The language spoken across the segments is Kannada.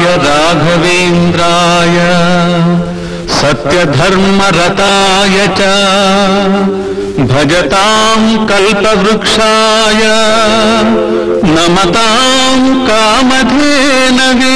राघवेन्द्राय सत्यधर्मरताय च भजताम् कल्पवृक्षाय नमताम् कामधेनवे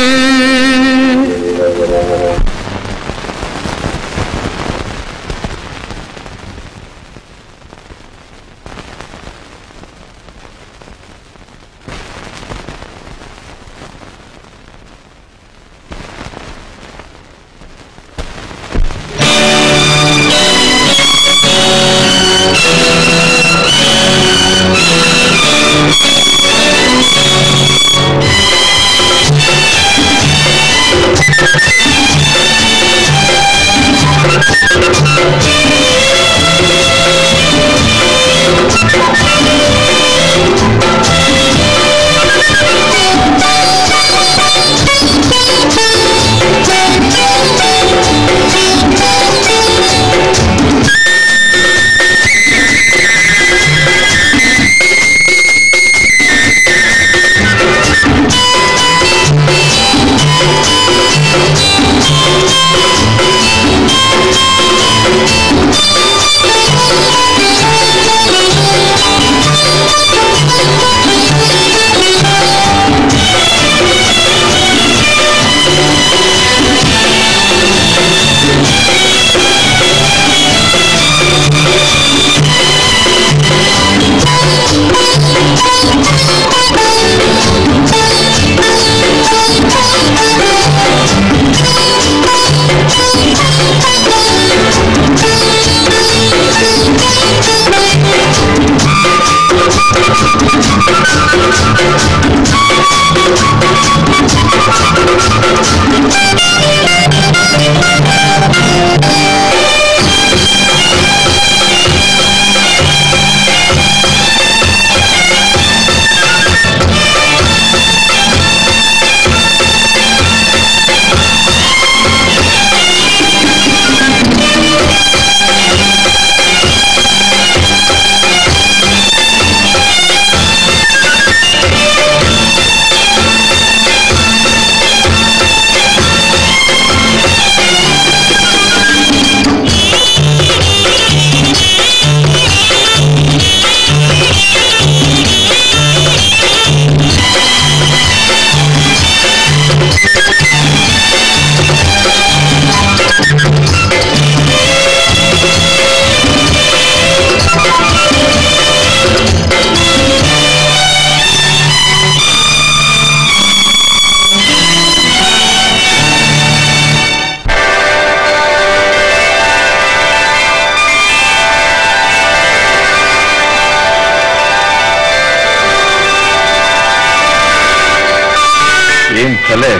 ಏನ್ ತಲೆ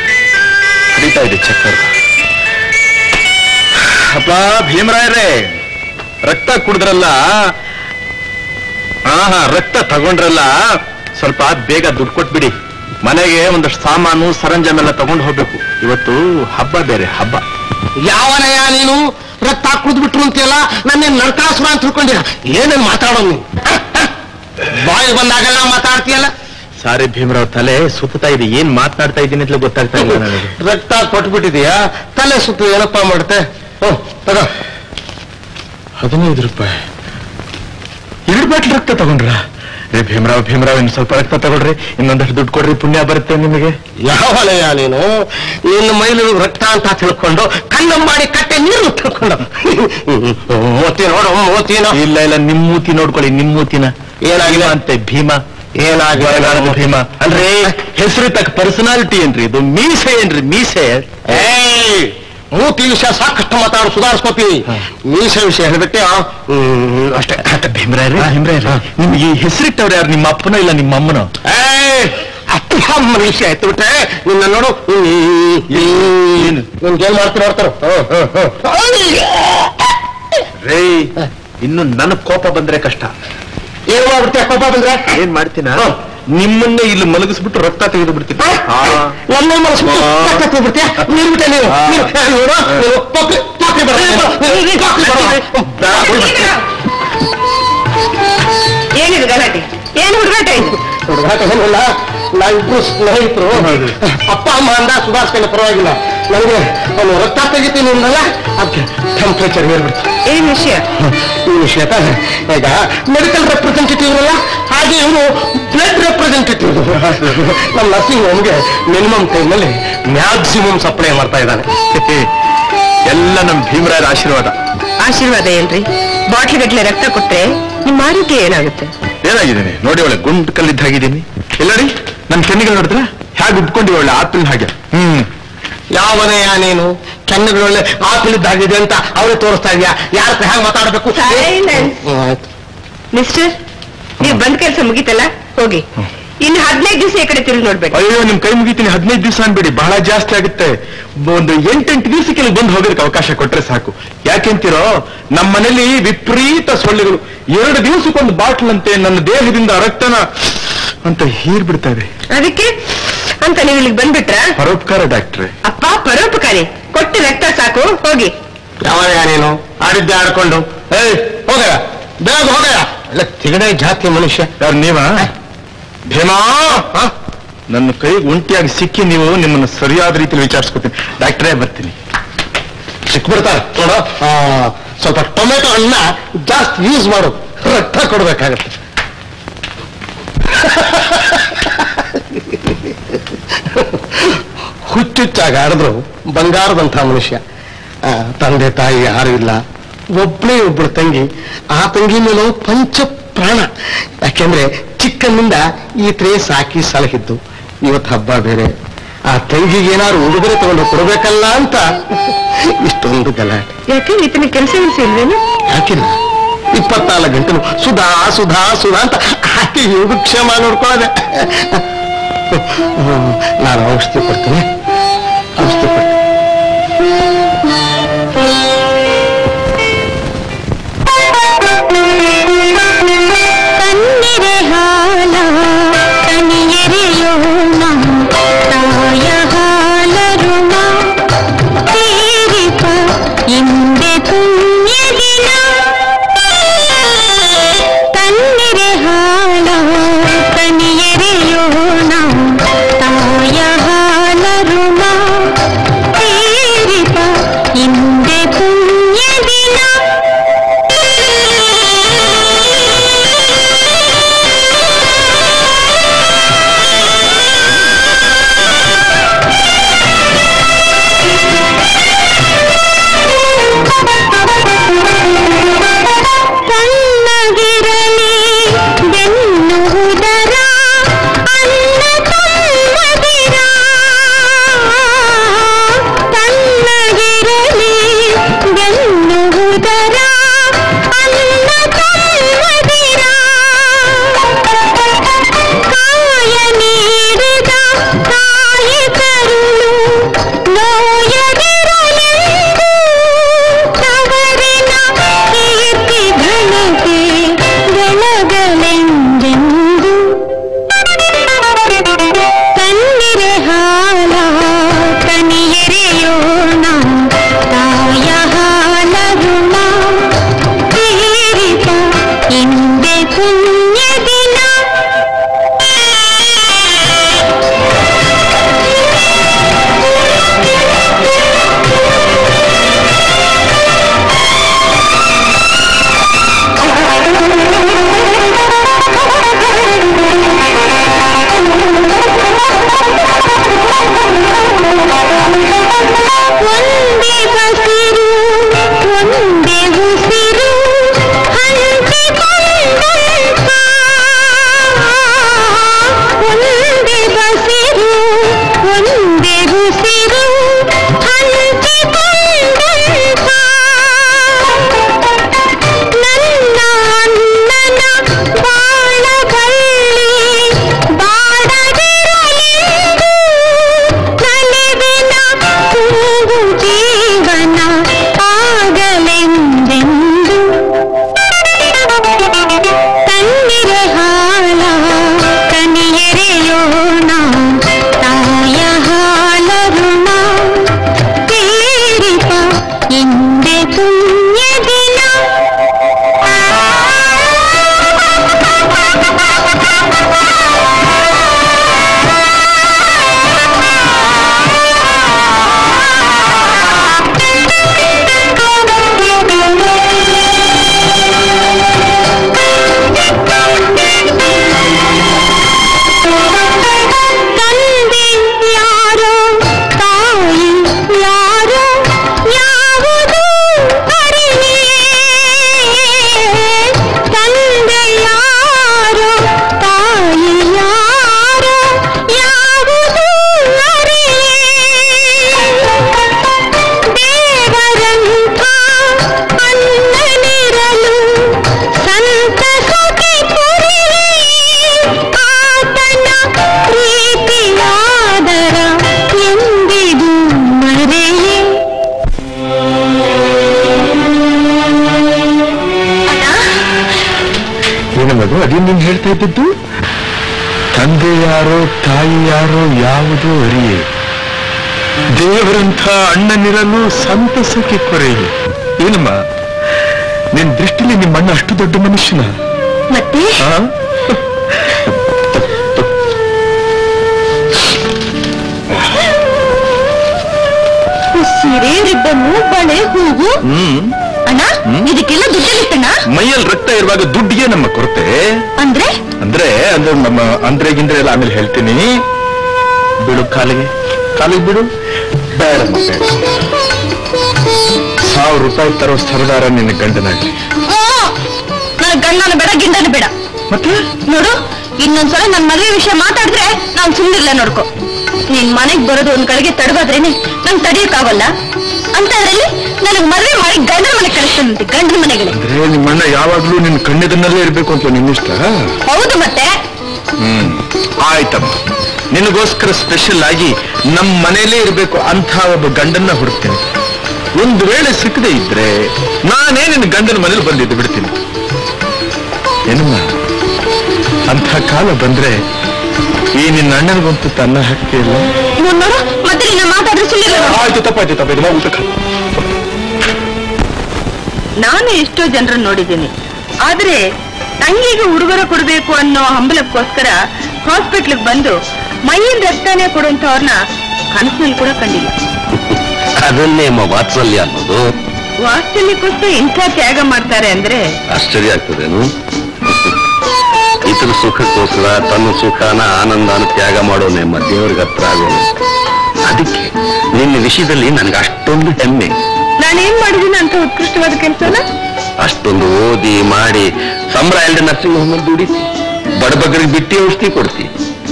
ಹಿಡಿತಾ ಇದೆ ಚಕ್ಕರ್ ಅಪ್ಪ ಭೀಮರಾಯರೇ ರಕ್ತ ಕುಡಿದ್ರಲ್ಲ ಹಾ ಹಾ ರಕ್ತ ತಗೊಂಡ್ರಲ್ಲ ಸ್ವಲ್ಪ ಬೇಗ ದುಡ್ಡು ಕೊಟ್ಬಿಡಿ ಮನೆಗೆ ಒಂದಷ್ಟು ಸಾಮಾನು ಸರಂಜಾಮೆಲ್ಲ ತಗೊಂಡು ಹೋಗ್ಬೇಕು ಇವತ್ತು ಹಬ್ಬ ಬೇರೆ ಹಬ್ಬ ಯಾವನಯ್ಯ ನೀನು ರಕ್ತ ಕುಡಿದ್ಬಿಟ್ರು ಅಂತೀಯಲ್ಲ ನನ್ನ ನರಕಾಸುರ ಅಂತ ತಿಳ್ಕೊಂಡಿರ ಏನೇನ್ ಮಾತಾಡೋ ನೀನು ಬಾಯಿ ಬಂದಾಗೆಲ್ಲ ಮಾತಾಡ್ತೀಯಲ್ಲ ಸಾರಿ ಭೀಮರಾವ್ ತಲೆ ಸುತ್ತಾ ಇದೆ ಏನ್ ಮಾತನಾಡ್ತಾ ಇದ್ದೀನಿ ಅಂತ ಗೊತ್ತಾಗ್ತಾ ಇಲ್ಲ ನನಗೆ ರಕ್ತ ಕೊಟ್ಬಿಟ್ಟಿದೀಯಾ ತಲೆ ಸುತ್ತು ಏನಪ್ಪ ಮಾಡುತ್ತೆ ಹ್ಮ್ ತಗೋ ಹದಿನೈದು ರೂಪಾಯಿ ಎರಡು ಬಾಟ್ಲ್ ರಕ್ತ ತಗೊಂಡ್ರ ರೇ ಭೀಮರಾವ್ ಭೀಮರಾವ್ ಇನ್ನು ಸ್ವಲ್ಪ ರಕ್ತ ತಗೊಳ್ರಿ ಇನ್ನೊಂದಷ್ಟು ದುಡ್ಡು ಕೊಡ್ರಿ ಪುಣ್ಯ ಬರುತ್ತೆ ನಿಮಗೆ ಯಾವನಯ್ಯ ನೀನು ನಿನ್ನ ಮೈಲು ರಕ್ತ ಅಂತ ತಿಳ್ಕೊಂಡು ಕಣ್ಣು ಮಾಡಿ ಕಟ್ಟೆ ನೀರು ತಿಳ್ಕೊಂಡು ಮೋತಿ ನೋಡು ಮೋತಿನ ಇಲ್ಲ ಇಲ್ಲ ನಿಮ್ ಮೂತಿ ನೋಡ್ಕೊಳ್ಳಿ ನಿಮ್ ಮೂತಿನ ಏನಾಗಿದೆ? ಅಂತೆ ಭೀಮ ಏನಾಗಿದೆ ಭೀಮ ಅಂದ್ರೆ ಹೆಸರು ತಕ್ಕ ಪರ್ಸನಾಲಿಟಿ ಏನ್ರಿ ಇದು ಮೀಸೆ ಏನ್ರಿ ಮೀಸೆ ಏಯ್ ಮೂತಿ ವಿಷಯ ಸಾಕಷ್ಟು ಮಾತಾಡು ಸುಧಾರಿಸ್ಕೋತೀನಿ ಮೀಸೆ ವಿಷಯ ಹೇಳ್ಬಿಟ್ಟೆ ಹ್ಮ್ ಅಷ್ಟೇ ಭೀಮರಾಯ್ರೆ ಭೀಮರಾಯ್ರೆ ನಿಮ್ಗೆ ಈ ಹೆಸರಿಟ್ಟವ್ರು ಯಾರು ನಿಮ್ಮ ಅಪ್ಪನ ಇಲ್ಲ ನಿಮ್ಮ ಅಮ್ಮನ ಏಯ್ ಅಪ್ಪಮ್ಮನ ವಿಷಯ ಆಯ್ತು ಬಿಟ್ರೆ ನಿನ್ನ ನೋಡು ಏನು? ನಿನ್ಗೇನ್ ಮಾಡ್ತೀನಿ ನೋಡ್ತಾರ ರೇ ಇನ್ನು ನನಗ್ ಕೋಪ ಬಂದ್ರೆ ಕಷ್ಟ ಏನ್ ಮಾಡ್ಬಿಡ್ತೀಯ ಕೋಪ ಬಂದ್ರೆ ಏನ್ ಮಾಡ್ತೀನ ಹ. ನಿಮ್ಮನ್ನೇ ಇಲ್ಲಿ ಮಲಗಿಸ್ಬಿಟ್ಟು ರಕ್ತ ತೆಗೆದು ಬಿಡ್ತೀನಿ ಆ. ನನ್ನ ಮನಸ್ಸು ಆ. ಬಿಡ್ತೀಯ ನೀನ್ ಬಿಟ್ಟೆ ನೀನು ಆ. ನೀನು ನೋಡು ನೀನು ಪೋಕ್ರಿ ಪೋಕ್ರಿ ಬರ ಪೋಕ್ರಿ ಬರ ಏನಿದು ಗಲಾಟೆ ಏನು ಹುಡುಗಾಟ ಇದು ಹುಡುಗಾಟ ಏನಿಲ್ಲ ನಾವಿಬ್ರು ಸ್ನೇಹಿತರು ಹೌದು. ಅಪ್ಪ ಅಮ್ಮ ಅಂದ ಸುಧಾರಿಸ್ಕೊಂಡು ಪರವಾಗಿಲ್ಲ ನನಗೆ ಅವನು ರಕ್ತ ತೆಗಿತೀನಿ ಅಂದಲ್ಲ ಅದಕ್ಕೆ ಟೆಂಪ್ರೇಚರ್ ಏರ್ಬಿಡ್ತು ಏನ್ ವಿಷಯ ಈ ವಿಷಯ ತಾನೆ ಈಗ ಮೆಡಿಕಲ್ ರೆಪ್ರೆಸೆಂಟೇಟಿವ್ ಅಲ್ಲ ಹಾಗೆ ಇವನು ಬ್ಲಡ್ ರೆಪ್ರೆಸೆಂಟೇಟಿವ್ ನಮ್ಮ ನರ್ಸಿಂಗ್ ಹೋಮ್ಗೆ ಮಿನಿಮಮ್ ಟೈಮಲ್ಲಿ ಮ್ಯಾಕ್ಸಿಮಮ್ ಸಪ್ಲೈ ಮಾಡ್ತಾ ಇದ್ದಾನೆ ಎಲ್ಲ ನಮ್ ಭೀಮರಾಯರ ಆಶೀರ್ವಾದ ಆಶೀರ್ವಾದ ಏನ್ರಿ ಬಾಟ್ಲ್ ಗಟ್ಲೆ ರಕ್ತ ಕೊಟ್ರೆ ನಿಮ್ಮ ಆರೋಗ್ಯ ಏನಾಗುತ್ತೆ ಏನಾಗಿದ್ದೀನಿ ನೋಡಿ ಒಳ್ಳೆ ಗುಂಡ್ ಕಲ್ಲಿದ್ದ ಹಾಗಿದ್ದೀನಿ ಎಲ್ಲರಿ ನನ್ನ ಕೆನ್ನಿಗಳು ನೋಡಿದ್ರ ಹೇಗೆ ಉಬ್ಕೊಂಡಿ ಒಳ್ಳೆ ಆಪಿಲ್ ಹಾಗೆ ಹ್ಮ್ ಯಾವನೆಯ ನೀನು ಕೆನ್ನೆಗಳೊಳ್ಳೆ ಆಪಿಲಿದ್ದಾಗಿದೆ ಅಂತ ಅವರೇ ತೋರಿಸ್ತಾ ಇದೆಯಾ ಯಾರ ಹತ್ರ ಹೇಗೆ ಮಾತಾಡಬೇಕು Silence. ಮಿಸ್ಟರ್ ನೀವು ಬಂದ್ ಕೆಲಸ ಮುಗೀತಲ್ಲ ಹೋಗಿ ಇನ್ನು ಹದಿನೈದು ದಿವಸ ಈ ಕಡೆ ತಿರುಗಿ ನೋಡ್ಬೇಡಿ ಅಯ್ಯೋ ನಿಮ್ ಕೈ ಮುಗಿತೀನಿ ಹದಿನೈದು ದಿವಸ ಅನ್ಬೇಡಿ ಬಹಳ ಜಾಸ್ತಿ ಆಗುತ್ತೆ ಒಂದು ಎಂಟೆಂಟು ದಿವಸಕ್ಕೆ ಇಲ್ಲಿ ಬಂದು ಹೋಗೋದಕ್ಕೆ ಅವಕಾಶ ಕೊಟ್ರೆ ಸಾಕು ಯಾಕೆಂತೀರೋ ನಮ್ಮ ಮನೇಲಿ ವಿಪರೀತ ಸೊಳ್ಳೆಗಳು ಎರಡು ದಿವಸಕ್ಕೊಂದು ಬಾಟ್ಲ್ ಅಂತೆ ನನ್ನ ದೇಹದಿಂದ ರಕ್ತನ ಅಂತ ಹೀರ್ ಬಿಡ್ತಾ ಇದೆ ಅದಕ್ಕೆ ಅಂತ ನೀವು ಇಲ್ಲಿಗೆ ಬಂದ್ಬಿಟ್ರ ಪರೋಪಕಾರ ಡಾಕ್ಟ್ರೆ ಅಪ್ಪ ಪರೋಪಕಾರಿ ಕೊಟ್ಟು ರಕ್ತ ಸಾಕು ಹೋಗಿ ಯಾವನೆಯ ನೀನು ಆಡಿದ್ದೆ ಆಡ್ಕೊಂಡು ಏಯ್ ಹೋಗಯ ಬೇಗ ಹೋಗಯ ಅಲ್ಲ ತಿಗಡೆ ಜಾತಿ ಮನುಷ್ಯ ಯಾರು ನೀವ ಭೀಮಾ ಹ? ನನ್ನ ಕೈಗೆ ಒಂಟಿಯಾಗಿ ಸಿಕ್ಕಿ ನೀವು ನಿಮ್ಮನ್ನು ಸರಿಯಾದ ರೀತಿಯಲ್ಲಿ ವಿಚಾರಿಸ್ಕೊತೀನಿ ಡಾಕ್ಟ್ರೇ ಬರ್ತೀನಿ ಸಿಕ್ಬಿಡ್ತಾರೆ ನೋಡು ಆ, ಸ್ವಲ್ಪ ಟೊಮೆಟೊ ಹಣ್ಣ ಜಾಸ್ತಿ ಯೂಸ್ ಮಾಡು ರಕ್ತ ಕೊಡ್ಬೇಕಾಗತ್ತೆ ಹುಚ್ಚುಚ್ಚಾಗಿ ಆಡಿದ್ರು ಬಂಗಾರದಂಥ ಮನುಷ್ಯ ಆ, ತಂದೆ ತಾಯಿ ಯಾರು ಇಲ್ಲ ಒಬ್ಬಳೇ ಒಬ್ಬಳು ತಂಗಿ ಆ ತಂಗಿ ಮೇಲೂ ಪಂಚ ಪ್ರಾಣ ಯಾಕೆಂದ್ರೆ ಚಿಕ್ಕಂದಿಂದ ಈತರೇ ಸಾಕಿ ಸಲಹಿದ್ದು ಇವತ್ತು ಹಬ್ಬ ಬೇರೆ ಆ ತಂಗಿಗೆ ಏನಾದ್ರು ಉಡುಗೊರೆ ತಗೊಂಡು ಕೊಡ್ಬೇಕಲ್ಲ ಅಂತ ಇಷ್ಟೊಂದು ಗಲಾಟೆ ಯಾಕೆ ಈತನ ಕೆಲಸ ಕೆಲಸ ಇಲ್ವೇನು ಯಾಕಿಲ್ಲ ಇಪ್ಪತ್ನಾಲ್ಕು ಗಂಟೆ ಸುಧಾ ಸುಧಾ ಸುಧಾ ಅಂತ ಆಕೆ ಯೋಗಕ್ಷೇಮ ನೋಡ್ಕೊಳ್ಳದೆ ಹ್ಮ್, ನಾನು ಔಷಧಿ ಕೊಡ್ತೀನಿ ಔಷಧಿ ಕೊಡ್ತೀನಿ ಕಣ್ಣಿರೆ ಹಾಲ ಕನಿಯರೆಯೋಣ ತಾಯ ಹಾಲ ಋಣ ತೀರಿಪ ಇಂದೆ ಪುಣ್ಯ ದಿನ ಕಣ್ಣಿರೆ ಹಾಲ ಕನಿಯರೆಯೋಣ ತಾಯ ಹಾಲ ಋಣ ಏನು ಮಗು ಅದೇನು ನೀನು ಹೇಳ್ತಾ ಇದ್ದದ್ದು ತಂದೆ ಯಾರೋ ತಾಯಿ ಯಾರೋ ಯಾವುದೋ ಅರಿಯೇ ದೇವರಂಥ ಅಣ್ಣನಿರಲು ಸಂತಸಕ್ಕೆ ಕೊರೆಯೇ ಏನಮ್ಮ ನಿನ್ ದೃಷ್ಟಿಲಿ ನಿಮ್ಮ ಅಣ್ಣ ಅಷ್ಟು ದೊಡ್ಡ ಮನುಷ್ಯನ ಮತ್ತೆ ಆ? ಸೀರೆ ರಿಬ್ಬನ್ನು ಬಳೆ ಹೂವು ಹ್ಮ್ ಅಣ್ಣ ಇದಕ್ಕೆಲ್ಲ ದುಡ್ಡಲ್ಲಿತ್ತಣ್ಣ ಮೈಯಲ್ಲಿ ರಕ್ತ ಇರುವಾಗ ದುಡ್ಡಿಗೆ ನಮ್ಮ ಕೊರತೆ ಅಂದ್ರೆ ಅಂದ್ರೆ ಅಂದ್ರೆ ನಮ್ಮ ಅಂದ್ರೆ ಗಿಂದ್ರೆ ಎಲ್ಲ ಆಮೇಲೆ ಹೇಳ್ತೀನಿ ಬಿಡು ಕಾಲಿಗೆ ಕಾಲಿಗೆ ಬಿಡು ಬೇಡಮ್ಮ ಬೇಡ ಸಾವಿರ ರೂಪಾಯಿ ತರೋ ಸರದಾರ ನಿನ್ನ ಗಂಡನಾಗ್ಲಿ ನನ್ನ ಗಂಡನ ಬೇಡ ಗಿಂಡನ ಬೇಡ ಮತ್ತೆ ನೋಡು ಇನ್ನೊಂದ್ಸಲ ನನ್ ಮದುವೆ ವಿಷಯ ಮಾತಾಡಿದ್ರೆ ನಾನ್ ಸುಮ್ಮನಿರ್ಲ ನೋಡ್ಕೊ ನೀನ್ ಮನೆಗ್ ಬರೋದು ಒಂದ್ ಕಡೆಗೆ ತಡವಾದ್ರೇನೆ ನಂಗ್ ತಡಿಯಕ್ಕಾಗಲ್ಲ ಅಂತದ್ರಲ್ಲಿ ನನಗ್ ಮದುವೆ ಮಾಡಿ ಗಂಡನ ಮನೆಗೆ ಕಳಿಸ್ತಾನಂತೆ ಗಂಡನ ಮನೆಗಳೇ ಅಂದ್ರೆ ನಿಮ್ಮಣ್ಣ ಯಾವಾಗ್ಲೂ ನಿನ್ನ ಕಣ್ಣೆದನ್ನಲ್ಲೇ ಇರ್ಬೇಕು ಅಂತ ನಿನ್ನಿಷ್ಟ ಹೌದು ಮತ್ತೆ ಹ್ಮ್ ಆಯ್ತಮ್ಮ ನಿನಗೋಸ್ಕರ ಸ್ಪೆಷಲ್ ಆಗಿ ನಮ್ಮ ಮನೇಲೇ ಇರ್ಬೇಕು ಅಂತ ಒಬ್ಬ ಗಂಡನ್ನ ಹುಡುಕ್ತೇನೆ ಒಂದು ವೇಳೆ ಸಿಕ್ಕದೆ ಇದ್ರೆ ನಾನೇ ನಿನ್ನ ಗಂಡನ ಮನೇಲಿ ಬಂದಿದ್ದು ಬಿಡ್ತೀನಿ ಏನಮ್ಮ ಅಂಥ ಕಾಲ ಬಂದ್ರೆ ಈ ನಿನ್ನ ಅಣ್ಣನಿಗಂತೂ ತನ್ನ ಹಕ್ಕಿ ಇಲ್ಲ ನೋಡ್ ನೋಡು ಮತ್ತೆ ನಿನ್ನ ಮಾತಾಡಿದ್ರೆ ಸುಳ್ಳಿಲ್ಲ ನೋಡು. ಆಯ್ತು ತಪ್ಪಾಯ್ತು ತಪ್ಪಾಯ್ತು ನಾವು ಊಟಕ್ಕೆ ನಾನು ಎಷ್ಟೋ ಜನರನ್ನು ನೋಡಿದ್ದೀನಿ ಆದ್ರೆ ತಂಗಿಗೆ ಉಡುಗೊರೆ ಕೊಡಬೇಕು ಅನ್ನೋ ಹಂಬಲಕ್ಕೋಸ್ಕರ ಹಾಸ್ಪಿಟ್ಲಿಗೆ ಬಂದು ಮೈಯಿಂದ ರಕ್ತನೇ ಕೊಡುವಂತವ್ರನ್ನ ಕನಸಿನಲ್ಲಿ ಕೂಡ ಕಂಡಿಲ್ಲ ಅದನ್ನೇ ಅಮ್ಮ ವಾತ್ಸಲ್ಯ ಅನ್ನೋದು ವಾತ್ಸಲ್ಯಕ್ಕೋಸ್ಕರ ಇಂಥ ತ್ಯಾಗ ಮಾಡ್ತಾರೆ ಅಂದ್ರೆ ಆಶ್ಚರ್ಯ ಆಗ್ತದೇನು ಇತರ ಸುಖಕ್ಕೋಸ್ಕರ ತನ್ನ ಸುಖನ ಆನಂದನ ತ್ಯಾಗ ಮಾಡೋನೆ ನಮ್ಮ ದೇವರಿಗೆ ಹತ್ರ ಆಗೋನು ಅದಕ್ಕೆ ನಿನ್ನ ವಿಷಯದಲ್ಲಿ ನನಗೆ ಅಷ್ಟೊಂದು ಹೆಮ್ಮೆ ನಾನೇನ್ ಮಾಡಿದೀನಿ ಅಂತ ಉತ್ಕೃಷ್ಟವಾದ ಕೆಲಸನ ಅಷ್ಟೊಂದು ಓದಿ ಮಾಡಿ ಸಂಬಳ ಇಲ್ಲದೆ ನರ್ಸಿಂಗ್ ಹೋಮ್ ದುಡಿತಿ ಬಡಬಗ್ಗರಿಗೆ ಬಿಟ್ಟಿ ಔಷಧಿ ಕೊಡ್ತಿ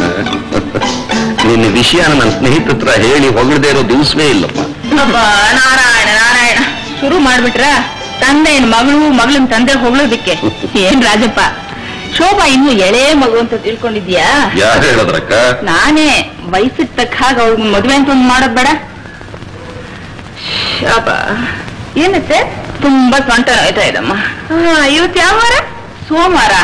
ನಿನ್ನ ವಿಷಯನ ನನ್ನ ಸ್ನೇಹಿತರ ಹತ್ರ ಹೇಳಿ ಹೊಗಳದೇ ಇರೋ ದಿವಸವೇ ಇಲ್ಲಪ್ಪ ನಾರಾಯಣ ನಾರಾಯಣ ಶುರು ಮಾಡ್ಬಿಟ್ರ ತಂದೆ ಮಗಳು ಮಗಳನ್ ತಂದೆ ಹೊಗಳೋದಿಕ್ಕೆ ಏನ್ ರಾಜಪ್ಪ ಶೋಭಾ ಇನ್ನು ಎಳೆ ಮಗು ಅಂತ ತಿಳ್ಕೊಂಡಿದ್ಯಾ ಯಾರು ಹೇಳದ್ರಕ್ಕ ನಾನೇ ವಯಸ್ಸಿಗೆ ತಕ್ಕ ಹಾಗೆ ಅವ್ರಿಗೆ ಮದುವೆ ಅಂತ ಒಂದು ಮಾಡೋದ್ ಬೇಡ ಶಾಪ ಏನತ್ತೆ ತುಂಬಾ ಸೊಂಟ ಆಯ್ತಾ ಇದಮ್ಮ ಇವತ್ತು ಯಾವ ವಾರ ಸೋಮವಾರ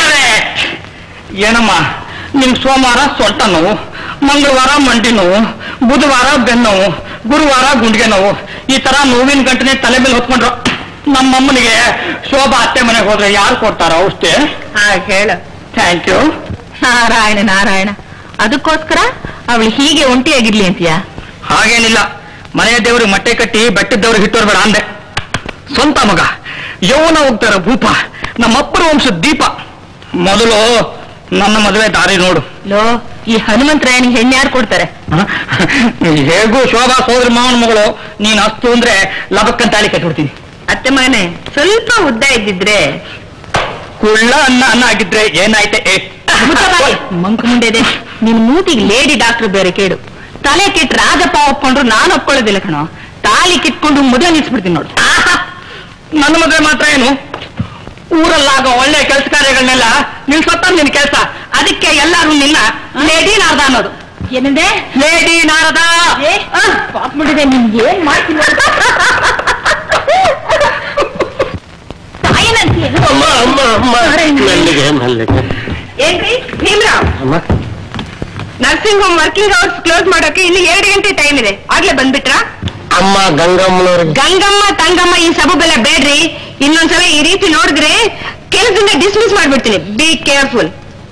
ಏನಮ್ಮ ನಿಮ್ ಸೋಮವಾರ ಸೊಂಟ ನೋವು ಮಂಗಳವಾರ ಮಂಡಿ ನೋವು ಬುಧವಾರ ಬೆನ್ನೋವು ಗುರುವಾರ ಗುಂಡಿಗೆ ನೋವು ಈ ತರ ನೋವಿನ ಗಂಟನೆ ತಲೆ ಮೇಲೆ ಹೊತ್ಕೊಂಡ್ರು ನಮ್ಮಮ್ಮನಿಗೆ ಶೋಭಾ ಅತ್ತೆ ಮನೆಗೆ ಹೋದ್ರೆ ಯಾರು ಕೊಡ್ತಾರ ಔಷಧಿ ಹಾಗೆ ಹೇಳು ಥ್ಯಾಂಕ್ ಯು ನಾರಾಯಣ ನಾರಾಯಣ ಅದಕ್ಕೋಸ್ಕರ ಅವಳು ಹೀಗೆ ಒಂಟಿಯಾಗಿರ್ಲಿ ಅಂತೀಯಾ ಹಾಗೇನಿಲ್ಲ ಮನೆಯ ದೇವ್ರಿಗೆ ಮೊಟ್ಟೆ ಕಟ್ಟಿ ಬೆಟ್ಟದವ್ರಿಗೆ ಹಿಟ್ಟೋರ್ ಬೇಡ ಅಂದೆ ಸ್ವಂತ ಮಗ ಯೌವನ ಹೋಗ್ತಾರ ಭೂಪ ನಮ್ಮಪ್ಪರ ವಂಶದ ದೀಪ ಮೊದಲು ನನ್ನ ಮದುವೆ ದಾರಿ ನೋಡು ಲೋ ಈ ಹನುಮಂತರಾಯನಿಗೆ ಹೆಣ್ಣು ಯಾರು ಕೊಡ್ತಾರೆ ಹೇಗೂ ಶೋಭಾ ಸೋದರ ಮಾವನ ಮಗಳು ನೀನ್ ಅಸ್ತು ಅಂದ್ರೆ ಲಬಕ್ಕಂತ ತಾಳಿ ಕಟ್ಬಿಡ್ತೀನಿ ಅತ್ತೆ ಮಗನೆ ಸ್ವಲ್ಪ ಉದ್ದ ಇದ್ದಿದ್ರೆ ಕುಳ್ಳ ಅನ್ನ ಅನ್ನ ಆಗಿದ್ರೆ ಏನಾಯ್ತೆ ಏ ಮಂಕ ಮುಂಡೆದೆ ನಿನ್ ಮೂತಿಗೆ ಲೇಡಿ ಡಾಕ್ಟರ್ ಬೇರೆ ಕೇಳು ತಲೆ ಕೆಟ್ಟ ರಾಜಪ್ಪ ಒಪ್ಕೊಂಡ್ರು ನಾನು ಒಪ್ಕೊಳ್ಳೋದಿಲ್ಲ ಕಣೋ ತಾಲಿ ಕಿತ್ಕೊಂಡು ಮದುವೆ ನಿಲ್ಸ್ಬಿಡ್ತೀನಿ ನೋಡು ಆಹಾ! ನನ್ನ ಮದುವೆ ಮಾತ್ರ ಏನು ಊರಲ್ಲಾಗೋ ಒಳ್ಳೆ ಕೆಲಸ ಕಾರ್ಯಗಳನ್ನೆಲ್ಲ ನಿನ್ ಸತ್ತ ನಿನ್ ಕೆಲಸ ಅದಕ್ಕೆ ಎಲ್ಲಾರು ನಿನ್ನ ಲೇಡಿ ನಾರದ ಅನ್ನೋದು ಏನಂದೆ ಲೇಡಿ ನಾರದ ಏ, ಪಾಪ ಮುಡಿದೆ ನಿನ್ಗೆ ಏನ್ ಮಾಡ್ತೀನಿ ಅಂತ. ತಾಯಿನಂತೀಯೇನು? ಅಮ್ಮ ಅಮ್ಮ ಅಮ್ಮ ಮೆಲ್ಲಿಗೆ ಮೆಲ್ಲಿಗೆ ಏನ್ರಿ ಭೀಮ್ರಾವ್ ಅಮ್ಮ nursing home working hours close ಮಾಡೋಕೆ ಇನ್ನು ಎರಡು ಗಂಟೆ ಟೈಮ್ ಇದೆ ಆಗ್ಲೇ ಬಂದ್ಬಿಟ್ರಾ ಅಮ್ಮ ಗಂಗಮ್ಮನವ್ರಿಗೆ ಗಂಗಮ್ಮ ತಂಗಮ್ಮ ಈ ಸಬೂಬೆಲ್ಲ ಬೇಡ್ರಿ ಇನ್ನೊಂದ್ಸಲ ಈ ರೀತಿ ನೋಡಿದ್ರೆ ಕೆಲಸದಿಂದ ಡಿಸ್ಮಿಸ್ ಮಾಡ್ಬಿಡ್ತೀನಿ ಬಿ ಕೇರ್ಫುಲ್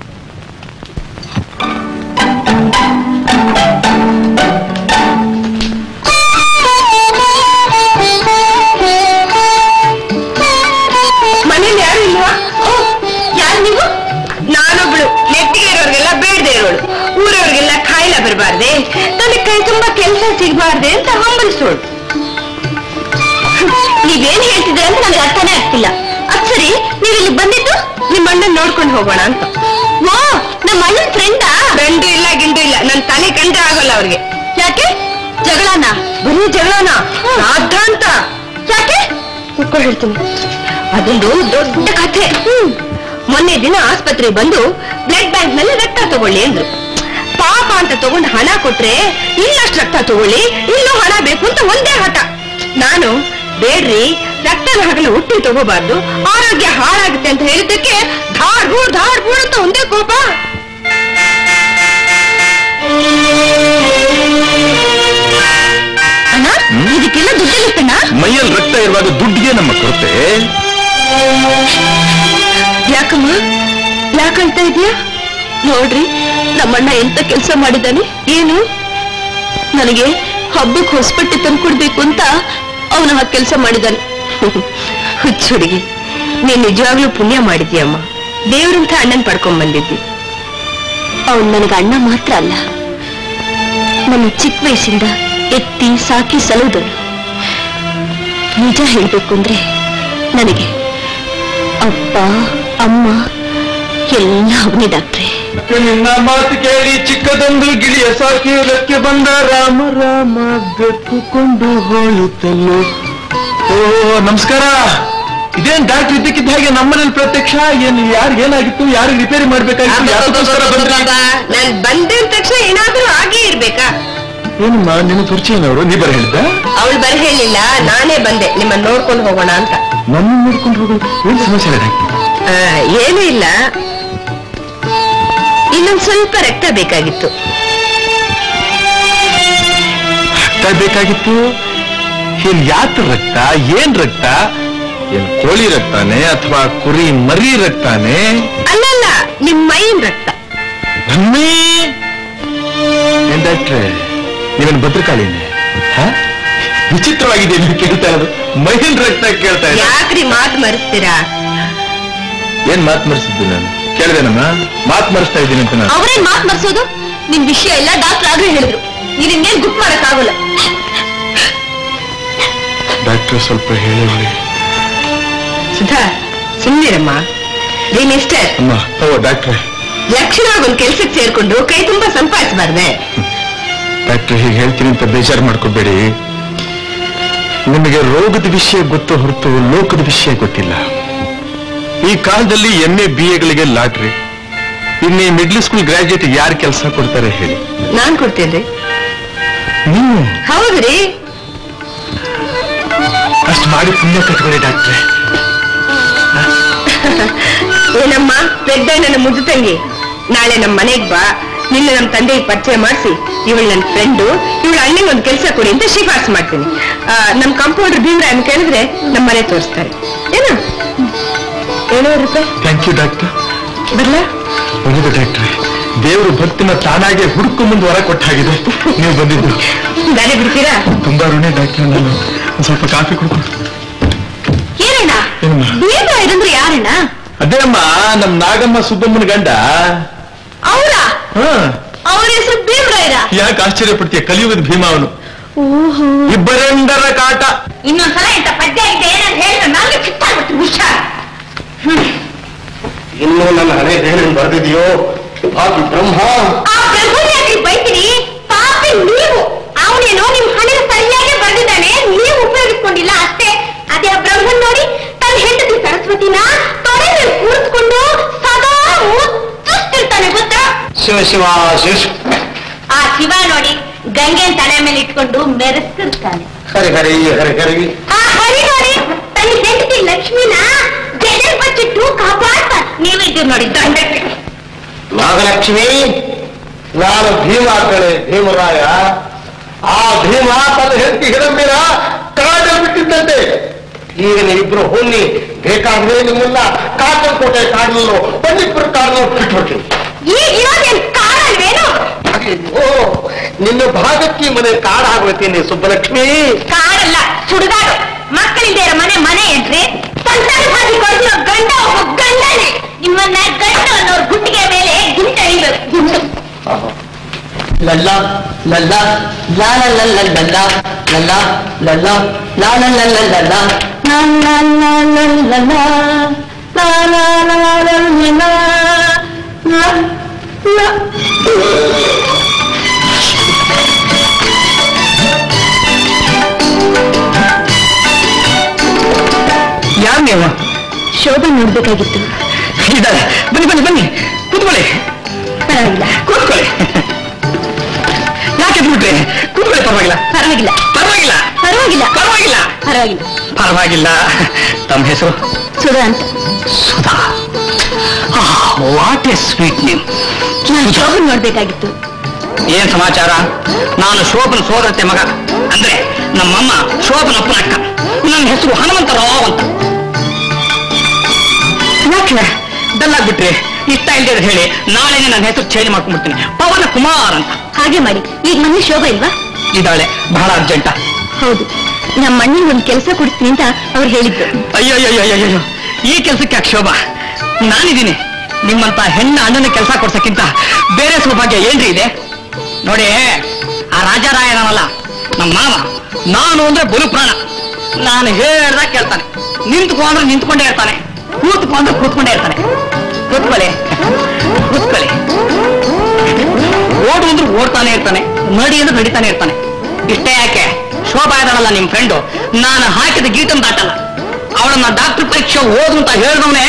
ಮನೇಲಿ ಯಾರು ಇಲ್ವಾ ಓ, ಯಾರು ನೀವು ನಾನೊಬ್ಳು ನೆಟ್ಟಿಗೆ ಇರೋರ್ಗೆಲ್ಲ ಬೇಡದೆ ಇರೋಳು ಊರವ್ರಿಗೆಲ್ಲ ಕಾಯಿಲೆ ಬರಬಾರ್ದೆ ತನ್ನ ಕೈ ತುಂಬಾ ಕೆಲಸ ಸಿಗಬಾರ್ದೆ ಅಂತ ಹಂಬಲಿಸೋಳು ನೀವೇನ್ ಹೇಳ್ತಿದ್ರೆ ಅಂತ ನನಗೆ ಅರ್ಥನೇ ಆಗ್ತಿಲ್ಲ ಅದ್ ಸರಿ ನೀವು ಇಲ್ಲಿ ಬಂದಿದ್ದು ನಿಮ್ಮ ಅಣ್ಣನ್ ನೋಡ್ಕೊಂಡು ಹೋಗೋಣ ಅಂತ ಓ ನಮ್ಮ ಅಣ್ಣನ್ ಫ್ರೆಂಡಾ ಫ್ರೆಂಡು ಇಲ್ಲ ಗಿಂಡು ಇಲ್ಲ ನನ್ ತಲೆ ಕಂಡ್ರೆ ಆಗೋಲ್ಲ ಅವ್ರಿಗೆ ಯಾಕೆ ಜಗಳನ ಬರೀ ಜಗಳನ ರಾಧ ಅಂತ ಯಾಕೆ ಕುತ್ಕೊಂಡು ಹೇಳ್ತೀನಿ ಅದೊಂದು ದೊಡ್ಡ ಕಥೆ ಮೊನ್ನೆ ದಿನ ಆಸ್ಪತ್ರೆಗೆ ಬಂದು ಬ್ಲಡ್ ಬ್ಯಾಂಕ್ ನಲ್ಲಿ ರಕ್ತ ತಗೊಳ್ಳಿ ಅಂದ್ರು ಪಾಪ ಅಂತ ತಗೊಂಡು ಹಣ ಕೊಟ್ರೆ ಇನ್ನಷ್ಟು ರಕ್ತ ತಗೊಳ್ಳಿ ಇನ್ನೂ ಹಣ ಬೇಕು ಅಂತ ಒಂದೇ ಹಠ ನಾನು ಬೇಡ್ರಿ ರಕ್ತದ ಹಗಲು ಹುಟ್ಟಿ ತಗೋಬಾರ್ದು ಆರೋಗ್ಯ ಹಾಳಾಗುತ್ತೆ ಅಂತ ಹೇಳಿದ್ದಕ್ಕೆ ಧಾಡ್ ಹೂಡ್ ಧಾಡ್ ಹೂಡ್ ಅಂತ ಒಂದೇ ಕೋಪ ಅಣ್ಣ ಇದಕ್ಕೆಲ್ಲ ದುಡ್ಡಿಲ್ಲತ್ತಣ್ಣ ಮೈಯಲ್ಲಿ ರಕ್ತ ಇರುವಾಗ ದುಡ್ಡಿಗೆ ನಮ್ಮ ಕೊರತೆ ಯಾಕಮ್ಮ ಯಾಕಂತ ಇದೆಯಾ ನೋಡ್ರಿ ನಮ್ಮಣ್ಣ ಎಂತ ಕೆಲಸ ಮಾಡಿದ್ದಾನೆ ಏನು ನನಗೆ ಹಬ್ಬಕ್ಕೆ ಹೊಸಬಟ್ಟೆ ತಂದ್ಕೊಡ್ಬೇಕು ಅಂತ ಅವನು ಆ ಕೆಲಸ ಮಾಡಿದ್ದಾನೆ ಹುಚ್ಚು ಹುಡುಗಿ ನೀನ್ ನಿಜವಾಗ್ಲೂ ಪುಣ್ಯ ಮಾಡಿದ್ಯಮ್ಮ ದೇವ್ರಂತ ಅಣ್ಣನ್ ಪಡ್ಕೊಂಡ್ ಬಂದಿದ್ದಿ ಅವನ್ ನನಗೆ ಅಣ್ಣ ಮಾತ್ರ ಅಲ್ಲ ನನ್ನ ಚಿಕ್ಕ ವಯಸ್ಸಿಂದ ಎತ್ತಿ ಸಾಕಿ ಸಲುದನು ನಿಜ ಹೇಳ್ಬೇಕು ಅಂದ್ರೆ ನನಗೆ ಅಪ್ಪ ಅಮ್ಮ ಎಲ್ಲ ಅವನೇ ಡಾಕ್ಟ್ರೆ ನಿನ್ನ ಮಾತು ಕೇಳಿ ಚಿಕ್ಕದೊಂದು ಗಿಳಿಯ ಸಾಕಿಯುವುದಕ್ಕೆ ಬಂದ ರಾಮ ರಾಮ ಬೆಕ್ಕುಕೊಂಡು ಹೋಳುತ್ತಲ್ಲೋ ಓ ನಮಸ್ಕಾರ ಇದೇನ್ ಡಾಕ್ಟರ್ ಇದ್ದಕ್ಕಿದ್ದ ಹಾಗೆ ನಮ್ಮನೇಲಿ ಪ್ರತ್ಯಕ್ಷ ಏನ್ ಯಾರು ಏನಾಗಿತ್ತು ಯಾರಿಗೆ ರಿಪೇರಿ ಮಾಡ್ಬೇಕಾಗಿತ್ತು ಯಾತಕ್ಕೋಸ್ಕರ ಬಂದ್ರಿ ನಾನ್ ಬಂದ ತಕ್ಷಣ ಏನಾದ್ರೂ ಆಗೇ ಇರ್ಬೇಕಾ ಏನಮ್ಮ ನಿನ್ನ ಪರಿಚಯನವರು ನೀ ಬರ ಹೇಳಿದ್ದ ಅವಳು ಬರ ಹೇಳಿಲ್ಲ ನಾನೇ ಬಂದೆ ನಿಮ್ಮನ್ನ ನೋಡ್ಕೊಂಡು ಹೋಗೋಣ ಅಂತ ನನ್ನ ನೋಡ್ಕೊಂಡು ಹೋಗೋದು ಏನ್ ಸಮಸ್ಯೆ ಇಲ್ಲ ಡಾಕ್ಟರ್ ಆ, ಏನೂ ಇಲ್ಲ ಇನ್ನೊಂದ್ ಸ್ವಲ್ಪ ರಕ್ತ ಬೇಕಾಗಿತ್ತು ರಕ್ತ ಬೇಕಾಗಿತ್ತು ಏನ್ ಯಾತ ರಕ್ತ ಏನ್ ರಕ್ತ ಏನ್ ಕೋಳಿ ರಕ್ತಾನೆ ಅಥವಾ ಕುರಿ ಮರಿ ರಕ್ತಾನೆ ಅಲ್ಲಲ್ಲ ನಿಮ್ ಮೈನ್ ರಕ್ತ ನಮ್ಮೇ ಏನ್ ಡಾಕ್ಟ್ರೆ ನೀವೇನು ಭದ್ರಕಾಳಿನೇ ಹ? ವಿಚಿತ್ರವಾಗಿದೆ ನೀವು ಕೇಳ್ತಾ ಇರೋದು ಮಹಿನ್ ರಕ್ತ ಕೇಳ್ತಾ ಇದ್ದ ಯಾಕ್ರಿ ಮಾತು ಮರೆಸ್ತೀರಾ ಏನ್ ಮಾತ್ ಮರ್ಸಿದ್ದು ನಾನು ಕೇಳಿದೆನಮ್ಮ ಮಾತ್ ಮರೆಸ್ತಾ ಇದ್ದೀನಿ ಅಂತ ನಾನು ಅವ್ರೇನ್ ಮಾತು ಮರ್ಸೋದು ನಿಮ್ ವಿಷಯ ಎಲ್ಲ ಡಾಕ್ಟರ್ ಆಗ್ಲೇ ಹೇಳಿದ್ರು ನೀನ್ ಇನ್ನೇನ್ ಗುಟ್ ಮಾಡಕ್ ಆಗೋಲ್ಲ ಡಾಕ್ಟ್ರೆ ಸ್ವಲ್ಪ ಹೇಳಿ ಸುಧಾ ಸುಮ್ಮನಿರಮ್ಮ ರೀ ಮಿಸ್ಟರ್ ಅಮ್ಮ ಓ ಡಾಕ್ಟ್ರೆ ಲಕ್ಷಣವಾಗಿ ಒಂದ್ ಕೆಲ್ಸಕ್ಕೆ ಸೇರ್ಕೊಂಡು ಕೈ ತುಂಬಾ ಸಂಪಾದಿಸಬಾರ್ದೆ ಡಾಕ್ಟ್ರೆ ಹೀಗೆ ಹೇಳ್ತೀನಿ ಅಂತ ಬೇಜಾರು ಮಾಡ್ಕೋಬೇಡಿ ನಿಮಗೆ ರೋಗದ ವಿಷಯ ಗೊತ್ತು ಹೊರತು ಲೋಕದ ವಿಷಯ ಗೊತ್ತಿಲ್ಲ ಈ ಕಾಲದಲ್ಲಿ ಎಂ ಎ ಬಿ ಎಗಳಿಗೆ ಲಾಟ್ರಿ ಇನ್ನೇ ಮಿಡ್ಲ್ ಸ್ಕೂಲ್ ಗ್ರಾಜುಯೇಟ್ ಯಾರು ಕೆಲಸ ಕೊಡ್ತಾರೆ ಹೇಳಿ ನಾನ್ ಕೊಡ್ತೇನ್ರಿ ನೀವು ಹೌದ್ರಿ ಅಷ್ಟು ಮಾಡಿ ಪುಣ್ಯ ಕಟ್ಕೊಳ್ಳಿ ಡಾಕ್ಟ್ರೆ ಏನಮ್ಮ ಪೆದ್ದಣ್ಣನ ಮುದ್ದು ತಂಗಿ ನಾಳೆ ನಮ್ಮ ಮನೆಗ್ ಬಾ ನಿನ್ನ ನಮ್ಮ ತಂದೆಗೆ ಪರಿಚಯ ಮಾಡಿಸಿ ಇವಳು ನನ್ನ ಫ್ರೆಂಡು ಇವಳ ಅಣ್ಣಂಗೆ ಒಂದು ಕೆಲಸ ಕೊಡಿ ಅಂತ ಶಿಫಾರಸು ಮಾಡ್ತೀನಿ ಆ, ನಮ್ ಕಂಪೌಂಡರ್ ಭೀಮ್ರಾಯನ್ ಕೇಳಿದ್ರೆ ನಮ್ಮ ಮನೆ ತೋರಿಸ್ತಾರೆ ಏನು ಏಳ್ನೂರು ರೂಪಾಯಿ ಥ್ಯಾಂಕ್ ಯು ಡಾಕ್ಟರ್ ಬರ್ಲಾ ಒಳ್ಳೆದು ಡಾಕ್ಟ್ರೆ ದೇವರು ಭಕ್ತಿನ ತಾನಾಗೆ ಹುಡುಕು ಮುಂದೆ ಹೊರ ಕೊಟ್ಟಾಗಿದೆ ನೀವು ಬಂದಿದ್ದು ದಾರಿ ಬಿಡ್ತೀರಾ ತುಂಬಾ ಋಣಿ ಡಾಕ್ಟ್ರೆ ನಾನು ಒಂದ್ ಸ್ವಲ್ಪ ಕಾಫಿ ಕೊಡ್ಕೊಂಡು ಏನಣ್ಣ ಏನಮ್ಮ? ಭೀಮ್ರಾಯರಂದ್ರೆ ಯಾರಣ್ಣ ಅದೇ ಅಮ್ಮ ನಮ್ ನಾಗಮ್ಮ ಸುಬ್ಬಮ್ಮನ ಗಂಡ ಅವರ ಹಾ ಅವ್ರ ಹೆಸರು ಭೀಮ್ರಾಯರ ಯಾಕೆ ಆಶ್ಚರ್ಯ ಪಡ್ತೀಯ ಕಲಿಯುಗದ ಭೀಮ ಅವನು ಓಹೋ ಇಬ್ಬರೆಂಡರ ಕಾಟ ಇನ್ನೊಂದ್ಸಲ ಇಂಥ ಪದ್ಯ ಇದೆ ಏನಂತ ಹೇಳಿದ್ರೆ ನನಗೆ ಚಿತ್ತಾಗ್ಬಿಟ್ಟು ಹುಷಾರ್ ಇನ್ನು ನನ್ನ ಹಣೆ ದೇಹನ ಬರೆದಿದೆಯೋ ಪಾಪಿ ಬ್ರಹ್ಮ ಆ ಬ್ರಹ್ಮಣ್ಯಾಗ್ರಿ ಬೈತೀನಿ ಪಾಪಿ ನೀವು ಅವನೇನೋ ನಿಮ್ ಹಣೆ ಸರಿಯಾಗಿ ಬರ್ದಿದ್ದಾನೆ ನೀವು ಉಪಯೋಗಿಸ್ಕೊಂಡಿಲ್ಲ ಅಷ್ಟೇ ಅದೇ ಆ ಬ್ರಹ್ಮನ್ ನೋಡಿ ತನ್ನ ಹೆಂಡತಿ ಸರಸ್ವತಿನ ತೊಡೆ ಮೇಲೆ ಕೂರಿಸ್ಕೊಂಡು ಸದಾ ಮುತ್ತಿರ್ತಾನೆ ಗೊತ್ತಾ ಶಿವ ಶಿವ ಶಿವ ಶಿವ. ಆ ಶಿವ ನೋಡಿ ಗಂಗೆನ್ ತಲೆ ಮೇಲೆ ಇಟ್ಕೊಂಡು ಮೆರೆಸ್ತಿರ್ತಾನೆ ಹರಿ ಹರಿ ಹರಿ ಹರಿ ಆ ಹರಿ ನೋಡಿ ತನ್ನ ಹೆಂಡತಿ ಲಕ್ಷ್ಮಿನ ಜಡೆ ಬಚ್ಚಿಟ್ಟು ಕಾಪಾಡ್ತಾನೆ ನೀವಿದ್ದೀರಿ ನೋಡಿ ದಂಡಕ್ಕೆ ನಾಗಲಕ್ಷ್ಮಿ ನಾನು ಭೀಮ ಕಡೆ ಭೀಮರಾಯ ಆ ಭೀಮ ತನ್ನ ಹೆಂಡತಿ ಹಿಡಂಬಿರ ಕಾಡಲ್ಲಿ ಬಿಟ್ಟಿದ್ದಂತೆ ಈಗ ನೀವಿಬ್ರು ಹೋಗಿ ಬೇಕಾದ್ರೆ ನಿಮ್ಮನ್ನ ಕಾಕನಕೋಟೆ ಕಾಡಲ್ಲೋ ಬಂಡೀಪುರ ಕಾಡಲ್ಲೋ ಬಿಟ್ಟು ಹೋಗ್ತೀನಿ ಈಗ ಇರೋದೇನ್ ಕಾರಲ್ವೇನು ಓ ನಿನ್ನ ಭಾಗಕ್ಕೆ ಮನೆ ಕಾಡಾಗ್ಬಿಡ್ತೀನಿ ಸುಬ್ಬಲಕ್ಷ್ಮಿ ಕಾಡಲ್ಲ ಸುಡುಗಾಡು ಮಕ್ಕಳಿಂದ ಇರೋ ಮನೆ ಮನೆ ಏನ್ರಿ ಸಂಸಾರ ಸಾಧಿ ಕೊಡ್ತಿರೋ ಗಂಡ ಒಬ್ಬ ಗಂಡನೇ ನಿಮ್ಮನ್ನ ಗಂಡ ಅನ್ನೋರ್ ಗುಂಡಿಗೆ ಮೇಲೆ ಗುಂಟಳಿಬೇಕು ಗುಂಡು ಲಲ್ಲ ಲಲ್ಲ ಲಾ ಲ ಲ ಲ ಲಲ್ಲ ಲಲ್ಲ ಲಲ್ಲ ಲಾ ಲ ಲ ಲ ಲಲ್ಲ ಲಾ ಲಾ ಲಾ ಲ ಲಲ್ಲ ಲಾ ಲಾ ಲಾ ಲ ಲಲ್ಲ ಲಾ ಲಾ ಯಾರು ನೀವು ಶೋಭೆ ನೋಡ್ಬೇಕಾಗಿತ್ತು ಇದ್ದಾರೆ ಬನ್ನಿ ಬನ್ನಿ ಬನ್ನಿ ಕೂತ್ಕೊಳ್ಳಿ ಪರವಾಗಿಲ್ಲ ಕೂತ್ಕೊಳ್ಳಿ ಯಾಕೆ ಬಿಟ್ರೆ ಕೂತ್ಕೊಳ್ಳಿ ಪರವಾಗಿಲ್ಲ ಪರವಾಗಿಲ್ಲ ಪರವಾಗಿಲ್ಲ ಪರವಾಗಿಲ್ಲ ಪರವಾಗಿಲ್ಲ ಪರವಾಗಿಲ್ಲ ಪರವಾಗಿಲ್ಲ ತಮ್ಮ ಹೆಸರು ಸುಧಾ ಅಂತ Sudha what a sweet name ನಾನು ಶೋಭನ್ ನೋಡ್ಬೇಕಾಗಿತ್ತು ಏನ್ ಸಮಾಚಾರ ನಾನು ಶೋಭನ ಸೋದರತೆ ಮಗ ಅಂದ್ರೆ ನಮ್ಮಮ್ಮ ಶೋಭನ ಅಪ್ಪನ ಅಕ್ಕ ನನ್ನ ಹೆಸರು ಹನುಮಂತರಾವ್ ಅಂತ ಯಾಕೆ ಡಲ್ಲಾಗ್ಬಿಟ್ರಿ ಇಷ್ಟ ಇಲ್ದೇ ಹೇಳಿ ನಾಳೆನೆ ನನ್ನ ಹೆಸರು ಚೇಂಜ್ ಮಾಡ್ಕೊಂಡ್ಬಿಡ್ತೀನಿ ಪವನ ಕುಮಾರ್ ಅಂತ ಹಾಗೆ ಮಾಡಿ ಈಗ ಮನೆ ಶೋಭ ಇಲ್ವಾ ಇದ್ದಾಳೆ ಬಹಳ ಅರ್ಜೆಂಟ ಹೌದು ನಮ್ಮ ಅಣ್ಣನಿಗೆ ಒಂದು ಕೆಲಸ ಕೊಡ್ತೀನಿ ಅಂತ ಅವ್ರು ಹೇಳಿದ್ದು ಅಯ್ಯೋ ಅಯ್ಯೋ ಅಯ್ಯೋ ಅಯ್ಯೋ ಈ ಕೆಲಸಕ್ಕೆ ಯಾಕೆ ಶೋಭಾ ನಾನಿದ್ದೀನಿ ನಿಮ್ಮಂತ ಹೆಣ್ಣ ಅಣ್ಣನ ಕೆಲಸ ಕೊಡ್ಸಕ್ಕಿಂತ ಬೇರೆ ಸೌಭಾಗ್ಯ ಏನ್ರಿ ಇದೆ ನೋಡಿ ಆ ರಾಜಾರಾಯನವಲ್ಲ ನಮ್ಮ ಮಾವ ನಾನು ಅಂದ್ರೆ ಬಲು ಪ್ರಾಣ ನಾನು ಹೇಳ್ದಾಗ ಕೇಳ್ತಾನೆ ನಿಂತ್ಕೊ ಅಂದ್ರೆ ನಿಂತ್ಕೊಂಡೇ ಇರ್ತಾನೆ ಕೂತ್ಕೊ ಅಂದ್ರೆ ಕೂತ್ಕೊಂಡೇ ಇರ್ತಾನೆ ಕೂತ್ಕೊಳ್ಳಿ ಕೂತ್ಕೊಳ್ಳಿ ಓಡು ಅಂದ್ರೆ ಓಡ್ತಾನೆ ಇರ್ತಾನೆ ನಡಿ ಅಂದ್ರೆ ನಡಿತಾನೆ ಇರ್ತಾನೆ ಇಷ್ಟೇ ಯಾಕೆ ಶೋಭಾ ಇದ್ದಾಳಲ್ಲ ನಿಮ್ ಫ್ರೆಂಡು ನಾನು ಹಾಕಿದ ಗೀಟನ್ ದಾಟಲ್ಲ ಅವಳನ್ನ ಡಾಕ್ಟರ್ ಪರೀಕ್ಷೆ ಓದು ಅಂತ ಹೇಳಿದವನೇ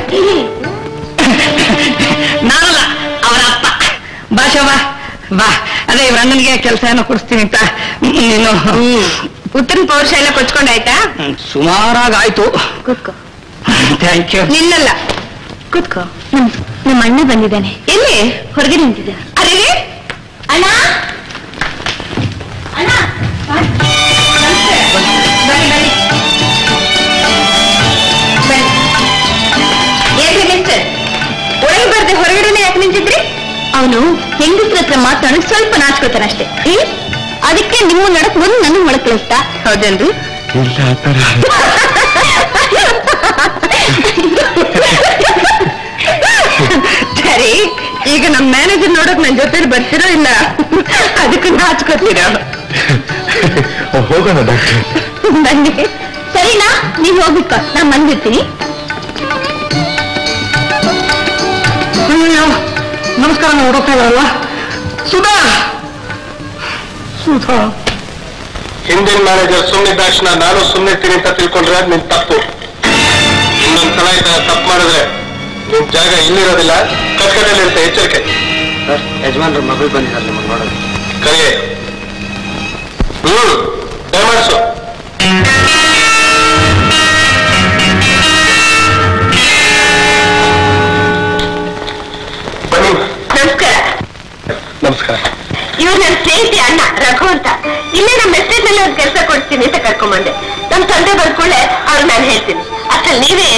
ನಾನಲ್ಲ ಅವರ ಅಪ್ಪ ಬಾ ಶೋಭಾ ಬಾ ಅದೇ ಇವ್ರ ಅಣ್ಣನಿಗೆ ಕೆಲಸ ಏನೋ ಕೊಡಿಸ್ತೀನಿ ಅಂತ ನೀನು ಉತ್ತರನ ಪೌರುಷ ಎಲ್ಲ ಕೊಚ್ಕೊಂಡಾಯ್ತಾ ಸುಮಾರಾಗಿ ಆಯ್ತು ಕೂತ್ಕೋ ಥ್ಯಾಂಕ್ ಯು ನಿನ್ನಲ್ಲ ಕೂತ್ಕೋ ನಮ್ ನಮ್ಮ ಅಣ್ಣ ಬಂದಿದ್ದಾನೆ ಎಲ್ಲಿ ಹೊರಗೆ ನಿಂತಿದ್ದ ಅರೆ ಅಣ್ಣ ಅಣ್ಣ ನಮಸ್ತೆ. ಬನ್ನಿ ಬನ್ನಿ ಬನ್ನಿ ಏನ್ರಿ ಮಿಸ್ಟರ್ ಒಳಗೆ ಬರ್ದೆ ಹೊರಗಡೆನೆ ಯಾಕೆ ನಿಂತಿದ್ರಿ ಅವನು ಹೆಂಗಸ್ರ ಹತ್ರ ಮಾತಾಡೋಕ್ ಸ್ವಲ್ಪ ನಾಚ್ಕೋತಾನಷ್ಟೇ ಏ? ಅದಕ್ಕೆ ನಿಮ್ಮ ನಡಕ್ ಬಂದು ನನಗ್ ಒಳಗ್ ಕಳಿಸ್ತಾ ಹೌದೇನ್ರಿ ಇಲ್ಲ ಆ ಥರ ಸರಿ ಈಗ ನಮ್ ಮ್ಯಾನೇಜರ್ ನೋಡಕ್ ನನ್ ಜೊತೆ ಬರ್ತಿರೋ ಇಲ್ಲ ಅದಕ್ಕೆ ನಾಚ್ಕೋತೀರ ಹೋಗೋಣ ಡಾಕ್ಟರ್ ಬನ್ನಿ ಸರಿನಾ ನೀವ್ ಹೋಗ್ಬಿಟ್ಕೊ ನಾನ್ ಬಂದ್ಬಿಡ್ತೀನಿ ಅಯ್ಯೋ ನಮಸ್ಕಾರ ನಾವು ಹುಡುಕ್ತಾ ಇದಾರಲ್ಲ ಸುಧಾ ಸುಧಾ ಹಿಂದಿನ ಮ್ಯಾನೇಜರ್ ಸುಮ್ಮನೆ ತಕ್ಷಣ ನಾನು ಸುಮ್ಮನೆ ಇರ್ತೀನಿ ಅಂತ ತಿಳ್ಕೊಂಡ್ರೆ ಅದ್ ನಿನ್ ತಪ್ಪು ಇನ್ನೊಂದ್ ಸಲ ಈ ತರ ತಪ್ಪು ಮಾಡಿದ್ರೆ ನಿನ್ ಜಾಗ ಇಲ್ಲಿರೋದಿಲ್ಲ ಕಟ್ಕಟಲ್ಲಿ ಇರುತ್ತೆ ಎಚ್ಚರಿಕೆ ಯಜಮಾನ್ರ ಮಗಳು ಬಂದಿದ್ದಾರೆ ನಿಮ್ಮನ್ನು ನೋಡೋದು ಕರಿಯೇ ಹ್ಮ್ ದಯಮಾಡಿಸು ಬನ್ನಿ ನಮಸ್ಕಾರ ನಮಸ್ಕಾರ ಇವ್ರು ನನ್ನ ಸ್ನೇಹಿತೆ ಅಣ್ಣ ರಘು ಅಂತ ಇಲ್ಲೇ ನಮ್ಮ ಎಸ್ಟೇಟ್ ನಲ್ಲಿ ಒಂದು ಕೆಲಸ ಕೊಡ್ತೀನಿ ಅಂತ ಕರ್ಕೊಂಬಂದೆ ನಮ್ ತಂದೆ ಬಂದ್ಕೊಳ್ಳೆ ಅವ್ರು ನಾನು ಹೇಳ್ತೀನಿ ಅಸಲ್ ನೀವೇ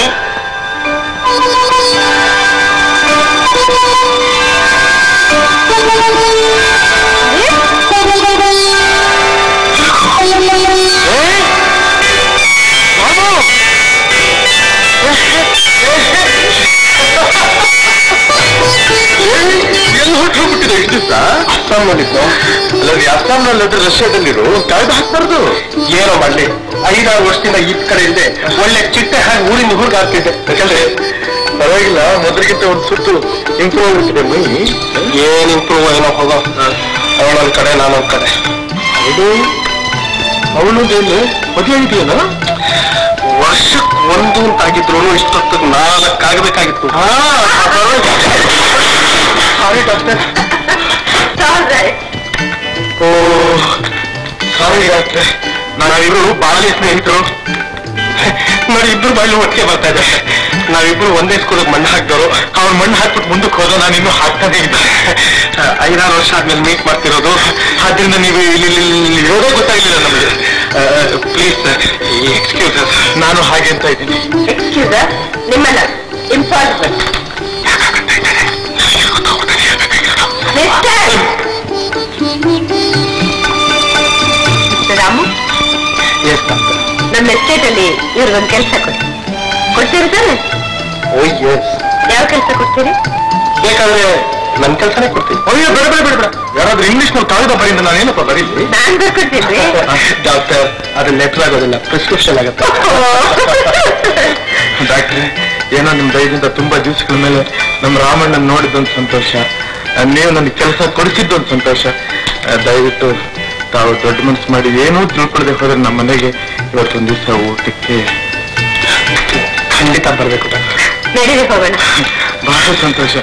ಎಲ್ಲಿ ಹೊಟ್ಟು ಹೋಗ್ಬಿಟ್ಟಿದೆ ಇಷ್ಟು ದಿವಸ ಅಸ್ಸಾಂ ಮಾಡಿದ್ದು ಅಲ್ಲದೆ ಅಸ್ಸಾಂನಲ್ಲಿ ರಷ್ಯಾದಲ್ಲಿರು ಕಾಯ್ದು ಹಾಕ್ಬಾರ್ದು ಏನೋ ಮಾಡ್ಲಿ ಐದಾರು ವರ್ಷದಿಂದ ಈ ಕಡೆ ಇಲ್ಲದೆ ಒಳ್ಳೆ ಚಿಟ್ಟೆ ಹಾಗೆ ಊರಿಂದ ಹುಡುಗ ಆಗ್ತಿದ್ದೆ ಯಾಕಂದ್ರೆ ಪರವಾಗಿಲ್ಲ ಮೊದಲಿಗಿಂತ ಒಂದು ಸುತ್ತು ಇಂಪ್ರೂವ್ ಆಗ್ಬಿಟ್ಟಿದೆ ಮೈ ಏನ್ ಇಂಪ್ರೂವ್ ಏನೋ ಹೋಗೋ ಅವಳೊಂದ್ ಕಡೆ ನಾನೊಂದ್ ಕಡೆ ಇದು ಅವಳದೇನು ಮದುವೆ ಆಗಿದೆಯಲ್ಲ ವರ್ಷಕ್ಕೆ ಒಂದು ಅಂತಾಗಿದ್ರು ಇಷ್ಟೊತ್ತಿಗೆ ನಾಲ್ಕು ಆಗಬೇಕಾಗಿತ್ತು ಸಾರಿ ಡಾಕ್ಟರ್ ಓ ಸಾರಿ ಡಾಕ್ಟ್ರೆ ನಾವಿಬ್ರು ಬಾಲ್ಯ ಸ್ನೇಹಿತರು ನೋಡಿ ಇಬ್ರು ಬಾಯಲ್ಲಿ ಒಟ್ಟಿಗೆ ಬರ್ತಾ ಇದೆ ನಾವಿಬ್ರು ಒಂದೇ ಸ್ಕೂಲಿಗೆ ಮಣ್ಣು ಹಾಕ್ದವರು ಅವ್ರು ಮಣ್ಣು ಹಾಕ್ಬಿಟ್ಟು ಮುಂದಕ್ಕೆ ಹೋದೋ ನಾನು ಇನ್ನೂ ಹಾಕ್ತಾನೆ ಇದ್ದೆ ಐದಾರು ವರ್ಷ ಆದ್ಮೇಲೆ ಮೀಟ್ ಮಾಡ್ತಿರೋದು ಆದ್ರಿಂದ ನೀವು ಇಲ್ಲಿ ಇಲ್ಲಿ- ಇಲ್ಲಿ ಇರೋದೇ ಗೊತ್ತಾಗ್ಲಿಲ್ಲ ನಮಗೆ ಪ್ಲೀಸ್ ಸರ್ ಎಕ್ಸ್ಕ್ಯೂಸ್ ನಾನು ಹಾಗೆ ಅಂತ ಇದ್ದೀನಿ ಎಕ್ಸ್ಕ್ಯೂಸ್ ನಿಮ್ಮನ್ನ ಇಂಪಾಸಿಬಲ್ ರಾಮು ಎಸ್ ಡಾಕ್ಟರ್ ನಮ್ಮ ಎಸ್ಟೇಟ್ ಅಲ್ಲಿ ಇವ್ರಿಗೊಂದು ಕೆಲಸ ಕೊಡಿ ಕೊಡ್ತೀರಿ ತಾನೆ ಓ ಎಸ್ ಯಾವ ಕೆಲಸ ಕೊಡ್ತೀರಿ ಬೇಕಾದ್ರೆ ನನ್ ಕೆಲಸನೇ ಕೊಡ್ತೀನಿ ಅಯ್ಯೋ ಬೇಡ ಬೇಡ ಬೇಡ ಬೇಡ ಯಾರಾದ್ರೂ ಇಂಗ್ಲಿಷ್ ನಲ್ಲಿ ಕಾಗದ ಬರಿಂದ ನಾನೇನಪ್ಪ ಬರೀಲಿ ನಾನ್ ಬರ್ಕೊಡ್ತೀನಿ ಡಾಕ್ಟರ್ ಅದು ಲೆಟರ್ ಆಗೋದಿಲ್ಲ ಪ್ರಿಸ್ಕ್ರಿಪ್ಷನ್ ಆಗುತ್ತೆ ಡಾಕ್ಟ್ರೆ ಏನೋ ನಿಮ್ ದಯದಿಂದ ತುಂಬಾ ದಿವಸಗಳ ಮೇಲೆ ನಮ್ಮ ರಾಮಣ್ಣನ್ ನೋಡಿದ್ದೊಂದು ಸಂತೋಷ ಆ, ನೀವು ನನಗೆ ಕೆಲಸ ಕೊಡಿಸಿದ್ದೊಂದು ಸಂತೋಷ ಆ, ದಯವಿಟ್ಟು ತಾವು ದೊಡ್ಡ ಮನಸ್ಸು ಮಾಡಿ ಏನೂ ತಿಳ್ಕೊಳ್ಳದೆ ಹೋದ್ರೆ ನಮ್ಮ ಮನೆಗೆ ಇವತ್ತೊಂದು ದಿವಸ ಊಟಕ್ಕೆ ಖಂಡಿತ ಬರಬೇಕು ಡಾಕ್ಟರ್ ನಡೀರಿ ಹೋಗೋಣ ಬಹಳ ಸಂತೋಷ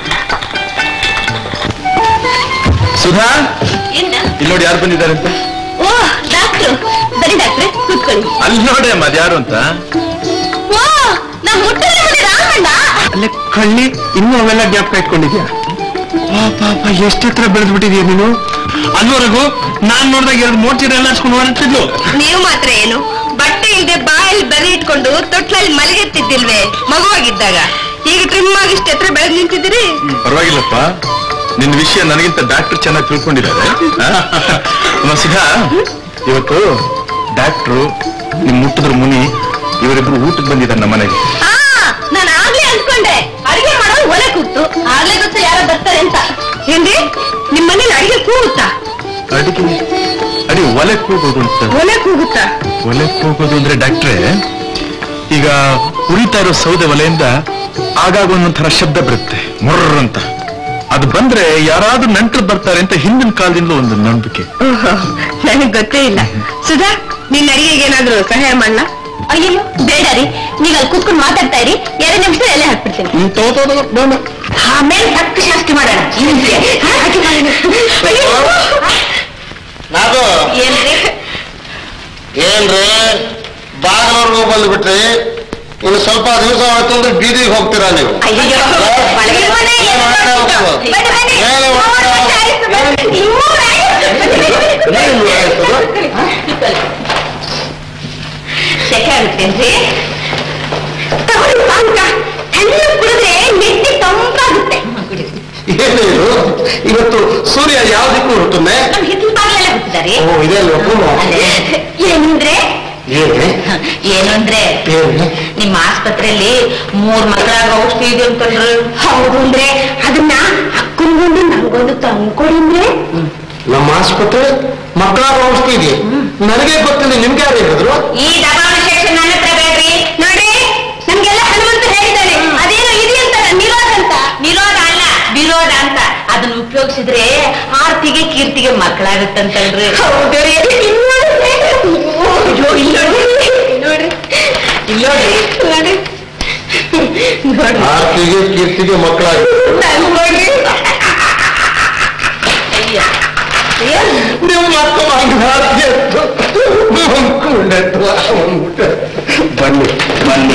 ಸುಧಾ ಏನ ಇಲ್ಲಿ ನೋಡಿ ಯಾರು ಬಂದಿದ್ದಾರೆ ಅಂತ ಓ ಡಾಕ್ಟ್ರು ಬನ್ನಿ ಡಾಕ್ಟ್ರೆ ಕೂತ್ಕೊಳ್ಳಿ ಅಲ್ಲಿ ನೋಡಿ ಅಮ್ಮ ಅದ್ಯಾರು ಅಂತ ಓ ನಮ್ಮ ಮುಟ್ಟಲ್ಲಿ ಮನೆ ರಾಮಣ್ಣ ಅಲ್ಲೇ ಕಳ್ಳಿ ಇನ್ನೂ ಅವೆಲ್ಲ ಜ್ಞಾಪಕ ಇಟ್ಕೊಂಡಿದ್ಯಾ ಪಾಪ ಎಷ್ಟು ಹತ್ರ ಬೆಳೆದ್ಬಿಟ್ಟಿದ್ಯಾ ನೀನು ಅಲ್ಲಿವರೆಗೂ ನಾನ್ ನೋಡಿದಾಗ ಎರಡು ಮೋಟಿರ್ ಎಲ್ಲ ಹಚ್ಕೊಂಡು ಹೊರಟಿದ್ಲು ನೀವು ಮಾತ್ರ ಏನು ಬಟ್ಟೆ ಇಲ್ಲದೆ ಬಾಯಲ್ಲಿ ಬರಿ ಇಟ್ಕೊಂಡು ತೊಟ್ಲಲ್ಲಿ ಮಲಗೆತ್ತಿದ್ದಿಲ್ವೇ ಮಗುವಾಗಿದ್ದಾಗ ಈಗ ಟ್ರಿಮ್ ಆಗಿ ಇಷ್ಟ ಹತ್ರ ಬೆಳೆದ್ ನಿಂತಿದ್ದೀರಿ ಪರವಾಗಿಲ್ಲಪ್ಪ ನಿನ್ ವಿಷಯ ನನಗಿಂತ ಡಾಕ್ಟರ್ ಚೆನ್ನಾಗಿ ತಿಳ್ಕೊಂಡಿದ್ದಾರೆ ಸುಧಾ ಇವತ್ತು ಡಾಕ್ಟ್ರು ನಿಮ್ ಮುಟ್ಟಿದ್ರ ಮುನಿ ಇವರಿಬ್ರು ಊಟಕ್ಕೆ ಬಂದಿದ್ದಾರೆ ನಮ್ಮ ಮನೆಗೆ ಆ ನಾನು ಆಗ್ಲೇ ಅನ್ಕೊಂಡೆ ಅಡಿಗೆ ಮಾಡೋದು ಒಲೆ ಕೂತು ಆಗ್ಲೇ ಗೊತ್ತ ಯಾರೋ ಬರ್ತಾರೆ ಅಂತ ಏನ್ರಿ ನಿಮ್ ಮನೇಲಿ ಅಡಿಗೆ ಕೂಗುತ್ತಾ ಅಡಿಗೆ ಅಡಿ ಒಲೆ ಕೂಗೋದು ಅಂತ ಒಲೆ ಕೂಗುತ್ತಾ ಒಲೆ ಕೂಗೋದು ಅಂದ್ರೆ ಡಾಕ್ಟ್ರೆ ಈಗ ಉರಿತಾ ಇರೋ ಸೌದೆ ಒಲೆಯಿಂದ ಆಗಾಗ ಒಂದೊಂಥರ ಶಬ್ದ ಬರುತ್ತೆ ಮೊರ್ರ ಅಂತ ಅದು ಬಂದ್ರೆ ಯಾರಾದ್ರೂ ನೆಂಟರು ಬರ್ತಾರೆ ಅಂತ ಹಿಂದಿನ ಕಾಲದಿಂದ ಒಂದು ನಂಬಿಕೆ ನನಗ್ ಗೊತ್ತೇ ಇಲ್ಲ ಸುಧಾ ನಿನ್ನ ಅಡಿಗೆಗೆ ಏನಾದ್ರು ಸಹಾಯ ಮಾಡ್ಲಾ ಅಯ್ಯೋ ಬೇಡ ರೀ ನೀವ್ ಅಲ್ಲಿ ಕೂತ್ಕೊಂಡು ಮಾತಾಡ್ತಾ ಇರಿ ಎರಡು ನಿಮಿಷ ಎಲೆ ಹಾಕ್ಬಿಡ್ತೀನಿ ಆಮೇಲೆ ಹತ್ತು ಶಾಸ್ತಿ ಮಾಡೋಣ ಹಾ, ಹಾಕಿ ಮಾಡೋಣ. ಅಯ್ಯೋ. ನಾದು ಏನ್ರಿ ಏನ್ರಿ ಬಾಗಿಲವ್ರಿಗೂ ಬಂದ್ಬಿಟ್ರಿ ಇನ್ನು ಸ್ವಲ್ಪ ದಿವಸ ಆಯ್ತು ಅಂದ್ರೆ ಬೀದಿಗೆ ಹೋಗ್ತೀರಾ ನೀವು ಅಯ್ಯೋ ಒಳಗೆ ಬನ್ನಿ. ಏನು ಮಾತಾಡ್ಬೇಕು? ಬನ್ನಿ, ಬನ್ನಿ. ಏನು ಮೂರು ಮಾತಾಡ್ಬೇಕು? ವರ್ಷ ಆಯ್ತು, ಬನ್ನಿ. ಮೂರು ಆಯ್ತು. ಏನು ಆಯ್ತು? ಸೆಕೆ ಆಗುತ್ತೇನ್ರಿ ತಗೊಳ್ಳಿ ಪಾನಕ ತಣ್ಣ ಕುಡಿದ್ರೆ ನೆಟ್ಟಿ ತಂಪಾಗುತ್ತೆ ಏನು ಇದು ಇವತ್ತು ಸೂರ್ಯ ಯಾವ ದಿಕ್ಕು ಹುಟ್ಟುತ್ತೆ ನಮ್ ಹಿತ್ತಲ ಬಾಗಿಲೆಲ್ಲ ಬಿಟ್ಟಿದ್ದಾರೆ ಓ ಇದೇ ಅಲ್ವಾ ಪೂರ್ವ? ಏನಂದ್ರೆ ಏನು ಏನು ಅಂದ್ರೆ ಏನು ನಿಮ್ಮ ಆಸ್ಪತ್ರೆಯಲ್ಲಿ ಮೂರ್ ಮಕ್ಕಳಾಗ ಔಷಧಿ ಇದೆ ಅಂತಂದ್ರೆ ಹೌದು ಅಂದ್ರೆ ಅದನ್ನ ಅಕ್ಕನಿಗೊಂದು ನಂಗೊಂದು ತಂದ್ಕೊಡಿ ಅಂದ್ರೆ ನಮ್ಮ ಆಸ್ಪತ್ರೆ ಮಕ್ಕಳ ಔಷಧಿ ಇದೆ ನನಗೆ ಗೊತ್ತಿಲ್ಲ ನಿಮ್ಗೆ ಯಾರು ಹೇಳಿದ್ರು ಈ ದಬಾವಣೆ ಸೆಕ್ಷನ್ ನನ್ನ ಹತ್ರ ಬೇಡ್ರಿ ನೋಡಿ ನಮ್ಗೆಲ್ಲ ಹನುಮಂತ ಹೇಳಿದ್ದಾನೆ ಅದೇನೋ ಇದೆಯಂತ ನಿರೋಧ ಅಂತ ನಿರೋಧ ಅಲ್ಲ ವಿರೋಧ ಅಂತ ಅದನ್ನ ಉಪಯೋಗಿಸಿದ್ರೆ ಆರ್ತಿಗೆ ಕೀರ್ತಿಗೆ ಮಕ್ಕಳಾಗುತ್ತಂತಲ್ರಿ ನೋಡ್ರಿ ನೋಡ್ರಿ ನೋಡಿ ನೋಡಿ ಆರ್ತಿಗೆ ಕೀರ್ತಿಗೆ ಮಕ್ಕಳಾಗಿ ನೋಡ್ರಿ ಅಯ್ಯ ನೀವು ಮತ್ತೆ ಆರ್ತಿ ಅಂದ್ಕೊಂಡೆತ್ತು ಅಂದ್ಬಿಟ್ಟೆ. ಬನ್ನಿ ಬನ್ನಿ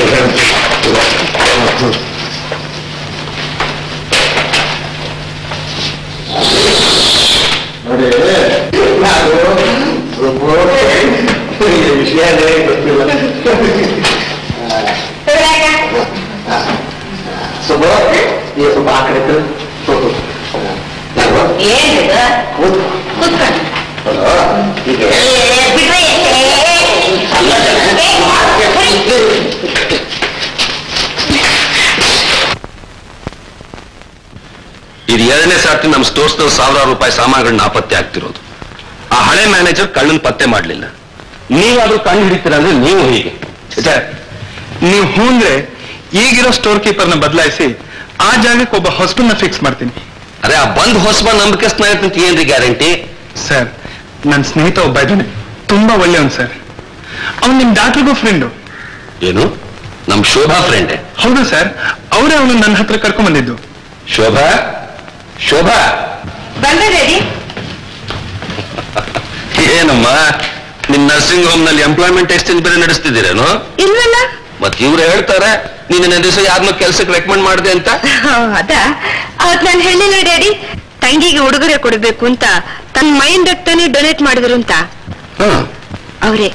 ನೋಡಿ ನಾನು ಒಬ್ಬ ಈ ವಿಷಯನೇ ಗೊತ್ತಿಲ್ಲ ಸುಬ್ಬ ಈ ಸ್ವಲ್ಪ ಆ ಕಡೆ ತಿರು. ನಾನು ಏನಿದು ಕೂತ್- ಕೂತ್ಕೊಂಡು ಅಲ್ವಾ? ಈಗ ಬಿಡ್ರಿ ಇದು ಎರಡನೇ ಸಾರ್ತಿ ನಮ್ಮ ಸ್ಟೋರ್ಸ್ನಲ್ಲಿ ಸಾವಿರಾರು ರೂಪಾಯಿ ಸಾಮಾನುಗಳನ್ನ ನಾಪತ್ತೆ ಆಗ್ತಿರೋದು ಆ ಹಳೆ ಮ್ಯಾನೇಜರ್ ಕಳ್ಳನ್ ಪತ್ತೆ ಮಾಡಲಿಲ್ಲ ನೀವಾದ್ರೂ ಕಣ್ಣು ಹಿಡಿತೀರ ಅಂದ್ರೆ ನೀವು ಹೀಗೆ ಸರ್ ನೀವು ಹ್ಞೂ ಅಂದ್ರೆ ಈಗಿರೋ ಸ್ಟೋರ್ ಕೀಪರ್ನ ಬದಲಾಯಿಸಿ ಆ ಜಾಗಕ್ಕೆ ಒಬ್ಬ ಹೊಸಬನ್ನ ಫಿಕ್ಸ್ ಮಾಡ್ತೀನಿ ಅದೇ ಆ ಬಂದ್ ಹೊಸಬ ನಂಬಿಕೆ ಸ್ನೇಹಿತ ಅಂತ ಏನ್ರಿ ಗ್ಯಾರಂಟಿ ಸರ್ ನನ್ನ ಸ್ನೇಹಿತ ಒಬ್ಬ ಇದ್ದಾನೆ ತುಂಬಾ ಒಳ್ಳೆಯವನು ಸರ್ ಅವ್ನು ನಿಮ್ ಡಾಕ್ಟರ್ಗೂ ಫ್ರೆಂಡು ಏನು ನಮ್ ಶೋಭಾ ಫ್ರೆಂಡ್ ಹೌದು ಸರ್ ಅವರೇ ಅವನು ನನ್ನ ಹತ್ರ ಕರ್ಕೊಂಡ್ ಬಂದಿದ್ದು ಶೋಭಾ ಶೋಭಾ ಬಂದೆ ರೆಡಿ ಏನಮ್ಮ ನಿಮ್ ನರ್ಸಿಂಗ್ ಹೋಮ್ ನಲ್ಲಿ ಎಂಪ್ಲಾಯ್ಮೆಂಟ್ ಎಕ್ಸ್ಚೇಂಜ್ ಬೇರೆ ನಡೆಸ್ತಿದ್ದೀರೇನು ಇಲ್ವಲ್ಲ ಮತ್ ಇವ್ರು ಹೇಳ್ತಾರೆ ನೀನು ದಿವಸ ಯಾರನ್ನೋ ಕೆಲ್ಸಕ್ಕೆ ರೆಕಮೆಂಡ್ ಮಾಡಿದೆ ಅಂತ ಅದ ಅವತ್ ನಾನು ಹೇಳಿಲ್ಲ ಡ್ಯಾಡಿ ತಂಗಿಗೆ ಉಡುಗೊರೆ ಕೊಡ್ಬೇಕು ಅಂತ ತನ್ನ ಮೈಂಡ್ ಡಾಕ್ಟರ್ನೇ ಡೊನೇಟ್ ಮಾಡಿದ್ರು ಅಂತ ಅವರೇ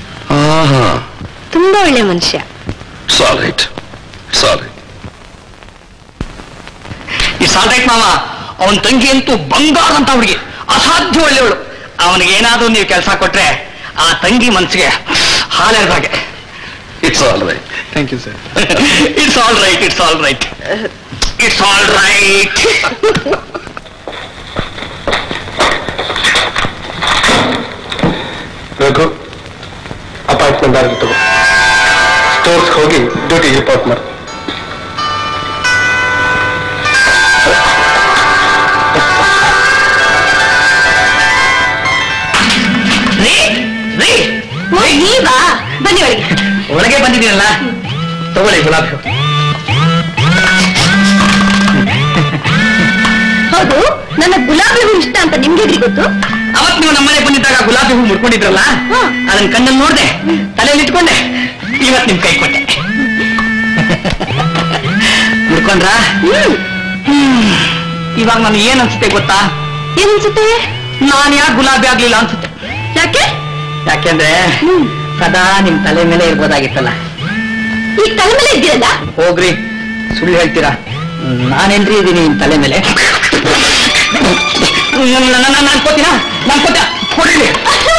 ತುಂಬಾ ಒಳ್ಳೆ ಮನುಷ್ಯ ಸಾಲ್ ರೈಟ್ ಸಾಲ್ ರೈಟ್ ಈ ಸಾಲ್ರೈಟ್ ಮಾವ ಅವನ ತಂಗಿ ಅಂತೂ ಬಂಗಾರ ಅಂತ ಹುಡುಗಿ ಅಸಾಧ್ಯ ಒಳ್ಳೆಯವಳು ಅವನಿಗೆ ಏನಾದ್ರೂ ನೀವು ಕೆಲಸ ಕೊಟ್ರೆ ಆ ತಂಗಿ ಮನಸ್ಸಿಗೆ ಹಾಲೆರ್ದಾಗೆ it's all right thank you sir it's all right it's all right it's all right Raghu appointment ಆಗಿ ತಗೋ ಸ್ಟೋರ್ಸ್ ಹೋಗಿ ಡ್ಯೂಟಿ ರಿಪೋರ್ಟ್ ಮಾಡಿ ರೀ ರೀ ನೀವಾ ಬನ್ನಿ ಒಳಗೆ ಒಳಗೆ ಬಂದಿದ್ದೀರಲ್ಲ ತಗೊಳ್ಳಿ ಗುಲಾಬಿ ಹೂ. ಹೌದು ನನ್ನ ಗುಲಾಬಿ ಹೂ ಇಷ್ಟ ಅಂತ ನಿಮ್ಗೆ ಹೇಗೆ ಗೊತ್ತು ಅವತ್ ನೀವು ನಮ್ಮನೆ ಬಂದಿದ್ದಾಗ ಗುಲಾಬಿ ಹೂ ಮುಡ್ಕೊಂಡಿದ್ರಲ್ಲ ಹಾ. ಅದನ್ನ ಕಣ್ಣಲ್ಲಿ ನೋಡ್ದೆ ತಲೆಯಲ್ಲಿ ಇಟ್ಕೊಂಡೆ ಇವತ್ ನಿಮ್ ಕೈ ಕೊಟ್ಟೆ ಮುಡ್ಕೊಳ್ಳಿ ತಿಳ್ಕೊಂಡ್ರ ಇವಾಗ ನಾನು ಏನ್ ಅನ್ಸುತ್ತೆ ಗೊತ್ತಾ ಏನ್ ಅನ್ಸುತ್ತೆ ನಾನು ಯಾಕೆ ಗುಲಾಬಿ ಆಗ್ಲಿಲ್ಲ ಅನ್ಸುತ್ತೆ ಯಾಕೆ ಯಾಕೆಂದ್ರೆ ಸದಾ ನಿಮ್ ತಲೆ ಮೇಲೆ ಇರ್ಬೋದಾಗಿತ್ತಲ್ಲ ಈಗ ತಲೆ ಮೇಲೆ ಇದ್ದೀರಲ್ಲ ಹೋಗ್ರಿ ಸುಳ್ಳು ಹೇಳ್ತೀರಾ ನಾನೇನ್ರಿ ಇದೀನಿ ನಿಮ್ ತಲೆ ಮೇಲೆ ನಾನು ಅನ್ಕೋತೀನ ಅನ್ಕೋತ ಕೊಡ್ರಿ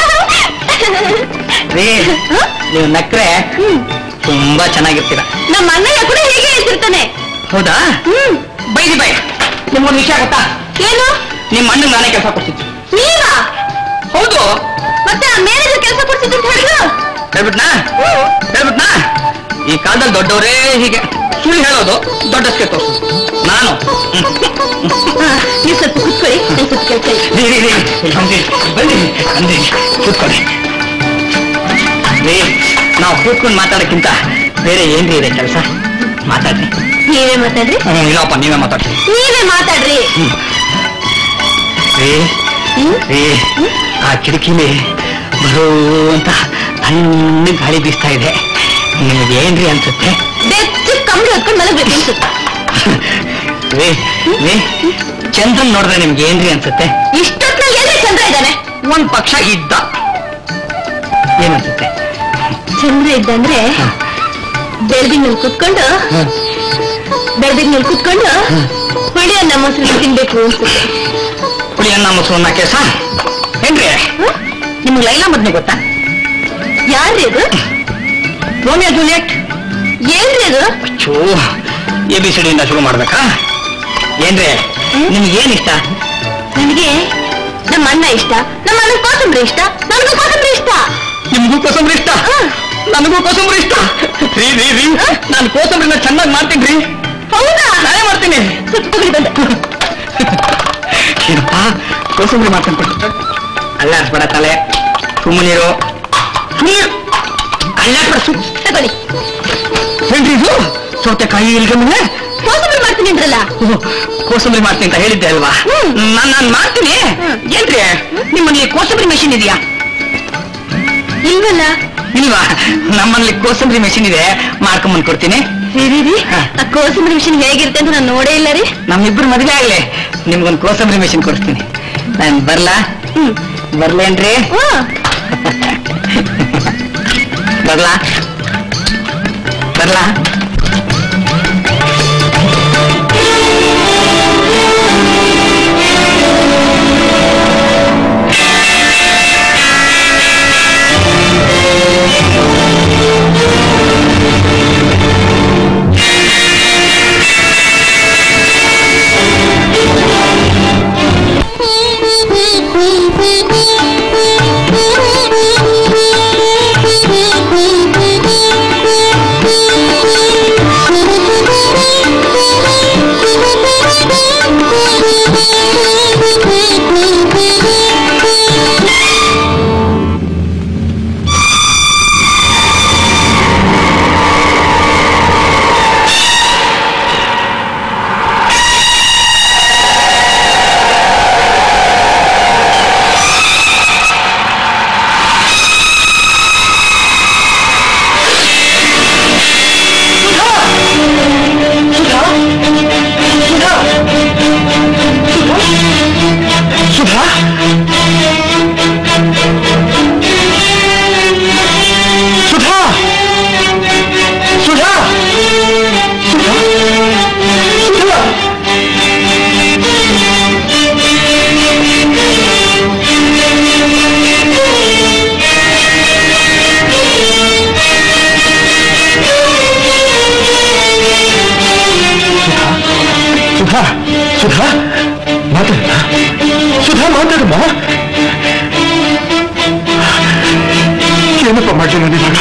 ರೀ ನೀವು ನಕ್ರೆ ತುಂಬಾ ಚೆನ್ನಾಗಿರ್ತೀರ ನಮ್ಮ ಅಣ್ಣಯ್ಯ ಕೂಡ ಹೇಗೆ ಹೇಳ್ತಿರ್ತಾನೆ ಹೌದಾ ಹ್ಮ್ ಬೈದಿ ಬೈ ನಿಮ್ಗೊಂದು ವಿಷಯ ಗೊತ್ತಾ ಏನು ನಿಮ್ಮ ಅಣ್ಣಂಗೆ ನಾನೇ ಕೆಲಸ ಕೊಡ್ತಿದ್ದೆ ನೀವಾ ಹೌದು ಮತ್ತೆ ಆ ಮ್ಯಾನೇಜರ್ ಕೆಲಸ ಕೊಡ್ತಿದ್ದು ಅಂತ ಹೇಳಿದ್ರು ಹೇಳ್ಬಿಟ್ನಾ ಹೇಳ್ಬಿಟ್ನಾ ಈ ಕಾಲದಲ್ಲಿ ದೊಡ್ಡವರೇ ಹೀಗೆ ಸುಳ್ಳು ಹೇಳೋದು ದೊಡ್ಡಸ್ಕೆ ತೋರ್ಸೋದು ನಾನು ಹಾ, ನೀವು ಸ್ವಲ್ಪ ಕುತ್ಕೊಳ್ಳಿ ನಾನು ಸ್ವಲ್ಪ ಕೆಲಸ ಇದೆ ರೀ, ರೀ, ರೀ, ಇಲ್ಲಿ ಬಂದ್ರಿ, ಬನ್ನಿ ಅಂದ್ರಿ ಕೂತ್ಕೊಳ್ಳಿ ರೀ ನಾವು ಕೂತ್ಕೊಂಡು ಮಾತಾಡೋಕ್ಕಿಂತ ಬೇರೆ ಏನ್ರಿ ಇದೆ ಕೆಲಸ ಮಾತಾಡ್ರಿ ನೀವೇ ಮಾತಾಡ್ರಿ ಹ್ಮ್, ಇಲ್ಲಪ್ಪ ನೀವೇ ಮಾತಾಡ್ರಿ ನೀವೇ ಮಾತಾಡ್ರಿ ರೀ ಹ್ಮ್? ರೀ ಆ ಕಿಟಕಿಲಿ ಬರೋ ಅಂತ ತಣ್ಣಗೆ ಗಾಳಿ ಬೀಸ್ತಾ ಇದೆ ನಿಮಗೆ ಏನ್ರಿ ಅನ್ಸುತ್ತೆ ಬೆಚ್ಚ ಕಂಬಳಿ ಹೊತ್ಕೊಂಡು ಮಲಗ್ಬೇಕು ಅನ್ಸುತ್ತೆ ರೀ ರೀ ಚಂದ್ರನ್ ನೋಡಿದ್ರೆ ನಿಮ್ಗೆ ಏನ್ರಿ ಅನ್ಸುತ್ತೆ ಇಷ್ಟೊತ್ತಿನಲ್ಲಿ ಎಲ್ಲಿ ಚಂದ್ರ ಇದ್ದಾನೆ ಒಂದ್ ಪಕ್ಷ ಇದ್ದ ಏನನ್ಸುತ್ತೆ ಚಂದ್ರ ಇದ್ದಂದ್ರೆ ಬೆಳದಿಂಗ್ನಲ್ಲಿ ಕುತ್ಕೊಂಡು ಬೆಳದಿಂಗ್ನಲ್ಲಿ ಕುತ್ಕೊಂಡು ಹೊಳಿ ಅನ್ನ ಮೊಸರು ತಿನ್ಬೇಕು ಅನ್ಸುತ್ತೆ ಹುಳಿ ಅನ್ನ ಮೊಸರನ್ನ ಕೇಸ ಏನ್ರಿ ನಿಮ್ಗೆ ಲೈಲಾ ಮದ್ನೆ ಗೊತ್ತಾ ಯಾರ್ರಿ ಅದು ರೋಮಿಯೋ ಜೂಲಿಯಟ್ ಏನ್ರಿ ಅದು ಚೋ ಎ ಬಿ ಸಿ ಡಿಯಿಂದ ಶುರು ಮಾಡ್ಬೇಕಾ ಏನ್ರಿ ನಿಮ್ಗೆ ಏನ್ ಇಷ್ಟ ನನಗೆ ನಮ್ಮ ಅಣ್ಣ ಇಷ್ಟ ನಮ್ಮ ಅಣ್ಣ ಕೋಸಂಬರಿ ಇಷ್ಟ ನನಗೂ ಕೋಸಂಬರಿ ಇಷ್ಟ ನಿಮ್ಗೂ ಕೋಸಂಬರಿ ಇಷ್ಟ ನನಗೂ ಕೋಸಂಬರಿ ಇಷ್ಟ ರೀ ರೀ ರೀ ನಾನು ಕೋಸಂಬರಿನ ಚೆನ್ನಾಗಿ ಮಾಡ್ತೀನಿ ರೀ ಹೌದಾ ನಾನೇ ಮಾಡ್ತೀನಿ ಸ್ವಲ್ಪ ಹೋಗ್ಲಿ ಬಂದೆ ಏನಪ್ಪ ಕೋಸಂಬರಿ ಮಾಡ್ತೀನಿ ಕೊಟ್ಟು ಅಲ್ಲಾಡ್ಸ್ಬೇಡ ತಲೆ ಸುಮ್ಮನಿರು ಸುಮ್ಮನೆ ಅಲ್ಲಾಡ್ಬೇಡ ಸುಮ್ ತಗೊಳ್ಳಿ ಏನ್ರಿ ಇದು ಸೌತೆಕಾಯಿ ಇಲ್ಗೆ ಮುಂದೆ ಕೋಸಂಬರಿ ಮಾಡ್ತೀನಿ ಅಂದ್ರಲ್ಲ ಕೋಸಂಬರಿ ಮಾಡ್ತೀನಿ ಅಂತ ಹೇಳಿದ್ದೆ ಅಲ್ವಾ ಹ್ಮ್. ನಾನು ನಾನು ಮಾಡ್ತೀನಿ ಹ್ಮ್. ಏನ್ರಿ ನಿಮ್ಮಲ್ಲಿ ಕೋಸಂಬರಿ ಮೆಷಿನ್ ಇದೆಯಾ ಇಲ್ವಲ್ಲ ಇಲ್ವಾ ನಮ್ಮಲ್ಲಿ ಕೋಸಂಬರಿ ಮೆಷಿನ್ ಇದೆ ಮಾಡ್ಕೊಂಬಂದ್ ಕೊಡ್ತೀನಿ ರೀ ರೀ ರೀ ಹಾ. ಆ ಕೋಸಂಬರಿ ಮಿಷನ್ ಹೇಗಿರುತ್ತೆ ಅಂತ ನಾನು ನೋಡೇ ಇಲ್ಲ ರೀ ನಮ್ಮಿಬ್ರು ಮದುವೆ ಆಗ್ಲಿ ನಿಮ್ಗೊಂದು ಕೋಸಂಬರಿ ಮೆಷಿನ್ ಕೊಡಿಸ್ತೀನಿ ನಾನು ಬರ್ಲಾ ಹ್ಮ್ ಬರ್ಲೇನ್ರಿ ಹ್ಮ್. ಬರ್ಲಾ ಬರ್ಲಾ ಸುಧಾ ಸುಧಾ ಸುಧಾ ಸುಧಾ ಸುಧಾ ಸುಧಾ ಸುಧಾ ಮಾತಾಡಮ್ಮ ಸುಧಾ ಮಾತಾಡಮ್ಮ ಏನಪ್ಪ ಮಾಡ್ಲಿ ನಾನು ಇವಾಗ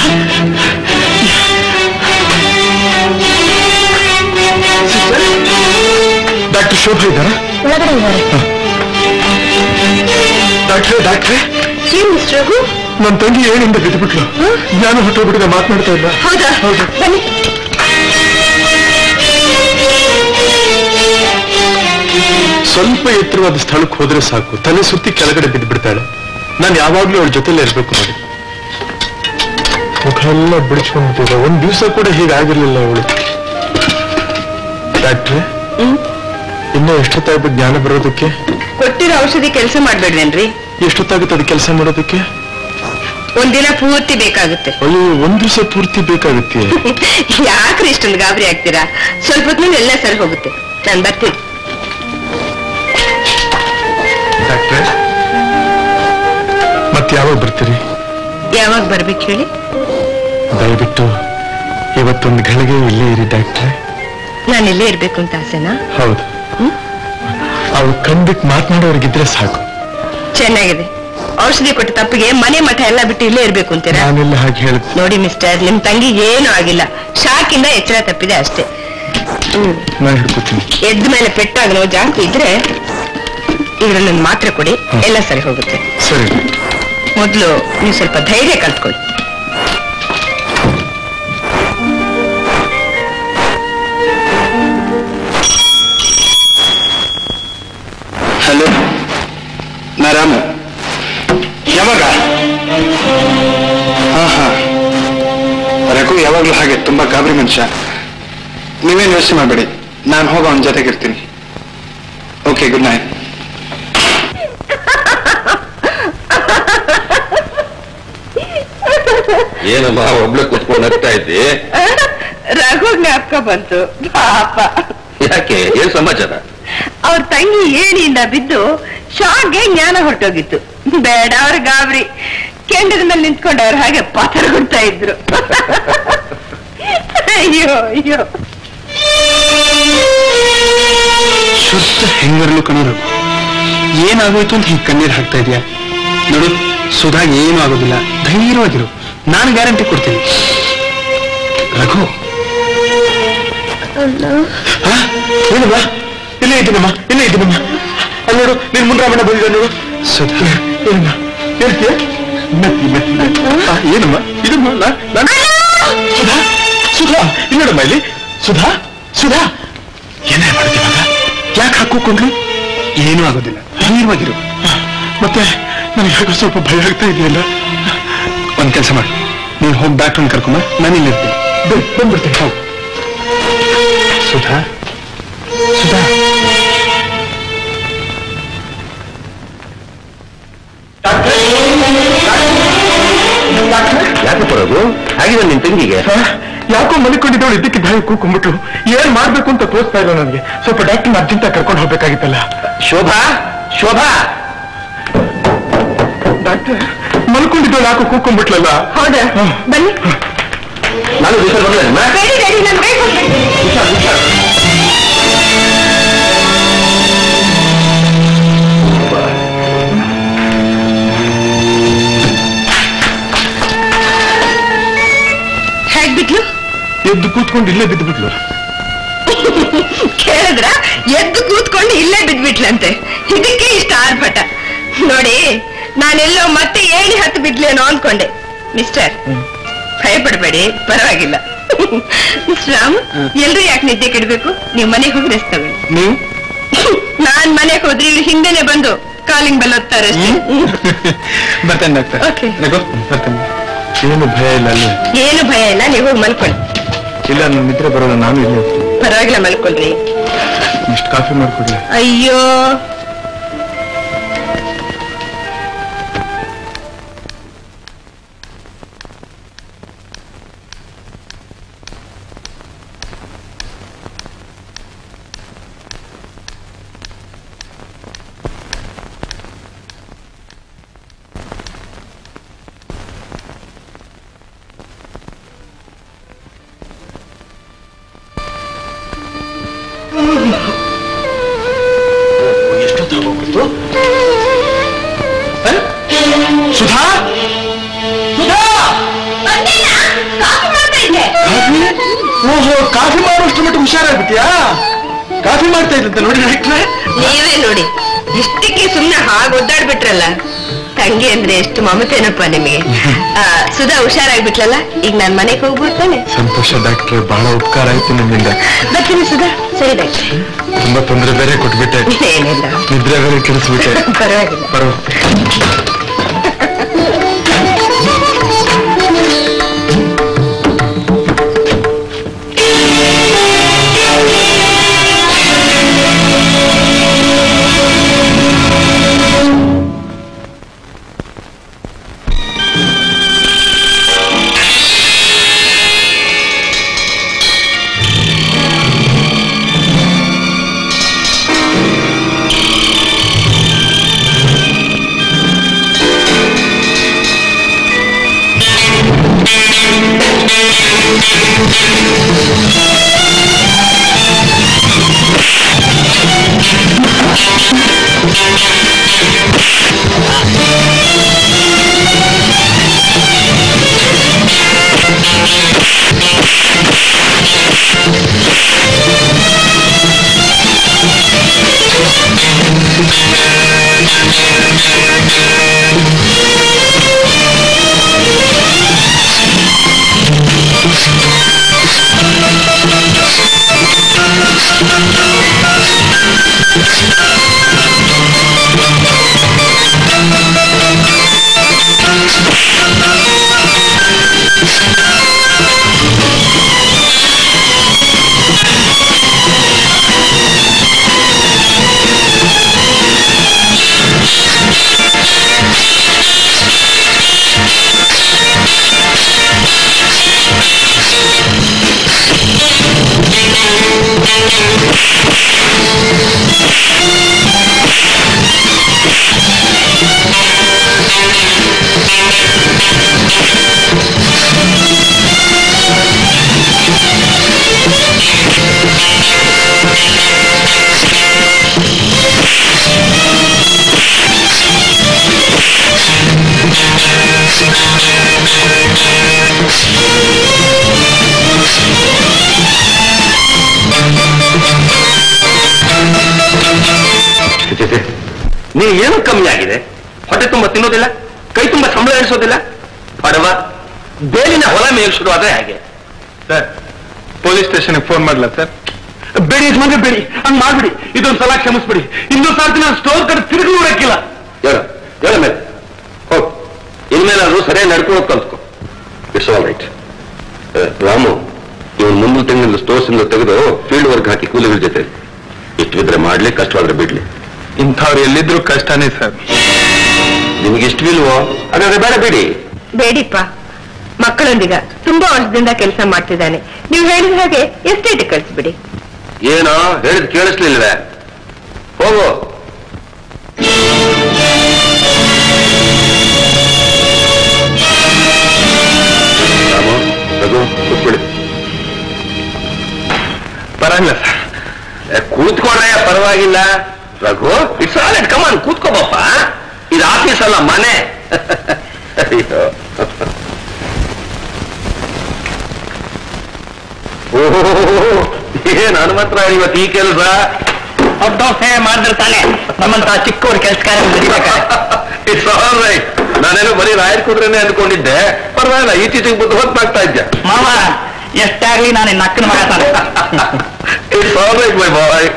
ಡಾಕ್ಟರ್ ಶೋಭಾ ಇದ್ದಾರಾ ಒಳಗಡೆ ಇದ್ದಾರೆ ಡಾಕ್ಟ್ರೇ ಡಾಕ್ಟ್ರೇ ಏನ್ ಮಿಸ್ಟರ್ ರಘು ನನ್ನ ತಂಗಿ ಏನಿಂದ ಬಿದ್ದುಬಿಟ್ಲು ನಾನು ಹೊಟ್ಟೋಗ್ಬಿಟ್ಟಿದೆ ಮಾತನಾಡ್ತಾ ಇಲ್ಲ ಹೌದಾ ಹೌದು. ಬನ್ನಿ ಸ್ವಲ್ಪ ಎತ್ತರವಾದ ಸ್ಥಳಕ್ಕೆ ಹೋದ್ರೆ ಸಾಕು ತಲೆ ಸುತ್ತಿ ಕೆಳಗಡೆ ಬಿದ್ದು ಬಿಡ್ತಾಳೆ ನಾನು ಯಾವಾಗ್ಲೂ ಅವಳ ಜೊತೆಲೇ ಇರ್ಬೇಕು ನೋಡಿ ಮುಖ ಎಲ್ಲ ಬಿಡಿಸ್ಕೊಂಡ್ಬಿಟ್ಟಿದೆ ಒಂದ್ ದಿವಸ ಕೂಡ ಹೀಗಾಗಿರ್ಲಿಲ್ಲ ಅವಳು ಡಾಕ್ಟ್ರೆ ಇನ್ನು ಎಷ್ಟೊತ್ತಾಗುತ್ತೆ ಜ್ಞಾನ ಬರೋದಕ್ಕೆ ಕೊಟ್ಟಿರೋ ಔಷಧಿ ಕೆಲಸ ಮಾಡ್ಬೇಡ್ವೇನ್ರಿ ಎಷ್ಟೊತ್ತಾಗುತ್ತೆ ಅದು ಕೆಲಸ ಮಾಡೋದಕ್ಕೆ ಒಂದಿನ ಪೂರ್ತಿ ಬೇಕಾಗುತ್ತೆ ಅಯ್ಯೋ ಒಂದ್ ದಿವಸ ಪೂರ್ತಿ ಬೇಕಾಗುತ್ತೆ ಯಾಕ್ರಿ ಇಷ್ಟೊಂದು ಗಾಬರಿ ಆಗ್ತೀರಾ ಸ್ವಲ್ಪ ಹೊತ್ತಿನಲ್ಲಿ ಎಲ್ಲ ಸರಿ ಹೋಗುತ್ತೆ ನಾನ್ ಬರ್ತೀನಿ ಡಾಕ್ಟ್ರೆ ಮತ್ತೆ ಯಾವಾಗ ಬರ್ತೀರಿ ಯಾವಾಗ ಬರ್ಬೇಕು ಹೇಳಿ ದಯವಿಟ್ಟು ಇವತ್ತೊಂದು ಗಳಿಗೆ ಇಲ್ಲೇ ಇರಿ ಡಾಕ್ಟ್ರೆ ನಾನು ಇಲ್ಲೇ ಇರ್ಬೇಕು ಅಂತ ಆಸೆನಾ ಹೌದು ಅವ್ರು ಕಣ್ಬಿಟ್ಟು ಮಾತನಾಡೋರ್ಗಿದ್ರೆ ಸಾಕು ಚೆನ್ನಾಗಿದೆ ಔಷಧಿ ಕೊಟ್ಟ ತಪ್ಪಿಗೆ ಮನೆ ಮಠ ಎಲ್ಲ ಬಿಟ್ಟು ಇಲ್ಲೇ ಇರ್ಬೇಕು ಅಂತೀರಾ ನಾನೆಲ್ಲ ಹಾಗೆ ಹೇಳಿದೆ ನೋಡಿ ಮಿಸ್ಟರ್ ನಿಮ್ ತಂಗಿ ಏನೂ ಆಗಿಲ್ಲ ಶಾಕಿಂದ ಎಚ್ಚರ ತಪ್ಪಿದೆ ಅಷ್ಟೇ ಹ್ಮ್ ನಾನು ಹಿಡ್ಕೊತೀನಿ ಎದ್ದ ಮೇಲೆ ಪೆಟ್ಟಾಗ ನೋವು ಜಾಸ್ತಿ ಇದ್ರೆ ಇದ್ರಲ್ಲೊಂದು ಮಾತ್ರೆ ಕೊಡಿ ಎಲ್ಲ ಸರಿ ಹೋಗುತ್ತೆ ಸರಿ ಮೊದಲು ನೀವು ಸ್ವಲ್ಪ ಧೈರ್ಯ ಕಲ್ತ್ಕೊಳ್ಳಿ ಹಲೋ ನಾ ರಾಮು ಯಾವಾಗ ಹಾ ಹಾ ರಘು ಯಾವಾಗ್ಲೂ ಹಾಗೆ ತುಂಬಾ ಗಾಬರಿ ಮನುಷ್ಯ ನೀವೇನು ಯೋಚನೆ ಮಾಡಬೇಡಿ ನಾನು ಹೋಗ ಅವನ ಜೊತೆಗಿರ್ತೀನಿ ಓಕೆ ಗುಡ್ ನೈಟ್ ಏನಮ್ಮ ಒಬ್ಳೆ ಕುತ್ಕೊಂಡು ನಗ್ತಾ ಇದ್ದಿ ರಘು ಜ್ಞಾಪಕ ಬಂತು ಪಾಪ ಯಾಕೆ ಏನ್ ಸಮಾಚಾರ ಅವ್ರ ತಂಗಿ ಏಣಿಯಿಂದ ಬಿದ್ದು ಶಾಕ್ಗೆ ಜ್ಞಾನ ಹೊರಟೋಗಿತ್ತು ಬೇಡ ಅವ್ರ ಗಾಬರಿ ಕೆಂಡದ ಮೇಲೆ ನಿಂತ್ಕೊಂಡು ಅವ್ರು ಹಾಗೆ ಪಾತ್ರ ಕೊಡ್ತಾ ಇದ್ರು ಅಯ್ಯೋ ಅಯ್ಯೋ ಶುದ್ಧ ಹೆಂಗರ್ಲು ಕಣರು ಏನಾಗೋಯ್ತು ಅಂತ ಹಿಂಗೆ ಕಣ್ಣೀರು ಹಾಕ್ತಾ ಇದೆಯಾ ನೋಡು ಸುಧಾಗ್ ಏನೂ ಆಗೋದಿಲ್ಲ ಧೈರ್ಯವಾಗಿರು ನಾನು ಗ್ಯಾರಂಟಿ ಕೊಡ್ತೀನಿ ರಘು ಹಾ? ಏನಮ್ಮ ಇಲ್ಲೇ ಇದ್ದೀನಮ್ಮ ಇಲ್ಲೇ ಇದ್ದೀನಮ್ಮ ಅಲ್ಲಿ ನೋಡು ನಿನ್ ಮುಂಡ್ರಾಮಣ್ಣ ಬಂದಿದ್ದ ನೋಡು ಸುಧಾ ಏನಮ್ಮ ಹೇಳ್ತೀಯ ಮೆತ್ತಿ ಮೆತ್ತಿ ಮೆತ್ತಿ. ಆ, ಏನಮ್ಮ ಇದಮ್ಮ ನಾ- ನಾನು ಸುಧಾ ಸುಧಾ ಇಲ್ಲಿ ನೋಡಮ್ಮ ಇಲ್ಲಿ ಸುಧಾ ಸುಧಾ ಏನೇ ಮಾಡ್ತೀವಿ ಮಗ ಯಾಕೆ ಹಾಕೋಕೊಂಡ್ರು ಏನೂ ಆಗೋದಿಲ್ಲ ಧೈರ್ಯವಾಗಿರು ಮತ್ತೆ ನನಗೆ ಯಾಕೋ ಸ್ವಲ್ಪ ಭಯ ಆಗ್ತಾ ಇದೆಯಲ್ಲ ಒಂದ್ ಕೆಲಸ ಮಾಡಿ ನೀನು ಹೋಗಿ ಡಾಕ್ಟರ್ನ ಕರ್ಕೊಂಬ ನಾನು ಇಲ್ಲಿರ್ತೀನಿ ಬ- ಬಂದ್ಬಿಡ್ತೀನಿ ಹೋಗು ಸುಧಾ ಸುಧಾ ಯಾಕೆ ಬರೋದು ಆಗಿದೆ ನಿನ್ ತಂಗಿಗೆ ಆ, ಯಾಕೋ ಮಲಿಕೊಂಡಿದ್ದವಳು ಇದಕ್ಕೆ ಭಯ ಕೂಕೊಂಡ್ಬಿಟ್ಲು ಏನ್ ಮಾಡ್ಬೇಕು ಅಂತ ತೋರಿಸ್ತಾ ಇಲ್ಲ ನನಗೆ ಸ್ವಲ್ಪ ಡಾಕ್ಟರ್ ಅರ್ಜೆಂಟ್ ಕರ್ಕೊಂಡು ಹೋಗ್ಬೇಕಾಗಿತ್ತಲ್ಲ ಶೋಭಾ ಶೋಭಾ ಡಾಕ್ಟರ್ ಮಲ್ಕೊಂಡಿದ್ದವಳು ಯಾಕೋ ಕೂಕೊಂಡ್ಬಿಟ್ಲಲ್ಲ ಹೌದಾ ಬನ್ನಿ ನಾನು ದಿವಸ ಬಂದ್ರೆ ಬೇಡಿ ಬೇಡಿ ನಾನು ಬೇಗ ಹೋಗ್ಬೇಕು. ಹೇಗ್ ಬಿಟ್ಲು ಎದ್ದು ಕೂತ್ಕೊಂಡು ಇಲ್ಲೇ ಬಿದ್ದುಬಿಟ್ಲು ಕೇಳಿದ್ರ ಎದ್ದು ಕೂತ್ಕೊಂಡು ಇಲ್ಲೇ ಬಿದ್ಬಿಟ್ಲಂತೆ ಇದಕ್ಕೆ ಇಷ್ಟ ಆರ್ಭಟ ನೋಡಿ ನಾನೆಲ್ಲೋ ಮತ್ತೆ ಏಣಿ ಹತ್ತು ಬಿದ್ಲೇನೋ ಅನ್ಕೊಂಡೆ ಮಿಸ್ಟರ್ ಭಯಪಡಬೇಡಿ ಪರವಾಗಿಲ್ಲ ಮಿಸ್ಟರ್ ರಾಮ್ ಎಲ್ರು ಯಾಕೆ ನಿದ್ದೆ ಕೆಡಬೇಕು ನೀವು ಮನೆಗೆ ಹೋಗಿ ರೆಸ್ಟ್ ತಗೊಳ್ಳಿ ನೀವು ನಾನ್ ಮನೆಗೆ ಹೋದ್ರೆ ಇವ್ರು ಹಿಂದೆನೆ ಬಂದು ಕಾಲಿಂಗ್ ಬೆಲ್ ಒತ್ತಾರೆ ಅಷ್ಟೇ. ಬರ್ತೇನೆ ಡಾಕ್ಟರ್ Okay. ನಗೋ ಬರ್ತೇನೆ ಏನು ಭಯ ಇಲ್ಲ ಅಲ್ಲಿ ಏನು ಭಯ ಇಲ್ಲ ನೀವು ಹೋಗಿ ಮಲ್ಕೊಳ್ಳಿ ಇಲ್ಲ ನನ್ನ ನಿದ್ರೆ ಬರೋಲ್ಲ ನಾನು ಇಲ್ಲೇ ಇರ್ತೀನಿ ಪರವಾಗಿಲ್ಲ ಮಲ್ಕೊಳ್ರಿ ಇಷ್ಟು ಕಾಫಿ ಮಾಡ್ಕೊಡ್ಲಿ ಅಯ್ಯೋ ಎಷ್ಟೊತ್ತಾಗೋಗ್ಬಿಡ್ತು ಸುಧಾ ಸುಧಾ ಕಾಫಿ? ಓಹೋ ಕಾಫಿ ಮಾಡುವಷ್ಟು ಮಟ್ಟ ಹುಷಾರಾಗ್ಬಿಟ್ಟಿಯಾ ಕಾಫಿ ಮಾಡ್ತಾ ಇದ್ದಂತೆ ನೋಡಿ ಡಾಕ್ಟ್ರೆ ನೀವೇ ನೋಡಿ ಇಷ್ಟಕ್ಕೆ ಸುಮ್ನೆ ಹಾಗೆ ಒದ್ದಾಡ್ಬಿಟ್ರಲ್ಲ ತಂಗಿ ಅಂದ್ರೆ ಎಷ್ಟು ಮಮತೆನಪ್ಪ ನಿಮಗೆ ಆ, ಸುಧಾ ಹುಷಾರಾಗ್ಬಿಟ್ಲಲ್ಲ ಈಗ ನಾನ್ ಮನೆಗೆ ಹೋಗ್ಬಿಡ್ತಾನೆ ಸಂತೋಷ ಡಾಕ್ಟ್ರೆ ಬಹಳ ಉಪಕಾರ ಆಯ್ತು ನಿಮ್ಮಿಂದ ಬರ್ತೀನಿ ಸುಧಾ ಸರಿ ಡಾಕ್ಟ್ರೆ ತುಂಬಾ ತೊಂದರೆ ಬೇರೆ ಕೊಟ್ಬಿಟ್ಟೆ ಏನಿಲ್ಲ ನಿದ್ರೆ ಬೇರೆ ಕೆಡಿಸ್ಬಿಟ್ಟೆ ಪರವಾಗಿಲ್ಲ ಬರೋ ನೀನು ಏನು ಕಮ್ಮಿ ಆಗಿದೆ ಹೊಟ್ಟೆ ತುಂಬಾ ತಿನ್ನೋದಿಲ್ಲ ಕೈ ತುಂಬಾ ಸಂಬಳ ಎಣಿಸೋದಿಲ್ಲ ಬಡವ ಬೇಲಿನ ಹೊಲ ಮೇಲ್ ಶುರು ಆದ್ರೆ ಹಾಗೆ ಸರ್ ಪೊಲೀಸ್ ಸ್ಟೇಷನ್ಗೆ ಫೋನ್ ಮಾಡ್ಲಾ ಸರ್ ಬೇಡಿ ಯಜಮಾನ್ರೆ ಬೇಡಿ ಹಂಗ್ ಮಾಡ್ಬಿಡಿ ಇದೊಂದ್ ಸಲ ಕ್ಷಮಿಸ್ಬಿಡಿ ಇನ್ನೊಂದ್ ಸರ್ತಿ ನಾನು ಸ್ಟೋರ್ ಕಡೆ ತಿರುಗಿ ನೋಡಕ್ಕಿಲ್ಲ ಹೇಳು ಹೇಳ ಮೇಲೆ ಹೋಗ್ ಇನ್ಮೇಲಾದ್ರೂ ಸರಿಯಾಗಿ ನಡ್ಕೊಂಡು ಕಲ್ತ್ಕೊ ಇಟ್ಸ್ ಆಲ್ ರೈಟ್ ರಾಮು ಇವನ್ ಮುಂದಿನ ತಿಂಗಳಿಂದ ಸ್ಟೋರ್ಸ್ ಇಂದ ತೆಗೆದು ಫೀಲ್ಡ್ ವರ್ಕ್ ಹಾಕಿ ಕೂಲಿಗಳ ಜೊತೆ ಇಷ್ಟು ಬಿದ್ರೆ ಮಾಡ್ಲಿ ಕಷ್ಟವಾದ್ರೆ ಬಿಡ್ಲಿ ಇಂಥವ್ರು ಎಲ್ಲಿದ್ರು ಕಷ್ಟನೇ ಸರ್ ನಿಮ್ಗೆ ಇಷ್ಟವಿಲ್ವೋ ಹಾಗಾದ್ರೆ ಬೇಡ ಬಿಡಿ ಬೇಡಿಪ್ಪ ಮಕ್ಕಳೊಂದಿಗ ತುಂಬಾ ವರ್ಷದಿಂದ ಕೆಲಸ ಮಾಡ್ತಿದ್ದಾನೆ ನೀವು ಹೇಳಿದ ಹಾಗೆ ಎಸ್ಟೇಟ್ ಕಳಿಸ್ಬಿಡಿ ಏನೋ ಹೇಳಿದ್ ಕೇಳಿಸ್ಲಿಲ್ವೇ ಹೋಗು ರಾಮು ರಘು ಕೂತ್ಕೊಳ್ಳಿ ಪರವಾಗಿಲ್ಲ ಸರ್ ಏ, ಕೂತ್ಕೊಂಡ್ರೆ ಪರವಾಗಿಲ್ಲ Raghu it's all it come on ಕೂತ್ಕೋಬಪ್ಪ ಇದು ಆಫೀಸ್ ಅಲ್ಲ ಮನೆ ಅಯ್ಯೋ ಓಹೋ ಏನ್ ಹನುಮಂತರ ಇವತ್ತು ಈ ಕೆಲಸ ದೋಸೆ ಮಾಡಿರ್ತಾನೆ ನಮ್ಮಂತ ಚಿಕ್ಕವ್ರ ಕೆಲಸಕಾರ ಇಟ್ಸ್ ಆಲ್ ರೈಟ್ ನಾನೇನೋ ಬರೀ ರಾಯರ್ ಕುದ್ರೇನೆ ಅಂದ್ಕೊಂಡಿದ್ದೆ ಪರವಾಗಿಲ್ಲ ಈಚೀಚೆಗೆ ಬುದ್ಧ ಹೊತ್ತಾಗ್ತಾ ಇದ್ದೆ ಮಾವ ಎಷ್ಟಾಗ್ಲಿ ನಾನು ನಕ್ಕನ ಮಗ ತಾನೆ it's all right my boy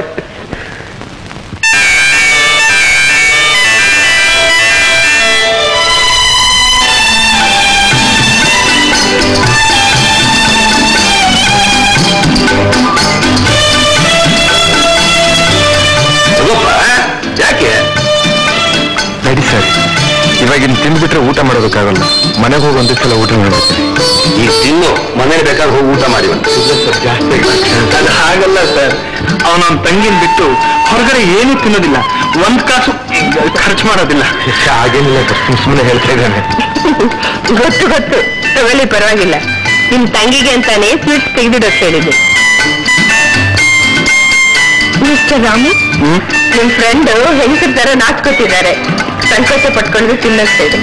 ಯಾಕೆ ನಡಿ ಸರ್ ಇವಾಗಿನ ತಿಂದ್ಬಿಟ್ರೆ ಊಟ ಮಾಡೋದಕ್ಕಾಗಲ್ಲ ಮನೆಗೆ ಹೋಗಿ ಒಂದೇ ಸಲ ಊಟ ಮಾಡ್ತೀನಿ ಈ ತಿನ್ನು ಮನೇಲಿ ಬೇಕಾದ್ರೆ ಹೋಗಿ ಊಟ ಮಾಡಿ ಜಾಸ್ತಿ ಅದು ಹಾಗಲ್ಲ ಸರ್ ಅವನ ತಂಗಿನ ಬಿಟ್ಟು ಹೊರಗಡೆ ಏನೂ ತಿನ್ನೋದಿಲ್ಲ ಒಂದ್ ಕಾಸು ಖರ್ಚು ಮಾಡೋದಿಲ್ಲ ಹಾಗೇನಿಲ್ಲ ಸರ್ ಸುಮ್ಮನೆ ಹೇಳ್ತಾ ಇದ್ದಾನೆ ಗೊತ್ತು ಗೊತ್ತು ತಗೊಳ್ಳಿ ಪರವಾಗಿಲ್ಲ ನಿಮ್ ತಂಗಿಗೆ ಅಂತಾನೆ ಸ್ವೀಟ್ಸ್ ತೆಗೆದಿಡೋಕ್ ಹೇಳಿದ್ದು ಮಿಸ್ಟರ್ ರಾಮು ನಿಮ್ ಫ್ರೆಂಡ್ ಹೆಂಗಸರ ತರ ನಾಚ್ಕೋತಿದ್ದಾರೆ ಸಂಕೋಚ ಪಟ್ಕೊಂಡು ತಿನ್ನೋಕ್ ಹೇಳಿ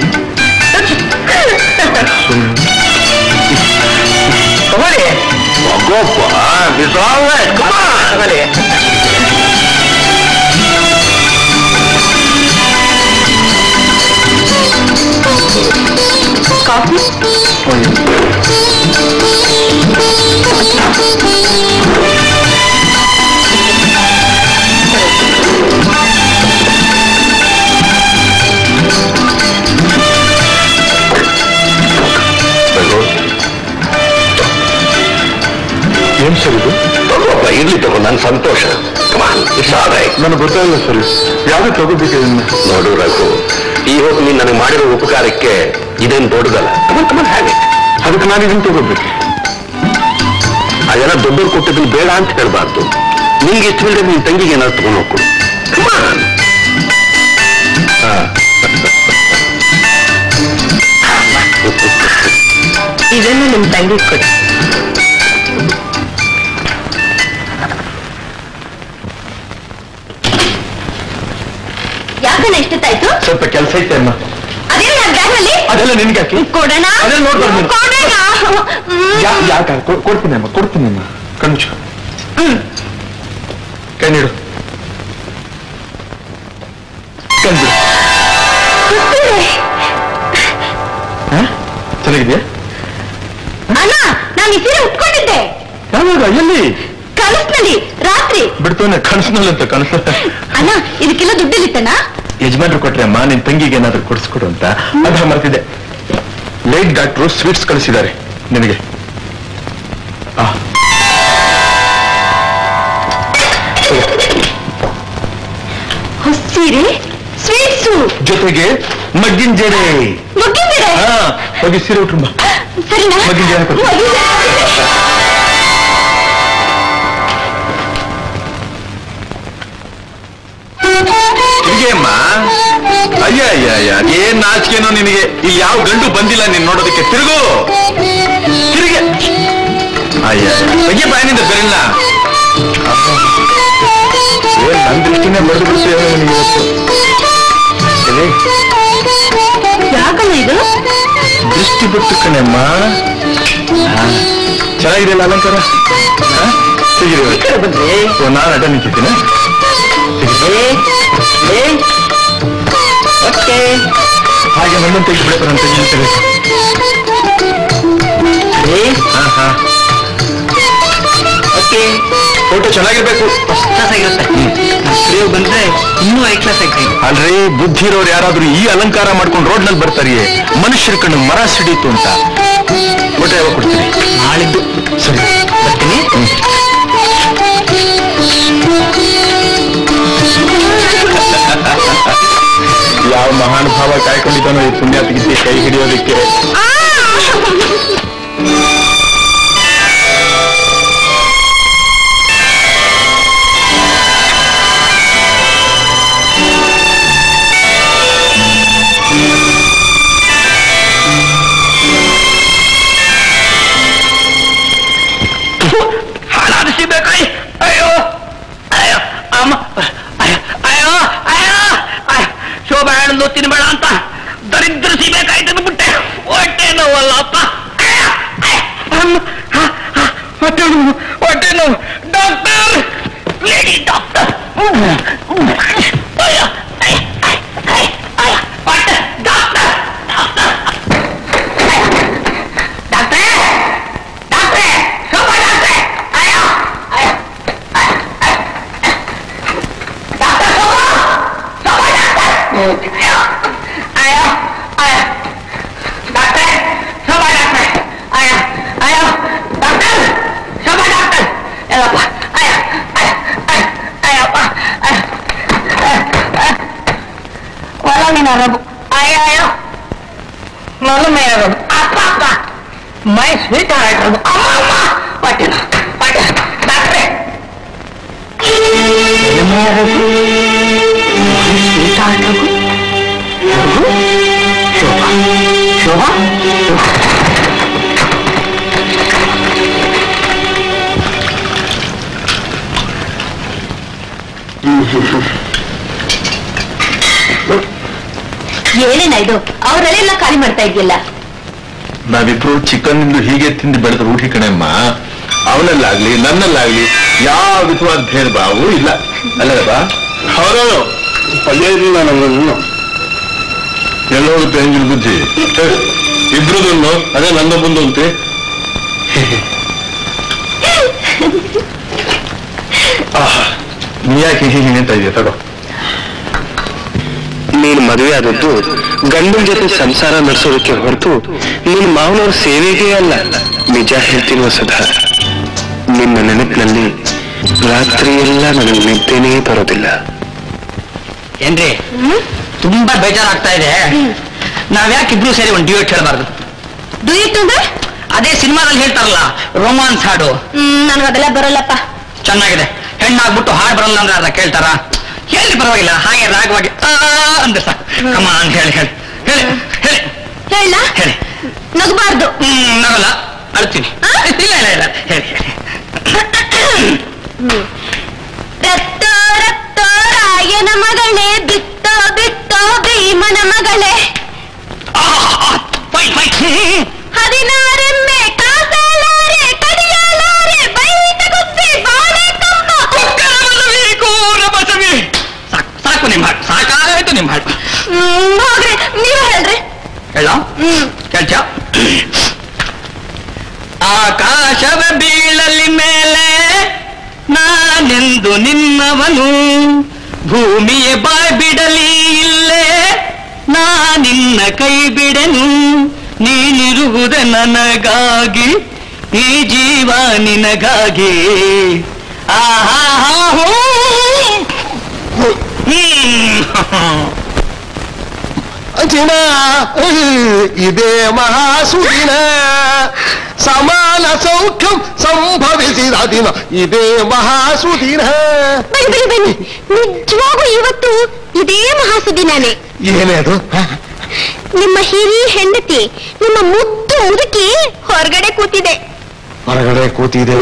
ತಗೊಳ್ಳಿ ಮಗೋಪ್ಪ ಇಟ್ಸ್ ಆಲ್ ರೈಟ್ ತಗೊಳ್ಳಿ ಕಾಫಿ ಏನ್ ಸರ್ ಇದು ತಗೋಪ್ಪ ಇರ್ಲಿ ತಗೋ ನನ್ ಸಂತೋಷ ಕಮಾನ್ ಇಟ್ಸ್ ಆಲ್ ರೈಟ್ ನನಗೆ ಗೊತ್ತಾಗಿಲ್ಲ ಸರ್ ಯಾವ್ದು ತಗೋಬೇಕು ಇದನ್ನ ನೋಡು ರಘು ಈ ಹೊತ್ತು ನೀನು ನನಗೆ ಮಾಡಿರೋ ಉಪಕಾರಕ್ಕೆ ಇದೇನು ದೊಡ್ಡದಲ್ಲ ಕಮಾನ್ ಕಮಾನ್ ಹಾಗೆ ಅದಕ್ಕೆ ನಾನು ಇದನ್ನ ತಗೋಬೇಕು ಅದೆಲ್ಲ ದೊಡ್ಡವ್ರು ಕೊಟ್ಟಿದ್ದು ಬೇಡ ಅಂತ ಹೇಳ್ಬಾರ್ದು ನಿಂಗೆ ಇಷ್ಟವಿಲ್ಲದೆ ನಿನ್ ತಂಗಿಗೆ ಏನಾದ್ರು ತಗೊಂಡು ಹೋಗ್ಕೊಡು ಕಮಾನ್ ಇದನ್ನು ನಿಮ್ ತಂಗಿ ಕೊಡಿ ಯಾಕಣ್ಣ ಇಷ್ಟೊತ್ತಾಯ್ತು ಸ್ವಲ್ಪ ಕೆಲಸ ಐತೆ ಅಮ್ಮ ಅದೇ ನನ್ನ ಬ್ಯಾಗ್ನಲ್ಲಿ ಅದೆಲ್ಲ ನಿನ್ಗೆ ಹಾಕಿ ಕೊಡೋಣ ಅದೆಲ್ಲ ನೋಡ್ಬಾರ್ದು ನೀನು. ಕೊಡೋಣ ಹ್ಮ್. ಯಾಕೆ ಕೊಡ್ತೀನಿ ಅಮ್ಮ ಕೊಡ್ತೀನಿ ಅಮ್ಮ ಕಣ್ಮುಚ್ಚು ಹ್ಮ್. ಕೈ ನೀಡು ಕಣ್ಬಿಡು ಗೊತ್ತಿದೆ. ಹಾ? ಚೆನ್ನಾಗಿದ್ಯಾ ಅಣ್ಣ ನಾನು ಈ ಸೀರೆ ಉಟ್ಕೊಂಡಿದ್ದೆ ಯಾವಾಗ ಎಲ್ಲಿ ಕನಸ್ನಲ್ಲಿ ರಾತ್ರಿ ಬಿಡ್ತಾನೆ ಕನಸಿನಲ್ಲಿ ಅಂತ ಕನಸು ಅಣ್ಣ ಇದಕ್ಕೆಲ್ಲ ದುಡ್ಡಿಲ್ಲಿತ್ತಣ್ಣ ಯಜಮಾನ್ರು ಕೊಟ್ರೆ ಅಮ್ಮ ನಿನ್ ತಂಗಿಗೆ ಏನಾದ್ರು ಕೊಡಿಸ್ಕೊಡು ಅಂತ ಅದ ಮರ್ತಿದೆ ಲೇಟ್ ಡಾಕ್ಟ್ರು ಸ್ವೀಟ್ಸ್ ಕಳಿಸಿದ್ದಾರೆ ನಿನಗೆ ಆ. ಹೊಸ ಸೀರೆ ಸ್ವೀಟ್ಸು ಜೊತೆಗೆ ಮಗ್ಗಿನ ಜಡೆ ಮುಗಿದಿದೆ ಹಾ ಹೋಗಿ ಸೀರೆ ಉಟ್ರು ಬಾ ಸರಿನಾ ಮಗ್ಗಿನ ಜಡೆ ಕೊಡು. ಮಗ್ಗಿನ ಜಡೆ. ಹೀಗೆ ಅಮ್ಮ ಅಯ್ಯ ಅಯ್ಯ ಅಯ್ಯ ಏನ್ ನಾಚಿಕೆನೋ ನಿನಗೆ ಇಲ್ಲಿ ಯಾವ ಗಂಡು ಬಂದಿಲ್ಲ ನೀನ್ ನೋಡೋದಕ್ಕೆ ತಿರುಗು ತಿರುಗೆ ಅಯ್ಯ ಬಗ್ಗೆ ಬಾಯಿನಿಂದ ಬೆರಲ್ಲ ಏನ್ ನನ್ ದೃಷ್ಟಿನೇ ಬರೆದು ಬಿಟ್ಟು ನಿನಗೆ ಇವತ್ತು ಎಲೆ, ಯಾಕಣ್ಣ ಇದು ದೃಷ್ಟಿ ಬಿಟ್ಟು ಕಣಮ್ಮ ಹಾ, ಚೆನ್ನಾಗಿದೆಯಲ್ಲ ಅಲಂಕಾರ ಹಾ? ಹೇಗಿದೆ ಇವತ್ತು? ಓ ನಾನು ಅಡ್ಡ ನಿಂತಿದ್ದೀನಿ ಏ, ಏ, ಹಾಗೆ ನನ್ನನ್ನು ತೆಗೆದುಬಿಡಬಾರಂತ ಹೇಳ್ತೇವೆ ಹಾ ಹಾ ಓಕೆ ಫೋಟೋ ಚೆನ್ನಾಗಿರ್ಬೇಕು ಫಸ್ಟ್ ಕ್ಲಾಸ್ ಆಗಿರುತ್ತೆ ಸ್ಟುಡಿಯೋ ಬಂದ್ರೆ ಇನ್ನೂ ಐ ಕ್ಲಾಸ್ ಆಗ್ತೀನಿ ಅಲ್ರಿ ಬುದ್ಧಿ ಇರೋರು ಯಾರಾದ್ರೂ ಈ ಅಲಂಕಾರ ಮಾಡ್ಕೊಂಡು ರೋಡ್ ನಲ್ಲಿ ಬರ್ತಾರಿಯೇ ಮನುಷ್ಯರ ಕಣ್ಣು ಮರ ಸಿಡೀತು ಅಂತ ಫೋಟೋ ಯಾವಾಗ ಕೊಡ್ತೀರಿ ನಾಳಿದ್ದು ಸರಿ ಬರ್ತೀನಿ ಯಾವ ಮಹಾನ್ ಭಾವ ಕಾಯ್ಕೊಂಡಿದ್ದಾನೋ ಈ ಪುಣ್ಯಾತ್ಗಿದ್ದೆ ಕೈ ಹಿಡಿಯೋದಕ್ಕೆ ಹಾಳಾದ ಸಿಬೇಕಾಯಿ ಅಯ್ಯೋ ಅಯ್ಯೋ ಅಮ್ಮ ಅಯ್ಯೋ ಅಯ್ಯೋ ಅಯ್ಯೋ ಅಯ್ಯೋ ಶೋಭಾ ಹೇಳಿದ್ಲು ತಿನ್ಬೇಡ ಅಂತ ದರಿದ್ರ ಸಿಬೇಕಾಯಿ ತಂದ್ಬಿಟ್ಟೆ ಹೊಟ್ಟೆ ನೋವಲ್ಲಪ್ಪ ಅಯ್ಯೋ, ಅಯ್ಯೋ, ಅಮ್ಮ, ಹ, ಹ, ಹೊಟ್ಟೆ ನೋವು ಹೊಟ್ಟೆ ನೋವು ಡಾಕ್ಟರ್ ಲೇಡಿ ಡಾಕ್ಟರ್ ಅಯ್ಯೋ ಅಯ್ಯೋ, ಅಯ್ಯೋ, ಅಯ್ಯೋ, ಅಯ್ಯೋ, ಹೊಟ್ಟೆ ಡಾಕ್ಟರ್ ಡಾಕ್ಟರ್ ಡಾಕ್ಟ್ರೇ ಡಾಕ್ಟ್ರೇ ಶೋಭಾ ಡಾಕ್ಟ್ರೇ ಅಯ್ಯೋ ಅಯ್ಯೋ ಡಾಕ್ಟರ್ ಶೋಭಾ ಶೋಭಾ ಡಾಕ್ಟರ್ ಅಯ್ಯೋ ಅಯ್ಯೋ ಅಯ್ಯೋ ಡಾಕ್ಟ್ರೇ ಶೋಭಾ ಡಾಕ್ಟ್ರೇ ಅಯ್ಯೋ ಅಯ್ಯೋ ಡಾಕ್ಟರ್ ಶೋಭಾ ಡಾಕ್ಟರ್ ಹೇಳಪ್ಪ ಅಯ್ಯೋ ಅಯ್ಯೋ ಅಯ್ಯೋ ಅಯ್ಯಪ್ಪ ಒಳ ಮೀನ ರಬು ಅಯ್ಯೋ ಅಯ್ಯೋ ನಾನು ಮೇರ ರಬು ಅಪ್ಪ ಅಪ್ಪ ಮೈ ಸ್ವೀಟ್ ಆರ್ಟ್ ರಬು ಅಮ್ಮ ಅಮ್ಮ ಪಟ್ಟಿನ ಪಟ್ಟ ಡಾಕ್ಟ್ರೇ ಶೋಭಾ ಶೋಭಾ ಏನೇನ ಇದು ಅವರೆಲ್ಲ ಖಾಲಿ ಮಾಡ್ತಾ ಇದೆಯಲ್ಲ ನಾವಿಬ್ರು ಚಿಕನ್ ಇಂದು ಹೀಗೆ ತಿಂದು ಬೆಳೆದ ರೂಢಿ ಕಣಮ್ಮ ಅವನಲ್ಲಾಗ್ಲಿ ನನ್ನಲ್ಲಾಗ್ಲಿ ಯಾವ ವಿಧವಾದ ಭೇದ ಭಾವೂ ಇಲ್ಲ ಅಲ್ಲದಪ್ಪ ಹೌದೌದು ಪಲ್ಯ ನಮ್ಮನ್ನು ಎಲ್ಲೋಗುತ್ತೆ ಹೆಂಗಿನ ಬುದ್ಧಿ ಇಬ್ರದನ್ನು ಅದೇ ನನ್ನ ಬಂದು ಅಂತೆ ಆಹಾ, ನೀ ಯಾಕೆ ಹೀಗೆ ನಿಂತ ಇದೆಯಾ ತಗೋ ನೀನು ಮದುವೆ ಆದದ್ದು ಗಂಡನ ಜೊತೆ ಸಂಸಾರ ನಡೆಸೋದಕ್ಕೆ ಹೊರತು ನಿನ್ನ ಮಾವನವ್ರ ಸೇವೆಗೆ ಅಲ್ಲ ನಿಜ ಹೇಳ್ತೀನಿ ವಸುಧಾ ನಿನ್ನ ನೆನಪಿನಲ್ಲಿ ರಾತ್ರಿ ಎಲ್ಲ ನನಗೆ ನಿದ್ದೆನೇ ಬರೋದಿಲ್ಲ ಏನ್ರಿ ತುಂಬಾ ಬೇಜಾರಾಗ್ತಾ ಇದೆ ನಾವ್ಯಾಕೆ ಇಬ್ರು ಸೇರಿ ಒಂದು ಡ್ಯೂಯೆಟ್ ಹೇಳ್ಬಾರ್ದು ಡುಯಿಟ್ ಅಂದ್ರೆ ಅದೇ ಸಿನಿಮಾದಲ್ಲಿ ಹೇಳ್ತಾರಲ್ಲ ರೊಮಾನ್ಸ್ ಹಾಡು ಹ್ಮ್ ನನ್ಗದೆಲ್ಲ ಬರಲ್ಲಪ್ಪ ಚೆನ್ನಾಗಿದೆ ಹೆಣ್ಣಾಗ್ಬಿಟ್ಟು ಹಾಡು ಬರಲ್ಲ ಅಂದ್ರೆ ಅರ್ಧ ಕೇಳ್ತಾರ ಹೇಳಿ ಪರವಾಗಿಲ್ಲ ಹಾಗೆ ರಾಗವಾಗಿ ಆ ಅಂದ್ರೆ ಸಾಕು ಕಮ ಅಂತ ಹೇಳಿ ಹೇಳಿ ಹೇಳಿ ಹೇಳಿ ಹೇಳ ಹೇಳಿ ನಗಬಾರ್ದು ಹ್ಮ್ ನಗಲ್ಲ ಅಳ್ತೀನಿ ಇಲ್ಲ ಇಲ್ಲ ಇಲ್ಲ ಹೇಳಿ ಹೇಳಿ ರತ್ತೋ ರತ್ತೋ ರಾಯನ ಮಗಳೇ ಬಿತ್ತೋ ಬಿತ್ತೋ ಭೀಮನ ಮಗಳೇ ಫೈನ್ ಫೈನ್ ಹದಿನಾರೆಮ್ಮೆ ಕಾಸಲಾರೆ ಕಡಿಯಾಲಾರೆ ಬೈತ ಗುಬ್ಬಿ ಬಾಳೆ ಕಂಬ ಸಾಕು ಸಾಕು ನಿಮ್ಮ ಹಾಡು ಸಾಕಾಯ್ತು ನಿಮ್ಮ ಹಾಡು ಹ್ಮ್, ಹೋಗ್ರಿ ನೀವ್ ಹೇಳ್ರಿ ಹೇಳ ಹ್ಮ್ ಕೇಳ್ತ ಆಕಾಶವ ಬೀಳಲಿ ಮೇಲೆ ನಾನೆಂದು ನಿನ್ನವನು ಭೂಮಿಯ ಬಾಯ್ ಬಿಡಲಿ ಇಲ್ಲೇ ನಾನಿನ್ನ ಕೈ ಬಿಡೆನು ನೀನಿರುವುದ ನನಗಾಗಿ ಈ ಜೀವ ನಿನಗಾಗಿ ಆಹಾ ಹ್ಮ್ ದಿನ ಇದೇ ಮಹಾಸುದಿನ ಸಮಾನ ಸೌಖ್ಯಂ ಸಂಭವಿಸಿದ ದಿನ ಇದೇ ಮಹಾಸುದಿನ ಬನ್ನಿ ಬನ್ನಿ ಬನ್ನಿ ನಿಜವಾಗೂ ಇವತ್ತು ಇದೇ ಮಹಾಸುದಿನಾನೆ ಏನೇ ಅದು ನಿಮ್ಮ ಹಿರಿ ಹೆಂಡತಿ ನಿಮ್ಮ ಮುದ್ದು ಮುದುಕಿ ಹೊರಗಡೆ ಕೂತಿದೆ ಹೊರಗಡೆ ಕೂತಿದೆ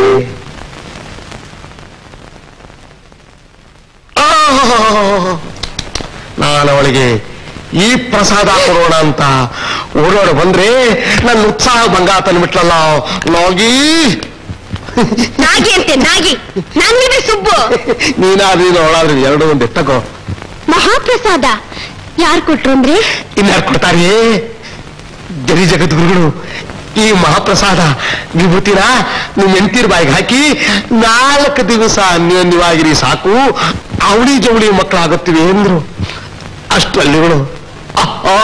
ನಾನು ಅವಳಿಗೆ ಈ ಪ್ರಸಾದ ಕೊಡೋಣ ಅಂತ ಓಡೋಡ ಬಂದ್ರೆ ನನ್ನ ಉತ್ಸಾಹ ಭಂಗ ತಂದ್ಬಿಟ್ಲಲ್ಲ ನೋಗಿ ನಾಗಿ ಅಂತೆ ನಾಗಿ ನನ್ನಿದೆ ಸುಬ್ಬು ನೀನಾದ್ರೂ ಅವಳಾದ್ರೂ ಎರಡು ಒಂದೇ ತಗೋ ಮಹಾಪ್ರಸಾದ ಯಾರು ಕೊಟ್ರು ಅಂದ್ರೆ ಇನ್ಯಾರು ಕೊಡ್ತಾರೆ ಜರಿ ಜಗದ್ಗುರುಗಳು ಈ ಮಹಾಪ್ರಸಾದ ವಿಭೂತಿನ ನಿಮ್ ಹೆಂಡತಿರ್ ಬಾಯಿಗೆ ಹಾಕಿ ನಾಲ್ಕು ದಿವಸ ಅನ್ಯೋನ್ಯವಾಗಿರಿ ಸಾಕು ಅವಳಿ ಜವಳಿ ಮಕ್ಕಳಾಗುತ್ತಿವೆ ಎಂದ್ರು ಅಷ್ಟರಲ್ಲಿಗಳು ಅಹಾ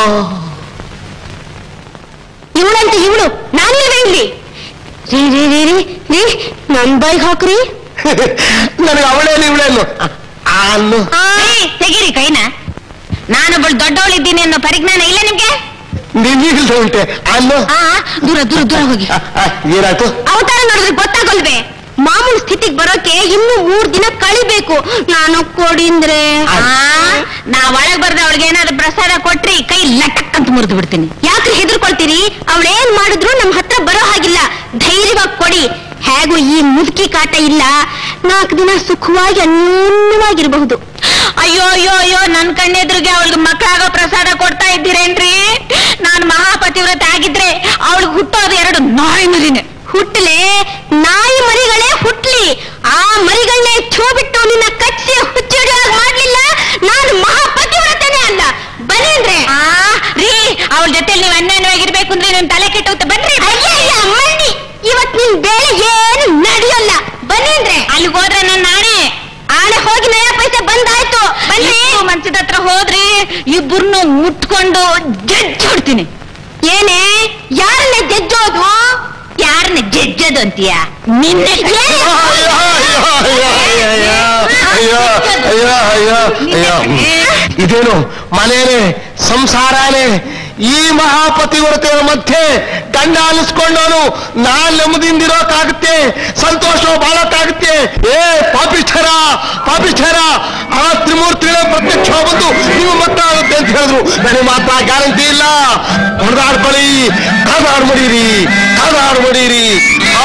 ಇವಳಂತ ಇವಳು ನಾನಿಲ್ವೇ ಇಲ್ಲಿ ರೀ ರೀ ರೀ ರೀ ರೀ ನನ್ ಬಾಯಿಗೆ ಹಾಕ್ರಿ ನನಗೆ ಅವಳೇನು ಇವಳೇನು ಅನ್ನು ತೆಗೀರಿ ಕೈನ ನಾನೊಬ್ಬಳು ದೊಡ್ಡವಳಿದ್ದೀನಿ ಅನ್ನೋ ಪರಿಜ್ಞಾನ ಇಲ್ಲ ನಿಮ್ಗೆ ನಿಮಗಿಲ್ದ ಉಂಟೆ ಅನ್ನು ಆ ದೂರ ದೂರ ದೂರ ಹೋಗಿ ಏನಾಯ್ತು ಅವತಾರ ನೋಡಿದ್ರೆ ಗೊತ್ತಾಗಲ್ವೇ ಮಾಮೂಲು ಸ್ಥಿತಿಗೆ ಬರೋಕೆ ಇನ್ನು ಮೂರ್ ದಿನ ಕಳಿಬೇಕು ನಾನು ಕೊಡಿಂದ್ರೆ ನಾ ಒಳಗ್ ಬರ್ದೆ ಅವಳಿಗೆ ಏನಾದ್ರು ಪ್ರಸಾದ ಕೊಟ್ರಿ ಕೈ ಲಟಕ್ ಅಂತ ಮುರಿದು ಬಿಡ್ತೀನಿ ಯಾಕ್ರಿ ಹೆದರ್ಕೊಳ್ತೀರಿ ಅವಳೇನ್ ಮಾಡಿದ್ರು ನಮ್ ಹತ್ರ ಬರೋ ಹಾಗಿಲ್ಲ ಧೈರ್ಯವಾಗಿ ಕೊಡಿ ಹೇಗೂ ಈ ಮುದುಕಿ ಕಾಟ ಇಲ್ಲ ನಾಲ್ಕು ದಿನ ಸುಖವಾಗಿ ಅನ್ಯೂನ್ಯವಾಗಿರಬಹುದು ಅಯ್ಯೋ ಅಯ್ಯೋ ಅಯ್ಯೋ ನನ್ ಕಣ್ಣೆದ್ರಿಗೆ ಅವಳಿಗೆ ಮಕ್ಕಳಾಗೋ ಪ್ರಸಾದ ಕೊಡ್ತಾ ಇದ್ದೀರೇನ್ರಿ ನಾನ್ ಮಹಾಪತಿವ್ರತೆ ಆಗಿದ್ರೆ ಅವಳಿಗೆ ಹುಟ್ಟೋದು ಎರಡು ನಾಯಿ ಮರಿನೇ ಹುಟ್ಟಲೆ ನಾಯಿ ಮರಿಗಳೇ ಹುಟ್ಲಿ ಆ ಮರಿಗಳನ್ನೇ ಛೋ ಬಿಟ್ಟು ನಿನ್ನ ಕಚ್ಚಿ ಹುಚ್ಚಿಡಿಯಾಗ ಮಾಡ್ಲಿಲ್ಲ ನಾನು ಮಹಾಪತಿವ್ರತನೇ ಅಲ್ಲ ಬನ್ನಿ ಅಂದ್ರೆ ರೀ ಅವಳ ಜೊತೆ ನೀವು ಅನ್ಯಾಯವಾಗಿರ್ಬೇಕು ಅಂದ್ರೆ ನಿಮ್ ತಲೆ ಕೆಟ್ಟೋಗುತ್ತೆ ಬನ್ರಿ ಮಣ್ಣಿ ಇವತ್ ನಿನ್ ಬೇಳೆ ಏನು ನಡೆಯಲ್ಲ ಬನ್ನಿ ಅಂದ್ರೆ ಅಲ್ಲಿಗೆ ಹೋದ್ರೆ ನನ್ನ ನಾಣೆ ಆನೆ ಹೋಗಿ ನಯ ಪೈಸೆ ಬಂದಾಯ್ತು ಬನ್ನಿ ಮಂಚದ ಹತ್ರ ಹೋದ್ರಿ ಇಬ್ಬರನ್ನು ಮುಟ್ಕೊಂಡು ಜಡ್ಜ್ ಹೊಡ್ತೀನಿ ಏನೇ ಯಾರನ್ನ ಜಜ್ಜೋದು ಯಾರನ್ನ ಜಜ್ಜೋದು ಅಂತೀಯ ನಿನ್ನ ಅಯ್ಯೋ ಅಯ್ಯೋ ಅಯ್ಯೋ ಅಯ್ಯೋ ಅಯ್ಯೋ ಅಯ್ಯೋ ಇದೇನು ಮನೇನೆ ಸಂಸಾರನೇ ಈ ಮಹಾಪತಿವ್ರತೆಯ ಮಧ್ಯೆ ಗಂಡ ಅಲಿಸ್ಕೊಂಡವನು ನಾನ್ ನೆಮ್ಮದಿಯಿಂದಿರೋಕ್ಕಾಗುತ್ತೆ ಸಂತೋಷ ಬಾಳಕ್ಕಾಗುತ್ತೆ ಏ ಪಾಪಿಷ್ಠರ ಪಾಪಿಷ್ಠರ ಆ ತ್ರಿಮೂರ್ತಿಗಳ ಪ್ರತ್ಯಕ್ಷ ಬಂದು ನೀವು ಮತ್ತಾಗುತ್ತೆ ಅಂತ ಹೇಳಿದ್ರು ನನಗೆ ಮಾತ್ರ ಗ್ಯಾರಂಟಿ ಇಲ್ಲ ಹೊಡೆದಾಡ್ಕೊಳ್ಳಿ ಕಾದಾಡ್ಮಡೀರಿ ಕಾದಾಡ್ಮಡೀರಿ ಆ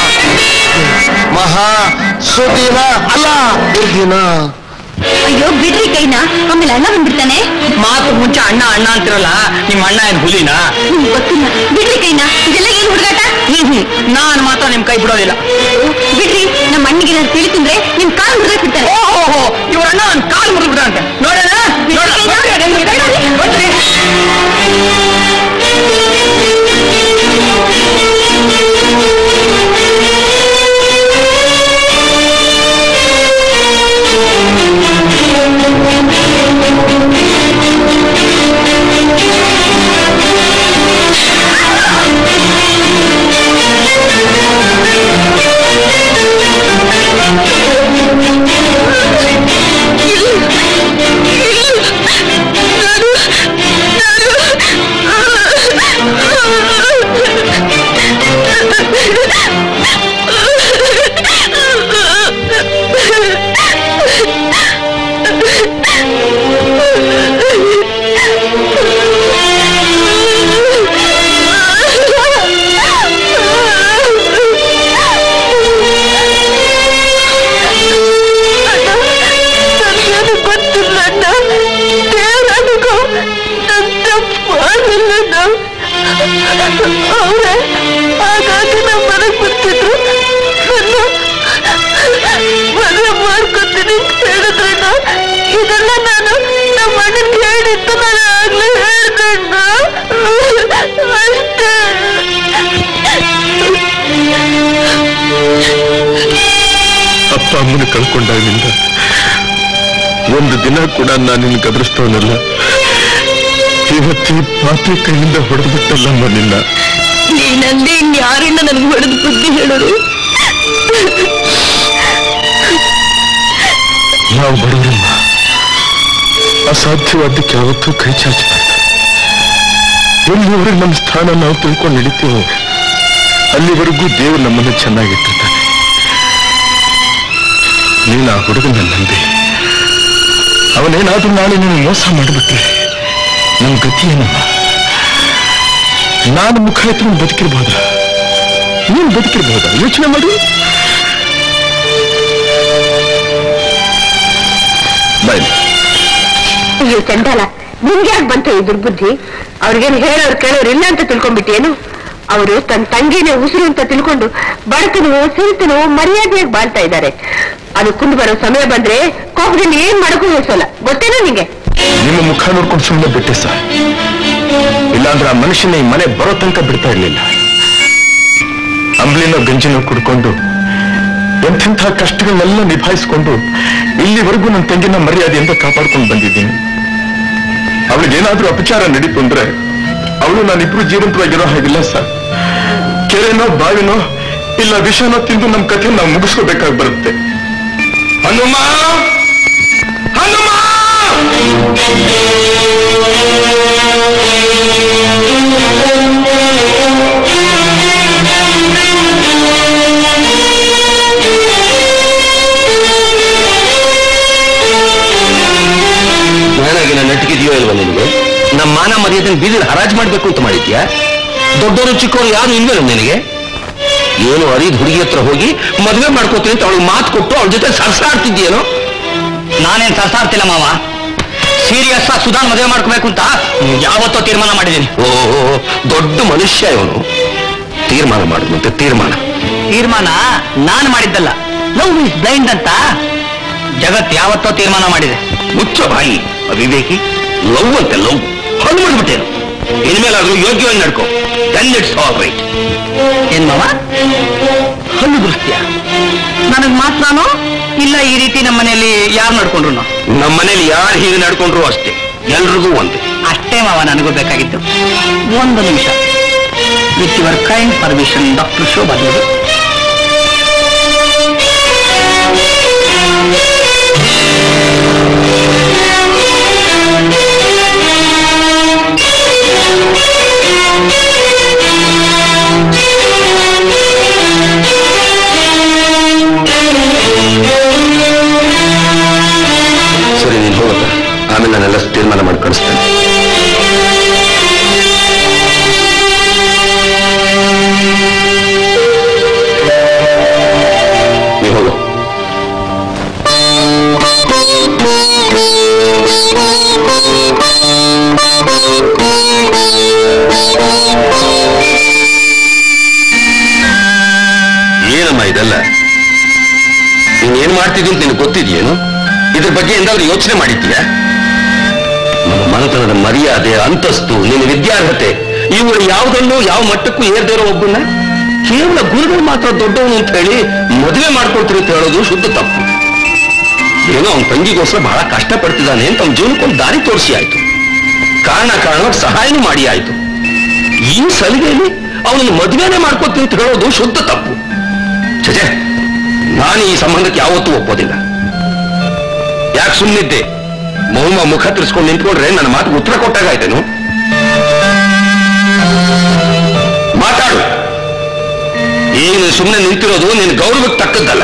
ಮಹಾ ಸುದಿನ ಅಲ್ಲ ದುರ್ದಿನ ಅಯ್ಯೋ ಬಿಡ್ರಿ ಕೈನ ಆಮೇಲೆ ಅಣ್ಣ ಬಂದ್ಬಿಡ್ತಾನೆ ಮಾತು ಮುಂಚೆ ಅಣ್ಣ ಅಣ್ಣ ಅಂತಿರಲ್ಲ ನಿಮ್ಮ ಅಣ್ಣ ಏನ್ ಹುಲಿನಾ ನಿಮ್ಗ್ ಗೊತ್ತಿಲ್ಲ ಬಿಡ್ರಿ ಕೈನ ಇದೆಲ್ಲ ಏನ್ ಹುಡುಗಾಟ ಹ್ಮ್ ಹ್ಮ್ ನಾನ್ ಮಾತ್ರ ನಿಮ್ ಕೈ ಬಿಡೋದಿಲ್ಲ ಬಿಡ್ರಿ ನಮ್ಮ ಅಣ್ಣಿಗೆ ನಾನು ತಿಳಿತಂದ್ರೆ ನಿಮ್ ಕಾಲು ಹುಡುಗ ಬಿಡ್ತಾರೆ ಓಹೋ ಇವ್ರ ಅಣ್ಣ ನನ್ ಕಾಲ್ ಮುರಿದು ಬಿಡಂತೆ ನೋಡೋಣ ಅವ್ರೆ ಹಾಗಾಗಿ ನಮ್ಮ ಮನೆಗೆ ಬರ್ತಿದ್ರು ನನ್ನ ಮದುವೆ ಮಾಡ್ಕೊತೀನಿ ಅಂತ ಹೇಳಿದ್ರಣ್ಣ ಇದೆಲ್ಲ ನಾನು ನಮ್ಮ ಅಣ್ಣನ್ಗೆ ಹೇಳಿದ್ದು ನಾನು ಆಗ್ಲೇ ಹೇಳ್ದಣ್ಣ ಅಷ್ಟೇ ಅಪ್ಪ ಅಮ್ಮನ ಕಳ್ಕೊಂಡಾಗಿನಿಂದ ಒಂದು ದಿನ ಕೂಡ ನಾನು ನಿನ್ನ ಗದರಿಸ್ತವನಲ್ಲ ಇವತ್ತಿ ಪಾಪಿ ಕೈಯಿಂದ ಹೊಡೆದು ಬಿಟ್ಟಲ್ಲಮ್ಮ ನಿನ್ನ ನೀನಲ್ಲಿ ಇನ್ಯಾರಿಂದ ನನಗೆ ಹೊಡೆದು ಬುದ್ಧಿ ಹೇಳೋರು ನಾವು ಬಡವರಮ್ಮ ಅಸಾಧ್ಯವಾದಕ್ಕೆ ಯಾವತ್ತೂ ಕೈ ಚಾಚಬಾರ್ದು ಎಲ್ಲಿವರೆಗೆ ನಮ್ಮ ಸ್ಥಾನ ನಾವು ತಿಳ್ಕೊಂಡು ನಡೀತೀವೋ ಅಲ್ಲಿವರೆಗೂ ದೇವರು ನಮ್ಮನ್ನು ಚೆನ್ನಾಗಿಟ್ಟಿರ್ತಾನೆ ನೀನು ಆ ಹುಡುಗನ ನಂಬಿ ಅವನೇನಾದ್ರೂ ನಾಳೆ ನೀನು ಮೋಸ ಮಾಡಿಬಿಟ್ರೆ ನನ್ನ ಗತಿ ಏನಮ್ಮ ನಾನು ಮುಖ ಎತ್ಕೊಂಡು ಬದುಕಿರ್ಬೋದ ನೀನು ಬದುಕಿರ್ಬೋದ ಯೋಚನೆ ಮಾಡಿ ಬಾಯ್ ಅಯ್ಯೋ ಚಂಡಾಲ ನಿಮ್ಗೆ ಯಾಕೆ ಬಂತು ಈ ದುರ್ಬುದ್ಧಿ ಅವ್ರಿಗೇನು ಹೇಳೋರು ಕೇಳೋರು ಇಲ್ಲ ಅಂತ ತಿಳ್ಕೊಂಡ್ಬಿಟ್ಟೇನು ಅವರು ತನ್ನ ತಂಗಿನೇ ಉಸಿರು ಅಂತ ತಿಳ್ಕೊಂಡು ಬಡತನವೋ ಸಿರಿತನವೋ ಮರ್ಯಾದೆಯಾಗಿ ಬಾಳ್ತಾ ಇದ್ದಾರೆ ಅದು ಕುಂದು ಬರೋ ಸಮಯ ಬಂದ್ರೆ ಕೋಪದಲ್ಲಿ ಏನ್ ಮಾಡಕ್ಕೂ ಯೋಚಿಸಲ್ಲ ಗೊತ್ತೇನೋ ನಿಂಗೆ ನಿಮ್ಮ ಮುಖ ನೋಡ್ಕೊಂಡು ಸುಮ್ಮನೆ ಬಿಟ್ಟೆ ಸರ್ ಇಲ್ಲಾಂದ್ರೆ ಆ ಮನುಷ್ಯನ ಈ ಮನೆ ಬರೋ ತನಕ ಬಿಡ್ತಾ ಇರ್ಲಿಲ್ಲ ಅಂಬ್ಲಿನೋ ಗಂಜಿನೋ ಕುಡ್ಕೊಂಡು ಎಂಥೆಂಥ ಕಷ್ಟಗಳನ್ನೆಲ್ಲ ನಿಭಾಯಿಸಿಕೊಂಡು ಇಲ್ಲಿವರೆಗೂ ನನ್ನ ತಂಗಿನ ಮರ್ಯಾದೆಯಿಂದ ಕಾಪಾಡ್ಕೊಂಡು ಬಂದಿದ್ದೀನಿ ಅವಳಿಗೇನಾದ್ರೂ ಅಪಚಾರ ನಡೀತು ಅಂದ್ರೆ ಅವಳು ನಾನಿಬ್ರು ಜೀವಂತವಾಗಿರೋ ಹಾಗಿಲ್ಲ ಸರ್ ಕೆರೆನೋ ಬಾವಿನೋ ಇಲ್ಲ ವಿಷನೋ ತಿಂದು ನಮ್ಮ ಕಥೆ ನಾವು ಮುಗಿಸ್ಕೋಬೇಕಾಗಿ ಬರುತ್ತೆ ಹನುಮ ಹನುಮ ಏನಾಗಿ ನಾನು ನೆಟ್ಟಿಗಿದೆಯೋ ಇಲ್ವಾ ನಿನಗೆ ನಮ್ಮ ಮಾನ ಮರ್ಯಾದೆ ಬೀದಿಲಿ ಹರಾಜು ಮಾಡ್ಬೇಕು ಅಂತ ಮಾಡಿದ್ಯಾ ದೊಡ್ಡವರು ಚಿಕ್ಕವರು ಯಾರು ಇಲ್ವೇನು ನಿನಗೆ ಏನು ಅರಿದ್ ಹುಡುಗಿ ಹತ್ರ ಹೋಗಿ ಮದುವೆ ಮಾಡ್ಕೋತೀನಿ ಅಂತ ಅವಳಿಗೆ ಮಾತು ಕೊಟ್ಟು ಅವಳ ಜೊತೆ ಸರ್ಸಾಡ್ತಿದ್ಯೇನೋ ನಾನೇನ್ ಸರ್ಸಾಡ್ತಿಲ್ಲ ಮಾವ ಸೀರಿಯಸ್ ಆಗಿ ಸುಧಾನ್ ಮದುವೆ ಮಾಡ್ಕೋಬೇಕು ಅಂತ ಯಾವತ್ತೋ ತೀರ್ಮಾನ ಮಾಡಿದ್ದೀನಿ ಓ ದೊಡ್ಡ ಮನುಷ್ಯ ಇವನು ತೀರ್ಮಾನ ಮಾಡುದಂತೆ ತೀರ್ಮಾನ ತೀರ್ಮಾನ ನಾನು ಮಾಡಿದ್ದಲ್ಲ ಲವ್ ಇಸ್ ಬ್ಲೈಂಡ್ ಅಂತ ಜಗತ್ ಯಾವತ್ತೋ ತೀರ್ಮಾನ ಮಾಡಿದೆ ಮುಚ್ಚ ಬಾಯಿ ಅವಿವೇಕಿ ಲವ್ ಅಂತೆ ಲವ್ ಹಣ್ಣು ಮಾಡ್ಬಿಟ್ಟೇನು ಇನ್ಮೇಲಾದ್ರೂ ಯೋಗ್ಯವಾಗಿ ನಡ್ಕೋ ದೆನ್ ಇಟ್ಸ್ ಆಲ್ ರೈಟ್ ಏನ್ ಮಾವ ಹಣ್ಣು ದೃಷ್ಟ್ಯ ನನಗ್ ಮಾತ್ರನೋ ಇಲ್ಲ ಈ ರೀತಿ ನಮ್ಮ ಮನೆಯಲ್ಲಿ ಯಾರು ನಡ್ಕೊಂಡ್ರು ನಮ್ಮ ಮನೇಲಿ ಯಾರು ಹೀಗೆ ನಡ್ಕೊಂಡ್ರು ಅಷ್ಟೇ ಎಲ್ರಿಗೂ ಒಂದೇ ಅಷ್ಟೇ ಮಾವ ನನಗೂ ಬೇಕಾಗಿತ್ತು ಒಂದು ನಿಮಿಷ with your kind permission doctor Shobha Devi ಸರಿ ನೀನು ಹೋಗತ್ತ ಆಮೇಲೆ ನಾನೆಲ್ಲ ತೀರ್ಮಾನ ಮಾಡಿ ಕಳಿಸ್ತೇನೆ ನೀವು ಹೋಗು ಏನಮ್ಮ ಇದೆಲ್ಲ ನೀನ್ ಏನ್ ಮಾಡ್ತಿದ್ದೀನಿ ಅಂತ ನಿನಗೆ ಗೊತ್ತಿದೆಯೇನು ಇದ್ರ ಬಗ್ಗೆ ಎಂದಾದ್ರೂ ಯೋಚನೆ ಮಾಡಿದ್ದೀಯಾ ನಮ್ಮ ಮನೆತನದ ಮರ್ಯಾದೆ ಅಂತಸ್ತು ನಿನ್ನ ವಿದ್ಯಾರ್ಹತೆ ಇವುಗಳು ಯಾವುದನ್ನು ಯಾವ ಮಟ್ಟಕ್ಕೂ ಏರ್ದೇ ಇರೋ ಒಬ್ಬನ್ನ ಕೇವಲ ಗುರುಗಳು ಮಾತ್ರ ದೊಡ್ಡವನು ಅಂತ ಹೇಳಿ ಮದುವೆ ಮಾಡ್ಕೊಳ್ತೀರಿ ಅಂತ ಹೇಳೋದು ಶುದ್ಧ ತಪ್ಪು ಏನೋ ಅವನ ತಂಗಿಗೋಸ್ಕರ ಬಹಳ ಕಷ್ಟಪಡ್ತಿದ್ದಾನೆ ಅಂತ ಅವನ ಜೀವನಕ್ಕೊಂದು ದಾರಿ ತೋರಿಸಿ ಆಯ್ತು ಕಾರಣ ಕಾರಣ ಸಹಾಯನೂ ಮಾಡಿ ಆಯ್ತು ಈ ಸಲಿಗೆಯಲ್ಲಿ ಅವನನ್ನು ಮದುವೆನೇ ಮಾಡ್ಕೊತೀನಿ ಅಂತ ಹೇಳೋದು ಶುದ್ಧ ತಪ್ಪು ಚಜೆ ನಾನು ಈ ಸಂಬಂಧಕ್ಕೆ ಯಾವತ್ತೂ ಒಪ್ಪೋದಿಲ್ಲ ಯಾಕೆ ಸುಮ್ಮನಿದ್ದೆ ಮೊಹಮ್ಮ ಮುಖ ತಿರ್ಸ್ಕೊಂಡು ನಿಂತ್ಕೊಂಡ್ರೆ ನನ್ನ ಮಾತಿಗೆ ಉತ್ತರ ಕೊಟ್ಟಾಗಾಯ್ತೇನು ಮಾತಾಡು ಈಗ ನೀನು ಸುಮ್ಮನೆ ನಿಂತಿರೋದು ನಿನ್ನ ಗೌರವಕ್ಕೆ ತಕ್ಕದ್ದಲ್ಲ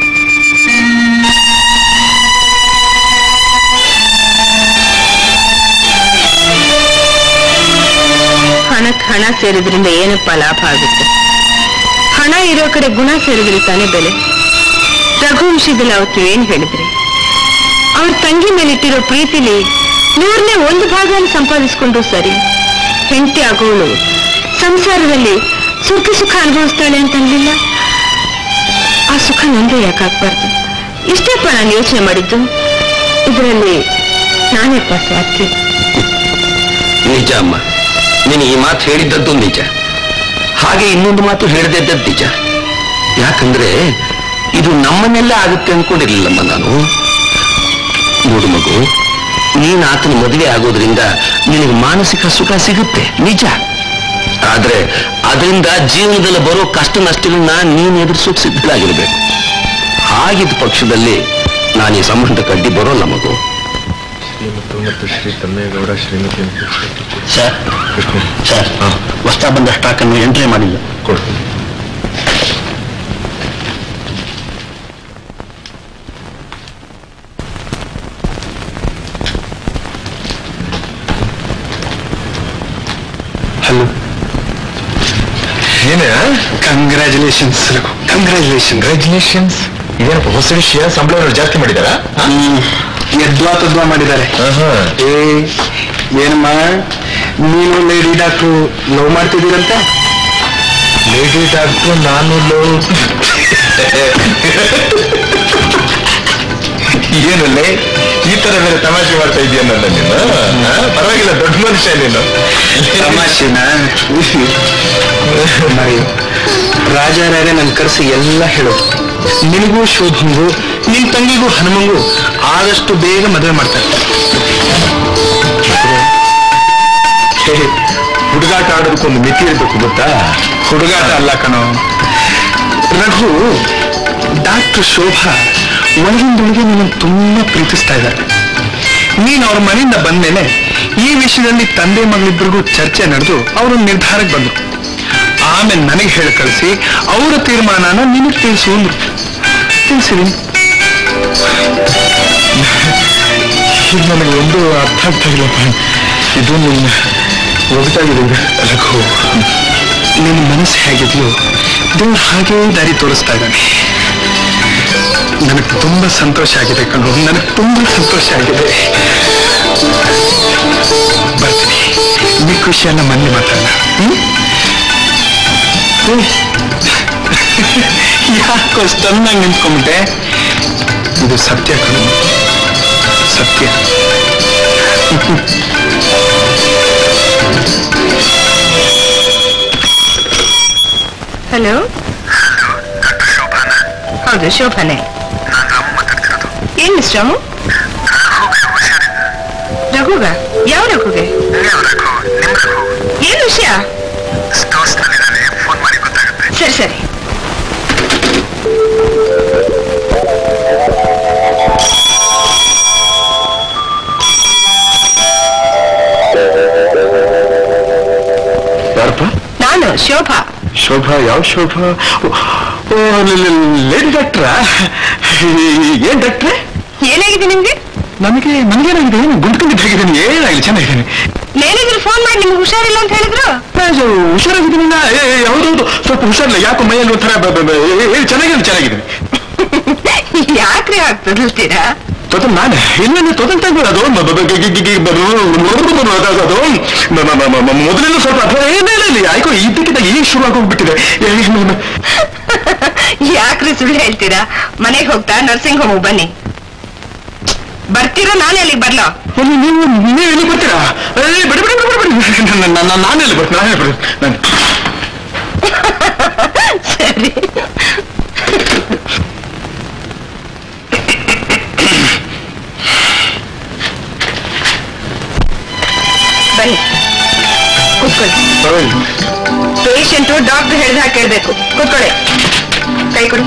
ಹಣಕ್ಕೆ ಹಣ ಸೇರಿದ್ರಿಂದ ಏನಪ್ಪ ಲಾಭ ಆಗುತ್ತೆ ಹಣ ಇರೋ ಕಡೆ ಗುಣ ಸೇರಿದ್ರೆ ತಾನೇ ಬೆಲೆ ರಘು ವಿಷಯದಲ್ಲಿ ಅವತ್ತು ಏನ್ ಹೇಳಿದ್ರಿ ಅವ್ರ ತಂಗಿ ಮೇಲಿಟ್ಟಿರೋ ಪ್ರೀತಿಲಿ ನೂರನೇ ಒಂದು ಭಾಗನ ಸಂಪಾದಿಸ್ಕೊಂಡ್ರು ಸರಿ ಹೆಂಡತಿ ಆಗೋಳು ಸಂಸಾರದಲ್ಲಿ ಸುಖ ಸುಖ ಅನುಭವಿಸ್ತಾಳೆ ಅಂತ ಅನ್ಲಿಲ್ಲ ಆ ಸುಖ ನಂದೇ ಯಾಕಾಗ್ಬಾರ್ದು ಇಷ್ಟೇಪ್ಪ ನಾನು ಯೋಚನೆ ಮಾಡಿದ್ದು ಇದರಲ್ಲಿ ನಾನೇಪ್ಪ ಸ್ವಾರ್ಥಿ ನಿಜ ಅಮ್ಮ ನೀನು ಈ ಮಾತು ಹೇಳಿದ್ದದ್ದು ನಿಜ ಹಾಗೆ ಇನ್ನೊಂದು ಮಾತು ಹೇಳದಿದ್ದದ್ದು ನಿಜ ಯಾಕಂದ್ರೆ ಇದು ನಮ್ಮನ್ನೆಲ್ಲ ಆಗುತ್ತೆ ಅನ್ಕೊಂಡಿರ್ಲಿಲ್ಲಮ್ಮ ನಾನು ನೋಡು ಮಗು ನೀನ್ ಆತನ ಮದುವೆ ಆಗೋದ್ರಿಂದ ನಿನಗೆ ಮಾನಸಿಕ ಸುಖ ಸಿಗುತ್ತೆ ನಿಜ ಆದ್ರೆ ಅದರಿಂದ ಜೀವನದಲ್ಲಿ ಬರೋ ಕಷ್ಟ ನಷ್ಟಗಳನ್ನ ನೀನ್ ಎದುರಿಸೋಕ್ ಸಿದ್ಧರಾಗಿರ್ಬೇಕು ಹಾಗಿದ್ದ ಪಕ್ಷದಲ್ಲಿ ನಾನು ಈ ಸಂಬಂಧಕ್ಕೆ ಅಡ್ಡಿ ಬರೋಲ್ಲ ಮಗು ಮತ್ತು ಶ್ರೀ ತಮ್ಮೇಗೌಡ ಶ್ರೀಮತಿ ಸರ್ ಸರ್ ಹೊಸ ಬಂದ ಸ್ಟಾಕ್ ಅನ್ನು ಎಂಟ್ರಿ ಮಾಡಿಲ್ಲ ಕೊಡ್ತೀನಿ ಹಲೋ ಏನೇ ಕಂಗ್ರ್ಯಾಚುಲೇಷನ್ಸ್ ಕಂಗ್ರ್ಯಾಚುಲೇಷನ್ ಕಂಗ್ರ್ಯಾಚುಲೇಷನ್ಸ್ ಇದೇನಪ್ಪ ಹೊಸ ವಿಷಯ ಸಂಬಳ ಜಾಸ್ತಿ ಮಾಡಿದಾರಾ ಎದ್ವಾ ತದ್ವಾ ಮಾಡಿದ್ದಾರೆ ಏ ಏನಮ್ಮ ನೀನು ಲೇಡಿ ಡಾಕ್ಟ್ರು ಲವ್ ಮಾಡ್ತಿದ್ದೀರಂತ ಲೇಡಿ ಡಾಕ್ಟ್ರು ನಾನು ಲವ್ ಏನಲ್ಲೇ ಈ ತರ ಬೇರೆ ತಮಾಷೆ ಮಾಡ್ತಾ ಇದೆಯನ್ನಲ್ಲ ನೀನು ಆ? ಪರವಾಗಿಲ್ಲ ದೊಡ್ಡ ಮನುಷ್ಯ ನೀನು ತಮಾಷೆನಾ ಮರೆಯು ರಾಜಾರಾಯರೇ ನನ್ನ ಕರೆಸಿ ಎಲ್ಲ ಹೇಳೋದು ನಿನಗೂ ಶೋಭಂಗೂ ನಿನ್ ತಂಗಿಗೂ ಹನುಮಂಗೂ ಆದಷ್ಟು ಬೇಗ ಮದುವೆ ಮಾಡ್ತಾರೆ ಹೇ, ಹುಡುಗಾಟ ಆಡೋದಕ್ಕೊಂದು ಮಿತಿ ಇರ್ಬೇಕು ಗೊತ್ತಾ ಹುಡುಗಾಟ ಅಲ್ಲ ಕಣೋ ರಘು ಡಾಕ್ಟರ್ ಶೋಭಾ ಒಳಗಿಂದೊಳಗೆ ನಿನ್ನ ತುಂಬಾ ಪ್ರೀತಿಸ್ತಾ ಇದ್ದಾರೆ ನೀನು ಅವ್ರ ಮನೆಯಿಂದ ಬಂದ್ಮೇಲೆ ಈ ವಿಷಯದಲ್ಲಿ ತಂದೆ ಮಗಳಿಬ್ಬರಿಗೂ ಚರ್ಚೆ ನಡೆದು ಅವರು ನಿರ್ಧಾರಕ್ಕೆ ಬಂದರು ಆಮೇಲೆ ನನಗೆ ಹೇಳಿ ಕಳಿಸಿ ಅವರ ತೀರ್ಮಾನನ ನಿನಗೆ ತಿಳಿಸು ಅಂದ್ರು ತಿಳಿಸಿದೀನಿ ಈಗ ನನಗೆ ಒಂದು ಅರ್ಥ ಆಗ್ತಾ ಇಲ್ಲಪ್ಪ ಇದು ನಿನ್ನ ಒಗಟಾಗಿದೆ ರಘು ನಿನ್ನ ಮನಸ್ಸು ಹೇಗಿದೆಯೋ ದೇವ್ರು ಹಾಗೇ ದಾರಿ ತೋರಿಸ್ತಾ ಇದ್ದಾನೆ ನನಗೆ ತುಂಬಾ ಸಂತೋಷ ಆಗಿದೆ ಕಣು ನನಗೆ ತುಂಬಾ ಸಂತೋಷ ಆಗಿದೆ ಬರ್ತೀನಿ ಈ ಖುಷಿಯನ್ನ ಮೊನ್ನೆ ಮಾತಾಡೋಣ ಹ್ಮ್? ಹ್ಮ್. ಯಾಕೋ ಚೆನ್ನಾಗಿ ನಿಂತ್ಕೊಂಡ್ಬಿಟ್ಟೆ ಇದು ಸತ್ಯ ಕಣು ಸತ್ಯ ಹಲೋ ಹೌದು ಶೋಭಾನೆ ಏನ್ ಮಿಸ್ ರಾಮು ರಘುಗ ಯಾವ ರಘುಗೆ ಏನ್ ವಿಷಯ ಸರಿ ಸರಿ ಯಾರಪ್ಪ ನಾನು ಶೋಭಾ ಶೋಭಾ ಯಾವ ಶೋಭಾ ಓ ಲೇಡಿ ಡಾಕ್ಟ್ರಾ ಏನ್ ಡಾಕ್ಟ್ರೆ ಏನಾಗಿದೆ ನಿಮ್ಗೆ ನನಗೆ ನನಗೇನಾಗಿದೆ ಗುಂಡ್ಕೊಂಡಿದ್ದಾಗಿದ್ದೀನಿ ಏನಾಗಲಿ ಚೆನ್ನಾಗಿದ್ದೀನಿ ಮೇನೇಜರ್ ಫೋನ್ ಮಾಡಿ ನಿಮ್ಗೆ ಹುಷಾರಿಲ್ಲ ಅಂತ ಹೇಳಿದ್ರು ಹುಷಾರಾಗಿದ್ದೀನಿ ನಾ. ಏ, ಏ, ಹೌದೌದು ಸ್ವಲ್ಪ ಹುಷಾರಿಲ್ಲ ಯಾಕೋ ಮೈಯಲ್ಲಿ ಒಂಥರ ಬ- ಬ- ಬ- ಏ, ಏ, ಚೆನ್ನಾಗಿದ್ದೀನಿ ಚೆನ್ನಾಗಿದ್ದೀನಿ ಯಾಕ್ರಿ ಆಗ್ತದಲ್ತೀರಾ ತೊದಲ್ ನಾನೇ ಇಲ್ಲ ತೊದಲ್ತಾ ಇದ್ದೀವಿ ಅದು ಬ- ಬ- ಬ- ಗಿ- ಗಿ- ಗಿ- ಬ- ಅದು ಅದು ಮ- ಮ- ಮ- ಮ- ಮೊದಲಿಂದ ಸ್ವಲ್ಪ ಅಥವಾ ಏನೇ ಇಲ್ಲ ಯಾಕೋ ಇದ್ದಕ್ಕಿದ್ದಾಗ ಈಗ ಶುರು ಆಗೋಗ್ಬಿಟ್ಟಿದೆ ಏ, ಮ- ಮ- ಯಾಕ್ರಿ ಸುಳ್ಳು ಹೇಳ್ತೀರಾ ಮನೆಗೆ ಹೋಗ್ತಾ ನರ್ಸಿಂಗ್ ಹೋಮ್ ಬನ್ನಿ ಬರ್ತೀರಾ ನಾನೇ ಅಲ್ಲಿಗೆ ಬರ್ಲೋ ಒಂದು ನೀವು ನೀವು ಎಲ್ಲಿ ಬರ್ತೀರಾ ಏ, ಬಿಡಿ ಬಿಡಿ ಬಿಡಿ ಬಿಡಿ ಬಿಡಿ ನ- ನ- ನ- ನಾನೆಲ್ಲಿ ಬರ್ತೀನಿ ನಾನೇ ಬರ್ತೀನಿ ನಾನು ಸರಿ ಬನ್ನಿ ಕೂತ್ಕೊಳ್ಳಿ ಪರವಾಗಿಲ್ಲ. ಪೇಷಂಟು ಡಾಕ್ಟರ್ ಹೇಳ್ದ ಹಾಗೆ ಕೇಳ್ಬೇಕು ಕೂತ್ಕೊಳ್ಳಿ ಕೈ ಕೊಡಿ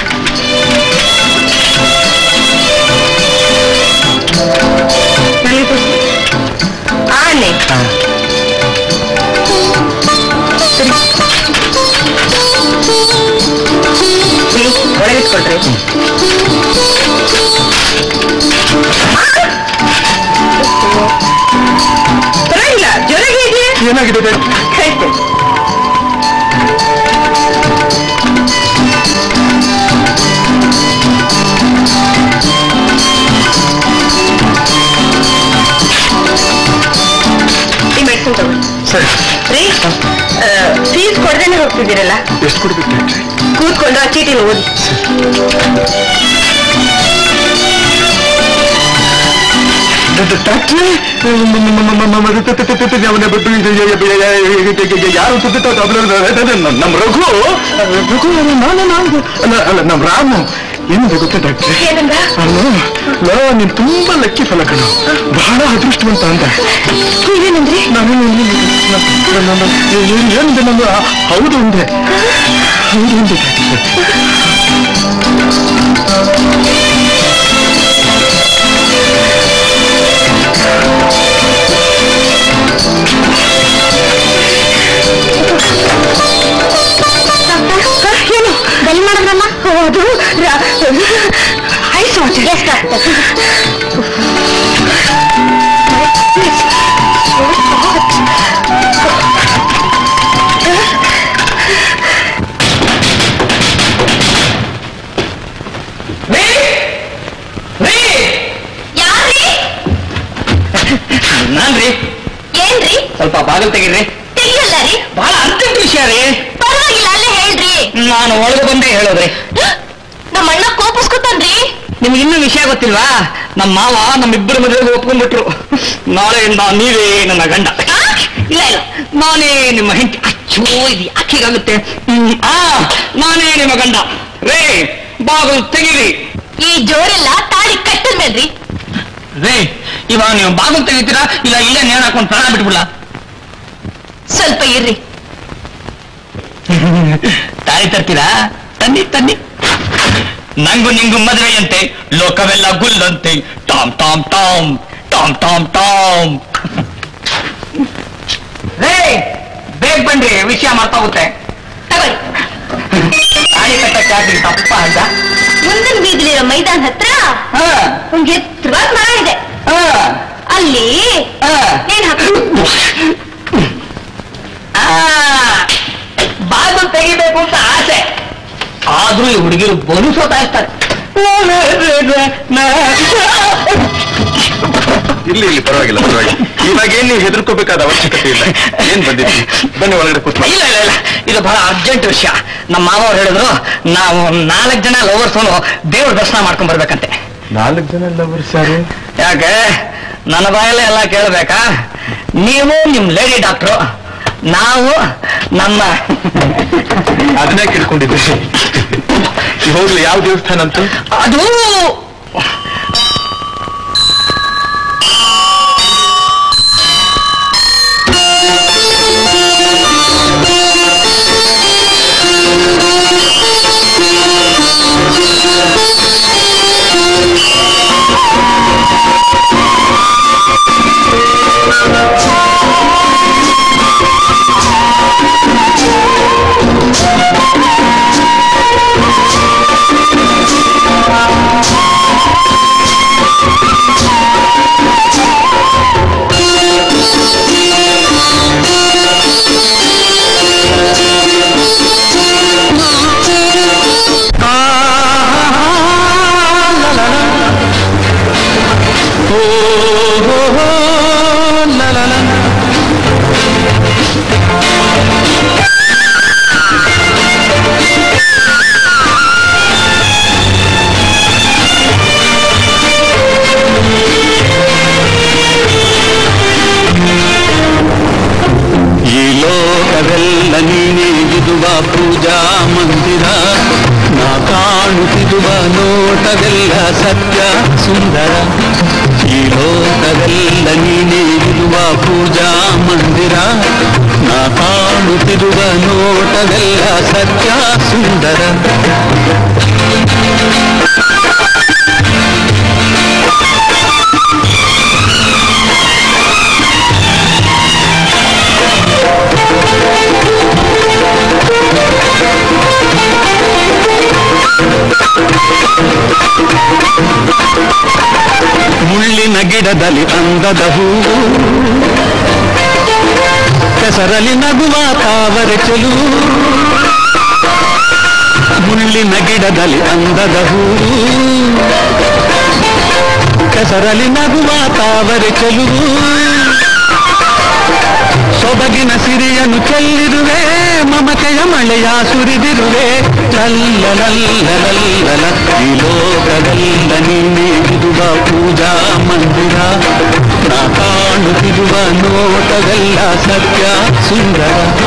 ನನಗೆ ಕೂರ್ಸಿ. ಆನೆ ಸರಿ ಇಲ್ಲಿ ಒಳಗೆ ಇಟ್ಕೊಳ್ರಿ ಪರವಾಗಿಲ್ಲ ಜ್ವರ ಹೇಗೆ ಏನಾಗಿದೆ ಡಾಕ್ಟ್ರೆ? ಹೇಳ್ತೇನೆ ಈ ಮೆಡಿಸಿನ್ ತಗೊಳ್ಳಿ ಸರಿ ರೀ ಫೀಸ್ ಕೊಡ್ದೇನೆ ಹೋಗ್ತಿದ್ದೀರಲ್ಲ ಎಷ್ಟು ಕೊಡ್ಬೇಕು ಡಾಕ್ಟ್ರೆ ಕೂತ್ಕೊಂಡು ಆ ಚೀಟಿನ ಓದಿ ಡಾಕ್ಟ್ರೆ ಯಾರು ನಮ್ಮ ರಘು ರಘು ನಾನು ನಾನು ಅಲ್ಲ ಅಲ್ಲ ನಮ್ಮ ರಾಮು ಏನಿದೆ ಗೊತ್ತಾ ಡಾಕ್ಟ್ರೆ ಏನಂದ ಅಲ್ಲ ಲೋ ನೀನ್ ತುಂಬಾ ಲಕ್ಕಿ ಫಲ ಕಣ ಬಹಳ ಅದೃಷ್ಟವಂತ ಅಂತ ನೀವೇನಂದ್ರಿ ನಾನು ಏನಿದೆ ನಂದು ಹೌದು ಅಂದೆ ಹೌದು ಅಂದೆ ಡಾಕ್ಟ್ರೆ ಏನು ಬಲಿ ಮಾಡಿದ್ರಮ್ಮ ಅದು ಐಸ್ ವಾಟರ್ ಎಸ್ ಡಾಕ್ಟರ್ ಯಾರ್ರಿ ನಾನ್ರಿ ಏನ್ರಿ ಸ್ವಲ್ಪ ಬಾಗಿಲು ತೆಗೀರಿ ತೆಗಿಯಲ್ಲ ರೀ ಬಹಳ ಅರ್ಜೆಂಟ್ ವಿಷಯ ರೀ ಪರವಾಗಿಲ್ಲ ಅಲ್ಲೇ ಹೇಳ್ರಿ ನಾನು ಒಳಗೆ ಬಂದೇ ಹೇಳೋದ್ರಿ ನಮ್ಮ ಅಣ್ಣ ಕೋಪಿಸ್ಕೊತಾನ್ರಿ ನಿಮ್ಗೆ ಇನ್ನೂ ವಿಷಯ ಗೊತ್ತಿಲ್ವಾ ನಮ್ಮ ಮಾವ ನಮ್ಮಿಬ್ಬರ ಮದುವೆಗೆ ಒಪ್ಕೊಂಡ್ಬಿಟ್ರು ನಾಳೆಯಿಂದ ನೀವೇ ನನ್ನ ಗಂಡ ಇಲ್ಲ ಇಲ್ಲ ನಾನೇ ನಿಮ್ಮ ಹೆಂಡತಿ ಅಚ್ಚೋ ಇದು ಯಾಕೆಗಾಗುತ್ತೆ ಹ್ಮ್, ಆ ನಾನೇ ನಿಮ್ಮ ಗಂಡ ರೇ ಬಾಗಿಲು ತೆಗೀರಿ ಈ ಜೋರೆಲ್ಲ ತಾಳಿ ಕಟ್ಟದ್ಮೇಲ್ರಿ ರೇ ಇವಾಗ ನೀವು ಬಾಗಿಲು ತೆಗಿತೀರಾ ಇಲ್ಲ ಇಲ್ಲೇ ನೇಣು ಹಾಕೊಂಡು ಪ್ರಾಣ ಬಿಟ್ಬಿಡ್ಲ ಸ್ವಲ್ಪ ಇರ್ರಿ ತಾಳಿ ತರ್ತೀರಾ ತನ್ನಿ ತನ್ನಿ ನಂಗು ನಿಂಗು ಮದುವೆಯಂತೆ ಲೋಕವೆಲ್ಲ ಗುಲ್ಲಂತೆ ಟಾಮ್ ಟಾಮ್ ಟಾಮ್ ಟಾಮ್ ಟಾಮ್ ಟಾಮ್ ರೇ ಬೇಗ ಬನ್ರಿ ವಿಷಯ ಮರ್ತಾಗುತ್ತೆ ತಗೊಳ್ಳಿ ತಾಳಿ ಕಟ್ಟಕ್ಕೆ ಹಾಕಿ ತಪ್ಪ ಅಂತ ಮುಂದಿನ ಬೀದಿಲಿರೋ ಮೈದಾನ ಹತ್ರ ಹಾ, ಒಂದ್ ಎತ್ತರವಾದ ಮರ ಇದೆ ಹಾ, ಅಲ್ಲಿ ಹಾ. ನೇಣ್ ಹಾಕು ಆ, ಬಾಗಿಲು ತೆಗಿಬೇಕು ಅಂತ ಆಸೆ ಆದ್ರೂ ಈ ಹುಡುಗಿರು ಬಲು ಸೋತಾಯಿಸ್ತಾರೆ ಇಲ್ಲಿ ಇಲ್ಲಿ ಪರವಾಗಿಲ್ಲ ಪರವಾಗಿಲ್ಲ ಇವಾಗ ಏನ್ ನೀವು ಹೆದರ್ಕೋಬೇಕಾದ ಅವಶ್ಯಕತೆ ಇಲ್ಲ ಏನ್ ಬಂದಿದ್ವಿ ಬನ್ನಿ ಒಳಗಡೆ ಕೂತ್ಕೊಳ್ಳಿ ಇಲ್ಲ ಇಲ್ಲ ಇಲ್ಲ ಇದು ಬಹಳ ಅರ್ಜೆಂಟ್ ವಿಷಯ ನಮ್ಮ ಮಾವ ಅವ್ರು ಹೇಳಿದ್ರು ನಾವು ನಾಲ್ಕು ಜನ ಲವರ್ಸ್ ದೇವ್ರ ದರ್ಶನ ಮಾಡ್ಕೊಂಡ್ ಬರ್ಬೇಕಂತೆ ನಾಲ್ಕು ಜನ ಲವರ್ಸ್ ಯಾರು ಯಾಕೆ ನನ್ನ ಬಾಯಲ್ಲೇ ಎಲ್ಲ ಕೇಳ್ಬೇಕಾ ನೀವು ನಿಮ್ ಲೇಡಿ ಡಾಕ್ಟ್ರು ನಾವು ನಮ್ಮ ಅದನ್ನೇ ಕೇಳ್ಕೊಂಡಿದ್ದೆ ಹೋಗ್ಲಿ ಯಾವ ದೇವಸ್ಥಾನ ಅಂತೂ ಅದು ಈ ಲೋಕವೆಲ್ಲ ನೀನೇ ಇದುವ ಪೂಜಾ ಮಂದಿರ ನಾ ಕಾಣುತ್ತಿರುವ ನೋಟವೆಲ್ಲ ಸತ್ಯ ಸುಂದರ ಈ ಲೋಕವೆಲ್ಲ ನೀನೇ ಇದುವ ಪೂಜಾ ಮಂದಿರ ನಾ ಕಾಣುತ್ತಿರುವ ನೋಟವೆಲ್ಲ ಸತ್ಯ ಸುಂದರ ಮುಳ್ಳಿನ ಗಿಡದಲ್ಲಿ ಅಂದದ ಹೂವು ಕೆಸರಲಿ ನಗುವ ತಾವರೆ ಚೆಲುವು ಮುಳ್ಳಿನ ಗಿಡದಲ್ಲಿ ಅಂದದ ಹೂವು ಕೆಸರಲಿ ನಗುವ ತಾವರೆ ಚೆಲುವು ಸೊಬಗಿನ ಸಿರಿಯನ್ನು ಚೆಲ್ಲಿರುವೆ ಮಮತೆಯ ಮಳೆಯ ಸುರಿದಿರುವೆ ಲಲ್ಲ ಲಲ್ಲ ಲಲ್ಲ ಈ ಲೋಕದಲ್ಲ ನೀನೇ ಇರುವ ಪೂಜಾ ಮಂದಿರ ನಾ ಕಾಣುತ್ತಿರುವ ನೋಟವೆಲ್ಲ ಸತ್ಯ ಸುಂದರ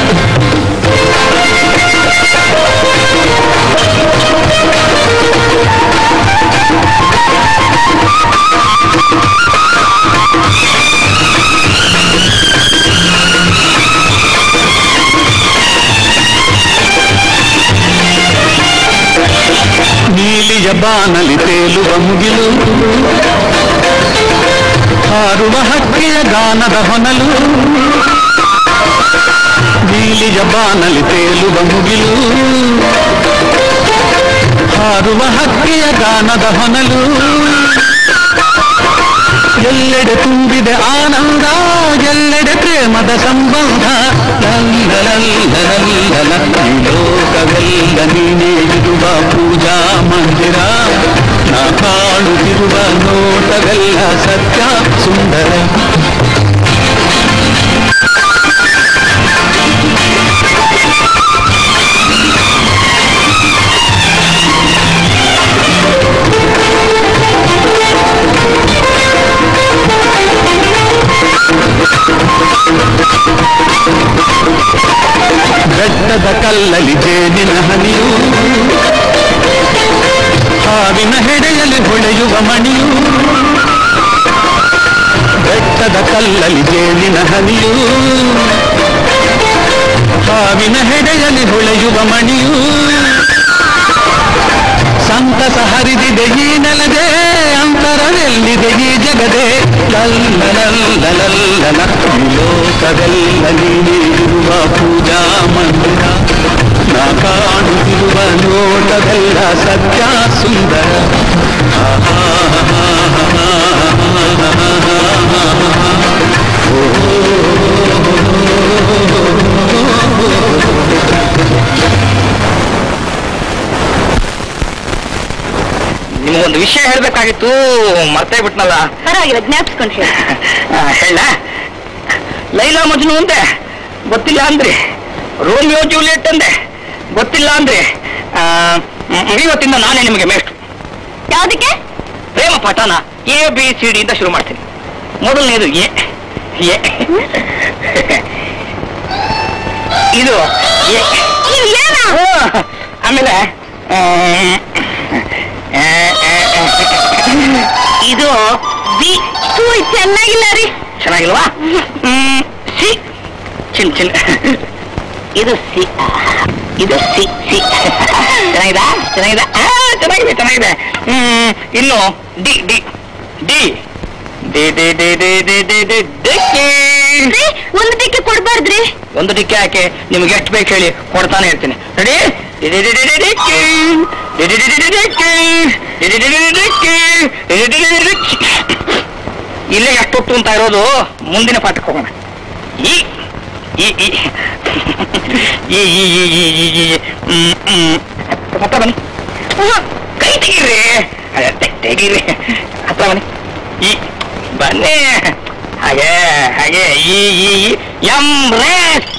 ನೀಲಿಯ ಬಾನಲಿ ತೇಲುವ ಮುಗಿಲು ಹಾರುವ ಹಕ್ಕಿಯ ಗಾನದ ಹೊನಲು ನೀಲಿಯ ಬಾನಲಿ ತೇಲುವ ಮುಗಿಲು ಹಾರುವ ಹಕ್ಕಿಯ ಗಾನದ ಹೊನಲು ಎಲ್ಲೆಡೆ ತುಂಬಿದೆ ಆನಂದ ಎಲ್ಲೆಡೆ ಪ್ರೇಮದ ಸಂಬಂಧ ಲಲ್ಲ ಲಲ್ಲ ಲಲ್ಲ ಲಲ್ಲ. ಈ ಲೋಕವೆಲ್ಲ ನೀನೇ ಇರುವ ಪೂಜಾ ಮಂದಿರ ನಾ ಕಾಣುತ್ತಿರುವ ನೋಟವೆಲ್ಲ ಸತ್ಯ ಸುಂದರ ಆ ಬೆಟ್ಟದ ಕಲ್ಲಲಿ ಜೇನಿನ ಹನಿಯು ಹಾವಿನ ಹೆಡೆಯಲ್ಲಿ ಹೊಳೆಯುವ ಮಣಿಯು ಬೆಟ್ಟದ ಕಲ್ಲಲಿ ಜೇನಿನ ಹನಿಯು ಹಾವಿನ ಹೆಡೆಯಲ್ಲಿ ಹೊಳೆಯುವ ಮಣಿಯು ಸಂತಸ ಹರಿದಿದೆ ಈ ನೆಲದೆ ಅಂತರವೆಲ್ಲಿದೆ ಈ ಜಗದೆ ಲಲ್ಲ ಲಲ್ಲ ಲಲ್ಲ ಈ ಲೋಕವೆಲ್ಲ ನೀನಿರುವ ಪೂಜಾ ಮಂದಿರ ನಾ ಕಾಣುತ್ತಿರುವ ನೋಟವೆಲ್ಲ ಸತ್ಯ ಸುಂದರ ನಿಮಗೊಂದು ವಿಷಯ ಹೇಳ್ಬೇಕಾಗಿತ್ತು ಮರ್ತೇ ಬಿಟ್ನಲ್ಲ ಪರವಾಗಿಲ್ಲ ಜ್ಞಾಪಿಸ್ಕೊಂಡು ಹೇಳಿ ಆ, ಹೇಳ ಲೈಲಾ ಮಜ್ನು ಅಂದೆ ಗೊತ್ತಿಲ್ಲ ಅಂದ್ರಿ ರೋಮಿಯೋ ಜೂಲಿಯಟ್ ಅಂದೆ ಗೊತ್ತಿಲ್ಲ ಅಂದ್ರಿ ಆ, ಮ್, ಇವತ್ತಿಂದ ನಾನೇ ನಿಮಗೆ ಮೇಷ್ಟ್ರು ಯಾವ್ದಕ್ಕೆ ಪ್ರೇಮ ಪಾಠನ ಎ ಬಿ ಸಿ ಡಿ ಅಂತ ಶುರು ಮಾಡ್ತೀನಿ ಮೊದಲನೇದು ಎ ಎ ಇದು ಎ ಇದು ಏನ ಹ್ಮ್. ಆಮೇಲೆ ಆ, ಆ, ಆ, ಆ, ಇದು ಬಿ ಥೂ, ಇದ್ ಚೆನ್ನಾಗಿಲ್ಲ ರೀ ಚೆನ್ನಾಗಿಲ್ವಾ ಹ್ಮ್, ಸಿ ಚಿನ್ ಚಿನ್ ಇದು ಸಿ ಇದು ಸಿ ಸಿ ಚೆನ್ನಾಗಿದಾ ಚೆನ್ನಾಗಿದೆ ಆ, ಚೆನ್ನಾಗಿದೆ ಚೆನ್ನಾಗಿದೆ ಹ್ಮ್ ಇನ್ನು D D D D D D D D D D ಡಿಕ್ಕಿ. ರೀ, ಒಂದು ಟಿಕ್ಕೆ ಕೊಡ್ಬಾರ್ದ್ರಿ ಒಂದು ಡಿಕ್ಕೆ ಹಾಕಿ ನಿಮ್ಗೆ ಎಷ್ಟು ಬೇಕು ಹೇಳಿ ಕೊಡ್ತಾನೆ ಇರ್ತೀನಿ ರೆಡಿ ಇಲ್ಲೇ ಎಷ್ಟೊತ್ತು ಅಂತ ಇರೋದು ಮುಂದಿನ ಪಾಠಕ್ಕೆ ಹೋಗೋಣ ಈ ಈ ಈ ಈ ಈ ಈ ಈ ಈ ಈ ಹ್ಮ್ ಹ್ಮ್ ಹತ್ರ ಬನ್ನಿ ಹ್ಮ್, ಕೈ ತೆಗೀರಿ ಅದೇ ತೆ- ತೆಗೀರಿ ಹತ್ರ ಬನ್ನಿ ಈ ಬನ್ನಿ ಹಾಗೆ ಹಾಗೆ ಈ ಈ ಈ ಎಂ ರೇ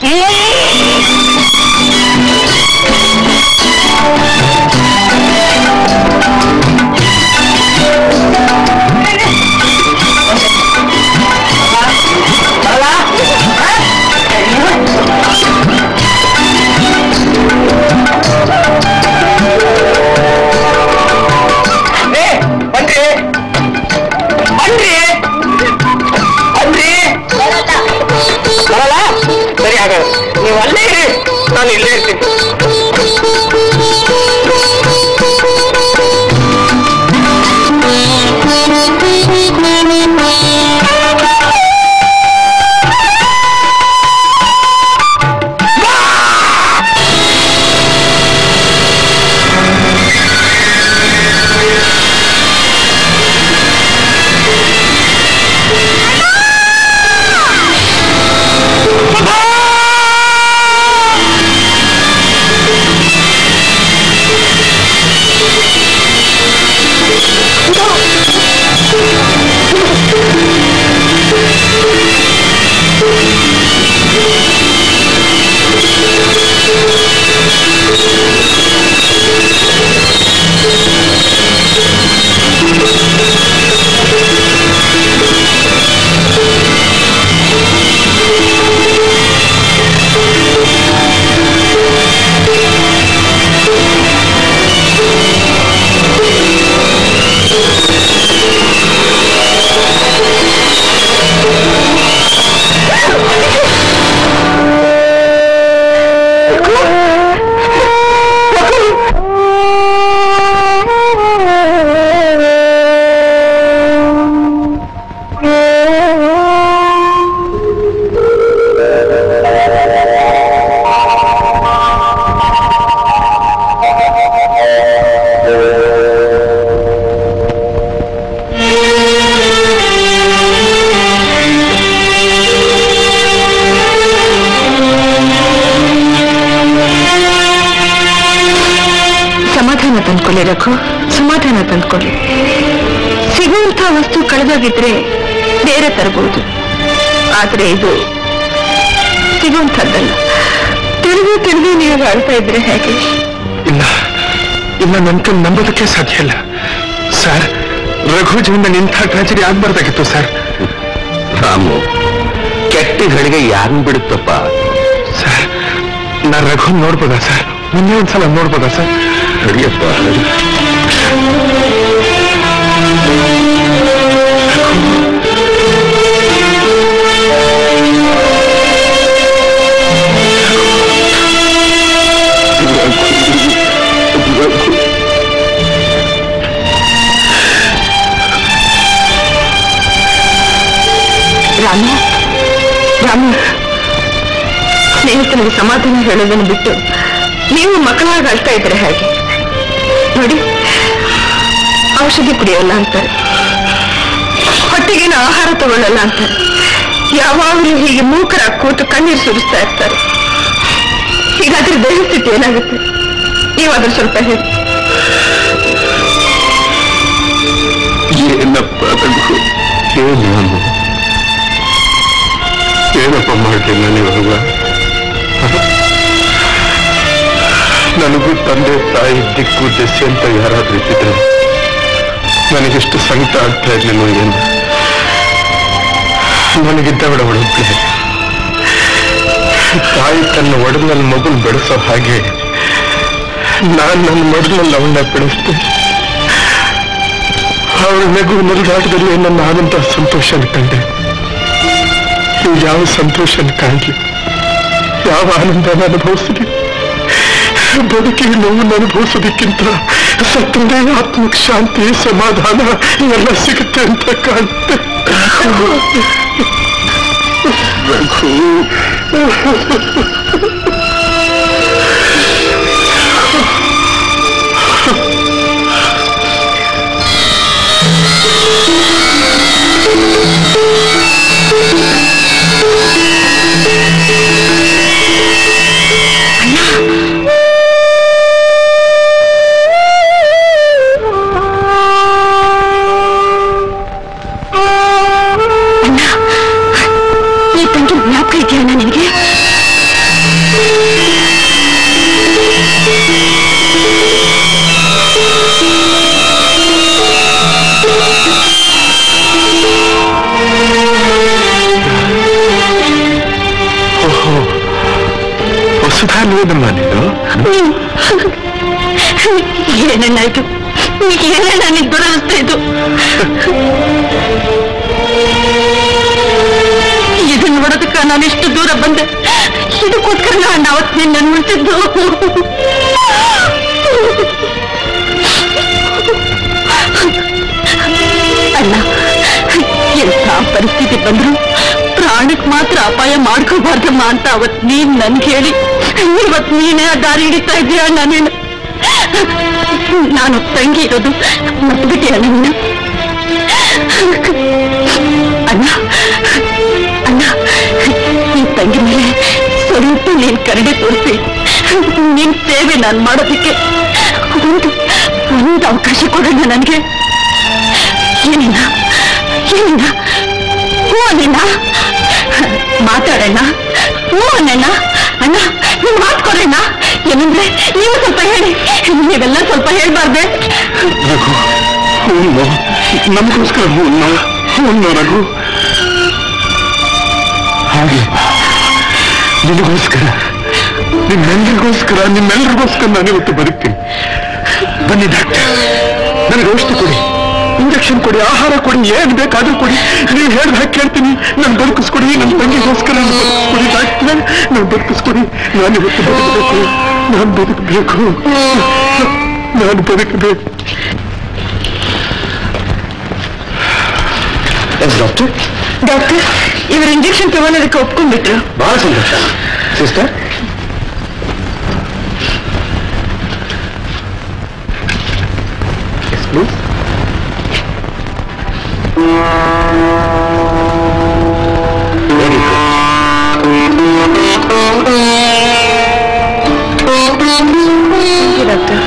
ಬನ್ರಿ ಬನ್ರಿ ಬನ್ರಿ ಬರಲ್ಲ ಸರಿ ಹಾಗಾದ್ರೆ ನೀವು ಅಲ್ಲೇ ಇರಿ ನಾನು ಇಲ್ಲೇ ಇರ್ತೀನಿ ಸಮಾಧಾನ ತಂದ್ಕೊಳ್ಳಿ ರಘು ಸಮಾಧಾನ ತಂದ್ಕೊಳ್ಳಿ ಸಿಗುವಂತ ವಸ್ತು ಕಳೆದೋಗಿದ್ರೆ ಬೇರೆ ತರಬಹುದು ಆದ್ರೆ ಇದು ಸಿಗುವಂಥದ್ದಲ್ಲ ತಿಳಿದು ತಿಳಿದು ನೀವು ಆಡ್ತಾ ಇದ್ರೆ ಹೇಗೆ ಇಲ್ಲ ಇಲ್ಲ ನನ್ ಕೈಲಿ ನಂಬೋದಕ್ಕೆ ಸಾಧ್ಯ ಇಲ್ಲ ಸರ್ ರಘು ಜೀವನದಲ್ಲಿ ಇಂಥ ಟ್ರಾಜಡಿ ಆಗ್ಬಾರ್ದಾಗಿತ್ತು ಸರ್ ರಾಮು ಕೆಟ್ಟ ಗಳಿಗೆ ಯಾರನ್ನು ಬಿಡುತ್ತಪ್ಪ ಸರ್ ನಾ ರಘು ನೋಡ್ಬೋದಾ ಸರ್ ಮುಂದೆ ಒಂದ್ಸಲ ನೋಡ್ಬೋದಾ ಸರ್ ನಡಿಯಪ್ಪ ನಡಿ. ರಾಮು ರಾಮು ಸ್ನೇಹಿತನಿಗೆ ಸಮಾಧಾನ ಹೇಳೋದನ್ನು ಬಿಟ್ಟು ನೀವು ಮಕ್ಕಳಾಗಿ ಅಳ್ತಾ ಇದ್ರೆ ಹೇಗೆ ನೋಡಿ ಔಷಧಿ ಕುಡಿಯೋಲ್ಲ ಅಂತಾರೆ ಹೊಟ್ಟೆಗೇನು ಆಹಾರ ತಗೊಳ್ಳಲ್ಲ ಅಂತಾರೆ ಯಾವಾಗಲೂ ಹೀಗೆ ಮೂಕರಾಗಿ ಕೂತು ಕಣ್ಣೀರು ಸುರಿಸ್ತಾ ಇರ್ತಾರೆ ಹೀಗಾದ್ರೆ ದೇಹ ಸ್ಥಿತಿ ಏನಾಗುತ್ತೆ ನೀವಾದ್ರೂ ಸ್ವಲ್ಪ ಹೇಳಿ ಏನಪ್ಪ ರಘು ಏನು ನಾನು ಏನಪ್ಪ ಮಾಡ್ಲಿ ನಾನು ಇವಾಗ ನನಗೂ ತಂದೆ ತಾಯಿ ದಿಕ್ಕು ದೆಸೆ ಅಂತ ಯಾರಾದ್ರೂ ಇದ್ದಿದ್ರೆ ನನಗೆಷ್ಟು ಸಂಕಟ ಆಗ್ತಾ ಇರ್ಲಿಲ್ಲ ಏನು ನನಗಿದ್ದವಳ ಒಳಬ್ಳೆ ತಾಯಿ ತನ್ನ ಒಡಲಲ್ಲಿ ಮಗುನ್ ಬೆಳೆಸೋ ಹಾಗೆ ನಾನ್ ನನ್ನ ಮೊದಲಲ್ಲಿ ಅವನ್ನ ಬೆಳೆಸ್ತೆ ಅವಳ ನಗು ನಲಿದಾಟದಲ್ಲಿ ನನ್ನ ಆನಂದ ಸಂತೋಷ ಕಂಡೆ ನೀವು ಯಾವ ಸಂತೋಷ ಕಾಣಲಿ ಯಾವ ಆನಂದನ ಅನುಭವಿಸಲಿ ಬದುಕಿನ ನೋವನ್ನು ಅನುಭವಿಸೋದಕ್ಕಿಂತ ಸತ್ತಂದೇ ಆತ್ಮಕ್ಕೆ ಶಾಂತಿ ಸಮಾಧಾನ ಎಲ್ಲ ಸಿಗುತ್ತೆ ಅಂತ ಕಾಣುತ್ತೆ ರಘು ಈ ತಂಗಿ ಜ್ಞಾಪಕ ಇದೆಯಣ್ಣ ನಿನಗೆ ಹೊಸದಾ ನೋದಮ್ಮ ನೀನು ಏನಣ್ಣ ಇದು ಏನಣ್ಣ ನಿನ್ ದುರವಸ್ಥೆ ಇದು ಇದನ್ನ ನೋಡೋದಕ್ಕ ನಾನು ಎಷ್ಟು ದೂರ ಬಂದೆ ಇದಕ್ಕೋಸ್ಕರ ನಾನು ಅವತ್ತು ನಿನ್ನ ನೋಡ್ತಿದ್ದು ಅಣ್ಣ ಎಂಥ ಪರಿಸ್ಥಿತಿ ಬಂದ್ರು ಪ್ರಾಣಕ್ ಮಾತ್ರ ಅಪಾಯ ಮಾಡ್ಕೋಬಾರ್ದಮ್ಮ ಅಂತ ಅವತ್ ನೀನ್ ನನ್ಗೆ ಹೇಳಿ ಇವತ್ ನೀನೇ ಆ ದಾರಿ ಹಿಡಿತಾ ಇದೀಯ ಅಣ್ಣ ನೀನು ನಾನು ತಂಗಿ ಇರೋದು ಮತ್ಬಿಟ್ಟಿಯ ನಿನ್ನ ಅಣ್ಣ ಅಣ್ಣ ಈ ತಂಗಿ ಮೇಲೆ ಸ್ವಲ್ಪ ನೀನ್ ಕರಡಿ ತೋರಿಸಿ ನಿನ್ ಸೇವೆ ನಾನು ಮಾಡೋದಕ್ಕೆ ಒಂದು ಒಂದು ಅವಕಾಶ ಕೊಡೋಣ ನನಗೆ ಏನಿಲ್ಲ ಏನಿಲ್ಲ ಹ್ಞೂ ಅಣ್ಣ ಮಾತಾಡಣ್ಣ ಹ್ಞೂ ಅಣ್ಣಣ್ಣ ಅಣ್ಣ ನೀವು ಮಾತು ಕೊಡಣ್ಣ ಏನಂದ್ರೆ ನೀವು ಸ್ವಲ್ಪ ಹೇಳಿ ನೀವೆಲ್ಲ ಸ್ವಲ್ಪ ಹೇಳ್ಬಾರ್ದೆ ರಘು ಹೂನು ನಮಗೋಸ್ಕರ ಹೂನು ಹೂನು ರಘು ಹಾಗೆ ನಿನಗೋಸ್ಕರ ನಿಮ್ಮೆಲ್ಲರಿಗೋಸ್ಕರ ನಿಮ್ಮೆಲ್ಲರಿಗೋಸ್ಕರ ನಾನು ಇವತ್ತು ಬದುಕ್ತೀನಿ ಬನ್ನಿ ಡಾಕ್ಟರ್ ನನಗೆ ಔಷಧಿ ಕೊಡಿ ಇಂಜೆಕ್ಷನ್ ಕೊಡಿ ಆಹಾರ ಕೊಡಿ ಏನ್ ಬೇಕಾದ್ರೂ ಕೊಡಿ ನೀವು ಹೇಳ್ದಾಗ ಕೇಳ್ತೀನಿ ನಾನು ಬದುಕಿಸ್ಕೊಡಿ ನನ್ನ ತಂಗಿಗೋಸ್ಕರ ನಾನು ಬದುಕಿಸ್ಕೊಡಿ ಡಾಕ್ಟರ್ ನಾನು ಬದುಕಿಸ್ಕೊಡಿ ನಾನು ಇವತ್ತು ಬದುಕಬೇಕು ನಾನು ಬದುಕಬೇಕು ನಾನು ಬದುಕಬೇಕು ಡಾಕ್ಟರ್ ಡಾಕ್ಟರ್ ಇವರು ಇಂಜೆಕ್ಷನ್ ತಗೊಳ್ಳೋದಕ್ಕೆ ಒಪ್ಕೊಂಡ್ಬಿಟ್ರು ಬಹಳ ಸಂತೋಷ ಸಿಸ್ಟರ್ ಡಾಕ್ಟರ್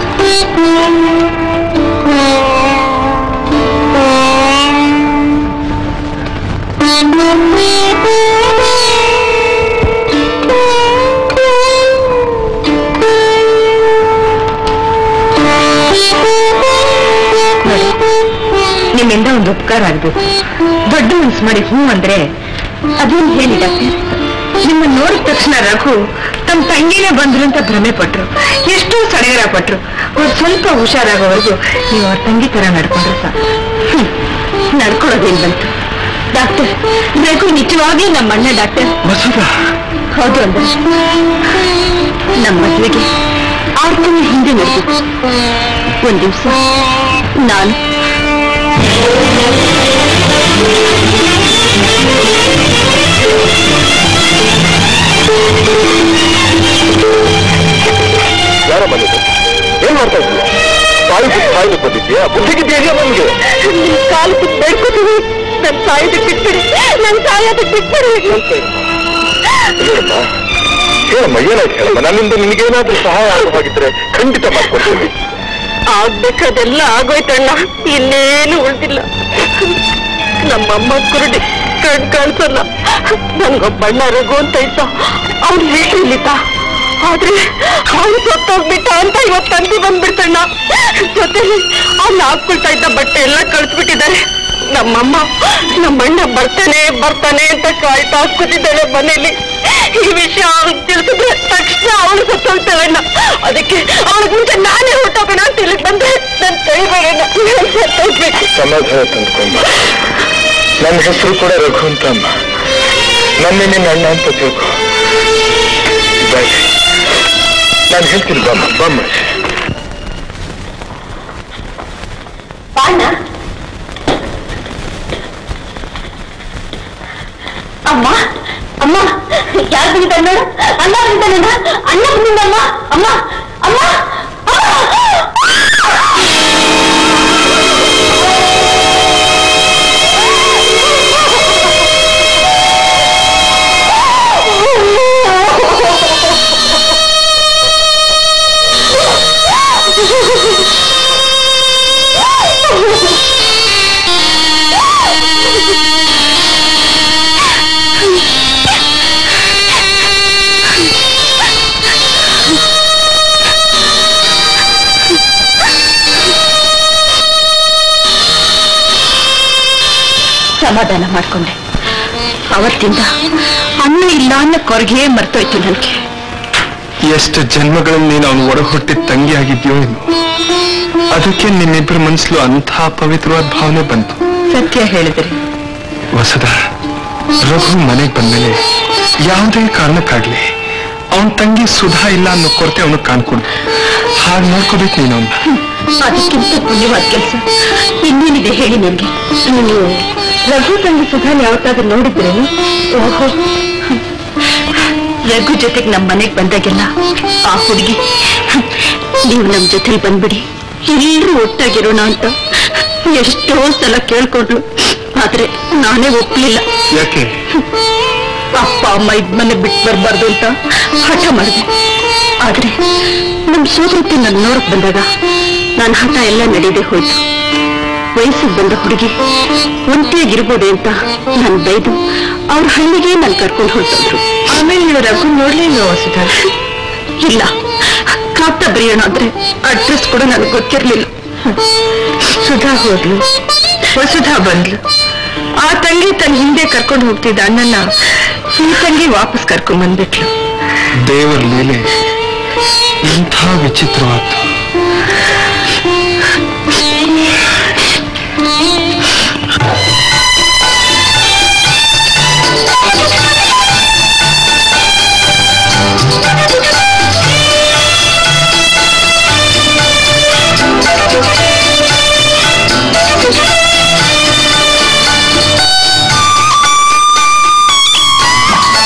ನಿಮ್ಮಿಂದ ಒಂದು ಉಪಕಾರ ಆಗ್ಬೇಕು ದೊಡ್ಡ ಮನ್ಸು ಮಾಡಿ ಹ್ಞೂ ಅಂದ್ರೆ ಅದೇನು ಹೇಳಿ ಡಾಕ್ಟರ್ ನಿಮ್ಮನ್ನ ನೋಡಿದ ತಕ್ಷಣ ರಘು ತಮ್ಮ ತಂಗಿನೇ ಬಂದ್ರು ಅಂತ ಭ್ರಮೆ ಪಟ್ರು ಎಷ್ಟೋ ಸಡಗರ ಪಟ್ರು ಅವ್ರು ಸ್ವಲ್ಪ ಹುಷಾರಾಗೋವರೆಗೂ ನೀವು ಅವ್ರ ತಂಗಿ ತರ ನಡ್ಕೊಂಡ್ರೆ ಸಾಕು ಹ್ಮ್. ನಡ್ಕೊಳ್ಳೋದೇನ್ ಬಂತು ಡಾಕ್ಟರ್ ರಘು ನಿಜವಾಗ್ಲೂ ನಮ್ಮ ಅಣ್ಣ ಡಾಕ್ಟರ್ ಮಸೂದ ಹೌದು ಅಂದ್ರೆ ನಮ್ಮ ಮದುವೆಗೆ ಆರು ತಿಂಗಳ ಹಿಂದೆ ನಡೆದಿತ್ತು ಒಂದ್ ದಿವಸ ನಾನು ಯಾರ ಬಂದಿದ್ದು ಏನ್ ಮಾಡ್ತಾ ಇದ್ದೀಯ ತಾಯಿ ಬಿಟ್ಟು ತಾಯಿ ಬಂದಿದ್ಯಾ ಬುದ್ಧಿಗಿದ್ಯಾ ನಮ್ಗೆ ಕಾಲು ಬಿಟ್ಟು ಬೇಡ್ಕೋತೀವಿ ನನ್ ಸಾಯೋದಕ್ಕೆ ಬಿಟ್ಬಿಡಿ ನನ್ ಸಾಯೋದಕ್ಕೆ ಬಿಟ್ಬಿಡಿ ಹೇಳಮ್ಮ ಹೇಳಮ್ಮ ಏನಾಯ್ತು ಹೇಳಮ್ಮ ನನ್ನಿಂದ ನಿನಗೇನಾದ್ರೂ ಸಹಾಯ ಆಗವಾಗಿದ್ರೆ ಖಂಡಿತ ಮಾಡ್ಕೊಡ್ತೀನಿ ಆಗ್ಬೇಕಾದೆಲ್ಲ ಆಗೋಯ್ತಣ್ಣ ಇನ್ನೇನು ಉಳ್ದಿಲ್ಲ ನಮ್ಮಮ್ಮ ಕುರುಡಿ ಕಣ್ ಕಾಣಿಸಲ್ಲ ನಂಗೊಬ್ಬಣ್ಣ ರಘು ಅಂತ ಇದ್ದ ಅವ್ನು ಹೇಳಿಲ್ಲಿದ್ದ ಆದ್ರೆ ಅವನು ಸತ್ತೋಗ್ಬಿಟ್ಟ ಅಂತ ಇವತ್ತು ತಂದಿ ಬಂದ್ಬಿಡ್ತಣ್ಣ ಜೊತೆಲಿ ಅವ್ನು ಹಾಕ್ಕೊಳ್ತಾ ಇದ್ದ ಬಟ್ಟೆ ಎಲ್ಲ ಕಳ್ಸ್ಬಿಟ್ಟಿದ್ದಾರೆ ನಮ್ಮಮ್ಮ ನಮ್ಮಣ್ಣ ಬರ್ತಾನೆ ಬರ್ತಾನೆ ಅಂತ ಕಾಯ್ತಾ ಕೂತಿದ್ದಾಳೆ ಮನೇಲಿ ಈ ವಿಷಯ ಅವ್ಳಿಗೆ ತಿಳಿಸಿದ್ರೆ ತಕ್ಷಣ ಅವಳು ಸತ್ತೋಗ್ತಾಳಣ್ಣ ಅದಕ್ಕೆ ಅವಳಿಗೆ ಮುಂಚೆ ನಾನೇ ಹೊಟ್ಟೋಗೋಣ ಅಂತ ಇಲ್ಲಿಗೆ ಬಂದೆ ನನ್ನ ಕೈ ಬೇಡಣ್ಣ ನಾನು ಸತ್ತೋಗ್ಬೇಕು ಸಮಾಧಾನ ತಂದ್ಕೊಂಬ ನನ್ನ ಹೆಸರು ಕೂಡ ರಘು ಅಂತ ಅಮ್ಮ ನನ್ನ ನಿನ್ನ ಅಣ್ಣ ಅಂತ ತಿಳ್ಕೊ ಬಾಯ್ ನಾನು ಹೇಳ್ತೀನಿ ಬಮ್ಮ ಬಮ್ಮ ಪಾನ ಅಮ್ಮ ಅಮ್ಮ ಯಾರು ಬಂದಿದ್ದ ನೋಡು ಅಣ್ಣ ಬಂದಿದ್ದಾನಣ್ಣ ಅಣ್ಣ ಬಂದಿದ್ದಮ್ಮ ಅಮ್ಮ ಅಮ್ಮ ಸಮಾಧಾನ ಮಾಡ್ಕೊಂಡೆ ಅವತ್ತಿಂದ ಅನ್ನ ಇಲ್ಲ ಅನ್ನೋ ಕೊರಗೆ ಮರ್ತೋಯ್ತು ನನಗೆ ಎಷ್ಟು ಜನ್ಮಗಳಲ್ಲಿ ನೀನು ಅವನು ಒಡ ಹುಟ್ಟಿದ ತಂಗಿ ಆಗಿದ್ಯೋ ಏನು ಅದಕ್ಕೆ ನಿನ್ನಿಬ್ಬರ ಮನಸ್ಸಲು ಅಂಥ ಪವಿತ್ರವಾದ ಭಾವನೆ ಬಂತು ಸತ್ಯ ಹೇಳಿದ್ರಿ ವಸದ ರಘು ಮನೆಗೆ ಬಂದ್ಮೇಲೆ ಯಾವುದೇ ಕಾರಣಕ್ಕಾಗ್ಲಿ ಅವನ ತಂಗಿ ಸುಧಾ ಇಲ್ಲ ಅನ್ನೋ ಕೊರತೆ ಅವನು ಕಾಣ್ಕೊಂಡು ಹಾಗೆ ನೋಡ್ಕೋಬೇಕು ನೀನು ಅವನ್ನ ಅದಕ್ಕಿಂತ ಪುಣ್ಯವಾದ ಕೆಲಸ ಇನ್ನೇನಿದೆ ಹೇಳಿ ನಿಮ್ಗೆ ನೀವು ರಘು ತಂಗಿ ಸುಧಾನ್ ಯಾವತ್ತಾದ್ರೂ ನೋಡಿದ್ರೇನು ಓಹೋ ರಘು ಜೊತೆಗೆ ನಮ್ಮ ಮನೆಗೆ ಬಂದಾಗೆಲ್ಲ ಆ ಹುಡುಗಿ ನೀವು ನಮ್ಮ ಜೊತೆಲಿ ಬಂದ್ಬಿಡಿ ಎಲ್ಲರೂ ಒಟ್ಟಾಗಿರೋಣ ಅಂತ ಎಷ್ಟೋ ಸಲ ಕೇಳ್ಕೊಂಡ್ಲು ಆದ್ರೆ ನಾನೇ ಒಪ್ಲಿಲ್ಲ ಯಾಕೆ ಅಪ್ಪ ಅಮ್ಮ ಇದ್ ಮನೆ ಬಿಟ್ಟು ಬರ್ಬಾರ್ದು ಅಂತ ಹಠ ಮಾಡಿದೆ ಆದ್ರೆ ನಮ್ ಸೋದರತಿ ನನ್ನ ನೋಡಕ್ ಬಂದಾಗ ನನ್ನ ಹಠ ಎಲ್ಲ ನಡೀದೆ ಹೋಯ್ತು ವಯಸ್ಸಿಗೆ ಬಂದ ಹುಡುಗಿ ಒಂಟಿಯಾಗಿರ್ಬೋದೆ ಅಂತ ನಾನು ಬೈದು ಅವ್ರ ಹಳ್ಳಿಗೆ ನಾನು ಕರ್ಕೊಂಡು ಹೊರಟೋದ್ರು ಆಮೇಲೆ ನೀವು ರಘು ನೋಡ್ಲಿಲ್ಲ ವಸುಧಾ ಇಲ್ಲ ಕಾಗ್ದ ಬರೆಯೋಣ ಅಂದ್ರೆ ಅಡ್ರೆಸ್ ಕೂಡ ನನಗೆ ಗೊತ್ತಿರ್ಲಿಲ್ಲ ಸುಧಾ ಹೋದ್ಲು ವಸುಧಾ ಬಂದ್ಲು ಆ ತಂಗಿ ತನ್ನ ಹಿಂದೆ ಕರ್ಕೊಂಡು ಹೋಗ್ತಿದ್ದ ಅಣ್ಣನ್ನ ಈ ತಂಗಿ ವಾಪಸ್ ಕರ್ಕೊಂಡ್ ಬಂದ್ಬಿಟ್ಲು ದೇವರ ಲೀಲೆ ಇಂಥ ವಿಚಿತ್ರವಾದ್ದು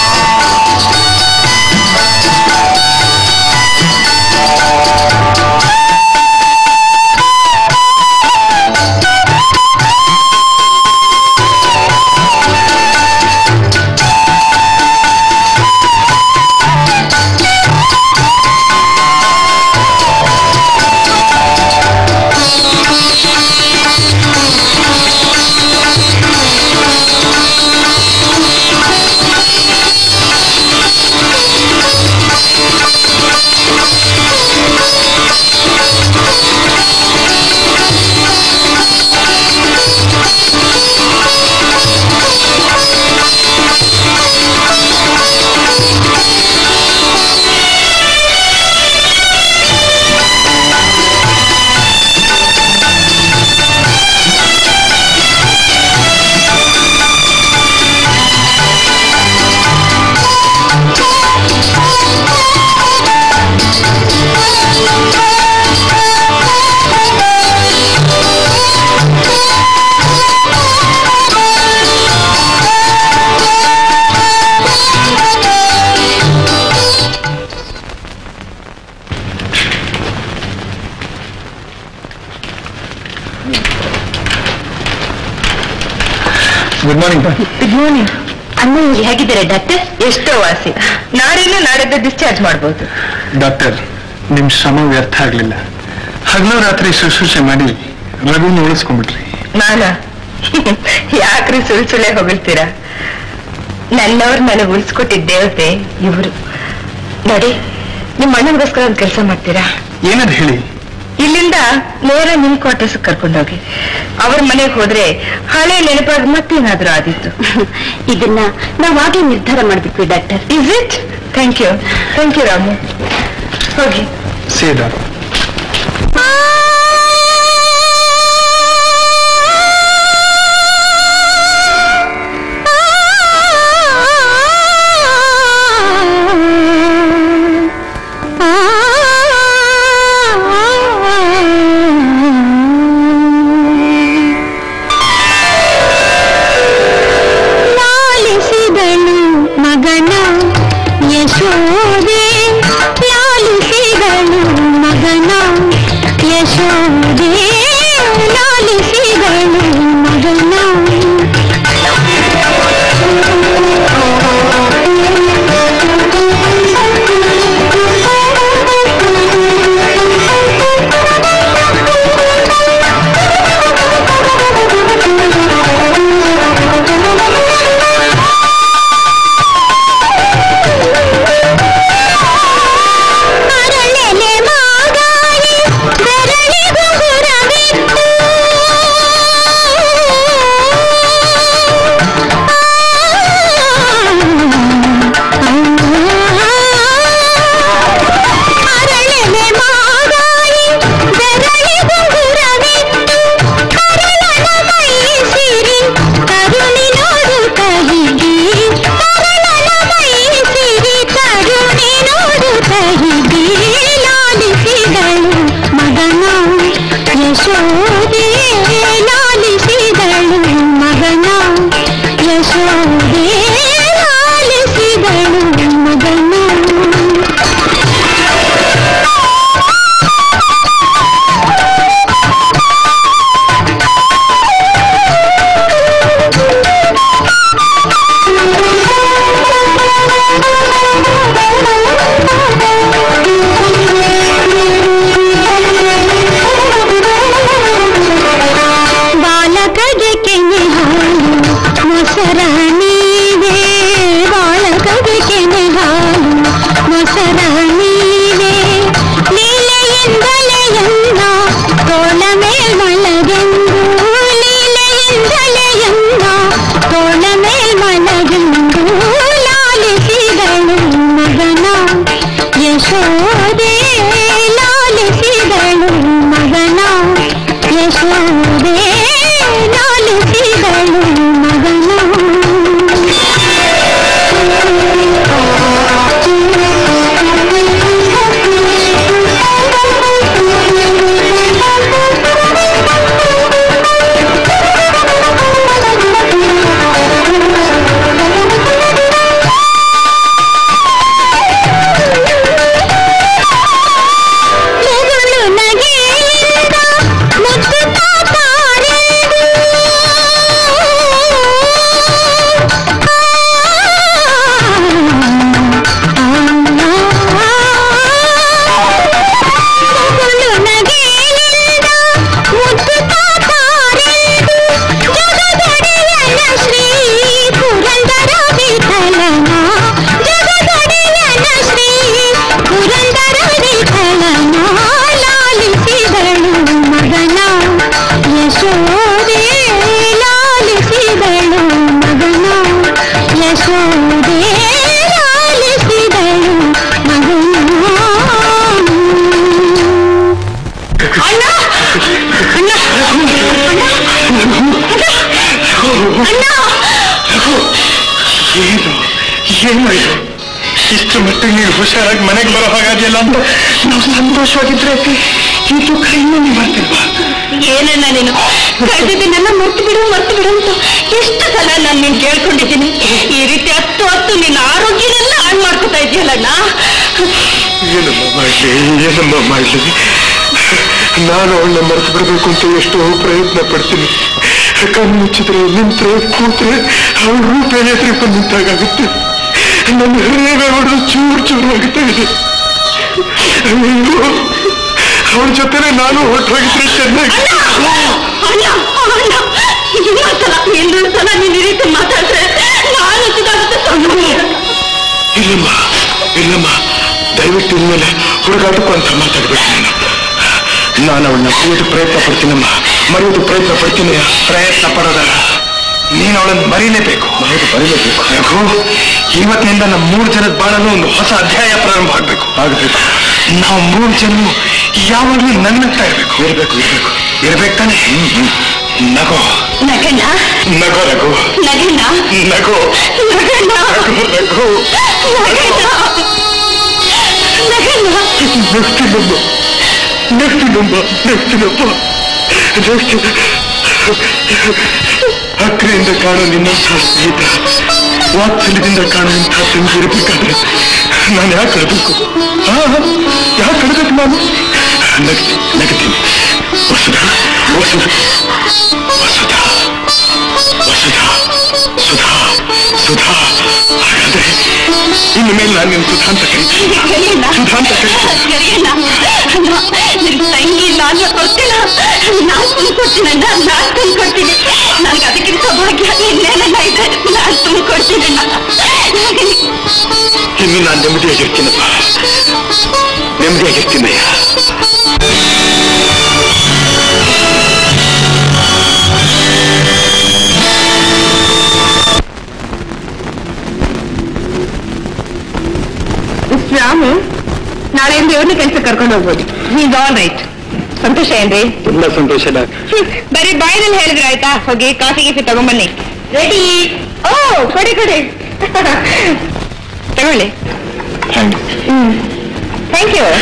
ಆ ಗುಡ್ ಮಾರ್ನಿಂಗ್ ಗುಡ್ ಮಾರ್ನಿಂಗ್ ಅಣ್ಣ ಹೇಗಿದ್ದಾರೆ ಡಾಕ್ಟರ್ ಎಷ್ಟೋ ವಾಸಿ ನಾಳೆನೂ ನಾಡಿದ್ದು ಡಿಸ್ಚಾರ್ಜ್ ಮಾಡ್ಬೋದು ಡಾಕ್ಟರ್ ನಿಮ್ ಶ್ರಮ ವ್ಯರ್ಥ ಆಗ್ಲಿಲ್ಲ ಹಗಲು ರಾತ್ರಿ ಶುಶ್ರೂಷೆ ಮಾಡಿ ರಘುನ ಉಳಿಸ್ಕೊಂಡ್ಬಿಟ್ರಿ ನಾನ ಯಾಕ್ರಿ ಸುಳ್ ಸುಳ್ಳೆ ಹೊಗಳ್ತೀರಾ ನನ್ನವ್ರು ನನಗೆ ಉಳಿಸ್ಕೊಟ್ಟಿದ್ದ ದೇವತೆ ಇವರು ನೋಡಿ ನಿಮ್ಮ ಅಣ್ಣನಿಗೋಸ್ಕರ ಒಂದು ಕೆಲಸ ಮಾಡ್ತೀರಾ ಏನದ್ ಹೇಳಿ ಇಲ್ಲಿಂದ ನೇರ ನಿಮ್ ಕ್ವಾರ್ಟರ್ಸ್ ಕರ್ಕೊಂಡೋಗಿ ಅವ್ರ ಮನೆಗೆ ಹೋದ್ರೆ ಹಳೆ ನೆನಪಾಗಿ ಮತ್ತೇನಾದ್ರೂ ಆದಿತ್ತು ಇದನ್ನ ನಾವಾಗಲೇ ನಿರ್ಧಾರ ಮಾಡ್ಬಿಟ್ವಿ doctor is it thank you thank you Ramu ಹೋಗಿ ಸೇದಾ ಲಾಲಿಸಿದಳು ಮಗನ ಯಶೋದೆ ಲಾಲಿಸಿದಳು ಮಗನ ಯಶೋದೆ ಲಾಲಿಸಿದಳು ಮಗನ ಅರಳೆಲೆ ಮಾಗಾಯಿ ಬೆರಳಿಗೂ ಹುರವಿತ್ತು ಅರಳೆಲೆ ಮಾಗಾಯಿ ಬೆರಳಿಗೂ ಹುರವಿತ್ತು ಕರಳನ ಮೈ ಸಿರಿ ಕರುಣಿ ನೋಡು ಕಹಿಗಿ ಕರಳನ ಮೈ ಸಿರಿ ಕರುಣಿ ನೋಡು ಕಹಿಗಿ ಲಾಲಿಸಿದಳು ಮಗನ ಯಶೋದೆ ಲಾಲಿಸಿದಳು ಮಗನ ಯಶೋದೆ ಲಾಲಿಸಿದಳು ಮಗನ ಬಾಲಕಗೆ ಕೆನೆ ಹಾಲು ಮೊಸರ ನೀವೇ ಬಾಲಕಗೆ ಕೆನೆ ಹಾಲು ಮೊಸರ ನೀವೇ ಲೀಲೆಯಿಂದಲೇ ಎಂದ ತೋಳ ಮೇಲ್ ಮಲಗೆಂದು ಲೀಲೆಯಿಂದಲೇ ಎಂದ ತೋಳ ಮೇಲ್ ಮಲಗೆಂದು ಲಾಲಿಸಿದಳು ಮಗನ ಯಶೋದೆ ಲಾಲಿಸಿದಳು ಮಗನ ಯಶೋದೆ ಲಾಲಿಸಿದಳು ಮಗನ ಮುಗುಳು ನಗೆಯಿಂದ ಮುತ್ತುತ್ತಾ ತಾರೆದು. ಮುಗುಳು ನಗೆಯಿಂದ ಮುತ್ತುತ್ತಾ ತಾರೆದು. ಜಗದೊಡೆಯನ ಶ್ರೀ ಪುರಂದರ ವಿಠಲನ ಜಗದೊಡೆಯನ ಶ್ರೀ ಪುರಂದರ ವಿಠಲನ ಲಾಲಿಸಿದಳು ಮಗನ ಯಶೋದೆ ಲಾಲಿಸಿದಳು ಮಗನ ಯಶೋದೆ ಲಾಲಿಸಿದಳು ಮಗನ ಅಣ್ಣ ಅಣ್ಣ ಅಣ್ಣ ಏನು ಏನು ಇದು ಇಷ್ಟು ಮಟ್ಟಿಗೆ ನೀವು ಹುಷಾರಾಗಿ ಮನೆಗೆ ಬರೋ ಹಾಗಾದಿಲ್ಲ ಅಂತ ನಾವು ಸಂತೋಷವಾಗಿದ್ರೆ ಈ ದುಃಖ ಇನ್ನೂ ನೀವು ಬರ್ತಿಲ್ವಾ ಏನನ್ನ ನೀನು ಕಳೆದಿದ್ದನ್ನೆಲ್ಲ ಮರ್ತು ಬಿಡು ಮರ್ತು ಬಿಡು ಅಂತ ಎಷ್ಟು ಸಲ ನಾನು ನೀನ್ ಕೇಳ್ಕೊಂಡಿದ್ದೀನಿ ಈ ರೀತಿ ಹತ್ತು ಹತ್ತು ನಿನ್ನ ಆರೋಗ್ಯನೆಲ್ಲ ಹಾಳು ಮಾಡ್ಕೊತಾ ಇದೆಯಲ್ಲಣ್ಣ ಏನಮ್ಮ ಮಾಡಲಿ ಏನಮ್ಮ ಮಾಡಲಿ ನಾನು ಅವಳನ್ನ ಮರೆತು ಬಿಡಬೇಕು ಅಂತ ಎಷ್ಟೋ ಪ್ರಯತ್ನ ಪಡ್ತೀನಿ ಕಣ್ಣು ಮುಚ್ಚಿದ್ರೆ ನಿಂತ್ರೆ ಕೂತ್ರೆ ಅವಳ ರೂಪ ಎದುರಿಗೆ ನಿಂತಾಗುತ್ತೆ ನನ್ನ ಹೃದಯ ಹೊಡೆದು ಚೂರು ಚೂರು ಆಗುತ್ತಾ ಇದೆ ಅಯ್ಯೋ ಅವಳ ಜೊತೆನೆ ನಾನು ಹೊರಟೋಗಿದ್ರೆ ಚೆನ್ನಾಗಿ ಅಣ್ಣ ಅಣ್ಣ ಇನ್ನೊಂದ್ಸಲ ಇನ್ನೊಂದ್ಸಲ ನೀನ್ ಈ ರೀತಿ ಮಾತಾಡಿದ್ರೆ ನಾನು ಸುಧಾರಿತ ಇಲ್ಲಮ್ಮ ಇಲ್ಲಮ್ಮ ದಯವಿಟ್ಟು ಇನ್ಮೇಲೆ ಹುಡುಗಾಟಕ್ಕೂ ಅಂತ ಮಾತಾಡ್ಬೇಕು ನಾನು ನಾನು ಅವಳನ್ನ ಮರೆಯೋದು ಪ್ರಯತ್ನ ಪಡ್ತೀನಮ್ಮ ಮರೆಯೋದು ಪ್ರಯತ್ನ ಪಡ್ತೀನಿ ಪ್ರಯತ್ನ ಪಡೋದಲ್ಲ ನೀನು ಅವಳನ್ನು ಮರೀಲೇಬೇಕು ಹೌದು ಮರೀಲೇಬೇಕು ಯಾಕೋ ಇವತ್ತಿನಿಂದ ನಮ್ಮ ಮೂರು ಜನದ ಬಾಳಲು ಒಂದು ಹೊಸ ಅಧ್ಯಾಯ ಪ್ರಾರಂಭ ಆಗ್ಬೇಕು ಆಗಬೇಕು ನಾವು ಮೂರು ಜನ ಯಾವಾಗಲೂ ನಗ್ನಗ್ತಾ ಇರ್ಬೇಕು ಇರ್ಬೇಕು ಇರ್ಬೇಕು ಇರ್ಬೇಕು ತಾನೆ ನಗೋ ನಗಣ್ಣ ನಗೋ ನಗೋ ನಗಣ್ಣ ನಗೋ ನಗಣ್ಣ ನಗೋ ನಗೋ ನಗಣ್ಣ ನಗ್ತೀನಮ್ಮ ನಗ್ತೀನಮ್ಮ ನಗ್ತೀನಪ್ಪ ನಗ್ತೀನಿ ಅಕ್ರೆಯಿಂದ ಕಾಣೋ ನಿನ್ನಂಥ ಸ್ನೇಹಿತ ವಾತ್ಸಲ್ಯದಿಂದ ಕಾಣುವಂಥ ತಂಗಿ ಇರಬೇಕಾದ್ರೆ ನಾನು ಯಾಕೆ ಕಳ್ಬೇಕು ಹಾ ಯಾಕೆ ಕಳ್ಬೇಕು ನಾನು ನಗ್ತೀನಿ ನಗ್ತೀನಿ ವಸುಧ ವಸುಧ ವಸುಧ ವಸುಧ ಸುಧಾ ಸುಧಾ ಹಾಗಾದ್ರೆ ಇನ್ನು ಮೇಲೆ ನಾನು ನಿನ್ನ ಸುಧಾ ಅಂತ ಕರಿತೀನಿ ಕರಿಯಣ್ಣ ಸುಧಾ ಅಂತ ಕರಿತೀನಿ ಕರಿಯಣ್ಣ ಅಣ್ಣ ನಿನ್ ತಂಗಿ ನಾನು ಕೊಡ್ತೀನ ನಾನ್ ತುಂಬ್ಕೊಡ್ತೀನಣ್ಣ ನಾನ್ ತುಂಬ್ಕೊಡ್ತೀನಿ ನನ್ಗೆ ಅದಕ್ಕಿಂತ ಭಾಗ್ಯ ಇನ್ನೇನಣ್ಣ ಇದೆ ನಾನ್ ತುಂಬ್ಕೊಡ್ತೀನಣ್ಣ ಇನ್ನು ನಾನು ನೆಮ್ಮದಿಯಾಗಿರ್ತೀನಪ್ಪ ನೆಮ್ಮದಿಯಾಗಿರ್ತೀನಯ್ಯ ರಾಮು ನಾಳೆಯಿಂದ ಇವ್ರನ್ನ ಕೆಲಸ ಕರ್ಕೊಂಡು ಹೋಗ್ಬೋದು ಈಸ್ ಆಲ್ ರೈಟ್ ಸಂತೋಷ ಏನ್ರಿ ತುಂಬಾ ಸಂತೋಷ ಡಾಕ್ಟರ್ ಹ್ಮ್, ಬರೀ ಬಾಯಿನಲ್ಲಿ ಹೇಳಿದ್ರೆ ಆಯ್ತಾ ಹೋಗಿ ಕಾಫಿ ಗೀಫಿ ತಗೊಂಬನ್ನಿ ರೆಡಿ ಓ ಕೊಡಿ ಕೊಡಿ ತಗೊಳ್ಳಿ ಥ್ಯಾಂಕ್ ಯು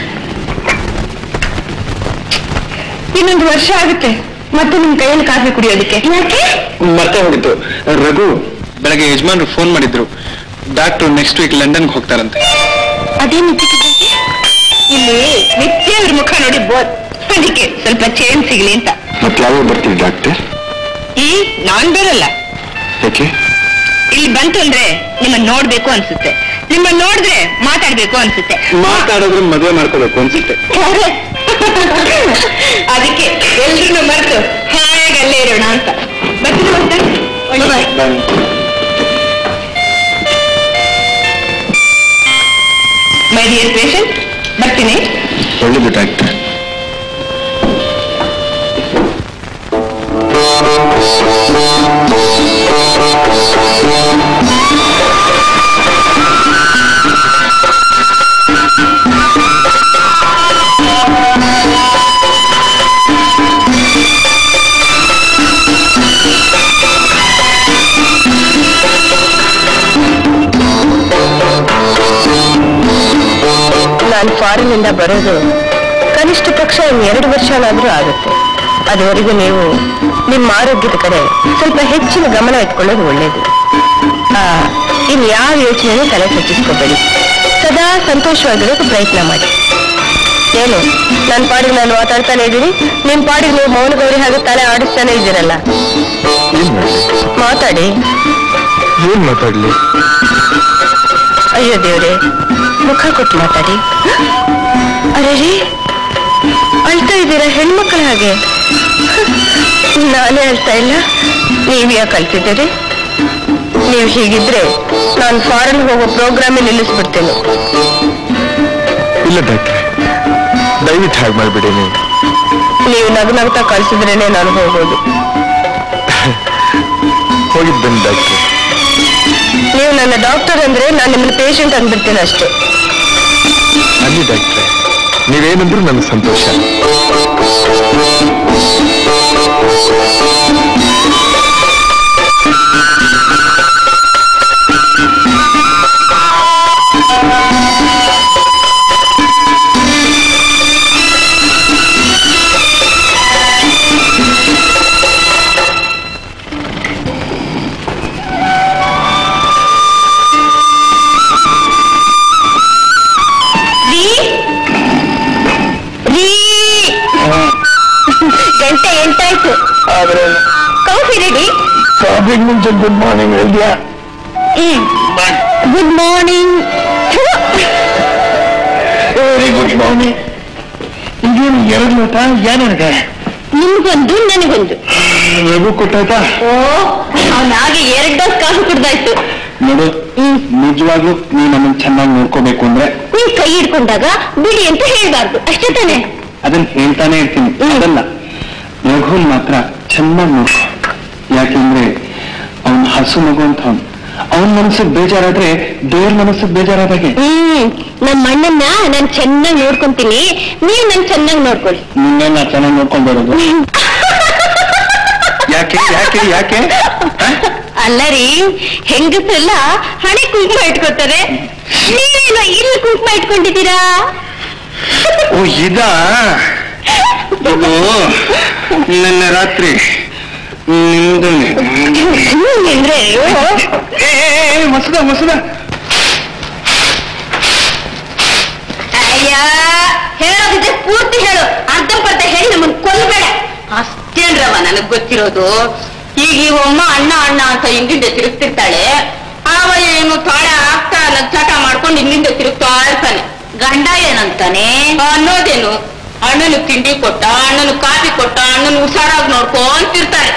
ಇನ್ನೊಂದು ವರ್ಷ ಆಗುತ್ತೆ ಮತ್ತೆ ನಿಮ್ ಕೈಯಲ್ಲಿ ಕಾಫಿ ಕುಡಿಯೋದಕ್ಕೆ ಯಾಕೆ ಮರ್ತೆ ಹೋಗಿತ್ತು ರಘು ಬೆಳಗ್ಗೆ ಯಜಮಾನ್ರು ಫೋನ್ ಮಾಡಿದ್ರು ಡಾಕ್ಟರ್ ನೆಕ್ಸ್ಟ್ ವೀಕ್ ಲಂಡನ್ಗೆ ಹೋಗ್ತಾರಂತೆ ಅದೇನು ಇದ್ದಕ್ಕಿದ್ದಂತೆ ಇಲ್ಲಿ ನಿತ್ಯ ಇವ್ರ ಮುಖ ನೋಡಿ ಬೋದ್ ಅದಕ್ಕೆ ಸ್ವಲ್ಪ ಚೇಂಜ್ ಸಿಗ್ಲಿ ಅಂತ ಮತ್ತೆ ಯಾವಾಗ ಬರ್ತೀವಿ ಡಾಕ್ಟರ್ ಈ ನಾನ್ ಬರಲ್ಲ ಯಾಕೆ ಇಲ್ಲಿ ಬಂತು ಅಂದ್ರೆ ನಿಮ್ಮನ್ನ ನೋಡ್ಬೇಕು ಅನ್ಸುತ್ತೆ ನಿಮ್ಮನ್ನ ನೋಡಿದ್ರೆ ಮಾತಾಡ್ಬೇಕು ಅನ್ಸುತ್ತೆ ಮಾತಾಡಿದ್ರೆ ಮದುವೆ ಮಾಡ್ಕೋಬೇಕು ಅನ್ಸುತ್ತೆ ಅದಕ್ಕೆ ಎಲ್ರನ್ನೂ ಮರೆತು ಹಾಯಾಗಿ ಅಲ್ಲೇ ಇರೋಣ ಅಂತ ಬರ್ತೀನಿ ಮತ್ತೆ ಒಳ್ಳೆ ಬಾಯ್. ಮೈ ಡಿಯರ್ ಪೇಷಂಟ್ ಬರ್ತೀನಿ ಒಳ್ಳೇದು ಡಾಕ್ಟರ್ ನಾನು ಫಾರಿನಿಂದ ಬರೋದು ಕನಿಷ್ಠ ಪಕ್ಷ ಎರಡು ವರ್ಷನಾದ್ರೂ ಆಗುತ್ತೆ ಅದುವರೆಗೂ ನೀವು ನಿಮ್ಮ ಆರೋಗ್ಯದ ಕಡೆ ಸ್ವಲ್ಪ ಹೆಚ್ಚಿನ ಗಮನ ಇಟ್ಕೊಳ್ಳೋದು ಒಳ್ಳೇದು ಆ, ಇನ್ ಯಾವ ಯೋಚನೆನೂ ತಲೆ ಹೆಚ್ಚಿಸ್ಕೋಬೇಡಿ ಸದಾ ಸಂತೋಷವಾಗಿರೋಕೆ ಪ್ರಯತ್ನ ಮಾಡಿ ಏನು ನನ್ನ ಪಾಡಿಗೆ ನಾನು ಮಾತಾಡ್ತಾನೆ ಇದ್ದೀನಿ ನಿಮ್ಮ ಪಾಡಿಗೆ ನೀವು ಮೌನ ಗೌರಿ ಹಾಗೆ ತಲೆ ಆಡಿಸ್ತಾನೆ ಇದ್ದೀರಲ್ಲ ಏನ್ ಮಾಡಲಿ ಮಾತಾಡಿ ಏನ್ ಮಾತಾಡ್ಲಿ ಅಯ್ಯೋ ದೇವ್ರೆ ಮುಖ ಕೊಟ್ಟು ಮಾತಾಡಿ ಅರೆ ರೀ ಅಳ್ತಾ ಇದ್ದೀರಾ ಹೆಣ್ಮಕ್ಳ ಹಾಗೆ ನಾನೇ ಅಳ್ತಾ ಇಲ್ಲ ನೀವ್ ಯಾಕೆ ಅಳ್ತಿದ್ದೀರಿ ನೀವು ಹೀಗಿದ್ರೆ ನಾನು ಫಾರಿನ್ ಹೋಗೋ ಪ್ರೋಗ್ರಾಮೇ ನಿಲ್ಲಿಸ್ಬಿಡ್ತೇನೆ ಇಲ್ಲ ಡಾಕ್ಟ್ರೆ ದಯವಿಟ್ಟು ಹಾಗೆ ಮಾಡ್ಬಿಡಿ ನೀವು ನೀವು ನಗು ನಗ್ತಾ ಕಳ್ಸಿದ್ರೇನೆ ನಾನು ಹೋಗೋದು ಹೋಗಿದ್ ಬನ್ನಿ ಡಾಕ್ಟ್ರೆ ನೀವು ನನ್ನ ಡಾಕ್ಟರ್ ಅಂದ್ರೆ ನಾನು ನಿಮ್ಮನ್ನ ಪೇಷಂಟ್ ಅಂದ್ಬಿಡ್ತೇನೆ ಅಷ್ಟೇ ಅಲ್ಲಿ ಡಾಕ್ಟ್ರೆ ನೀವೇನಂದ್ರೂ ನನಗೆ ಸಂತೋಷ ರೀ ರೀ ಅದಕ್ಕೆ ಮುಂಚೆ ಗುಡ್ ಮಾರ್ನಿಂಗ್ ಹೇಳಿದ್ಯಾ good morning very good morning ಇದೇನು ಎರಡು ಲೋಟ ಏನಿದೆ ನಿಮ್ಗೊಂದು ನನಗೊಂದು ರಘು ಕೊಟ್ಟಾಯ್ತಾ ಓ ಅವನಾಗೆ ಎರಡು ಡೋಸ್ ಕಾಫಿ ಕುಡ್ದಾಯ್ತು ನೋಡು ನಿಜವಾಗ್ಲೂ ನೀನ್ ನಮ್ಮನ್ನ ಚೆನ್ನಾಗಿ ನೋಡ್ಕೋಬೇಕು ಅಂದ್ರೆ ನೀವ್ ಕೈ ಹಿಡ್ಕೊಂಡಾಗ ಬಿಡಿ ಅಂತ ಹೇಳ್ಬಾರ್ದು ಅಷ್ಟೇ ತಾನೆ ಅದನ್ನ ಹೇಳ್ತಾನೆ ಇರ್ತೀನಿ ಅದಲ್ಲ ರಘುನ್ ಮಾತ್ರ ಚೆನ್ನಾಗಿ ನೋಡ್ಕೊ ಯಾಕೆಂದ್ರೆ ಅವನ್ ಹಸು ಮಗು ಅಂತ ಅವನ್ ಅವನ್ ಮನಸ್ಸಿಗೆ ಬೇಜಾರಾದ್ರೆ ದೇವ್ರ ಮನಸ್ಸಿಗೆ ಬೇಜಾರಾದಾಗೆ ಹ್ಮ್ ನಮ್ಮ ಅಣ್ಣನ್ನ ನಾನ್ ಚೆನ್ನಾಗಿ ನೋಡ್ಕೊಂತೀನಿ ನೀವ್ ನನ್ ಚೆನ್ನಾಗಿ ನೋಡ್ಕೊಳ್ಳಿ ನಿನ್ನೆ ನಾ ಚೆನ್ನಾಗಿ ನೋಡ್ಕೊಂಡ್ ಬರೋದು ಯಾಕೆ ಯಾಕೆ ಯಾಕೆ ಹ? ಅಲ್ಲ ರೀ ಹೆಂಗಸರೆಲ್ಲ ಹಣೆ ಕುಂಕುಮ ಇಟ್ಕೊತಾರೆ ನೀವೇನೋ ಇಲ್ಲಿ ಕುಂಕುಮ ಇಟ್ಕೊಂಡಿದ್ದೀರಾ ಓ ಇದಾ ಇದು ನಿನ್ನೆ ರಾತ್ರಿ ನಿಮ್ದು ಅಂದ್ರೆ ಮಸದ ಮಸದ ಅಯ್ಯ ಹೇಳೋದಿದ್ರೆ ಪೂರ್ತಿ ಹೇಳು ಅರ್ಧ ಪರ್ಧ ಹೇಳಿ ನಮ್ಮನ್ ಕೊಲ್ಬೇಡ ಅಷ್ಟೇನ್ರವ ನನಗ್ ಗೊತ್ತಿರೋದು ಈಗ ಇವಮ್ಮ ಅಣ್ಣ ಅಣ್ಣ ಅಂತ ಹಿಂದಿಂದ ತಿರುಗ್ತಿರ್ತಾಳೆ ಅವ ಏನು ತಾಳೆ ಆಗ್ತಾ ಚಟ ಮಾಡ್ಕೊಂಡು ಹಿಂದಿಂದ ತಿರುಗ್ತಾ ಇರ್ತಾನೆ ಗಂಡ ಏನಂತಾನೆ ಅನ್ನೋದೇನು ಅಣ್ಣನು ತಿಂಡಿ ಕೊಟ್ಟ ಅಣ್ಣನು ಕಾಫಿ ಕೊಟ್ಟ ಅಣ್ಣನು ಹುಷಾರಾಗಿ ನೋಡ್ಕೊಂತಿರ್ತಾರೆ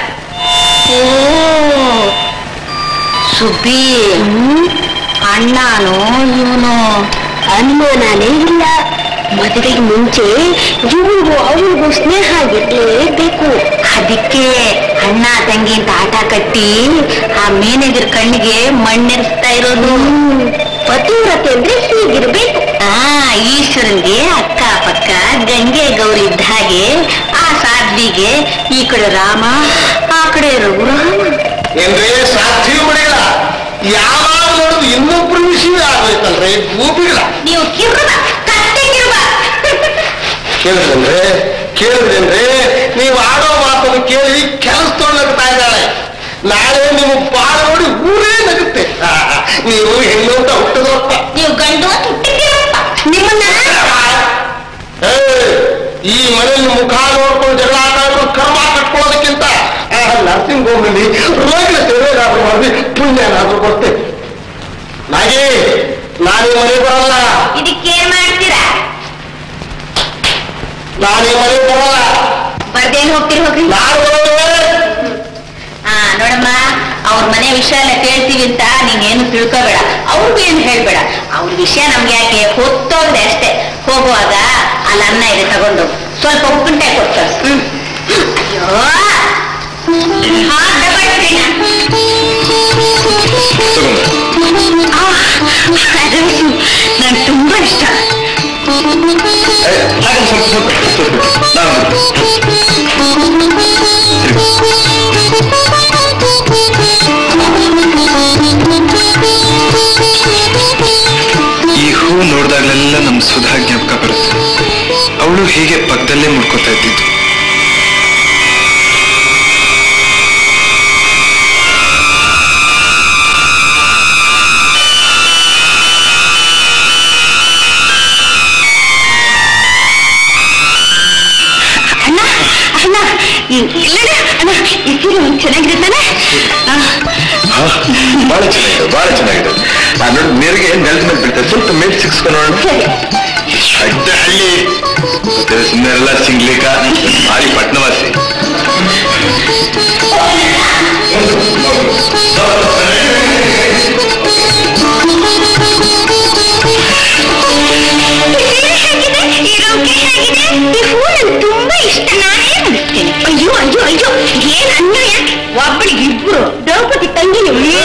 ಸುಬ್ಬಿ ಅಣ್ಣನು ಇವನು ಅನುಮಾನನೇ ಇಲ್ಲ ಮದುವೆಗೆ ಮುಂಚೆ ಇವ್ರಿಗೂ ಅವ್ರಿಗೂ ಸ್ನೇಹ ಇರ್ಲೇಬೇಕು ಅದಕ್ಕೆ ಅಣ್ಣ ತಂಗಿ ಅಂತ ಆಟ ಕಟ್ಟಿ ಆ ಮೇನೆಗರ ಕಣ್ಣಿಗೆ ಮಣ್ಣೆರಿಸ್ತಾ ಇರೋದು ಪತಿವ್ರತೆ ಅಂದ್ರೆ ಹೀಗಿರ್ಬೇಕು ಆ ಈಶ್ವರನ್ಗೆ ಅಕ್ಕ ಪಕ್ಕ ಗಂಗೆ ಗೌರಿ ಇದ್ದ ಹಾಗೆ ಆ ಸಾಧ್ವಿಗೆ ಈ ಕಡೆ ರಾಮ ಆ ಕಡೆ ರಘುರಾಮ ಏನ್ರಿ ಸಾಧ್ಯ ಮಡಿಗಳ ಯಾವಾಗ ನೋಡುದು ಇನ್ನೊಬ್ರು ವಿಷಯ ಆಗ್ಬೇಕಲ್ರಿ ಭೂಮಿಗಳ ನೀವು ಕಿರ್ಬ ಕತ್ತೆ ಕಿರ್ಬ ಕೇಳಿದ್ರೇನ್ರಿ ಕೇಳಿದ್ರೇನ್ರಿ ನೀವು ಆಡೋ ಮಾತನ್ನು ಕೇಳಿ ಕೆಲಸ ತೊಗೊಳಕ್ತಾ ಇದ್ದಾಳೆ ನಾಳೆ ನಿಮ್ಮ ಬಾಳ ನೋಡಿ ಊರೇ ನಗುತ್ತೆ ಆ, ನೀವು ಹೆಣ್ಣು ಅಂತ ಹುಟ್ಟದಪ್ಪ ನೀವು ಗಂಡು ಅಂತ ಹುಟ್ಟಿದ್ದೀರಪ್ಪ ನಿಮ್ಮನ್ನ ಏ, ಈ ಮನೆಯಲ್ಲಿ ಮುಖ ನೋಡ್ಕೊಂಡು ಜಗಳ ಆಟ ಆಡ್ಕೊಂಡು ಕರ್ಮ ಕಟ್ಕೊಳ್ಳೋದಕ್ಕಿಂತ ನರ್ಸಿಂಗ್ ಹೋಮ್ನಲ್ಲಿ ರೋಗಿನ ಸೇವೆಗಾದ್ರೂ ಮಾಡಿ ಪುಣ್ಯನಾದ್ರೂ ಕೊಡ್ತೆ ನಾಗಿ ನಾನೇ ಮನೆ ಬರಲ್ಲ ಇದಕ್ಕೇನ್ ಮಾಡ್ತೀರಾ ನಾನೇ ಮನೆ ಬರಲ್ಲ ಬರ್ದೇನ್ ಹೋಗ್ತೀರಿ ಹೋಗ್ರಿ ನಾನು ಬರೋದೇ ಆ ನೋಡಮ್ಮ ಅವ್ರ ಮನೆ ವಿಷಯ ಎಲ್ಲ ಕೇಳ್ತೀವಿ ಅಂತ ನೀನೇನು ತಿಳ್ಕೋಬೇಡ ಅವ್ರಿಗೂ ಏನು ಹೇಳ್ಬೇಡ ಅವ್ರ ವಿಷಯ ನಮ್ಗೆ ಯಾಕೆ ಹೊತ್ತೋಗ್ದೆ ಅಷ್ಟೇ ಹೋಗುವಾಗ ಅಲ್ಲಿ ಅನ್ನ ಇದೆ ತಗೊಂಡು ಸ್ವಲ್ಪ ಉಪ್ಪಿನಕಾಯಿ ಕೊಡ್ತಾರೆ ಹ್ಮ್ ಅಯ್ಯೋ ಹಾ, ದಬಾಯಿಸ್ತೀನ. ಆ, ಅದು ನಂಗೆ ತುಂಬಾ ಇಷ್ಟ ಹಾಗೆ ಸ್ವಲ್ಪ ಸ್ವಲ್ಪ ಸ್ವಲ್ಪ ನಾನು ಈ ಹೂ ನೋಡಿದಾಗಲೆಲ್ಲ ನಮ್ ಸುಧಾ ಜ್ಞಾಪಕ ಬರುತ್ತೆ ಅವಳು ಹೀಗೆ ಪಕ್ಕದಲ್ಲೇ ಮುಡ್ಕೋತಾ ಇದ್ದಿದ್ದು ಅಣ್ಣ ಅಣ್ಣ ಈ- ಇಲ್ಲಣ್ಣ, ಅಣ್ಣ ಈ ಸೀರೆ ಒಂದ್ ಚೆನ್ನಾಗಿದೆ ತಾನೆ ಆ, ಬಹಳ ಚೆನ್ನಾಗಿದೆ ಬಹಳ ಚೆನ್ನಾಗಿದೆ ನಾನು ನೋಡಿ ಮೇರೆಗೆ ನೆಲದ ಮೇಲೆ ಬೀಳ್ತದೆ ಸ್ವಲ್ಪ ಮೇಲೆ ಸಿಕ್ಸ್ಕೊಂಡು ಸರಿ ಅಡ್ಡ ಹಳ್ಳಿ ಮತ್ತೆ ಸುಮ್ಮನೆಲ್ಲ ಸಿಂಗ್ಲಿಕ ಭಾರಿ ಪಟ್ನವಾಸಿ ಈ ರೋಕೆ ಹೇಗಿದೆ ಈ ಹೂ ನಂಗೆ ತುಂಬಾ ಇಷ್ಟ ನಾನೇ ಮುಡಿಸ್ತೇನೆ ಅಯ್ಯೋ ಅಯ್ಯೋ ಅಯ್ಯೋ ಏನ್ ಅನ್ಯಾಯ ಒಬ್ಬಳಿಗೆ ಇಬ್ರು ದ್ರೌಪದಿ ತಂಗಿ ಅಯ್ಯೋ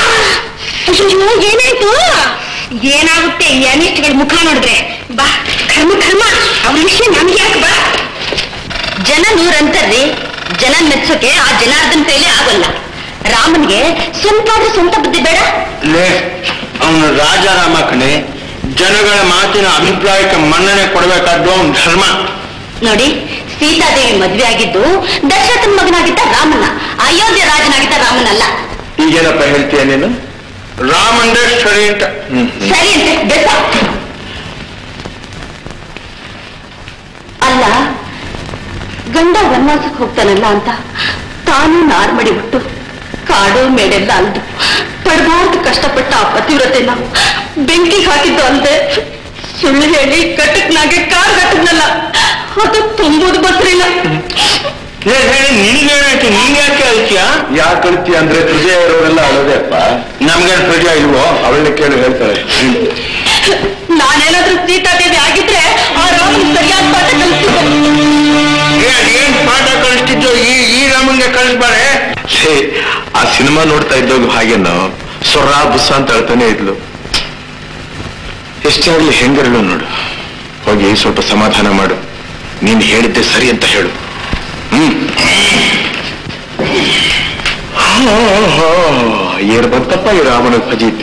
ಏನಾಯ್ತು ಏನಾಗುತ್ತೆ ಈ ಅನಿಷ್ಟಗಳ ಮುಖ ನೋಡಿದ್ರೆ ಬಾ ಕರ್ಮ ಕರ್ಮ ಅವ್ರ ವಿಷಯ ನಮ್ಗೆ ಯಾಕೆ ಬಾ ಜನ ನೂರಂತಾರ್ರಿ ಜನ ಮೆಚ್ಚೋಕೆ ಆ ಜನಾರ್ದನ್ ಕೈಲಿ ಆಗೋಲ್ಲ ರಾಮನ್ಗೆ ಸ್ವಂತ ಆದ್ರೆ ಸ್ವಂತ ಬುದ್ಧಿ ಬೇಡ ಅವನು ರಾಜಾರಾಮ ಕಣೆ ಜನಗಳ ಮಾತಿನ ಅಭಿಪ್ರಾಯಕ್ಕೆ ಮನ್ನಣೆ ಕೊಡಬೇಕಾದ್ದು ಅವನ ಧರ್ಮ ನೋಡಿ ಸೀತಾದೇವಿ ಮದ್ವೆ ಆಗಿದ್ದು ದಶರಥನ ಮಗನಾಗಿದ್ದ ರಾಮನ ಅಯೋಧ್ಯೆ ರಾಜನಾಗಿದ್ದ ರಾಮನಲ್ಲ ಈಗೇನಪ್ಪ ಹೇಳ್ತೀಯ ನೀನು ರಾಮಂದೇ ಸರಿ ಅಂತ ಸರಿ ಅಂತೆ ಬೆಸ ಅಲ್ಲ ಗಂಡ ವನವಾಸಕ್ಕೆ ಹೋಗ್ತಾನಲ್ಲ ಅಂತ ತಾನು ನಾರ್ಮಡಿ ಬಿಟ್ಟು ಕಾಡು ಮೇಡೆಲ್ಲ ಅಲ್ದು ಪಡಬಾರ್ದು ಕಷ್ಟಪಟ್ಟ ಆ ಪತಿವ್ರತೆನ ಬೆಂಕಿ ಹಾಕಿದ್ದು ಅಲ್ದೆ ಸುಳ್ಳು ಹೇಳಿ ಕಟ್ಟಕ್ನಾಗೆ ಕಾರ್ ಕಟ್ಟದ್ನಲ್ಲ ಅದು ತುಂಬುದು ಬಸ್ರಿಲ್ಲ ನಿನ್ಗೆ ನೀನ್ ಯಾಕೆ ಅಳ್ತೀಯ ಯಾಕೆ ಕಳ್ತಿ ಅಂದ್ರೆ ಪ್ರಜೆ ಇರೋರೆಲ್ಲ ಅಳೋದೇ ಅಪ್ಪ ನಮ್ಗೆ ಪ್ರಜೆ ಇಲ್ವೋ ಅವಳನ್ನ ಕೇಳಿ ಹೇಳ್ತಾರೆ ನಾನೇನಾದ್ರೂ ಸೀತಾದೇವಿ ಆಗಿದ್ರೆ ಆ ರಾಮನ್ ಸರಿಯಾದ ಪಾಠ ಕಲಿಸ್ತಿದ್ದೆ ಏನ್ ಏನ್ ಪಾಠ ಕಳಿಸ್ತಿದ್ದು ಈ ಈ ರಾಮನ್ಗೆ ಕಳಿಸ್ಬಾರೆ ಛೇ ಆ ಸಿನಿಮಾ ನೋಡ್ತಾ ಇದ್ದೋಗು ಹಾಗೇನು ಸೊರ ಬುಸ್ಸ ಅಂತ ಹೇಳ್ತಾನೆ ಇದ್ಲು ಎಷ್ಟೇ ಆಗ್ಲಿ ಹೆಂಗರಳು ನೋಡು ಹೋಗಿ ಸ್ವಲ್ಪ ಸಮಾಧಾನ ಮಾಡು ನೀನ್ ಹೇಳಿದ್ದೆ ಸರಿ ಅಂತ ಹೇಳು ಹ್ಮ್ ಏರ್ ಬಂತಪ್ಪ ಈ ರಾಮನ ಫಜೀತಿ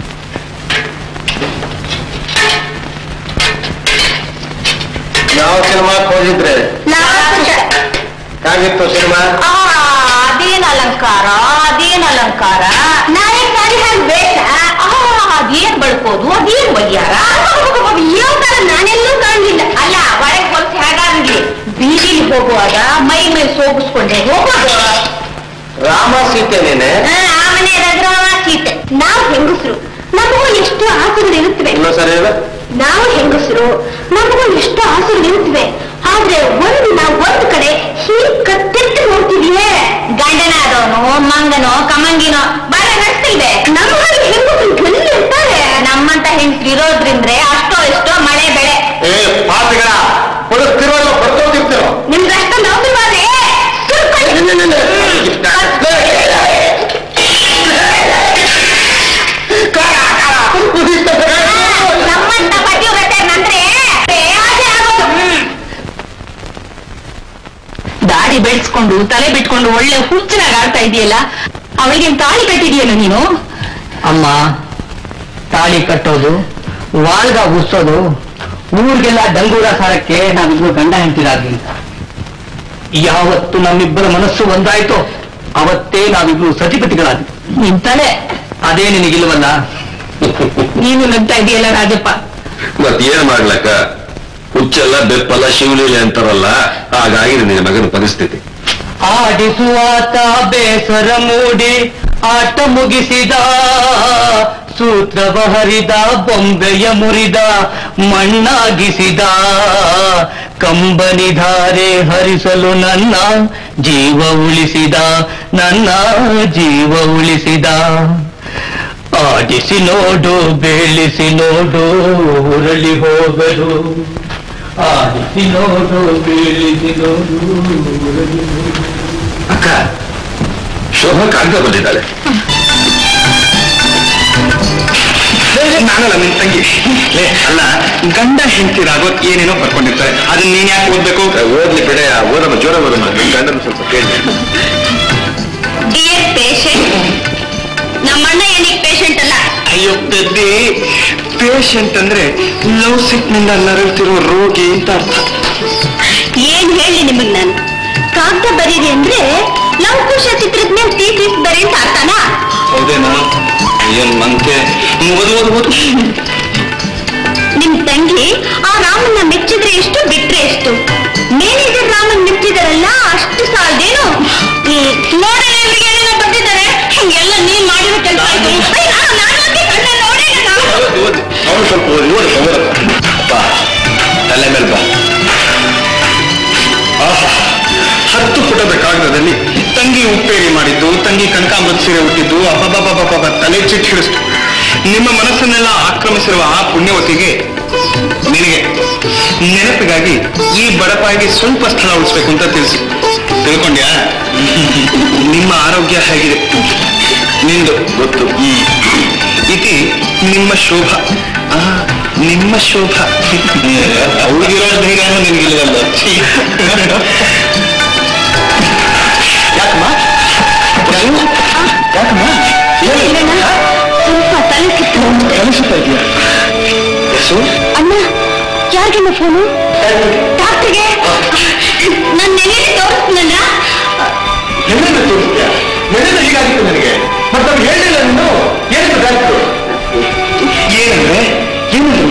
ಯಾವ ಸಿನಿಮಾಕ್ಕೆ ಹೋಗಿದ್ರೆ ಹೇಗಿತ್ತು ಸಿನಿಮಾ ಅದೇನ್ ಅಲಂಕಾರ ಅದೇನ್ ಅಲಂಕಾರ ನಾಳೆ ಸಾರಿ ಹಾಗೆ ವೇಷ ಆ, ಅದೇನ್ ಬಳ್ಕೋದು ಅದೇನ್ ಒಯ್ಯಾರ ತರ ನಾನೆಲ್ಲೂ ಕಾಣಲಿಲ್ಲ ಅಲ್ಲ ಒಳಗೆ ಹೊಲಸು ಹೇಗಾಗ್ಲಿ ಬೀದಿಲಿ ಹೋಗುವಾಗ ಮೈ ಮೈ ಸೋಗಿಸ್ಕೊಂಡೆ ಹೋಗೋದು ರಾಮ ಸೀತೆ ನೀನೆ ಆ, ಆ ಮನೆ ರಘುರಾಮ ಸೀತೆ ನಾವು ಹೆಂಗಸರು ನಮಗೂ ಎಷ್ಟು ಆಸೆಗಳು ಇರುತ್ತವೆ ಇನ್ನೂ ಸರಿ ಇದೆ ನಾವು ಹೆಂಗಸರು ನಮಗೂ ಎಷ್ಟು ಆಸೆಗಳು ಇರುತ್ತವೆ ಆದ್ರೆ ಒಂದು ನಾವು ಒಂದು ಕಡೆ ಹೀಗೆ ಕತ್ತೆಟ್ಟು ನೋಡ್ತಿದ್ಯೇ ಗಂಡನಾದವನು ಮಂಗನೋ ಕಮಂಗಿನೋ ಬಾಳ ನಡೆಸ್ತಿಲ್ವೆ ನಮ್ಮ ಹಾಗೆ ಹೆಂಗಸರು ಎಲ್ಲಿ ಇರ್ತಾರೆ ನಮ್ಮಂತ ಹೆಂಗಸರು ಇರೋದ್ರಿಂದ್ರೆ ಅಷ್ಟೋ ಇಷ್ಟೋ ಮಳೆ ಬೆಳೆ ಏ ಪಾಪಿಗಳ ಬದುಕ್ತಿರೋಲ್ಲ ಬರ್ತೋಗ್ತಿರ್ತಿರೋ ನಿಮ್ಗೆ ಅಷ್ಟೊಂದು ಅವಸರವಾದ್ರೆ ನಮ್ಮಂತ ಪತಿವ್ರತೆ ನಂದ್ರೆ ಆಸೆ ಆಗೋದು ದಾಡಿ ಬೆಳೆಸ್ಕೊಂಡು ತಲೆ ಬಿಟ್ಕೊಂಡು ಒಳ್ಳೆ ಹುಚ್ಚನಾಗ ಆಡ್ತಾ ಇದೆಯಲ್ಲ ಅವಳಿಗೆ ತಾಳಿ ಕಟ್ಟಿದೆಯಲ್ಲ ನೀನು ಅಮ್ಮ ತಾಳಿ ಕಟ್ಟೋದು ವಾಳ್ಗ ಉರ್ಸೋದು ಊರಿಗೆಲ್ಲ ಡಂಗೂರ ಸಾರಕ್ಕೆ ನಾವಿಬ್ರು ಗಂಡ ಹೆಂಡ್ತಿರಾಗ್ಲಿ ಯಾವತ್ತು ನಮ್ಮಿಬ್ಬರ ಮನಸ್ಸು ಒಂದಾಯ್ತೋ ಅವತ್ತೇ ನಾವಿಬ್ರು ಸತಿಪತಿಗಳಾದ್ವಿ ನಿನ್ ತಲೆ ಅದೇ ನಿನಗಿಲ್ವಲ್ಲ ನೀನು ನಗ್ತಾ ಇದೆಯಲ್ಲ ರಾಜಪ್ಪ ಮತ್ ಏನ್ ಮಾಡ್ಲಕ್ಕ ಹುಚ್ಚೆಲ್ಲ ಬೆಪ್ಪಲ್ಲ ಶಿವಲೀಲೆ ಅಂತಾರಲ್ಲ ಹಾಗಾಗಿದೆ ನಿನ್ನ ಮಗನ ಪರಿಸ್ಥಿತಿ ಆಡಿಸುವಾತ ಬೇಸರ ಮೂಡಿ ಆಟ ಮುಗಿಸಿದ ಸೂತ್ರವ ಹರಿದ ಬೊಂಬೆಯ ಮುರಿದ ಮಣ್ಣಾಗಿಸಿದ ಕಂಬನಿಧಾರೆ ಹರಿಸಲು ನನ್ನ ಜೀವ ಉಳಿಸಿದ ನನ್ನ ಜೀವ ಉಳಿಸಿದ ಆಡಿಸಿ ನೋಡು ಬೇಳಿಸಿ ನೋಡು ಉರಳಿ ಹೋಗಲು ಆಡಿಸಿ ನೋಡು ಬೀಳಿಸಿ ನೋಡು ಉರಳಿ ಹೋಗಲು. ಅಕ್ಕ ಶೋಭಾ ಕಾಗ್ದ ಬಂದಿದ್ದಾಳೆ ನಾನಲ್ಲ ನಿನ್ ತಂಗಿ ಲೇ ಅಲ್ಲ ಗಂಡ ಹೆಂಡತಿರಾಗೋ ಏನೇನೋ ಬರ್ಕೊಂಡಿರ್ತಾರೆ ಅದನ್ನ ನೀನ್ ಯಾಕೆ ಓದ್ಬೇಕು ಓದ್ಲಿ ಬಿಡೆ ಓದಮ್ಮ ಜೋರ ಓದಮ್ಮ ನಿನ್ ಗಂಡನ ಸ್ವಲ್ಪ ಕೇಳಿ ಡಿಯರ್ ಪೇಷಂಟ್ ನಮ್ಮಣ್ಣ ಏನಿಗೆ ಪೇಷಂಟ್ ಅಲ್ಲ ಅಯ್ಯೋ ಪೆದ್ದಿ ಪೇಷಂಟ್ ಅಂದ್ರೆ ಲವ್ ಸಿಕ್ ನಿಂದ ನರಳ್ತಿರೋ ರೋಗಿ ಅಂತ ಅರ್ಥ ಏನ್ ಹೇಳಿ ನಿಮಗ್ ನಾನು ಕಾಗ್ದ ಬರೀರಿ ಅಂದ್ರೆ ಲವಕುಶ ಚಿತ್ರದ ಮೇಲೆ ತೀಸ್ ಬರೀ ಅಂತ ಅರ್ಥನಾ ಹೌದೇನಾ ಏನ್ ಮಂತೆ ಓದು ಓದು ಓದು ನಿಮ್ ತಂಗಿ ಆ ರಾಮನ್ನ ಮೆಚ್ಚಿದ್ರೆ ಎಷ್ಟು ಬಿಟ್ರೆ ಎಷ್ಟು ಮೇನೇಜರ್ ರಾಮನ್ ಮೆಚ್ಚಿದಾರಲ್ಲ ಅಷ್ಟು ಸಾಲದೇನು ನೋಡೇ ಇವ್ರಿಗೆ ಏನೇನೋ ಬಂದಿದ್ದಾರೆ ಹಂಗೆಲ್ಲ ನೀನ್ ಮಾಡಿರೋ ಕೆಲಸ ಅವನು ಸ್ವಲ್ಪ ಓದಿ ಓದಿ ಬಾ ತಲೆ ಮೇಲೆ ಬಾ ಆಹಾ ಹತ್ತು ಪುಟದ ಕಾಗದದಲ್ಲಿ ತಂಗಿ ಉಪ್ಪೇರಿ ಮಾಡಿದ್ದು ತಂಗಿ ಕನಕಾಮೃತ ಸೀರೆ ಹುಟ್ಟಿದ್ದು ಅಬ್ಬಬ್ಬಬ್ಬಬ್ಬ ತಲೆ ಚಿಟ್ ಹಿಡಿಸ್ತು ನಿಮ್ಮ ಮನಸ್ಸನ್ನೆಲ್ಲ ಆಕ್ರಮಿಸಿರುವ ಆ ಪುಣ್ಯವತಿಗೆ ನಿನಗೆ ನೆನಪಿಗಾಗಿ ಈ ಬಡಪಾಯಿಗೆ ಸ್ವಲ್ಪ ಸ್ಥಳ ಉಳಿಸ್ಬೇಕು ಅಂತ ತಿಳಿಸಿ ತಿಳ್ಕೊಂಡ್ಯಾ ನಿಮ್ಮ ಆರೋಗ್ಯ ಹೇಗಿದೆ ನಿಂದು ಗೊತ್ತು ಇತಿ ನಿಮ್ಮ ಶೋಭ ಆ, ನಿಮ್ಮ ಶೋಭ ಅವ್ರಿಗಿರೋ ಧೈರ್ಯನೂ ನಿನ್ಗಿಲ್ವಲ್ಲ ಛೀ. ಯಾಕಮ್ಮ ಯಾಕಮ್ಮ ಸ್ವಲ್ಪ ತಲೆ ಕಿತ್ತು ಕಲಿಸುತ್ತಾ ಇದೆಯಾ ಯಶು ಅಣ್ಣ ಯಾರಿಗಮ್ಮ ಫೋನು ಡಾಕ್ಟರ್ಗೆ ನನ್ನ ನೆನೆ ತೋರಿಸ್ನಣ್ಣ ಎಲ್ಲಿಂದ ತೋರಿಸ್ತೀಯ ಎಲ್ಲಿಂದ ಹೀಗಾಗಿತ್ತು ನನಗೆ ಮತ್ತೆ ಅವ್ರು ಹೇಳಿಲ್ಲ ನೀನು ಏನು ಡಾಕ್ಟ್ರು ಏನಂದ್ರೆ ಏನಂದ್ರೆ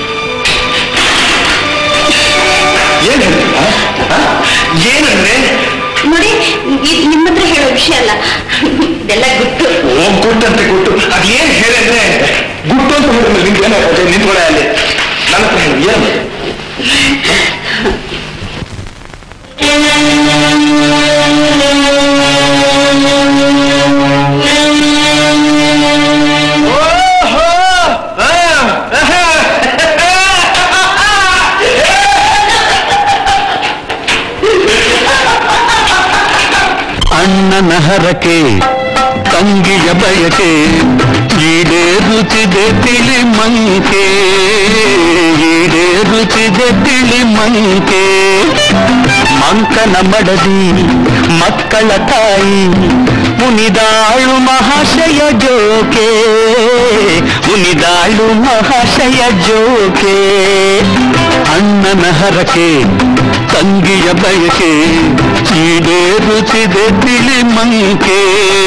ಏನ್ ಹೇಳ್ತೀಯ ಏನಂದ್ರೆ ನೋಡಿ ಇದು ನಿಮ್ಮ ಹತ್ರ ಹೇಳೋ ವಿಷಯ ಅಲ್ಲ ಇದೆಲ್ಲ ತಂಗಿಯ ಬಯಕೆ ಈಡೇರುತ್ತಿದೆ ತಿಳಿ ಮಂಕೆ ಈಡೇರುತ್ತಿದೆ ತಿಳಿ ಮಂಕೆ ಮಂಕನ ಮಡದಿ ಮಕ್ಕಳ ತಾಯಿ ಮುನಿದಾಳು ಮಹಾಶಯ ಜೋಕೆ ಮುನಿದಾಳು ಮಹಾಶಯ ಜೋಕೆ ಅಣ್ಣನ ಹರಕೆ ತಂಗಿಯ ಬಯಕೆ ಈಡೇರುತ್ತಿದೆ ತಿಳಿ ಮಂಕೆ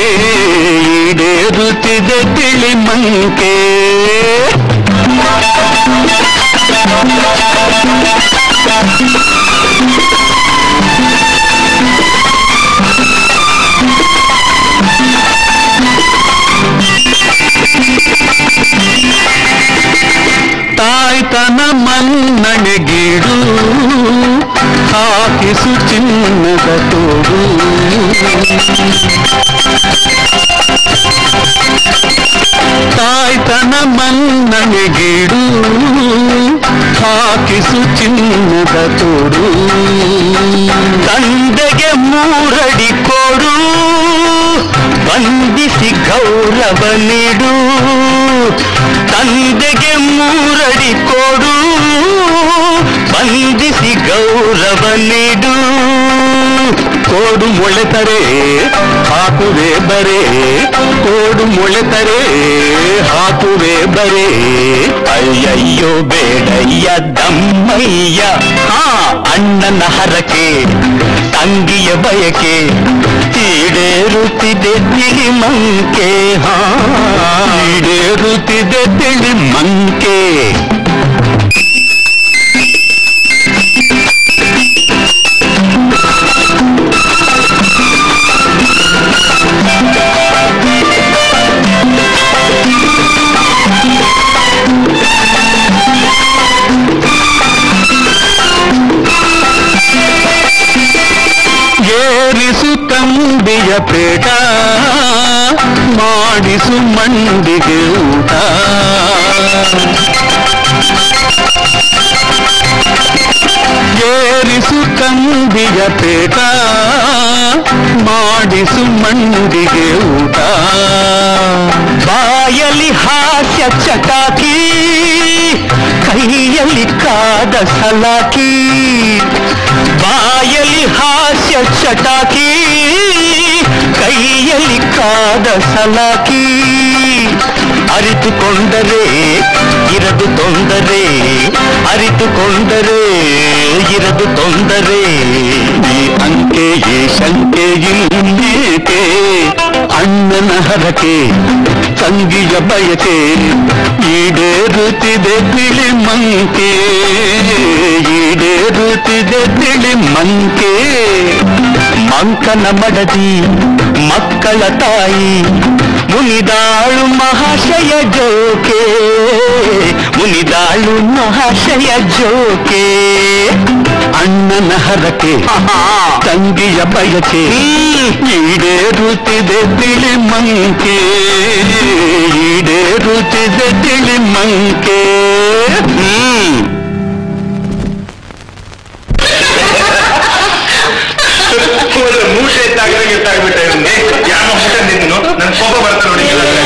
ಈಡೇರುತ್ತಿದೆ ತಿಳಿ ಮಂಕೆ ತಾಯ್ತನ ಮನ್ನಣೆಗೀಡು ಹಾಕಿಸು ಚಿನ್ನದ ತೋಡು ತಾಯ್ತನ ಮನ್ನಣೆಗೀಡು ಹಾಕಿಸು ಚಿನ್ನದ ತೋಡು ತಂದೆಗೆ ಮೂರಡಿ ಕೊಡು ಬಂಧಿಸಿ ಗೌರವ ನೀಡು ತಂದೆಗೆ ಮೂರಡಿ ಕೊಡು ಬಂಧಿಸಿ ಗೌರವ ನೀಡು ಕೋಡು ಮೊಳೆತರೆ ಹಾಕುವೆ ಬರೆ ಕೋಡು ಮೊಳೆತರೆ ಹಾಕುವೆ ಬರೆ ಅಯ್ಯಯ್ಯೋ ಬೇಡಯ್ಯ ದಮ್ಮಯ್ಯ ಹಾ ಅಣ್ಣನ ಹರಕೆ ತಂಗಿಯ ಬಯಕೆ ಈಡೇರುತ್ತಿದೆ ತಿಳಿ ಮಂಕೆ ಹಾ ಈಡೇರುತ್ತಿದೆ ತಿಳಿ ಮಂಕೆ ಏರಿಸು ತಂಬಿಯ ಪೇಟ ಮಾಡಿಸು ಮಂಡಿಗೆ ಊಟ ಏರಿಸು ತಂಬಿಯ ಪೇಟ ಮಾಡಿಸು ಮಂಡಿಗೆ ಊಟ ಬಾಯಲಿ ಹಾಸ್ಯ ಚಟಾಕಿ ಕೈಯಲ್ಲಿ ಕಾದ ಸಲಾಕಿ ಬಾಯಲಿ ಹಾಸ್ಯ ಚಟಾಕಿ ಕೈಯಲ್ಲಿ ಕಾದ ಸಲಾಕಿ ಅರಿತುಕೊಂಡರೆ ಇರದು ತೊಂದರೆ ಅರಿತುಕೊಂಡರೆ ಇರದು ತೊಂದರೆ ಈ ಅಂಕೆ ಈ ಶಂಕೆ ಇನ್ನೇಕೆ ಅಣ್ಣನ ಹರಕೆ ತಂಗಿಯ ಬಯಕೆ ಈಡೇರುತ್ತಿದೆ ತಿಳಿ ಮಂಕೆ ಈಡೇರುತ್ತಿದೆ ತಿಳಿ ಮಂಕೆ ಮಂಕನ ಮಡದಿ ಮಕ್ಕಳ ತಾಯಿ ಮುನಿದಾಳು ಮಹಾಶಯ ಜೋಕೆ ಮುನಿದಾಳು ಮಹಾಶಯ ಜೋಕೆ ಅಣ್ಣನ ಹರಕೆ ತಂಗಿಯ ಬಯಕೆ ಈಡೇರುತ್ತಿದೆ ತಿಳಿ ಮಂಕೆ ಈಡೇರುತ್ತಿದೆ ತಿಳಿ ಮಂಕೆ ಹ್ಮ್ ಮೂಟೆ ಎತ್ತಾಗದಂಗೆ ಎತ್ತಾಗ್ಬಿಟ್ಟೆ ಇವ್ನಿಗೆ. ಯಾವ ಮೂಟೆ ನಿನ್ನು ನನ್ ಕೋಪ ಬರ್ತಾ ನೋಡಿ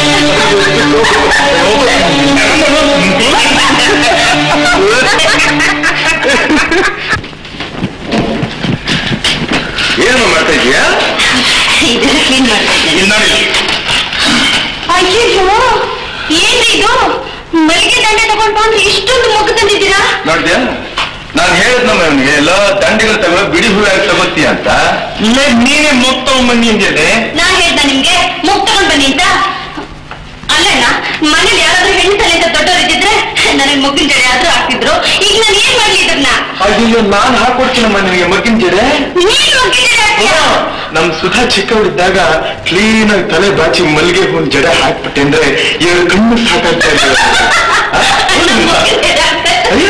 ಏನು ಮಾಡ್ತಾ ಇದೀಯಾ ಇದೆಲ್ಲ ಕ್ಲೀನ್ ಮಾಡ್ತಾ ಇದ್ದೇನೆ ಇಲ್ಲಿ ನೋಡಿ ಅಯ್ಯೋ ಏನ್ರಿ ಇದು ಮಲ್ಲಿಗೆ ದಂಡೆ ತಗೊಂಡು ಬಂದು ಇಷ್ಟೊಂದು ಮೊಗ್ಗು ತಂದಿದ್ದೀರಾ ನೋಡ್ದ್ಯಾ ನಾನು ಹೇಳಿದ್ನಮ್ಮ ಇವನಿಗೆ ಎಲ್ಲ ದಂಡಿಗಳು ತಗೋ ಬಿಡಿ ಹೂವಾಗಿ ತಗೋತೀಯ ಅಂತ ಇಲ್ಲೇ ನೀನೇ ಮೊಗ್ ತಗೊಂಬನ್ನಿ ಅಂದಿದೆ ನಾನ್ ಹೇಳ್ದ ನಿಮ್ಗೆ ಮುಗ್ ತಗೊಂಡ್ ಬನ್ನಿ ಅಂತ ಅಲ್ಲಣ್ಣ ಮನೇಲಿ ಯಾರಾದ್ರೂ ಹೆಣ್ಣು ತಲೆ ಅಂತ ದೊಡ್ಡವ್ರು ಇದ್ದಿದ್ರೆ ನನಗೆ ಮೊಗ್ಗಿನ ಜಡೆ ಆದ್ರೂ ಹಾಕ್ತಿದ್ರು ಈಗ ನಾನು ಏನ್ ಮಾಡ್ಲಿ ಇದನ್ನ ಅಯ್ಯೋ ನಾನು ಹಾಕೊಡ್ತೀನಮ್ಮ ನಿನಗೆ ಮಗ್ಗಿನ ಜಡೆ ನೀನ್ ಮೊಗ್ಗಿನ ಜಡೆ ಹಾಕ್ತೀಯಾ? ನಮ್ ಸುಧಾ ಚಿಕ್ಕವಳಿದ್ದಾಗ ಕ್ಲೀನ್ ಆಗಿ ತಲೆ ಬಾಚಿ ಮಲ್ಲಿಗೆ ಹೂವಿನ ಜಡೆ ಹಾಕ್ಬಿಟ್ಟೆ ಅಂದ್ರೆ ಎರಡು ಕಣ್ಣು ಸಾಕಾಗ್ತಾ ಇರ್ತದೆ ನನ್ ಮೊಗ್ಗಿನ ಜಡೆ ಹಾಕ್ತಾ ಇದ್ದಾರೆ.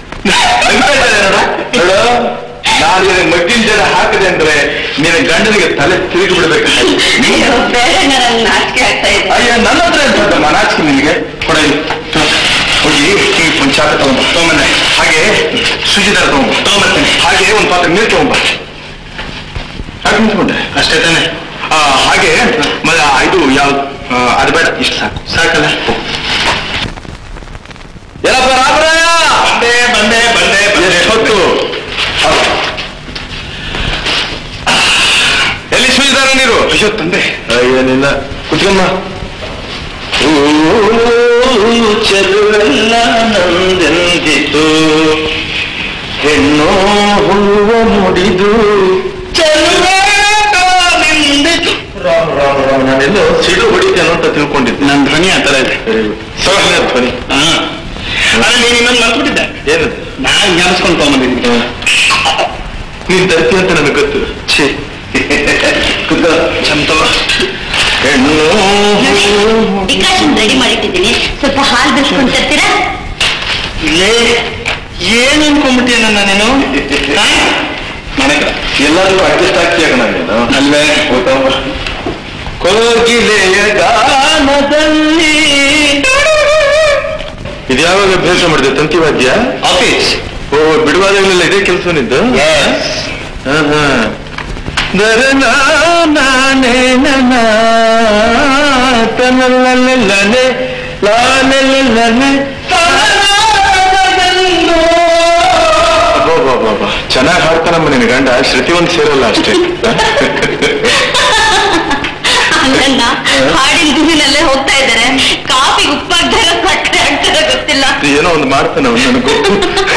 ನಾನು ನಿನಗೆ ಮಗ್ಗಿನ ಜಡೆ ಹಾಕಿದೆ ಅಂದ್ರೆ ನಿನ್ನ ಗಂಡನಿಗೆ ತಲೆ ತಿರುಗಿ ಬಿಡ್ಬೇಕು ಅಯ್ಯೋ, ಬೇಡಣ್ಣ, ನಂಗ್ ನಾಚಿಕೆ ಆಗ್ತಾ ಇದೆ ಅಯ್ಯ ನನ್ನ ಹತ್ರ ಎಂತ ಮನಾಚಿಕೆ ನಿನಗೆ ಕೊಡ ಇಲ್ಲಿ. ಹ. ಹೋಗಿ ಈ ಒಂದು ಚಾಕ ತಗೊಂಬ ತಗೊಂಬಂದೆ ಹಾಗೆ ಸುಜಿದಾರ ತಗೊಂಬ ತಗೊಂಬರ್ತೀನಿ ಹಾಗೆ ಒಂದು ಪಾತ್ರೆ ನೀರು ತಗೊಂಬ ಹಾಗೆ ನಿಂತ್ಕೊಂಡೆ ಅಷ್ಟೇ ತಾನೆ ಆ, ಹಾಗೆ ಮ- ಇದು ಯಾವ್ದು ಆ, ಅದು ಬೇಡ ಇಷ್ಟು ಸಾಕು ಸಾಕಲ್ಲ ಎಲ್ಲಪ್ಪ ರಾಮರಾಯ ಬಂದೆ ಬಂದೆ ಬಂದೆ ಎಷ್ಟೊತ್ತು ಎಲ್ಲಿ ಸುಳಿದಾರ ನೀರು ಅಯ್ಯೋ ತಂದೆ ಏನಿಲ್ಲ ಕುತ್ಕಮ್ಮ ಚೆಲುವೆಲ್ಲ ನಂದೆಂದಿತು ಹೆಣ್ಣು ಹೂವ ಮುಡಿದು ರಾಮ ರಾಮ ರಾಮ ನಾನೆಲ್ಲೋ ಸಿಡು ಹೊಡಿತೇನೋ ಅಂತ ತಿಳ್ಕೊಂಡಿದ್ದೆ ನನ್ನ ಧ್ವನಿ ಆ ಥರ ಇದೆ ಸಹನ ಧ್ವನಿ ಅಲ್ಲ ನೀನು ಇನ್ನೊಂದು ಮರ್ತ್ಬಿಟ್ಟಿದ್ದೆ ಏನದು ನಾನು ಜ್ಞಾಪಿಸ್ಕೊಂಡು ತಗೊಂಬಂದಿದ್ದೀನಿ ನೀನ್ ತರ್ತಿ ಅಂತ ನನಗೆ ಗೊತ್ತು ಛೇ ಕುತ್ಕೋ ಚಂತ ಹೆಣ್ಣು ಡಿಕಾಷನ್ ರೆಡಿ ಮಾಡಿಟ್ಟಿದ್ದೀನಿ ಸ್ವಲ್ಪ ಹಾಲು ಬೆಳ್ಸ್ಕೊಂಡು ತರ್ತೀರಾ ಲೇ ಏನ್ ಅನ್ಕೊಂಡ್ಬಿಟ್ಟಿಯ ನನ್ನ ನೀನು ಎಲ್ಲಾದ್ರೂ ಅಡ್ಜಸ್ಟ್ ಆಗ್ತೀಯಾಗ ನಾನು ಅಲ್ಲೇ ಗೊತ್ತಮ್ಮ ಕೋಗಿಲೆಯ ಗಾನದಲ್ಲಿ ಇದು ಯಾವಾಗ ಅಭ್ಯಾಸ ಮಾಡಿದೆ ತಂತಿ ವಾದ್ಯ ಆಫೀಸ್ ಓ ಬಿಡುವಾದಾಗಲೆಲ್ಲ ಇದೇ ಕೆಲಸನಿದ್ದು ಹಾ ಹಾ ದರನ ನಾನೇ ನನ್ನ ತನಲ್ಲನೆ ಲಾನೆ ಚೆನ್ನಾಗಿ ಹಾಡ್ತಾನಮ್ಮ ನಿನ್ನ ಗಂಡ ಶ್ರುತಿ ಒಂದು ಸೇರಲ್ಲ ಅಷ್ಟೇ ಹಂಗನ್ನ ಹಾಡಿನ ಗುಂಪಿನಲ್ಲೇ ಹೋಗ್ತಾ ಇದ್ದಾರೆ ಕಾಫಿ ಉಪ್ಪಾಗ್ದಾರ ಸಕ್ಕರೆ ಆಗ್ತಾರ ಗೊತ್ತಿಲ್ಲ ಏನೋ ಒಂದು ಮಾಡ್ತಾನೆ ಅವ್ನು ನನಗೆ ಗೊತ್ತು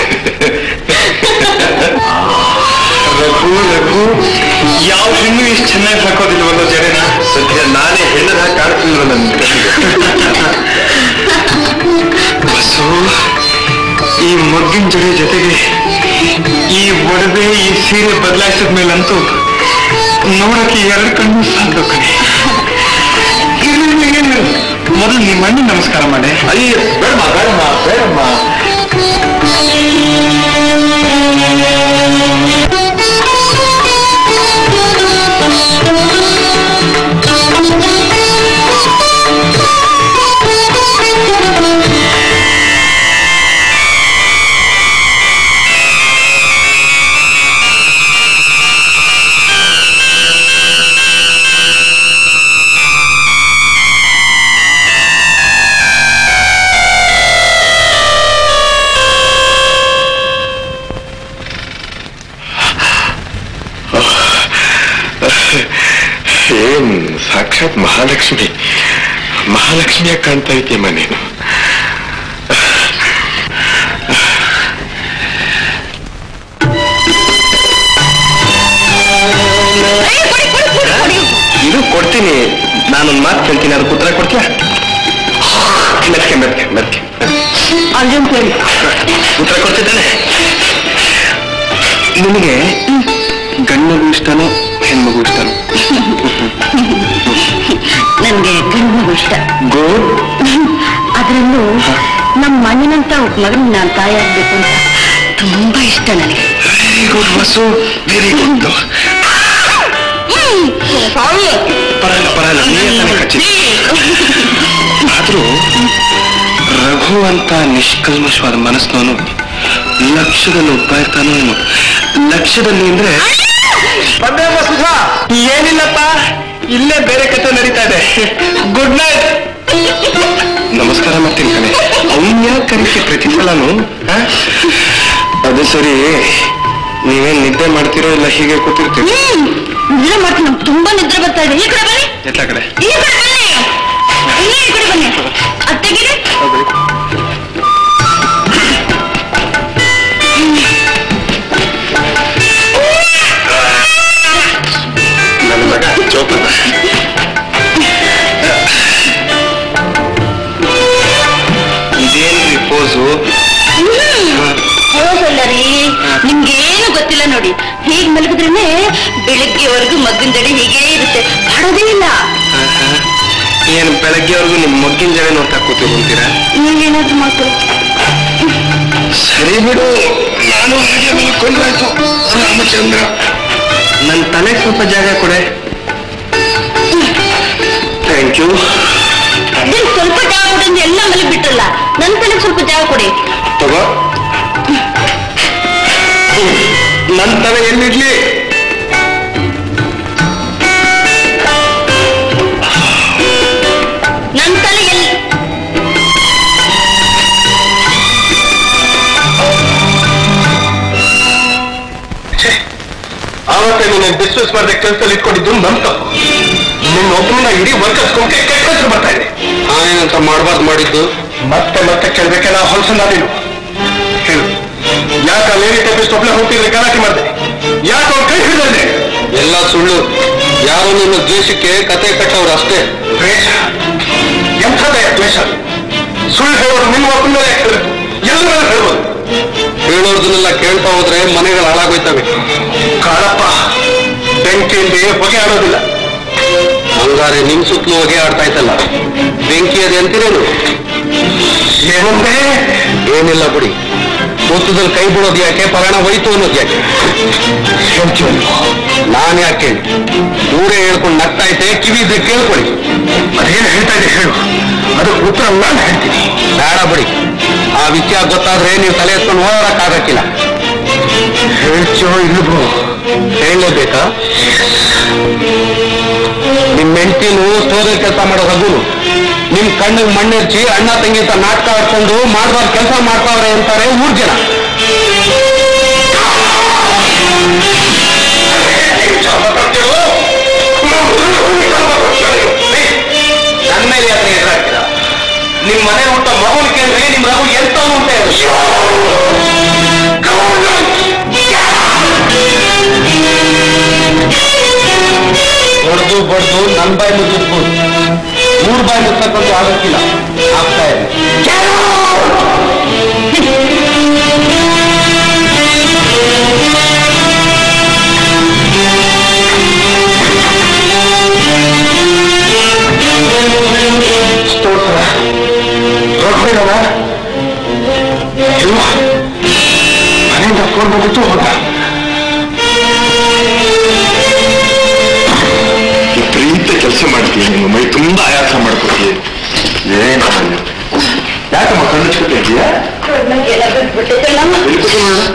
ರಘು ರಘು ಯಾವ ಹೆಣ್ಣು ಇಷ್ಟು ಚೆನ್ನಾಗಿ ಹಾಕೋದಿಲ್ವಲ್ಲ ಜಗನ ಸದ್ಯ ನಾನೇ ಹೆಣ್ಣದ ಹಾಕಿ ಕಾಡ್ತಿಲ್ವ ನನ್ನ ಬಸ್ಸು ಈ ಮಗ್ಗಿನ ಜಡೆ ಜೊತೆಗೆ ಈ ಒಡವೆ ಈ ಸೀರೆ ಬದಲಾಯಿಸಿದ ಮೇಲಂತೂ ನೋಡಕ್ಕೆ ಎರಡು ಕಣ್ಣು ಸಾಕು ಕಣೆ ಮೊದಲು ನಿಮ್ಮ ಮಣ್ಣಿ ನಮಸ್ಕಾರ ಮಾಡಿ ಅಯ್ಯ ಬೇಡಮ್ಮ ಬೇಡಮ್ಮ ಬೇಡಮ್ಮ ಏನ್ ಸಾಕ್ಷಾತ್ ಮಹಾಲಕ್ಷ್ಮಿ ಮಹಾಲಕ್ಷ್ಮಿಯಾಗಿ ಕಾಣ್ತಾ ಇದೆಯಮ್ಮ ನೀನು ಇದು ಕೊಡ್ತೀನಿ ನಾನೊಂದು ಮಾತು ಕೇಳ್ತೀನಿ ಅದಕ್ಕೆ ಉತ್ತರ ಕೊಡ್ತೀಯ ಮೆತ್ಕೆ ಮೆತ್ಕೆ ಮೆತ್ಕೆ ಉತ್ತರ ಕೊಡ್ತಿದ್ದಾನೆ ನಿಮಗೆ ಗಂಡಮಗು ಇಷ್ಟನೋ ಹೆಣ್ಮಗು ಇಷ್ಟನೋ ನನ್ಗೆ ಗಂಡು ಇಷ್ಟ ಗುಡ್ ಅದ್ರಲ್ಲೂ ನಮ್ಮ ಮಣ್ಣಿನಂತ ಮಗನ ನಾನು ತಾಯಿ ಆಗ್ಬೇಕು ಅಂತ ತುಂಬಾ ಇಷ್ಟ ನನಗೆ very good Vasu very good ಪರಲ್ಲ ಪರಲ್ಲ ನೀವೇ ತಾನೇ ಕಚ್ಚಿದ್ದು ಆದ್ರೂ ರಘು ಅಂತ ನಿಷ್ಕಲ್ಮಶವಾದ ಮನಸ್ಸಿನವನು ಲಕ್ಷ್ಯದಲ್ಲಿ ಒಬ್ಬ ಇರ್ತಾನೋ ಏನೋ ಲಕ್ಷ್ಯದಲ್ಲಿ ಅಂದ್ರೆ ಸುಧಾ ಏನಿಲ್ಲಪ್ಪ ಇಲ್ಲೇ ಬೇರೆ ಕಥೆ ನಡೀತಾ ಇದೆ ಗುಡ್ ನೈಟ್ ನಮಸ್ಕಾರ ಮಾಡ್ತೀನಿ ಕಣೆ ಅವನ್ ಯಾಕೆ ಕರೀತಿ ಪ್ರತಿ ಸಲನು ಆ? ಅದು ಸರಿ ನೀವೇನ್ ನಿದ್ದೆ ಮಾಡ್ತಿರೋ ಇಲ್ಲ ಹೀಗೆ ಕೂತಿರ್ತೀರಿ ನಿದ್ರೆ ಮಾಡ್ತೀನಿ ನಂಗೆ ತುಂಬಾ ನಿದ್ರೆ ಬರ್ತಾ ಇದೆ ಈ ಕಡೆ ಬನ್ನಿ ಎಟ್ಲ ಕಡೆ ಈ ಕಡೆ ಬನ್ನಿ ಇಲ್ಲೇ ಈ ಕಡೆ ಬನ್ನಿ ಅದ್ ತೆಗೀರಿ ನನ್ನ ಮಗ ಚೋಪನ ಇದೇನ್ರಿ ಪೋಸು ಹೌದಲ್ಲ ರೀ ನಿಮ್ಗೇನು ಗೊತ್ತಿಲ್ಲ ನೋಡಿ ಹೀಗ್ ಮಲಗಿದ್ರೇನೆ ಬೆಳಿಗ್ಗೆವರೆಗೂ ಮಗ್ಗಿನ ಜಡಿ ಹೀಗೇ ಇರುತ್ತೆ ಮಾಡೋದೇ ಇಲ್ಲ ಏನು ಬೆಳಗ್ಗೆವರೆಗೂ ನಿಮ್ ಮಗ್ಗಿನ ಜನ ನೋಡ್ತಾ ಕೂತ್ಕೊಂತೀರಾ ನೀವೇನಾದ್ರೂ ಮಾಡ್ಕೊಳ್ಳಿ ಸರಿ ಬಿಡು ನಾನು ಹಾಗೆ ಮಲ್ಕೊಂಡ್ರಾಯ್ತು ರಾಮಚಂದ್ರ ನನ್ನ ತಲೆಗೆ ಸ್ವಲ್ಪ ಜಾಗ ಕೊಡೆ ಥ್ಯಾಂಕ್ ಯು ಅದೇನ್ ಸ್ವಲ್ಪ ಜಾಗ ಕೊಡಿ ಅಂದ್ರೆ ಎಲ್ಲ ಮಲಗಿ ಬಿಟ್ರಲ್ಲ ನನ್ ತಲೆಗೆ ಸ್ವಲ್ಪ ಜಾಗ ಕೊಡಿ ತಗೋ ನನ್ನ ತಲೆ ಎಲ್ಲಿಡ್ಲಿ ಡಿಸ್ಮಿಸ್ ಮಾಡದೆ ಕೆಲಸದಲ್ಲಿ ಇಟ್ಕೊಂಡಿದ್ದು ನಮ್ ತಪ್ಪು ನಿನ್ನ ಒಬ್ಬನ ಇಡೀ ವರ್ಕರ್ಸ್ ಕೊಂಕೆ ಕೆಟ್ಟ ಹೆಸರು ಬರ್ತಾ ಇದೆ ನಾನೇನಂತ ಮಾಡಬಾರ್ದು ಮಾಡಿದ್ದು ಮತ್ತೆ ಮತ್ತೆ ಕೇಳ್ಬೇಕೆಲ್ಲ ಹೊಲಸನ್ನ ನೀನು ಹೇಳು ಯಾಕೆ ಲೇಡಿ ಟೈಪಿಸ್ಟ್ ಒಬ್ಳೆ ಹೋಗ್ತಿದ್ರೆ ಗಲಾಟೆ ಮಾಡಿದೆ ಯಾಕೆ ಅವ್ರ ಕೈ ಹಿಡಿದ್ರೆ ಎಲ್ಲ ಸುಳ್ಳು ಯಾರೋ ನಿನ್ನ ದ್ವೇಷಕ್ಕೆ ಕತೆ ಕಟ್ಟವ್ರು ಅಷ್ಟೇ ದ್ವೇಷ ಎಂಥದೇ ದ್ವೇಷ ಸುಳ್ಳು ಹೇಳೋರು ನಿಮ್ಮ ಒಬ್ಬನ ಮೇಲೆ ಯಾಕೆ ಹೇಳಬೇಕು ಎಲ್ಲರೂ ಹೇಳ್ಬೋದು ಹೇಳೋರ್ದನ್ನೆಲ್ಲ ಕೇಳ್ತಾ ಹೋದ್ರೆ ಮನೆಗಳು ಹಾಳಾಗೋಯ್ತವೆ ಕಾಳಪ್ಪ ಬೆಂಕಿಯಲ್ಲಿ ಹೊಗೆ ಆಡೋದಿಲ್ಲ ಹಂಗಾರೆ ನಿಮ್ ಸುತ್ತಲೂ ಹೊಗೆ ಆಡ್ತಾ ಇತ್ತಲ್ಲ ಬೆಂಕಿ ಅದೇ ಅಂತೀರೇನು ಏನಂದ್ರೆ ಏನಿಲ್ಲ ಬಿಡಿ ಹೊತ್ತದಲ್ಲಿ ಕೈ ಬಿಡೋದು ಯಾಕೆ ಪರಾಣ ಹೋಯ್ತು ಅನ್ನೋದು ಯಾಕೆ ಹೇಳ್ತೀವಿ ನಾನ್ ಯಾಕೆ ಊರೇ ಹೇಳ್ಕೊಂಡು ನಗ್ತಾ ಐತೆ ಕಿವಿ ಇದ್ರೆ ಕೇಳ್ಕೊಳ್ಳಿ ಅದೇನು ಹೇಳ್ತಾ ಇದೆ ಹೇಳು ಅದಕ್ಕೆ ಉತ್ತರ ನಾನು ಹೇಳ್ತೀನಿ ಬೇಡ ಬಿಡಿ ಆ ವಿಷಯ ಗೊತ್ತಾದ್ರೆ ನೀವು ತಲೆ ಎತ್ಕೊಂಡು ಓಡಾಡಕ್ಕಾಗಕ್ಕಿಲ್ಲ ಹೇಳ್ತೀಯೋ ಇಲ್ವೋ ಹೇಳಲೇಬೇಕಾ ನಿಮ್ ಹೆಂಡತಿನು ಸ್ಟೋರಲ್ಲಿ ಕೆಲಸ ಮಾಡೋ ರಘುನು ನಿಮ್ ಕಣ್ಣಿಗೆ ಮಣ್ಣೆರ್ಚಿ ಅಣ್ಣ ತಂಗಿ ಅಂತ ನಾಟಕ ಆಡ್ಕೊಂಡು ಮಾಡ್ಬಾರ್ದು ಕೆಲಸ ಮಾಡ್ತಾವ್ರೆ ಅಂತಾರೆ ಊರ್ ಜನ ನನ್ನ ಮೇಲೆ ಯಾಕೆ ಎದುರಾಗ್ತೀರಾ ನಿಮ್ ಮನೆ ಹುಟ್ಟ ಮಗುನ್ ಕೇಳಿದ್ರೆ ನಿಮ್ ರಘು ಎಂತವನು ಅಂತ ಹೇಳಿ ಹೊಡೆದು ಬಡ್ದು ನನ್ ಬಾಯಿ ಮುಚ್ಚಿಸ್ಬೋದು ಮೂರ್ ಬಾಯಿ ಮುಚ್ಚಕ್ಕಂತೂ ಆಗಕ್ಕಿಲ್ಲ ಆಗ್ತಾ ಇದೆ ರಘುವೀರವ ಇಲ್ವಾ ಮನೆಯಿಂದ ಫೋನ್ ಬಂದಿತ್ತು ಹೋದ ವಿಪರೀತ ಕೆಲಸ ಮಾಡ್ತೀಯ ನಿಮ್ಮ ಮೈ ತುಂಬಾ ಆಯಾಸ ಮಾಡ್ಕೋತೀಯ ಏನ ಯಾಕಮ್ಮ ಕಣ್ಣು ಹಚ್ಕೊತಾ ಇದೀಯಾ ಎಲ್ಲಿ ಕೂತು ನೋಡೋಣ?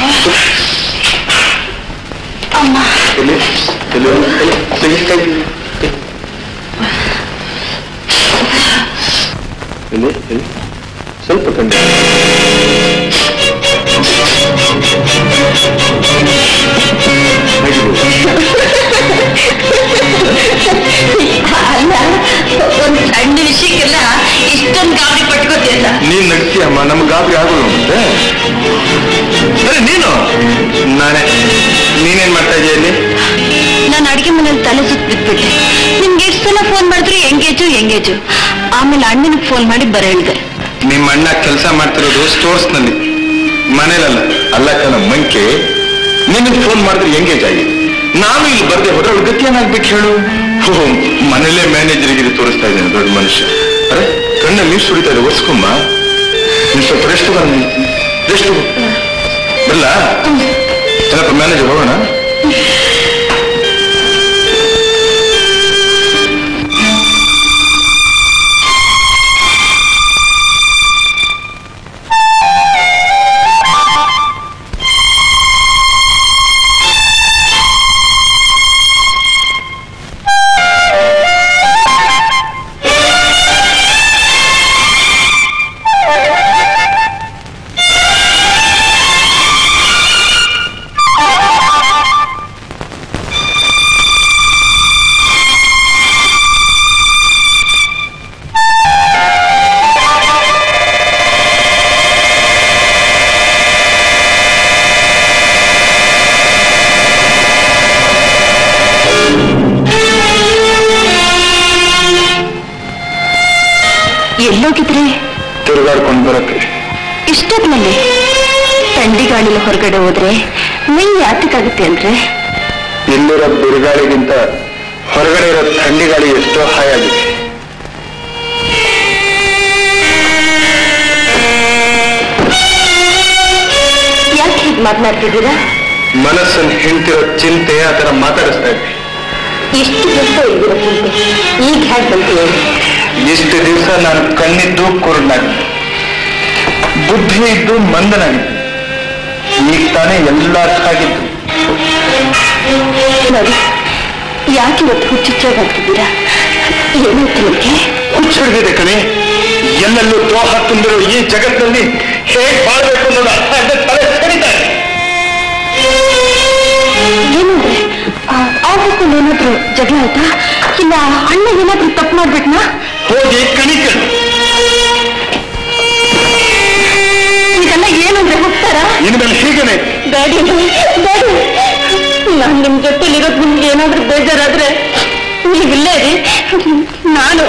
ಎಲ್ಲಿ? ಎಲ್ಲಿ? ಎಲ್ಲಿ? ತೆಗಿ ಕೈ. ಎಲ್ಲಿ? ಎಲ್ಲಿ? ಸ್ವಲ್ಪ ಕಣ್ಣು ಅಲ್ಲ ಒಂದು ಸಣ್ಣ ವಿಷಯಕ್ಕೆಲ್ಲ ಇಷ್ಟೊಂದು ಗಾಬರಿ ಪಟ್ಕೋತಿಯಲ್ಲ ನೀನ್ ನಗ್ತೀಯಮ್ಮ ನಮ್ಗೆ ಗಾಬರಿ ಆಗೋಲ್ಲ ಮತ್ತೆ ಸರಿ ನೀನು ನಾನೇ ನೀನೇನ್ ಮಾಡ್ತಾ ಇದೀಯ ಇಲ್ಲಿ ನಾನು ಅಡಿಗೆ ಮನೇಲಿ ತಲೆ ಸುತ್ತ ಬಿದ್ಬಿಟ್ಟೆ ನಿಮ್ಗೆ ಎಷ್ಟು ಸಲ ಫೋನ್ ಮಾಡಿದ್ರು ಎಂಗೇಜು ಎಂಗೇಜು ಆಮೇಲೆ ಅಣ್ಣನಿಗೆ ಫೋನ್ ಮಾಡಿ ಬರ ಹೇಳ್ದೆ ನಿಮ್ಮ ಅಣ್ಣ ಕೆಲಸ ಮಾಡ್ತಿರೋದು ಸ್ಟೋರ್ಸ್ ನಲ್ಲಿ ಮನೇಲಲ್ಲ ಅಲ್ಲ ಕಣ ಮಂಕೆ ನಿನಗೆ ಫೋನ್ ಮಾಡಿದ್ರೆ ಎಂಗೇಜ್ ಆಗಿ ನಾನು ಇಲ್ಲಿ ಬರ್ದೆ ಹೋದ್ರೆ ಅವ್ಳ ಗತಿ ಏನಾಗ್ಬೇಕು ಹೇಳು ಹೋ ಮನೇಲೆ ಮ್ಯಾನೇಜರ್ಗಿರಿ ತೋರಿಸ್ತಾ ಇದ್ದೇನೆ ದೊಡ್ಡ ಮನುಷ್ಯ ಅರೆ ಕಣ್ಣ ನೀರು ಸುರಿತಾ ಇದೆ ಒರ್ಸ್ಕೊಮ್ಮ ನೀನ್ ಸ್ವಲ್ಪ ರೆಸ್ಟ್ ಬರ ರೆಸ್ಟ್ ಬರಲ್ಲ ಏನಪ್ಪ ಮ್ಯಾನೇಜರ್ ಹೋಗೋಣ ಎಲ್ಲೋಗಿದ್ರಿ ತಿರುಗಾಡ್ಕೊಂಡು ಬರಕ್ಕೆ ಇಷ್ಟೊತ್ತಿನಲ್ಲಿ ಥಂಡಿ ಗಾಳಿಲಿ ಹೊರಗಡೆ ಹೋದ್ರೆ ಮೈ ಯಾತಕ್ಕಾಗುತ್ತೆ ಅಂದ್ರೆ ಇಲ್ಲಿರೋ ಬಿರುಗಾಳಿಗಿಂತ ಹೊರಗಡೆ ಇರೋ ಥಂಡಿ ಗಾಳಿ ಎಷ್ಟೋ ಹಾಯಾಗಿದೆ ಯಾಕೆ ಹೀಗೆ ಮಾತನಾಡ್ತಿದ್ದೀರಾ ಮನಸ್ಸನ್ನು ಹಿಂತಿರೋ ಚಿಂತೆ ಆ ಥರ ಮಾತಾಡಿಸ್ತಾ ಇದ್ದೆ ಎಷ್ಟು ದಿವಸ ಇದ್ದೀರ ಚಿಂತೆ ಈಗ ಹೇಗೆ ಬಂತು ಹೇಳಿ ಇಷ್ಟು ದಿವಸ ನಾನು ಕಣ್ಣಿದ್ದು ಕುರುಡನಾಗಿದ್ದೆ ಬುದ್ಧಿ ಇದ್ದು ಮಂದನಾಗಿದ್ದೆ ಈಗ ತಾನೇ ಎಲ್ಲ ಅರ್ಥ ಆಗಿದ್ದು ನೋಡಿ ಯಾಕೆ ಇವತ್ತು ಹುಚ್ಚುಚ್ಚಾಗ್ತಿದ್ದೀರಾ ಏನಾಯ್ತು ನಿಮಗೆ ಹುಚ್ಚಿಡ್ದಿದೆ ಕಣೆ ಎಲ್ಲೆಲ್ಲೂ ದ್ರೋಹ ತುಂಬಿರೋ ಈ ಜಗತ್ತಿನಲ್ಲಿ ಹೇಗೆ ಬಾಳ್ಬೇಕು ಅನ್ನೋದು ಅರ್ಥ ಆಗದೆ ತಲೆ ಸರಿತಾ ಇದೆ. ಏನು ಅಂದ್ರೆ ಆ, ಮಾಡ್ಕೊಂಡು ಏನಾದ್ರು ಜಗಳ ಆಯ್ತಾ ಇಲ್ಲ ಅಣ್ಣ ಏನಾದ್ರೂ ತಪ್ಪು ಮಾಡ್ಬಿಟ್ನಾ ಹೋಗಿ ಕಣಿಕಳು ಇದೆಲ್ಲ ಏನಂದ್ರೆ ಹೋಗ್ತಾರಾ ಇನ್ಮೇಲೆ ಹೀಗೇನೆ ಡ್ಯಾಡಿ ಡ್ಯಾಡಿ ನಾನ್ ನಿಮ್ ಜೊತೆಲಿರೋದ್ ನಿಮ್ಗೆ ಏನಾದ್ರೂ ಬೇಜಾರಾದ್ರೆ ನೀವಿಲ್ಲೇ ರೀ ನಾನು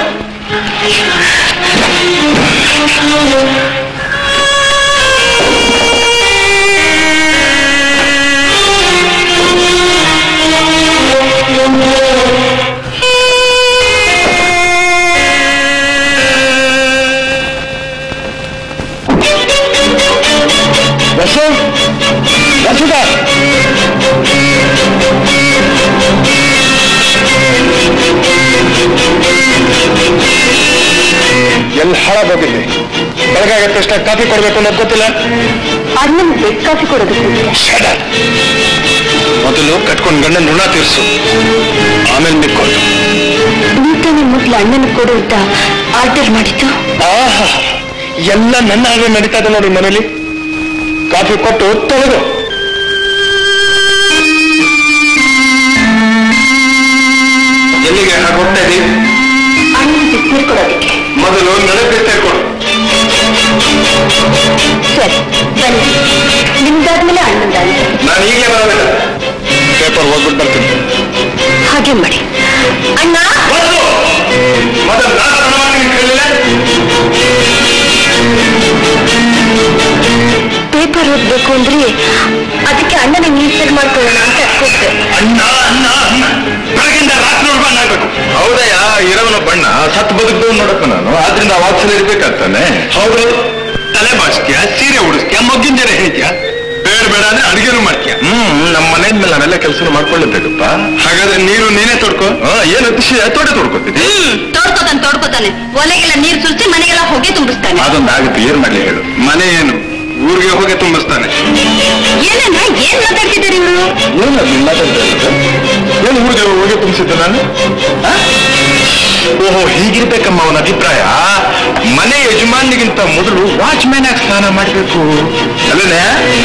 ಬಸ್ಸು ಬಸ್ಸುದ ಎಲ್ಲಿ ಹಾಳಾಗೋಗಿದ್ದೆ ಬೆಳಗಾಗ ತಕ್ಷಣ ಕಾಫಿ ಕೊಡ್ಬೇಕು ಅನ್ನೋದು ಗೊತ್ತಿಲ್ಲ ಅಣ್ಣನ್ ಬೆಡ್ ಕಾಫಿ ಕೊಡೋದಕ್ಕೆ Shut up. ಮೊದಲು ಕಟ್ಕೊಂಡು ಗಂಡನ ಋಣ ತೀರ್ಸು ಆಮೇಲೆ ಮಿಕ್ಕೊಂಡು ನೀ ತಾನೇ ಮೊದ್ಲು ಅಣ್ಣನ ಕೊಡು ಅಂತ ಆರ್ಡರ್ ಮಾಡಿದ್ದು ಆಹಾ ಎಲ್ಲ ನನ್ನ ಹಾಗೆ ನಡೀತಾ ಇದೆ ನೋಡಿ ಮನೇಲಿ ಕಾಫಿ ಕೊಟ್ಟು ತೊಳೆದು ಎಲ್ಲಿಗೆ ಹಾಗೆ ಹೋಗ್ತಾ ಇದ್ದೀವಿ ಅಣ್ಣನ ಬಿಸಿನೀರು ಕೊಡೋದಕ್ಕೆ ಮೊದಲು ನನಗೆ ಬಿಸ್ತಾಡ್ಕೊಡು ಸರಿ ಬನ್ನಿ ನಿಮ್ದಾದ್ಮೇಲೆ ಅಣ್ಣಂದಾಗುತ್ತೆ ನಾನು ಈಗಲೇ ಬರೋದಿಲ್ಲ ಪೇಪರ್ ಓದ್ಬಿಟ್ಟು ಬರ್ತೀನಿ ಹಾಗೆ ಮಾಡಿ ಅಣ್ಣ ಮೊದಲು ಮೊದಲು ನಾನು ಹಣ ಮಾಡ್ತೀನಿ ಕೇಳಲಿಲ್ಲ ಪೇಪರ್ ಓದ್ಬೇಕು ಅಂದ್ರೆ ಅದಕ್ಕೆ ಅಣ್ಣನ ನೀರ್ ಮಾಡ್ಕೊಳ್ಳೋಣ ಅಂತ ಕೂತೆ ಅಣ್ಣ ಅಣ್ಣ ಅಣ್ಣ ಬೆಳಗಿಂದ ರಾತ್ರಿ ಬಣ್ಣ ಆಗ್ಬೇಕು ಹೌದಯ್ಯ ಇರೋವನ ಬಣ್ಣ ಸತ್ ಬದುಕ್ದವ್ ನೋಡಪ್ಪ ನಾನು ಆದ್ರಿಂದ ವಾತ್ಸಲ ಇರ್ಬೇಕಾಗ್ತಾನೆ ಹೌದು ತಲೆ ಬಾಚ್ಕ್ಯ ಸೀರೆ ಉಡಿಸ್ಕ್ಯ ಮಗ್ಗಿನ ಜನ ಹೇಳ್ತ್ಯ ಬೇಡ ಬೇಡ ಅಂದ್ರೆ ಅಡಿಗೆನೂ ಮಾಡ್ತೀಯ ಹ್ಮ್ ನಮ್ಮ ಮನೆ ಮೇಲೆ ನಾವೆಲ್ಲ ಕೆಲಸ ಮಾಡ್ಕೊಳ್ಳೇಬೇಕಪ್ಪ ಹಾಗಾದ್ರೆ ನೀರು ನೀನೇ ತೊಡ್ಕೊ ಏನು ಅತಿಶಯ ತೋಡೆ ತೊಡ್ಕೊತೀನಿ ಹ್ಮ್ ತೋಡ್ಕೋತಾನೆ ತೋಡ್ಕೋತಾನೆ ಒಲೆಗೆಲ್ಲ ನೀರ್ ಸುರಿಸಿ ಮನೆಗೆಲ್ಲ ಹೊಗೆ ತುಂಬಿಸ್ತಾನೆ ಅದೊಂದು ಆಗುತ್ತೆ ಏನ್ ಮಾಡ್ಲಿ ಹೇಳು ಮನೆ ಏನು ಊರಿಗೆ ಹೋಗಿ ತುಂಬಿಸ್ತಾನೆ ಏನಣ್ಣ ಏನ್ ಮಾತಾಡ್ತಿದ್ದಾರೆ ಇವರು ಏನು ಅದು ಮಾತಾಡ್ತಾ ಇರೋದು? ಏನು ಊರಿಗೆ ಹೋಗಿ ತುಂಬಿಸಿದ್ದೆ ನಾನು ಆ? ಓಹೋ ಹೀಗಿರ್ಬೇಕಮ್ಮ ಅವನ ಅಭಿಪ್ರಾಯ ಮನೆ ಯಜಮಾನಿಗಿಂತ ಮೊದಲು ವಾಚ್ಮ್ಯಾನ್ ಆಗಿ ಸ್ನಾನ ಮಾಡಬೇಕು ಅಲ್ಲೇ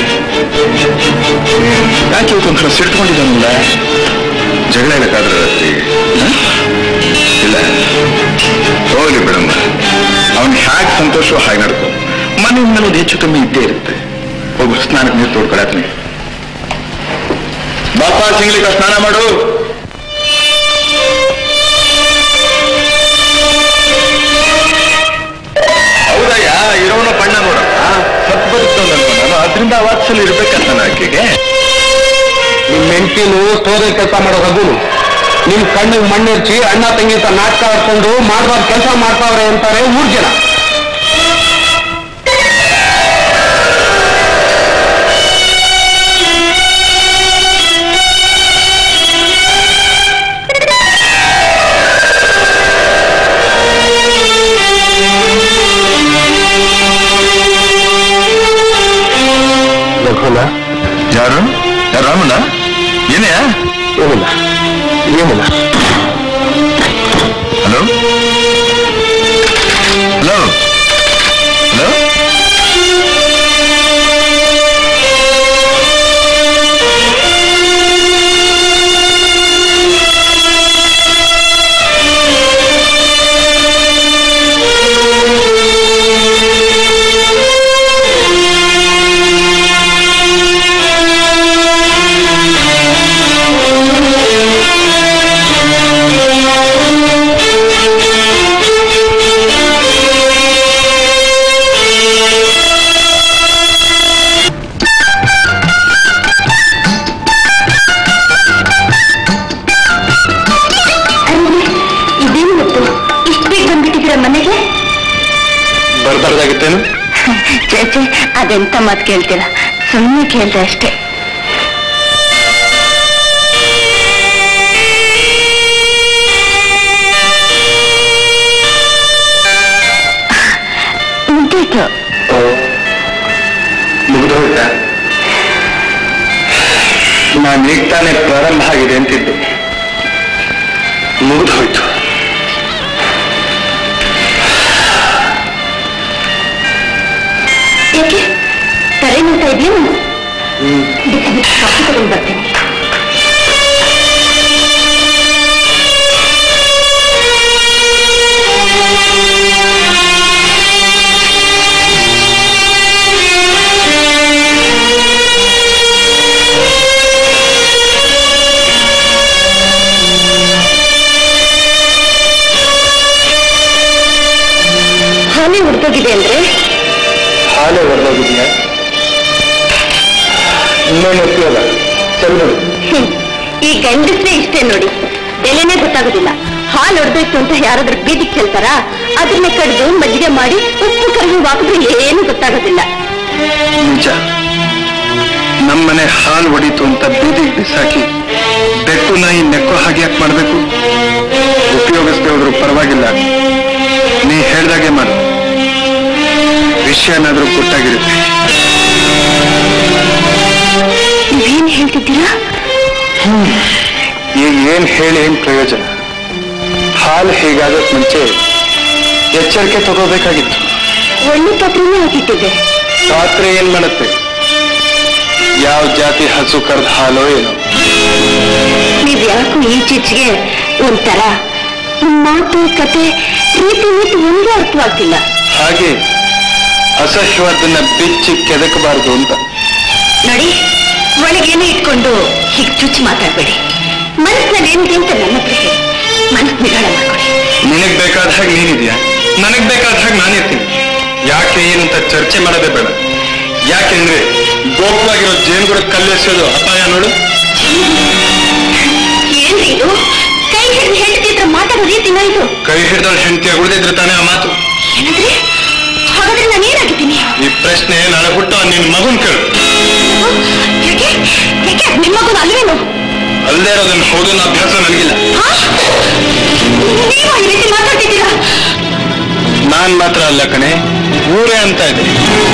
ಯಾಕೆ ಇವತ್ತು ಒಂಥರ ಸಿಟ್ಕೊಂಡಿದ್ದಾನಲ್ಲ ಜಗಳ ಇಲ್ಲಕ್ಕಾದ್ರೆ ರಾತ್ರಿ ಆ? ಇಲ್ಲ ಹೋಗ್ಲಿ ಬಿಡಮ್ಮ ಅವನ್ ಹ್ಯಾಕ್ ಸಂತೋಷ ಹಾಗೆ ನಡ್ಕೊ ಮನೆ ಮೇಲೆ ಒಂದು ಹೆಚ್ಚು ಕಮ್ಮಿ ಇದ್ದೇ ಇರುತ್ತೆ ಹೋಗು ಸ್ನಾನಕ್ಕೆ ನೀರು ತೋಡ್ಕೊಳತ್ನಿ ಬಾಪ ಸಿಂಗ್ಲಿಕ ಸ್ನಾನ ಮಾಡು ಹೌದಯ್ಯ ಇರೋನ ಬಣ್ಣ ನೋಡ ಸತ್ ಬದುಕ್ತಾನಲ್ವ ನಾನು ಅದರಿಂದ ವಾತ್ಸಲ್ ಇರ್ಬೇಕಂತ ಆಕೆಗೆ ನಿಮ್ ಹೆಂಡತಿನು ಸ್ಟೋರಲ್ಲಿ ಕೆಲಸ ಮಾಡೋ ರಘುನು ನಿಮ್ ಕಣ್ಣಿಗೆ ಮಣ್ಣೆರ್ಚಿ ಅಣ್ಣ ತಂಗಿ ಅಂತ ನಾಟಕ ಆಡ್ಕೊಂಡು ಮಾಡ್ಬಾರ್ದು ಕೆಲಸ ಮಾಡ್ತಾವ್ರೆ ಅಂತಾರೆ ಊರ್ ಜನ ರಘುನ ಯಾರು ಯಾರು ರಾಮಣ್ಣ ಏನೇ ಏನಿಲ್ಲ ಏನಿಲ್ಲ ಹಲೋ ಹಲೋ ಹಲೋ ಇದೇನು ಗೊತ್ತು ಇಷ್ಟು ಬೇಗ ಬಂದ್ಬಿಟ್ಟಿದ್ದೀರ ಮನೆಗೆ ಬರ್ಬಾರ್ದಾಗಿತ್ತೇನು ಚೇಚೆ ಅದೆಂತ ಮಾತು ಕೇಳ್ತೀರಾ ಸುಮ್ಮನೆ ಕೇಳ್ದೆ ಅಷ್ಟೇ ಮುಗ್ದೋಯ್ತು ಮುಗಿದು ಹೋಯ್ತಾ ನಾನು ಈಗ ತಾನೇ ಪ್ರಾರಂಭ ಆಗಿದೆ ಅಂತಿದ್ದೆ ಮುಗಿದು ಹೋಯ್ತು ಯಾಕೆ ತಲೆ ನೋಡ್ತಾ ಇದೆಯೇನು ಬಿಸಿ ಬಿಸಿ ಕಾಫಿ ತಗೊಂಡು ಬರ್ತೀನಿ ಹೊರಟೋಗಿದೆ ಅಂದ್ರೆ ಹಾಲೆ ಹೊರದೋಗಿದ್ಯಾ ಇನ್ನೇನು ಉಪಯೋಗ ಚಂದ್ರು ಹ್ಮ್. ಈ ಗಂಡಸ್ರೇ ಇಷ್ಟೇ ನೋಡಿ ಬೆಲೆನೇ ಗೊತ್ತಾಗೋದಿಲ್ಲ ಹಾಲು ಹೊಡೆದೋಯ್ತು ಅಂತ ಯಾರಾದ್ರೂ ಬೀದಿಗೆ ಚೆಲ್ತಾರ ಅದನ್ನೇ ಕಡ್ದು ಮಜ್ಜಿಗೆ ಮಾಡಿ ಉಪ್ಪು ಕರಿವು ಹಾಕಿದ್ರೆ ಏನು ಗೊತ್ತಾಗೋದಿಲ್ಲ ನಿಜ ನಮ್ಮನೆ ಹಾಲು ಹೊಡೀತು ಅಂತ ಬೀದಿಗೆ ಬಿಸಾಕಿ ಬೆಕ್ಕು ನಾಯಿ ನೆಕ್ಕೋ ಹಾಗೆ ಯಾಕೆ ಮಾಡಬೇಕು ಉಪಯೋಗಿಸದೆ ಹೋದ್ರು ಪರವಾಗಿಲ್ಲ ನೀ ಹೇಳ್ದಾಗೆ ಮಾಡು ವಿಷಯನಾದ್ರೂ ಗೊತ್ತಾಗಿರುತ್ತೆ ನೀವೇನ್ ಹೇಳ್ತಿದ್ದೀರಾ ಈಗ ಏನ್ ಹೇಳಿ ಏನ್ ಪ್ರಯೋಜನ ಹಾಲು ಹೀಗಾಗಕ್ ಮುಂಚೆ ಎಚ್ಚರಿಕೆ ತಗೋಬೇಕಾಗಿತ್ತು ಒಳ್ಳೆ ಪಾತ್ರೆನೇ ಹಾಕಿಟ್ಟಿದ್ದೆ ಪಾತ್ರೆ ಏನ್ ಮಾಡುತ್ತೆ ಯಾವ ಜಾತಿ ಹಸು ಕರೆದ ಹಾಲೋ ಏನೋ ನೀವ್ ಯಾಕೋ ಈಚೀಚೆಗೆ ಒಂಥರ ನಿಮ್ ಮಾತು ಕತೆ ರೀತಿ ನೀತಿ ಒಂದೇ ಅರ್ಥವಾಗ್ತಿಲ್ಲ ಹಾಗೆ ಅಸಹ್ಯವಾದನ್ನ ಬಿಚ್ಚಿ ಕೆದಕಬಾರದು ಅಂತ ನೋಡಿ ಒಳಗೇನೆ ಇಟ್ಕೊಂಡು ಹೀಗೆ ಚುಚ್ಚಿ ಮಾತಾಡ್ಬೇಡಿ ಮನಸ್ಸಿನಲ್ಲಿ ಏನಿದೆ ಅಂತ ನನ್ನ ಹತ್ರ ಹೇಳಿ ಮನಸ್ಸು ನಿಧಾನ ಮಾಡ್ಕೊಳ್ಳಿ ನಿನಗ್ ಬೇಕಾದ ಹಾಗೆ ನೀನಿದ್ಯಾ ನನಗ್ ಬೇಕಾದ ಹಾಗೆ ನಾನಿರ್ತೀನಿ ಯಾಕೆ ಏನು ಅಂತ ಚರ್ಚೆ ಮಾಡೋದೇ ಬೇಡ ಯಾಕೆಂದ್ರೆ ಗೋಪವಾಗಿರೋ ಜೇನುಗುಡ ಕಲ್ಲೆಸೋದು ಅಪಾಯ ನೋಡು ಏನ್ರಿ ಇದು ಕೈ ಹಿಡಿದು ಹೇಳ್ತಿದ್ರ ಮಾತಾಡೋ ರೀತಿನ ಇದು ಕೈ ಹಿಡಿದವ್ರ ಹೆಂಡತಿ ಉಳಿದಿದ್ರೆ ತಾನೇ ಆ ಮಾತು ಏನಂದ್ರೆ ಹಾಗಾದ್ರೆ ನಾನು ಏನಾಗಿದ್ದೀನಿ ಈ ಪ್ರಶ್ನೆ ನಾಳೆ ಹುಟ್ಟು ನಿನ್ ಮಗುನ್ ಕೇಳು ಯಾಕೆ ಯಾಕೆ ಅದ್ ನಿಮ್ಮ ಮಗನ ಅಲ್ವೇನು ಅಲ್ಲದೆ ಇರೋದನ್ನ ಹೌದು ಅನ್ನೋ ಅಭ್ಯಾಸ ನನಗಿಲ್ಲ ಹಾ? ನೀವು ಈ ರೀತಿ ಮಾತಾಡ್ತಿದ್ದೀರಾ ನಾನ್ ಮಾತ್ರ ಅಲ್ಲ ಕಣೆ ಊರೇ ಅಂತ ಇದೆ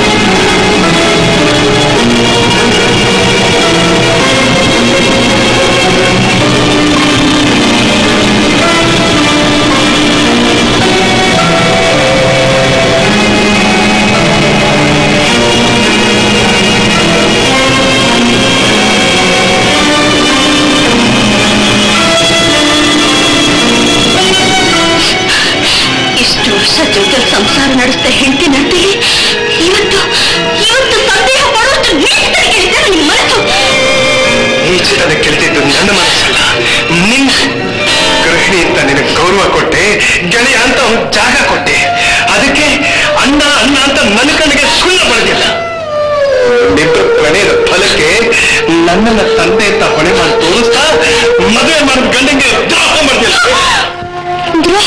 ಇಷ್ಟು ವರ್ಷ ಜೊತೆ ಸಂಸಾರ ನಡೆಸ್ತಾ ಹೆಂಡತಿ ನಟ್ಟಿಗೆ ಇವತ್ತು ಇವತ್ತು ಸಂದೇಹ ಪಡುವಷ್ಟು ನೀಚತನ ಕೇಳಿದ್ರೆ ನಿಮ್ಮ ಮನಸ್ಸು ಈ ಚಿತ್ರದ ಕೆಲ್ತಿದ್ದು ನನ್ನ ಮನಸ್ಸಲ್ಲ ನಿನ್ ಗೃಹಿಣಿ ಅಂತ ನಿನಗೆ ಗೌರವ ಕೊಟ್ಟೆ ಗೆಳೆಯ ಅಂತ ಒಂದು ಜಾಗ ಕೊಟ್ಟೆ ಅದಕ್ಕೆ ಅಣ್ಣ ಅಣ್ಣ ಅಂತ ನನ್ನ ಕಣ್ಣಿಗೆ ಸುಳ್ಳು ಬರೆದಿಲ್ಲ ನಿಬ್ಬರ ಪ್ರಣಯದ ಫಲಕ್ಕೆ ನನ್ನನ್ನ ತಂದೆ ಅಂತ ಹೊಣೆ ಮಾಡಿ ತೋರಿಸ್ತಾ ಮದುವೆ ಮಾಡಿದ ಗಂಡಂಗೆ ದ್ರೋಹ ಮಾಡ್ತಿಲ್ಲ ದ್ರೋಹ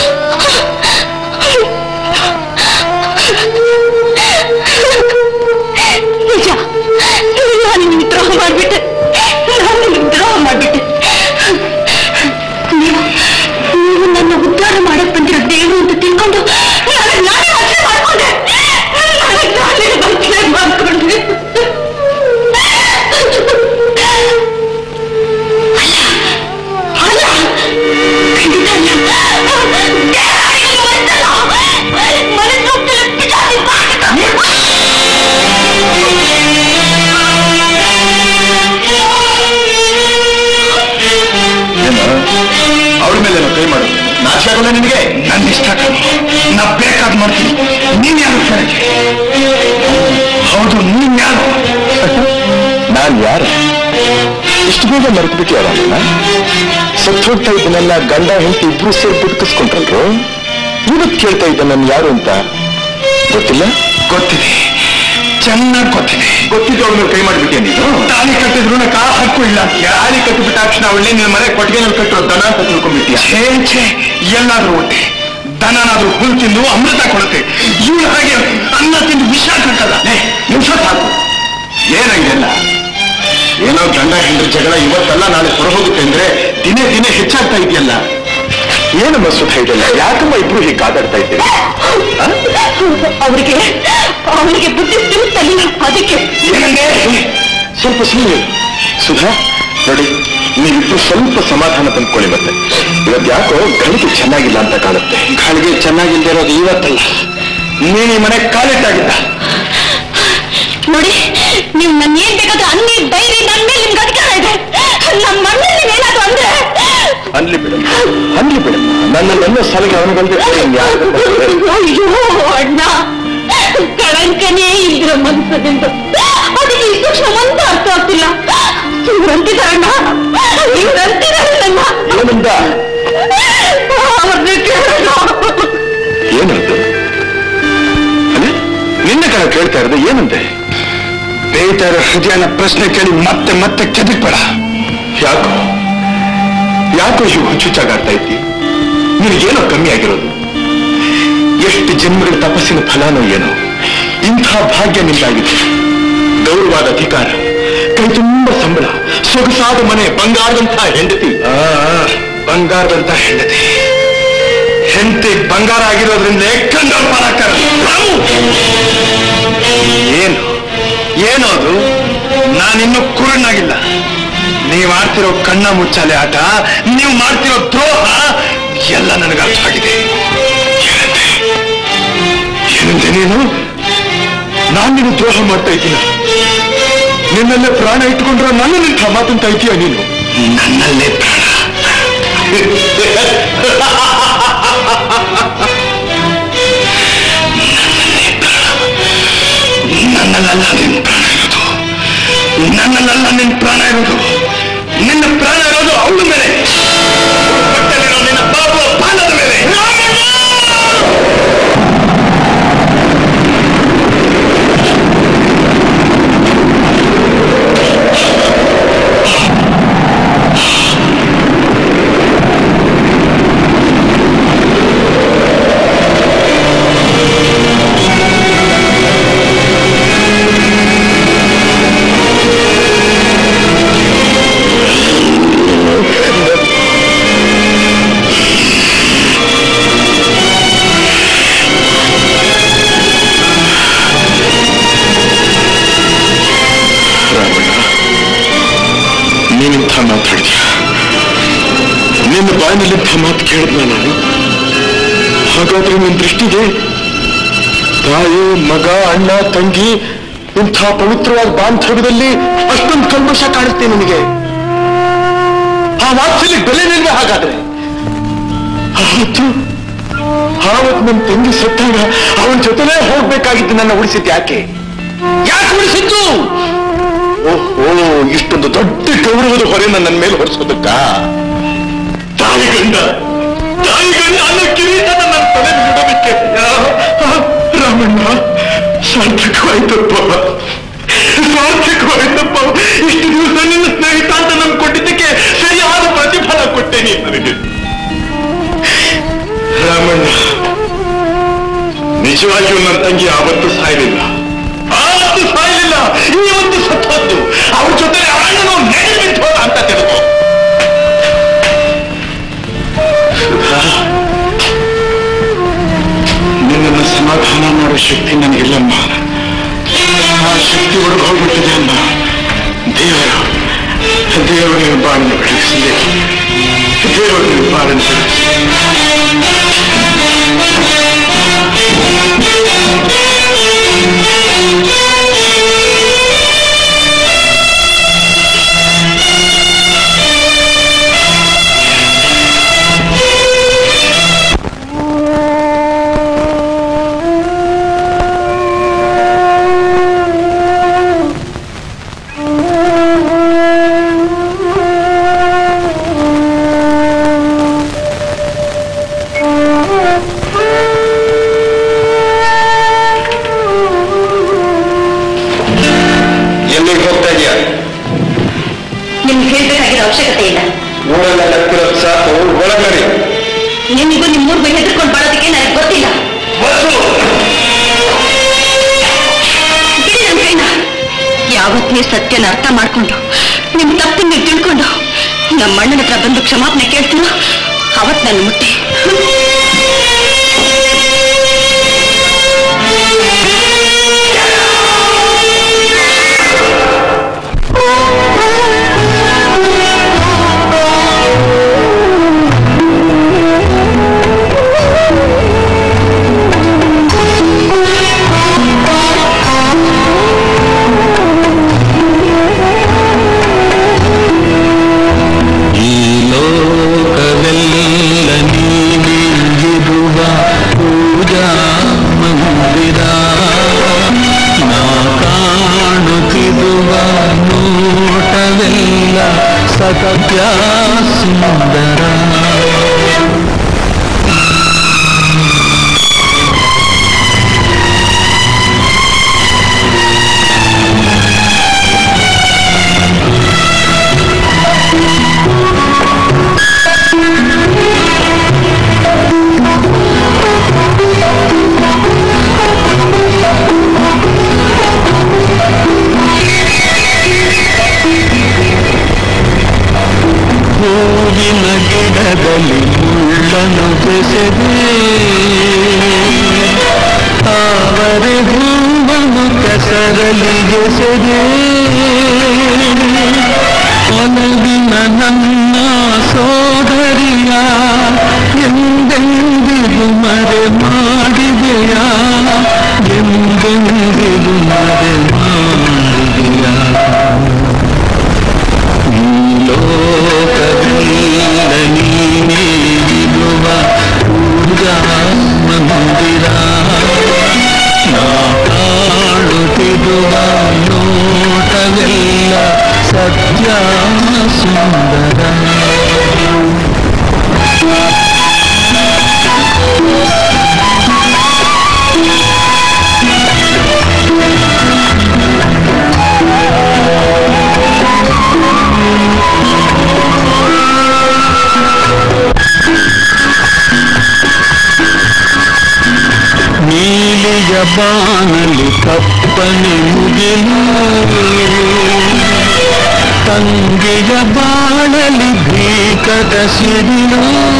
ನಿಜ ನಾನು ನಿಮ್ಗೆ ದ್ರೋಹ ಮಾಡ್ಬಿಟ್ಟೆ ನಾನು ನಿಮ್ಗೆ ದ್ರೋಹ ಮಾಡ್ಬಿಟ್ಟೆ ನೀವು ನೀವು ನನ್ನ ಉದ್ಧಾರ ಮಾಡಕ್ ಬಂದಿರೋ ದೇವರು ಅಂತ ತಿಳ್ಕೊಂಡು ನನಗೆ ನಾನೇ ಮದುವೆ ಮಾಡ್ಕೊಂಡೆ ನನಗೆ ನಾನೇ ಮದುವೆ ಮಾಡ್ಕೊಂಡೆ ಅಲ್ಲ ಖಂಡಿತ ಅಲ್ಲ ದೇವರಿಗೆ ಗೊತ್ತಲ್ಲ. ಮನಸ್ಸು ಒಪ್ಪಲ್ಲ, ಪಿಶಾಚಿ ಏನು ಅವಳ ಮೇಲೆ ಕೈ ಮಾಡು ನಾಚಿಕೆ ಆಗೋಲ್ಲ ನಿನಗೆ ನನ್ನ ಇಷ್ಟ ಕಣೋ. ನಾ ಬೇಕಾದ್ ಮಾಡ್ತೀನಿ ನೀನ್ ಯಾರು ಕೇಳಕ್ಕೆ ಹೌದು ನೀನ್ ಯಾರು ನಾನ್ ಯಾರು ಇಷ್ಟು ಬೇಗ ಮರೆತು ಬಿಟ್ಟಿಯಾರ ಸತ್ತು ಹೋಗ್ತಾ ಇದ್ದನ್ನೆಲ್ಲ ಗಂಡ ಹೆಂಡತಿ ಇಬ್ರು ಸೇರಿ ಬದುಕಿಸ್ಕೊಂಡ್ರಲ್ರು ಇವತ್ತು ಕೇಳ್ತಾ ಇದ್ದ ನಾನು ಯಾರು ಅಂತ ಗೊತ್ತಿಲ್ಲ ಗೊತ್ತಿದೆ ಚೆನ್ನಾಗಿ ಗೊತ್ತಿದೆ ಗೊತ್ತಿದ್ದು ಅವಳ ಮೇಲೆ ಕೈ ಮಾಡಿಬಿಟ್ಟೆ ನೀನು ತಾಳಿ ಕಟ್ಟಿದ್ರು ನಾ ಕಾಲ್ ಹಕ್ಕು ಇಲ್ಲ ತಾಳಿ ಕಟ್ಟಿಬಿಟ್ಟ ತಕ್ಷಣ ಅವಳೇ ನಿನ್ನ ಮನೆ ಕೊಟ್ಟಿಗೆನಲ್ಲಿ ಕಟ್ಟಿರೋ ದನ ಅಂತ ತಿಳ್ಕೊಂಡ್ಬಿಟ್ಟಿಯ ಛೇ ಛೇ ಎಲ್ಲಾದ್ರೂ ಒಟ್ಟೆ ದನನಾದ್ರೂ ಹುಲ್ ತಿಂದು ಅಮೃತ ಕೊಡುತ್ತೆ ಇವಳು ಹಾಗೆ ಅನ್ನ ತಿಂದು ವಿಷ ಕಟ್ಟಲ್ಲ ನಿಮಿಷ ಸಾಕು ಏನಂಗೆಲ್ಲ ಏನೋ ಗಂಡ ಹೆಂಡ್ರ ಜಗಳ ಇವತ್ತಲ್ಲ ನಾಳೆ ಹೊರಹೋಗುತ್ತೆ ಅಂದ್ರೆ ದಿನೇ ದಿನೇ ಹೆಚ್ಚಾಗ್ತಾ ಇದೆಯಲ್ಲ ಏನಮ್ಮ ಸುಖ ಇದೆಯಲ್ಲ ಯಾಕಮ್ಮ ಇಬ್ರು ಹೀಗೆ ಕಾದಾಡ್ತಾ ಇದ್ದೀರಿ ಅವರಿಗೆ ಅವರಿಗೆ ಬುದ್ಧಿ ತಿರುತ್ತಲಿಲ್ಲ ಅದಕ್ಕೆ ಏನಂದೆ ಸ್ವಲ್ಪ ಸುಮ್ಮನೆ ಸುಧಾ ನೋಡಿ ನೀವಿಬ್ರು ಸ್ವಲ್ಪ ಸಮಾಧಾನ ತಂದ್ಕೊಳ್ಳಿ ಮತ್ತೆ ಇವತ್ತು ಯಾಕೋ ಗಳಿಗೆ ಚೆನ್ನಾಗಿಲ್ಲ ಅಂತ ಕಾಣುತ್ತೆ ಗಳಿಗೆ ಚೆನ್ನಾಗಿಲ್ಲದೆ ಇರೋದು ಇವತ್ತಲ್ಲ ನೀನು ಈ ಮನೆ ಕಾಲಿಟ್ಟಾಗಿದ್ದ ನೋಡಿ ನೀವು ನನ್ನ ಏನ್ ಬೇಕಾದ್ರೂ ಅನ್ನಿ ಡೈರಿ ನನ್ನ ಮೇಲೆ ನಿಮ್ಗೆ ಅಧಿಕಾರ ಇದೆ ನಮ್ಮ ಮಣ್ಣಲ್ಲಿ ಏನಾದ್ರು ಅಂದ್ರೆ ಅನ್ಲಿ ಬಿಡಮ್ಮ ಅನ್ಲಿ ಬಿಡಮ್ಮ ನನ್ನ ನನ್ನ ಸಲಹೆ ಅವನು ಬಂದಿರ್ತಾರೆ ಅಯ್ಯೋ ಅಣ್ಣ ಕಳಂಕನೇ ಇದ್ರ ಮನಸ್ಸದಿಂದ ಅದಕ್ಕೆ ಈ ಸೂಕ್ಷ್ಮ ಮಂತ ಅರ್ಥ ಆಗ್ತಿಲ್ಲ ಇವ್ರಂತಿದಾರಣ್ಣ ಇವ್ರಂತಿದಾರಣ್ಣ ಏನಂದ ಅವ್ರನ್ನ ಕೇಳೋಣ ಏನಂತ ಕೇಳ್ತಾ ಇರೋದು ಏನಂತೆ ಬೇಯ್ತಾ ಇರೋ ಹೃದಯನ ಪ್ರಶ್ನೆ ಕೇಳಿ ಮತ್ತೆ ಮತ್ತೆ ಕೆದಕ್ಬೇಡ ಯಾಕೋ ಯಾಕೋ ಇವು ಹುಚ್ಚುಚ್ಚಾಗಾಡ್ತಾ ಇದ್ದಿ ನಿನಗೇನೋ ಕಮ್ಮಿ ಆಗಿರೋದು ಎಷ್ಟು ಜನ್ಮಗಳ ತಪಸ್ಸಿನ ಫಲನೋ ಏನೋ ಇಂಥ ಭಾಗ್ಯ ನಿಂದಾಗಿದೆ ಗೌರವಾದ ಅಧಿಕಾರ ಕೈ ತುಂಬ ಸಂಬಳ ಸೊಗಸಾದ ಮನೆ ಬಂಗಾರದಂಥ ಹೆಂಡತಿ ಬಂಗಾರದಂಥ ಹೆಂಡತಿ ಹೆಂಡತಿ ಬಂಗಾರ ಆಗಿರೋದ್ರಿಂದಲೇ ಕಂಗಾರ ಪರಾಕರ ಏನು ಏನು ಅದು ನಾನಿನ್ನೂ ಕುರುಡನಾಗಿಲ್ಲ ನೀವು ಆಡ್ತಿರೋ ಕಣ್ಣ ಮುಚ್ಚಾಲೆ ಆಟ ನೀವು ಮಾಡ್ತಿರೋ ದ್ರೋಹ ಎಲ್ಲ ನನಗೆ ಅರ್ಥ ಆಗಿದೆ ಏನಂತೆ ಏನಂತೆ ನೀನು ನಾನು ನಿನ್ನ ದ್ರೋಹ ಮಾಡ್ತಾ ಇದ್ದೀನ ನಿನ್ನಲ್ಲೇ ಪ್ರಾಣ ಇಟ್ಕೊಂಡ್ರೆ ನನ್ನ ನಿಂತ ಮಾತಂತ ಇದೀಯ ನೀನು ನನ್ನಲ್ಲೇ ಪ್ರಾಣ ನನ್ನಲ್ಲ ನಿನ್ನ ಪ್ರಾಣ ಇರೋದು ನನ್ನಲ್ಲ ನಿನ್ನ ಪ್ರಾಣ ಇರೋದು ನಿನ್ನ ಪ್ರಾಣ ಇರೋದು ಅವಳ ಮೇಲೆ ಹೊಟ್ಟೆಲಿರೋ ನಿನ್ನ ಬಾಬುವ ಪಾನದ ಮೇಲೆ ರಾಮಣ್ಣ ನೀನಿಂಥ ಮಾತಾಡಿದ್ಯಾ ನಿನ್ನ ಬಾಯಿನಲ್ಲಿಂಥ ಮಾತು ಕೇಳಿದ್ನ ನಾನು ಹಾಗಾದ್ರೆ ನಿನ್ನ ದೃಷ್ಟಿಗೆ ತಾಯಿ ಮಗ ಅಣ್ಣ ತಂಗಿ ಇಂಥ ಪವಿತ್ರವಾದ ಬಾಂಧವ್ಯದಲ್ಲಿ ಅಷ್ಟೊಂದು ಕಲ್ಮಶ ಕಾಣುತ್ತೆ ನಿನಗೆ ಆ ವಾತ್ಸಲ್ಯ ಬೆಲೆ ನಿಲ್ವೆ ಹಾಗಾದ್ರೆ ಆವತ್ತು ಆವತ್ತು ನನ್ನ ತಂಗಿ ಸತ್ತಾಗ ಅವನ ಜೊತೆಲೇ ಹೋಗ್ಬೇಕಾಗಿದ್ದು ನನ್ನ ಉಳಿಸಿದ್ದು ಯಾಕೆ ಯಾಕೆ ಉಳಿಸಿದ್ದು ಓಹೋ ಇಷ್ಟೊಂದು ದೊಡ್ಡ ಗೌರವದ ಹೊರೆನ ನನ್ನ ಮೇಲೆ ಹೊರಿಸೋದಕ್ಕ ತಾಯಿಗಂಡ ತಾಯಿಗಂಡ ಅನ್ನೋ ಕಿರೀಟ ನನ್ನ ತಲೆ ಬಿಡೋದಕ್ಕೆ ರಾಮಣ್ಣ ಸಾರ್ಥಕವಾಯ್ತಪ್ಪ ಸಾರ್ಥಕವಾಯ್ತಪ್ಪ ಇಷ್ಟು ದಿವಸ ನಿನ್ನ ಸ್ನೇಹಿತ ಅಂತ ನಂಬ್ಕೊಂಡಿದ್ದಕ್ಕೆ ಸರಿಯಾದ ಪ್ರತಿಫಲ ಕೊಟ್ಟೆ ನೀನು ನನಗೆ ರಾಮಣ್ಣ ನಿಜವಾಗಿಯೂ ನನ್ನ ತಂಗಿ ಆವತ್ತು ಸಾಯಲಿಲ್ಲ ಆವತ್ತು ಸಾಯಲಿಲ್ಲ ಇವತ್ತು ಸತ್ತೋದ್ದು ಅವ್ರ ಜೊತೆ ಅಣ್ಣನು ನೆಲೆ ಬಿಟ್ಟು ಹೋದ ಅಂತ ತಿಳ್ಕೊ ಸುಧಾ, ನಿನ್ನನ್ನು ಸಮಾಧಾನ ಮಾಡೋ ಶಕ್ತಿ ನನಗಿಲ್ಲಮ್ಮ ಆ ಶಕ್ತಿ ಒಳಗೆ ಹೋಗ್ಬಿಟ್ಟಿದೆ ಅಮ್ಮ ದೇವರು ದೇವರು ಬಾಳನ್ನು ಬೆಳಗಿಸಲಿ ದೇವರು ಬಾಳನ್ನು ಬೆಳಗಿಸಲಿ ಎಲ್ಲಿಗೆ ಹೋಗ್ತಾ ಇದೆಯಾ ನಿಮ್ಗೆ ಹೇಳ್ಬೇಕಾಗಿರೋ ಅವಶ್ಯಕತೆ ಇಲ್ಲ ಊರೆಲ್ಲ ಕತ್ತಿರೋದು ಸಾಕು ಒಳಗಡೆ ನಿಮಗೂ ನಿಮ್ ಮೂರ್ಗೂ ಹೆದರ್ಕೊಂಡು ಬಾಳೋದಕ್ಕೆ ನನಗೆ ಗೊತ್ತಿಲ್ಲ ಬಿಡಿ ನನ್ ಕೈನ ಯಾವತ್ ನೀವು ಸತ್ಯನ ಅರ್ಥ ಮಾಡ್ಕೊಂಡು ನಿಮ್ ತಪ್ಪನ್ನ ನೀವು ತಿಳ್ಕೊಂಡು ನಮ್ಮ ಅಣ್ಣನ ಹತ್ರ ಬಂದು ಕ್ಷಮಾಪಣೆ ಕೇಳ್ತೀರೋ ಅವತ್ ನನ್ನ ಮುಟ್ಟಿ ಈ ಲೋಕವೆಲ್ಲ ನೀನಿರುವ ಪೂಜಾ ಮಂದಿರ ನಾ ಕಾಣುತ್ತಿರುವ ನೋಟವೆಲ್ಲ ಸತ್ಯ ಸುಂದರ ಎಸೆದೆ ಒಲವಿನ ನನ್ನ ಸೋದರಿಯ ಎಂದೆಂದಿಗೂ ಮರೆ ಮಾಡಿದೆಯಾ ಎಂದೆಂದಿಗೂ ಮರೆ ಮಾಡಿದೆಯಾ ಈ ಲೋಕವಿಲ್ಲ ನೀನೇ ಇರುವ ಪೂಜಾ ಮಂದಿರ ನಾ ಕಾಣುತ್ತಿರುವ ನೋಟವೆಲ್ಲ ಸತ್ಯ ಸುಂದರ ನೀಲಿಯ ಬಾನಲಿ ಕಪ್ಪನೆ ಮುಗಿಲು ತಂಗಿಯ ಬಾಳಲಿ ಭೀಕದ ಸಿರಿಲು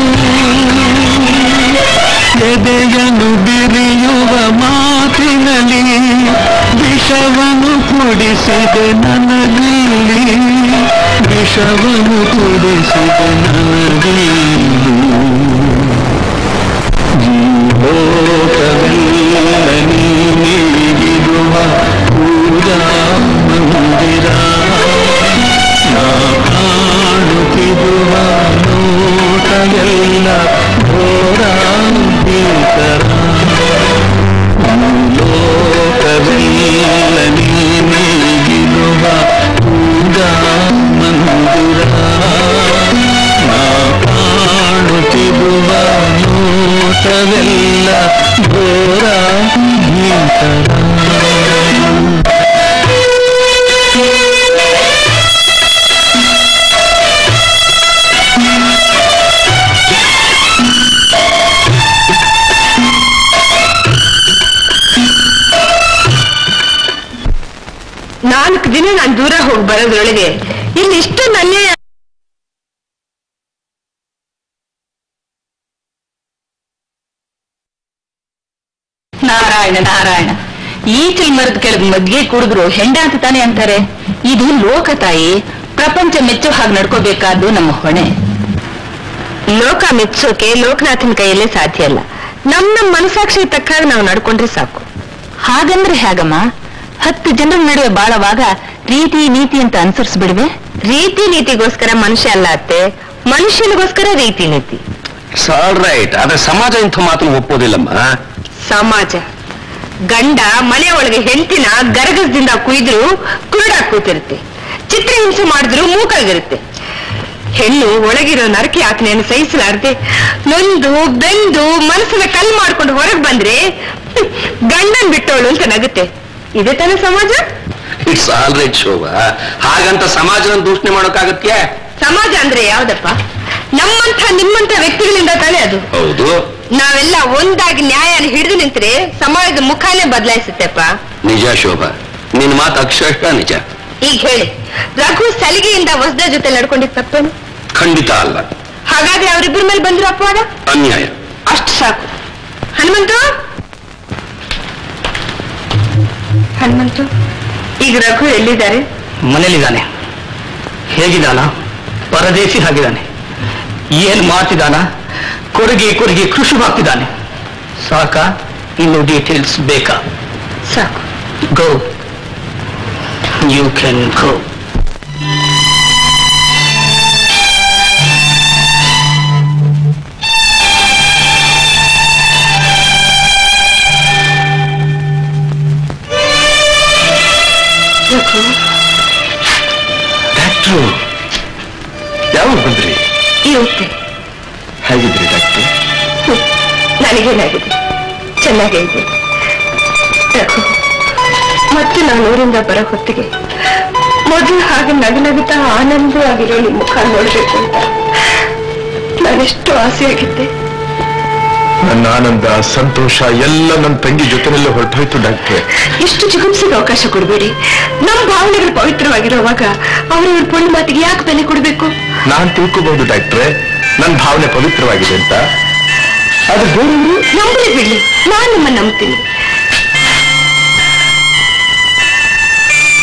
ಎದೆಯನ್ನು ಬಿರಿಯುವ ಮಾತಿನಲ್ಲಿ ವಿಷವನ್ನು ಕುಡಿಸಿದೆ ನನಗಿಲ್ಲಿ ವಿಷವನ್ನು ಕುಡಿಸಿದೆ ನನಗಿಲ್ಲಿ ಲೋಕವೆಲ್ಲ ನೀನಿರುವ ಪೂಜಾ ಮಂದಿರ ನಾ ಕಾಣುತ್ತಿರುವ ನೋಟವೆಲ್ಲ ಘೋರ ಭೀಕರ ಲೋಕವೆಲ್ಲ ನೀನಿರುವ ಪೂಜಾ ಮಂದಿರ ನಾ ಕಾಣುತ್ತಿರುವ ನೋಟವೆಲ್ಲ ಘೋರ ಭೀಕರ ನಾಲ್ಕು ದಿನ ನಾನು ದೂರ ಹೋಗಿ ಬರೋದ್ರೊಳಗೆ ಇಲ್ಲಿ ಇಷ್ಟೊಂದು ಅನ್ಯಾಯ ನಾರಾಯಣ ನಾರಾಯಣ ಈಚಲ್ ಮರದ ಕೆಳಗೆ ಮದ್ಗೆ ಕುಡಿದ್ರು ಹೆಂಡ ಅಂತ ತಾನೆ ಅಂತಾರೆ ಇದು ಲೋಕ ತಾಯಿ ಪ್ರಪಂಚ ಮೆಚ್ಚೋ ಹಾಗೆ ನಡ್ಕೋಬೇಕಾದ್ದು ನಮ್ಮ ಹೊಣೆ ಲೋಕ ಮೆಚ್ಚೋಕೆ ಲೋಕನಾಥನ ಕೈಯಲ್ಲೇ ಸಾಧ್ಯ ಅಲ್ಲ ನಮ್ ನಮ್ ಮನಸಾಕ್ಷಿ ತಕ್ಕಾಗ ನಾವು ನಡ್ಕೊಂಡ್ರೆ ಸಾಕು ಹಾಗಂದ್ರೆ ಹೇಗಮ್ಮ ಹತ್ತು ಜನರ ನಡುವೆ ಬಾಳವಾಗ ರೀತಿ ನೀತಿ ಅಂತ ಅನುಸರಿಸ್ಬಿಡ್ವೆ ರೀತಿ ನೀತಿಗೋಸ್ಕರ ಮನುಷ್ಯ ಅಲ್ಲ ಅತ್ತೆ ಮನುಷ್ಯನಿಗೋಸ್ಕರ ರೀತಿ ನೀತಿ ಆಲ್ ರೈಟ್ ಆದ್ರೆ ಸಮಾಜ ಇಂಥ ಮಾತನ್ನು ಒಪ್ಪೋದಿಲ್ಲಮ್ಮ ಸಮಾಜ ಗಂಡ ಮನೆ ಒಳಗೆ ಹೆಂಡತಿನ ಗರಗಸದಿಂದ ಕುಯ್ದ್ರು ಕುರುಡಾಗ್ ಕೂತಿರುತ್ತೆ ಚಿತ್ರಹಿಂಸೆ ಮಾಡಿದ್ರು ಮೂಕಾಗಿರುತ್ತೆ ಹೆಣ್ಣು ಒಳಗಿರೋ ನರಕೆ ಆಜ್ಞೆಯನ್ನು ಸಹಿಸಲಾರದೆ ನೊಂದು ಬೆಂದು ಮನಸ್ಸನ್ನ ಕಲ್ ಮಾಡ್ಕೊಂಡು ಹೊರಗೆ ಬಂದ್ರೆ ಹ್ಮ್, ಗಂಡನ್ ಬಿಟ್ಟೋಳು ಅಂತ ನಗುತ್ತೆ ಇದೇ ತಾನೇ ಸಮಾಜ ಇಟ್ಸ್ ಆಲ್ ರೈಟ್ ಶೋಭಾ ಹಾಗಂತ ಸಮಾಜನ ದೂಷಣೆ ಮಾಡೋಕ್ಕಾಗತ್ಯಾ ಸಮಾಜ ಅಂದ್ರೆ ಯಾವ್ದಪ್ಪ ನಮ್ಮಂಥ ನಿಮ್ಮಂಥ ವ್ಯಕ್ತಿಗಳಿಂದ ತಾನೇ ಅದು ಹೌದು ನಾವೆಲ್ಲ ಒಂದಾಗಿ ನ್ಯಾಯನ ಹಿಡಿದು ನಿಂತ್ರೆ ಸಮಾಜದ ಮುಖಾನೇ ಬದಲಾಯಿಸುತ್ತೆಪ್ಪ ನಿಜ ಶೋಭಾ ನಿನ್ ಮಾತು ಅಕ್ಷರಶ ನಿಜ ಈಗ ಹೇಳಿ ರಘು ಸಲಿಗೆಯಿಂದ ಹೊಸದ ಜೊತೆ ನಡ್ಕೊಂಡಿದ್ ತಪ್ಪೇನು ಖಂಡಿತ ಅಲ್ಲ ಹಾಗಾದ್ರೆ ಅವರಿಬ್ಬರ ಮೇಲೆ ಬಂದ್ರು ಅಪವಾದ ಅನ್ಯಾಯ ಅಷ್ಟು ಸಾಕು ಹನುಮಂತು ಹನುಮಂತು ಈಗ ರಘು ಎಲ್ಲಿದ್ದಾರೆ ಮನೇಲಿದ್ದಾನೆ ಹೇಗಿದ್ದಾನ ಪರದೇಶಿ ಆಗಿದ್ದಾನೆ ಏನ್ ಮಾಡ್ತಿದ್ದಾನ ಕೊರಗಿ ಕೊರಗಿ ಕೃಷಿವಾಗ್ತಿದ್ದಾನೆ ಸಾಕ ಇನ್ನು ಡೀಟೇಲ್ಸ್ ಬೇಕಾ ಸಾಕು go you can go Raghu doctor ಯಾವಾಗ ಬಂದ್ರಿ ಇವತ್ತೆ ಹೇಗಿದ್ರಿ ಡಾಕ್ಟ್ರು ನನಗೇನಾಗಿದೆ ಚೆನ್ನಾಗೇ ಇದೆ ರಘು ಮತ್ತೆ ನಾನು ಊರಿಂದ ಬರೋ ಹೊತ್ತಿಗೆ ಮೊದಲು ಹಾಗೆ ನಗು ನಗುತ್ತಾ ಆನಂದವಾಗಿರೋ ನಿಮ್ಮ ಮುಖ ನೋಡ್ಬೇಕು ಅಂತ ನಾನೆಷ್ಟು ಆಸೆಯಾಗಿದ್ದೆ ನನ್ನ ಆನಂದ ಸಂತೋಷ ಎಲ್ಲ ನನ್ನ ತಂಗಿ ಜೊತೆನಲ್ಲೇ ಹೊರಟೋಯ್ತು ಡಾಕ್ಟ್ರೆ ಇಷ್ಟು ಚಿಕಿತ್ಸೆಗೆ ಅವಕಾಶ ಕೊಡಬೇಡಿ ನಮ್ಮ ಭಾವನೆಗಳು ಪವಿತ್ರವಾಗಿರುವಾಗ ಅವರವ್ರ ಪೊಳ್ಳು ಮಾತಿಗೆ ಯಾಕೆ ಬೆಲೆ ಕೊಡಬೇಕು ನಾನ್ ತಿಳ್ಕೋಬಹುದು ಡಾಕ್ಟ್ರೆ ನನ್ನ ಭಾವನೆ ಪವಿತ್ರವಾಗಿದೆ ಅಂತ ಅದು ಬೇರೆಯವರು ನಂಬಲಿ ಬಿಡ್ಲಿ ನಾನು ನಿಮ್ಮ ನಂಬ್ತೀನಿ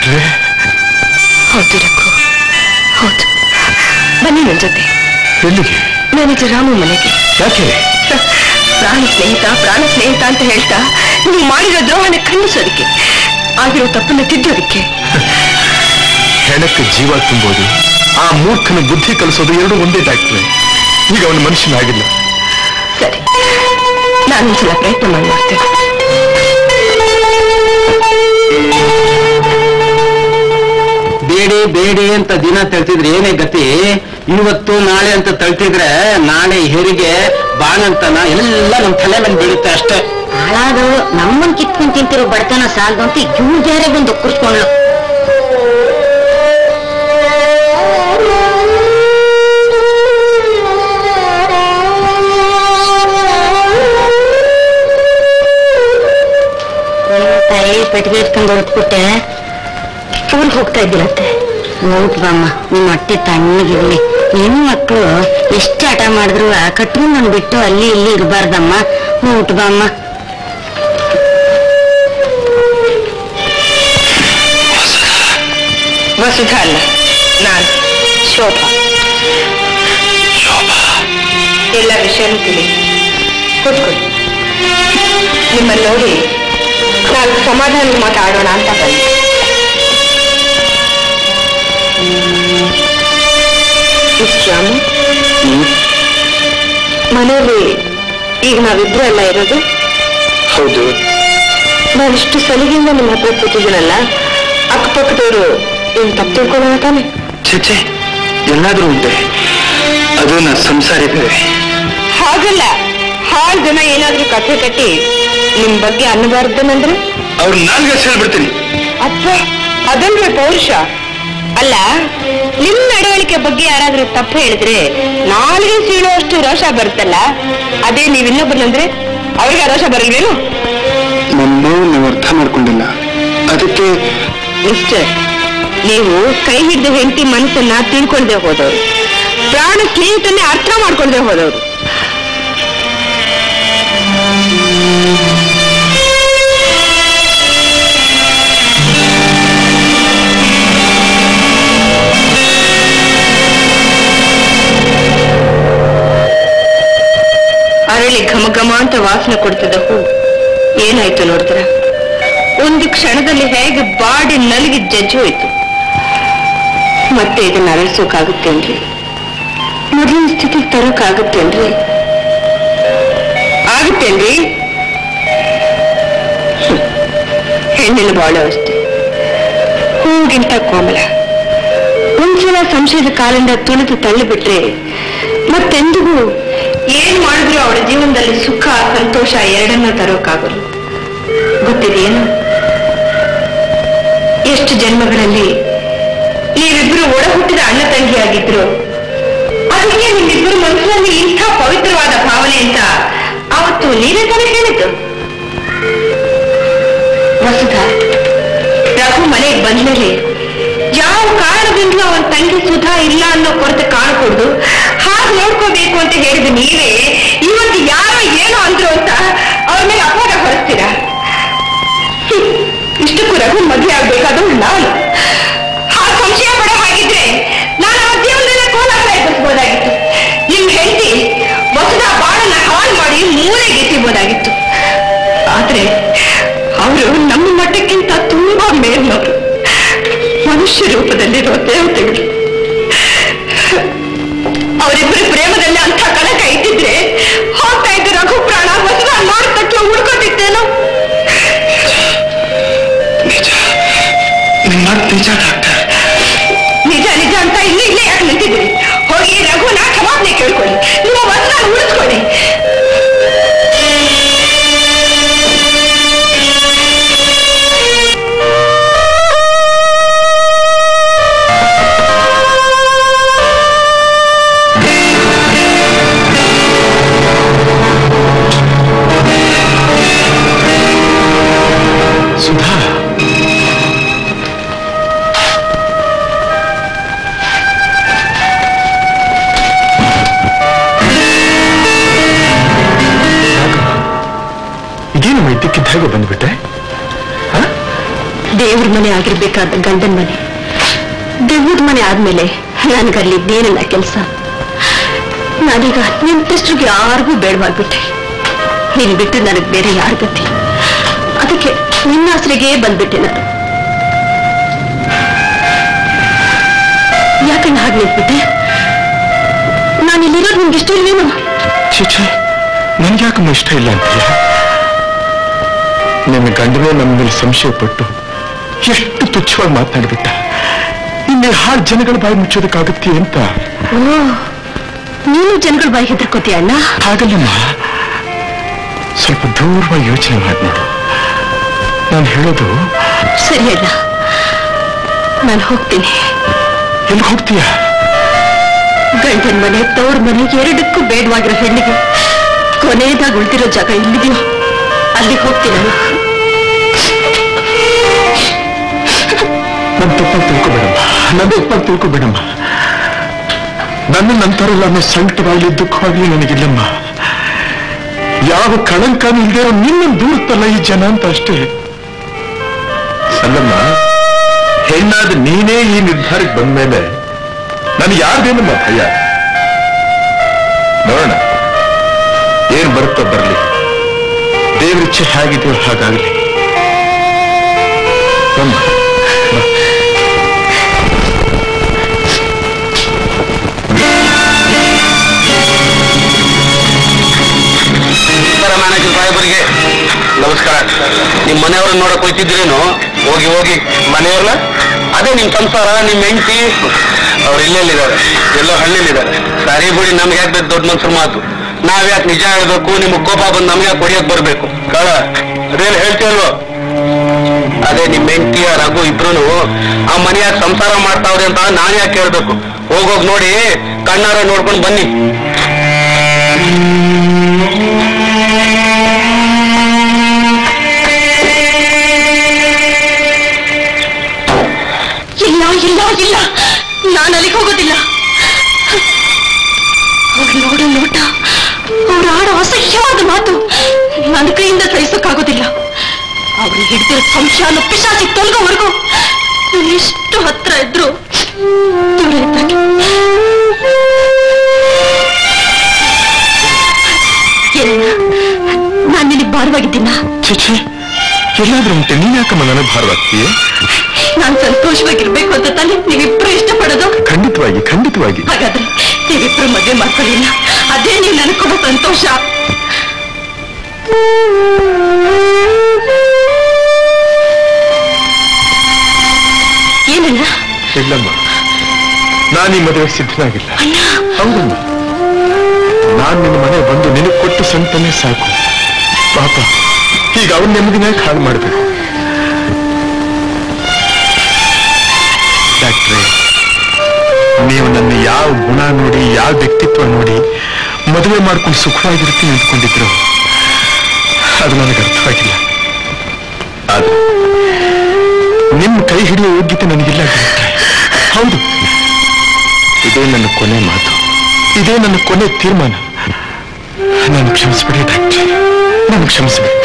ಡಾಕ್ಟ್ರೇ ಹೌದು ರಘು ಹೌದು ಬನ್ನಿ ನನ್ನ ಜೊತೆ ಎಲ್ಲಿಗೆ ಮ್ಯಾನೇಜರ್ ರಾಮು ಮನೆಗೆ ಯಾಕೆ ಪ್ರಾಣ ಸ್ನೇಹಿತ ಪ್ರಾಣ ಸ್ನೇಹಿತ ಅಂತ ಹೇಳ್ತಾ ನೀವು ಮಾಡಿರೋ ದ್ರೋಹನ ಖಂಡಿಸೋದಕ್ಕೆ ಆಗಿರೋ ತಪ್ಪನ್ನ ತಿದ್ದೋದಕ್ಕೆ ಹೆಣಕ್ಕೆ ಜೀವ ತುಂಬೋದು ಆ ಮೂರ್ಖನ ಬುದ್ಧಿ ಕಲಿಸೋದು ಎರಡು ಒಂದೇ ಡಾಕ್ಟ್ರೆ ಈಗ ಅವನ ಮನುಷ್ಯನಾಗಿಲ್ಲ ಸರಿ ನಾನೊಂದ್ಸಲ ಪ್ರಯತ್ನ ಮಾಡಿ ನೋಡ್ತೇನೆ ಬೇಡಿ ಬೇಡಿ ಅಂತ ದಿನ ತಳ್ತಿದ್ರೆ ಏನೇ ಗತಿ ಇವತ್ತು ನಾಳೆ ಅಂತ ತಳ್ತಿದ್ರೆ ನಾಳೆ ಹೆರಿಗೆ ಬಾಣಂತನ ಎಲ್ಲ ನಮ್ ತಲೆ ಮೇಲೆ ಬೀಳುತ್ತೆ ಅಷ್ಟೇ ಹಾಳಾದವಳು ನಮ್ಮನ್ ಕಿತ್ಕೊಂಡ್ ತಿಂತಿರೋ ಬಡತನ ಸಾಲದು ಅಂತ ಇವ್ಳು ಬೇರೆ ಬಂದು ಕುರ್ಸ್ಕೊಂಡ್ಲು ತಾಯಿ ಪೆಟ್ಟಿಗೆ ಇಟ್ಕೊಂಡು ಹೊರಟ್ಬಿಟ್ಟೆ ಊರಿಗೆ ಹೋಗ್ತಾ ಇದ್ದಿರತ್ತೆ ಹೋಗ್ ಬಾಮ್ಮ ನಿಮ್ಮ ಹೊಟ್ಟೆ ತಣ್ಣಗಿರ್ಲಿ ಹೆಣ್ಣು ಮಕ್ಕಳು ಎಷ್ಟು ಹಠ ಮಾಡಿದ್ರು ಆ ಕಟ್ಕೊಂಡು ಬಿಟ್ಟು ಅಲ್ಲಿ ಇಲ್ಲಿ ಇರಬಾರ್ದಮ್ಮ ಊಟ ಬಾಮ್ಮ ವಸುಧಾ ಅಲ್ಲ ನಾನು ಶೋಭಾ ಎಲ್ಲ ವಿಷಯನೂ ತಿಳಿ ಕೂತ್ಕೊಳ್ಳಿ ನಿಮ್ಮನ್ನು ನೋಡಿ ನಾನು ಸಮಾಧಾನ ಮಾತಾಡೋಣ ಅಂತ ಬಂದೆ ಮಿಸ್ ರಾಮು ಮನೆಯಲ್ಲಿ ಈಗ ನಾವಿಬ್ರು ಅಲ್ಲ ಇರೋದು ಹೌದು ನಾನಿಷ್ಟು ಸಲಿಗೆಯಿಂದ ನಿಮ್ಮ ಹತ್ರ ಕೂತಿದ್ದೀನಲ್ಲ ಅಕ್ಕಪಕ್ಕದವರು ಇನ್ ತಪ್ಪು ತಿಳ್ಕೊಳ್ಳೋಣ ತಾನೆ ಚೇಚೆ ಎಲ್ಲಾದ್ರೂ ಉಂಟೆ ಅದು ನಾ ಸಂಸಾರಿ ಬೇರೆ ಹಾಗಲ್ಲ ಹಾಳು ಜನ ಏನಾದ್ರೂ ಕಥೆ ಕಟ್ಟಿ ನಿಮ್ ಬಗ್ಗೆ ಅನ್ನಬಾರ್ದನಂದ್ರೆ ಅವ್ರು ನಾಲ್ಗೆ ಹೇಳ್ಬಿಡ್ತೀನಿ ಅಪ್ಪ ಅದಲ್ವೇ ಪೌರುಷ ಅಲ್ಲ ನಿಮ್ ನಡವಳಿಕೆ ಬಗ್ಗೆ ಯಾರಾದ್ರೂ ತಪ್ಪು ಹೇಳಿದ್ರೆ ನಾಲ್ಗೆ ಸೀಳುವಷ್ಟು ರೋಷ ಬರುತ್ತಲ್ಲ ಅದೇ ನೀವ್ ಇನ್ನೊಬ್ಬನಂದ್ರೆ ಅವ್ರಿಗೆ ಆ ರೋಷ ಬರಲ್ವೇನು ನನ್ನ ನೋವು ನೀವು ಅರ್ಥ ಮಾಡ್ಕೊಂಡಿಲ್ಲ ಅದಕ್ಕೆ ಮಿಸ್ಟರ್ ನೀವು ಕೈ ಹಿಡಿದ ಹೆಂಡತಿ ಮನಸ್ಸನ್ನ ತಿಳ್ಕೊಳ್ದೆ ಹೋದವರು ಪ್ರಾಣ ಸ್ನೇಹಿತನ್ನೇ ಅರ್ಥ ಮಾಡ್ಕೊಳ್ದೆ ಹೋದವರು ಅರಳಿ ಘಮ ಘಮ ಅಂತ ವಾಸನೆ ಕೊಡ್ತಿದ್ದ ಹೂ ಏನಾಯ್ತು ನೋಡಿದ್ರ ಒಂದು ಕ್ಷಣದಲ್ಲಿ ಹೇಗೆ ಬಾಡಿ ನಲಗಿ ಜಜ್ಜಿ ಹೋಯ್ತು ಮತ್ತೆ ಇದನ್ನ ಅರಳಿಸೋಕಾಗುತ್ತೇನ್ರಿ ಮೊದಲಿನ ಸ್ಥಿತಿಗೆ ತರೋಕ್ಕಾಗುತ್ತೇನ್ರಿ ಆಗುತ್ತೇನ್ರಿ ಹ್ಮ್. ಹೆಣ್ಣಿನ ಬಾಳು ಅಷ್ಟೇ ಹೂಗಿಂತ ಕೋಮಲ ಒಂದ್ಸಲ ಸಂಶಯದ ಕಾಲಿಂದ ತುಳಿದು ತಳ್ಳಿಬಿಟ್ರೆ ಮತ್ತೆಂದಿಗೂ ಏನ್ ಮಾಡಿದ್ರು ಅವಳ ಜೀವನದಲ್ಲಿ ಸುಖ ಸಂತೋಷ ಎರಡನ್ನ ತರೋಕ್ಕಾಗಲ್ಲ ಗೊತ್ತಿದೆಯೇನು ಎಷ್ಟು ಜನ್ಮಗಳಲ್ಲಿ ನೀವಿಬ್ರು ಒಡ ಹುಟ್ಟಿದ ಅಣ್ಣ ತಂಗಿಯಾಗಿದ್ರು ಅದಕ್ಕೆ ನಿಮ್ಮಿಬ್ಬರು ಮನಸ್ಸಿನಲ್ಲಿ ಇಂಥ ಪವಿತ್ರವಾದ ಭಾವನೆ ಅಂತ ಅವತ್ತು ನೀವೇ ತಾನೇ ಹೇಳಿದ್ದು ವಸುಧಾ ರಘು ಮನೆಗೆ ಬಂದ್ಮೇಲೆ ಯಾವ ಕಾರಣದಿಂದಲೂ ಅವನ ತಂಗಿ ಸುಧಾ ಇಲ್ಲ ಅನ್ನೋ ಕೊರತೆ ಕಾಣಿಕೊಡ್ದು ಹಾಗೆ ನೋಡ್ಕೋಬೇಕು ಅಂತ ಹೇಳಿದ ನೀವೇ ಇವತ್ತು ಯಾರೋ ಏನೋ ಅಂದ್ರು ಅಂತ ಅವ್ರ ಮೇಲೆ ಅಪವಾದ ಹೊರಿಸ್ತೀರಾ ಹ್ಮ್. ಇಷ್ಟಕ್ಕೂ ರಘು ಮದುವೆ ಆಗ್ಬೇಕಾದವಳು ನಾನು ಆ ಸಂಶಯ ಪಡೋ ಹಾಗಿದ್ರೆ ನಾನು ಆ ಜೀವನದಲ್ಲೇ ಕೋಲಾಹಲ ಎದುರಿಸಬಹುದಾಗಿತ್ತು ನಿಮ್ ಹೆಂಡತಿ ವಸುಧಾ ಬಾಳನ್ನ ಹಾಳು ಮಾಡಿ ಮೂಲೆಗೆ ಎತ್ತಿಬೋದಾಗಿತ್ತು ಆದ್ರೆ ಅವರು ನಮ್ಮ ಮಟ್ಟಕ್ಕಿಂತ ತುಂಬಾ ಮೇಲ್ನವರು ಮನುಷ್ಯ ರೂಪದಲ್ಲಿರೋ ದೇವತೆಗಳು ಅವರಿಬ್ಬರು ಪ್ರೇಮದಲ್ಲಿ ಅಂಥ ಕನಕ ಇದ್ದಿದ್ರೆ ಹೋಗ್ತಾ ಇದ್ದ ರಘು ಪ್ರಾಣ ವಸುಧಾ ನೋಡಿದ ತಕ್ಷಣ ಉಳ್ಕೊತಿತ್ತೇನೋ ನಿಜ ನಿಮ್ಮ ಮಾತು ನಿಜ ಡಾಕ್ಟರ್ ನಿಜ ನಿಜ ಅಂತ ಇಲ್ಲೇ ಇಲ್ಲೇ ಯಾಕೆ ನಿಂತಿದ್ದೀರಿ ಹೋಗಿ ರಘುನ ಕ್ಷಮಾಪಣೆ ಕೇಳ್ಕೊಳ್ಳಿ ನಿಮ್ಮ ವಸ್ತ್ರ ಉಳಿಸ್ಕೊಳ್ಳಿ ಸುಧಾ ಇದೇನು ಇದ್ದಕ್ಕಿದ್ದ ಹಾಗೆ ಬಂದ್ಬಿಟ್ಟೆ ಹ? ದೇವ್ರ ಮನೆ ಆಗಿರ್ಬೇಕಾದ ಗಂಡನ ಮನೆ ದೆವ್ವದ ಮನೆ ಆದ್ಮೇಲೆ ನನ್ಗಲ್ಲಿದ್ದೇನಿಲ್ಲ ಕೆಲಸ ನಾನೀಗ ನಿಂತಷ್ಟಿಗೆ ಯಾರಿಗೂ ಬೇಡವಾಗ್ಬಿಟ್ಟೆ ನೀನು ಬಿಟ್ಟು ನನಗೆ ಬೇರೆ ಯಾರ ಗತಿ ಅದಕ್ಕೆ ನಿನ್ನ ಹೆಸರಿಗೆ ಬಂದ್ಬಿಟ್ಟೆ ನಾನು ಯಾಕಣ್ಣ ಹಾಗೆ ನಿಂತ್ಬಿಟ್ಟೆ ನಾನು ಇಲ್ಲಿರೋದು ನಿಮ್ಗೆ ಇಷ್ಟ ಇಲ್ವೇನೋ ಚೀಚೆ ನನ್ಗೆ ಯಾಕಮ್ಮ ಇಷ್ಟ ಇಲ್ಲ ಅಂತೀಯ ನಿನ್ನ ಗಂಡನೇ ನಮ್ಮ ಮೇಲೆ ಸಂಶಯ ಪಟ್ಟು ಎಷ್ಟು ತುಚ್ಛವಾಗಿ ಮಾತನಾಡ್ಬಿಟ್ಟ ಇನ್ನು ಹಾಳು ಜನಗಳ ಬಾಯಿ ಮುಚ್ಚೋದಕ್ಕಾಗತ್ತೆ ಅಂತ ಓ ನೀನು ಜನಗಳ ಬಾಯಿ ಹೆದರ್ಕೋತೀಯ ಅಣ್ಣ ಹಾಗಲ್ಲಮ್ಮ ಸ್ವಲ್ಪ ದೂರವಾಗಿ ಯೋಚನೆ ಮಾಡಿ ನೋಡು ನಾನು ಹೇಳೋದು ಸರಿ ಅಣ್ಣ ನಾನು ಹೋಗ್ತೀನಿ ಎಲ್ಲಿ ಹೋಗ್ತೀಯ ಗಂಡನ ಮನೆ ತವ್ರ ಮನೆ ಎರಡಕ್ಕೂ ಬೇಡವಾಗಿರೋ ಹೆಣ್ಣಿಗೆ ಕೊನೆಯದಾಗಿ ಉಳಿದಿರೋ ಜಾಗ ಇಲ್ಲಿದೆಯೋ ಅಲ್ಲಿಗೆ ಹೋಗ್ತೀನಲ್ಲ ನನ್ನ ತಪ್ಪಾಗಿ ತಿಳ್ಕೊಬೇಡಮ್ಮ ನನ್ನ ತಪ್ಪಾಗಿ ತಿಳ್ಕೊಬೇಡಮ್ಮ ನನ್ನ ನಂತರಲ್ಲ ಅನ್ನೋ ಸಂಕಟವಾಗಲಿ ದುಃಖವಾಗಲಿ ನನಗಿಲ್ಲಮ್ಮ ಯಾವ ಕಳಂಕನೂ ಇಲ್ಲದೆ ಇರೋ ನಿನ್ನ ದೂರತ್ತಲ್ಲ ಈ ಜನ ಅಂತ ಅಷ್ಟೇ ಅಲ್ಲಮ್ಮ ಹೆಣ್ಣಾದ ನೀನೇ ಈ ನಿರ್ಧಾರಕ್ಕೆ ಬಂದ್ಮೇಲೆ ನನಗೆ ಯಾರ್ದೇನಮ್ಮ ಭಯ ನೋಡೋಣ ಏನ್ ಬರುತ್ತೋ ಬರಲಿ ದೇವರಿಚ್ಛೆ ಹೇಗಿದೆಯೋ ಹಾಗಾಗಲಿ ನಮ್ಮ ನಮಸ್ಕಾರ ಮ್ಯಾನೇಜರ್ ಸಾಹೇಬರಿಗೆ ನಮಸ್ಕಾರ ನಿಮ್ ಮನೆಯವ್ರನ್ನ ನೋಡಕ್ ಹೋಯ್ತಿದ್ರೇನು ಹೋಗಿ ಹೋಗಿ ಮನೆಯವ್ರನ್ನ ಅದೇ ನಿಮ್ ಸಂಸಾರ ನಿಮ್ ಹೆಂಡತಿ ಅವ್ರು ಇಲ್ಲೆಲ್ಲಿದ್ದಾರೆ ಎಲ್ಲೋ ಹಳ್ಳಿಲಿದ್ದಾರೆ ಸರಿ ಬಿಡಿ ನಮ್ಗೆ ಯಾಕೆ ಬೇಕು ದೊಡ್ಡ ಮನ್ಸರ ಮಾತು ನಾವ್ ಯಾಕೆ ನಿಜ ಹೇಳ್ಬೇಕು ನಿಮ್ಗೆ ಕೋಪ ಬಂದು ನಮ್ಗೆ ಯಾಕೆ ಹೊಡಿಯಕ್ ಬರ್ಬೇಕು ಕಾಳ ಅದೇನು ಹೇಳ್ತೀವಲ್ವೋ ಅದೇ ನಿಮ್ ಹೆಂಡತಿಯ ರಘು ಇಬ್ರು ಆ ಮನೆಯಾಗ ಸಂಸಾರ ಮಾಡ್ತಾವ್ರೆ ಅಂತ ನಾನ್ ಯಾಕೆ ಕೇಳ್ಬೇಕು ಹೋಗೋಗ್ ನೋಡಿ ಕಣ್ಣಾರ ನೋಡ್ಕೊಂಡು ಬನ್ನಿ ಇಲ್ಲ ಇಲ್ಲ ಇಲ್ಲ ನಾನು ಅಲ್ಲಿಗೆ ಹೋಗೋದಿಲ್ಲ ಅವ್ರು ನೋಡೋ ನೋಟ ಅವ್ರು ಆಡೋ ಅಸಹ್ಯವಾದ ಮಾತು ನನ್ನ ಕೈಯಿಂದ ಸಹಿಸೋಕ್ಕಾಗೋದಿಲ್ಲ ಅವ್ರು ಹಿಡಿದಿರೋ ಸಂಶಯ ಪಿಶಾಚಿ ತೊಲಗೋವರೆಗೂ ನಾನು ಎಷ್ಟು ಹತ್ರ ಇದ್ರು ದೂರ ಇದ್ದಾಗೆ ಏನಣ್ಣ ನಾನು ನಿನಗೆ ಭಾರವಾಗಿದ್ದೀನ ಚಿಚಿ ಎಲ್ಲಾದ್ರೂ ಉಂಟೆ ನೀನ್ ಯಾಕಮ್ಮ ನನಗೆ ಭಾರವಾಗ್ತೀಯ ನಾನು ಸಂತೋಷವಾಗಿರ್ಬೇಕು ಅಂತ ತಾನೇ ನೀವಿಬ್ರು ಇಷ್ಟಪಡೋದು ಖಂಡಿತವಾಗಿ ಖಂಡಿತವಾಗಿ ಹಾಗಾದ್ರೆ ನೀವಿಬ್ರು ಮದುವೆ ಮಾಡ್ಕೊಳ್ಳಿಲ್ಲ ಅದೇ ನೀವು ನನಗೆ ಕೊಡೋ ಸಂತೋಷ ಏನಲ್ಲ ಇಲ್ಲಮ್ಮ ನಾನು ಈ ಮದುವೆಗೆ ಸಿದ್ಧನಾಗಿಲ್ಲ ಅಣ್ಣ ಹೌದಮ್ಮ ನಾನ್ ನಿನ್ನ ಮನೆ ಬಂದು ನಿನಗೆ ಕೊಟ್ಟು ಸಂತನೇ ಸಾಕು ಪಾಪ ಈಗ ಅವನ ನೆಮ್ಮದಿನ ಹಾಳು ಮಾಡಬೇಕು ಡಾಕ್ಟ್ರೇ ನೀವು ನನ್ನ ಯಾವ ಗುಣ ನೋಡಿ ಯಾವ ವ್ಯಕ್ತಿತ್ವ ನೋಡಿ ಮದುವೆ ಮಾಡ್ಕೊಂಡು ಸುಖವಾಗಿರ್ತೀನಿ ಅಂದ್ಕೊಂಡಿದ್ರು ಅದು ನನಗೆ ಅರ್ಥವಾಗಿಲ್ಲ ಆದ್ರೆ ನಿಮ್ಮ ಕೈ ಹಿಡಿಯೋ ಯೋಗ್ಯತೆ ನನಗಿಲ್ಲ ಡಾಕ್ಟ್ರೇ ಹೌದು ಇದೇ ನನ್ನ ಕೊನೆ ಮಾತು ಇದೇ ನನ್ನ ಕೊನೆ ತೀರ್ಮಾನ ನಾನು ಕ್ಷಮಿಸ್ಬಿಡಿ ಡಾಕ್ಟ್ರೆ ನಾನು ಕ್ಷಮಿಸ್ಬಿಡಿ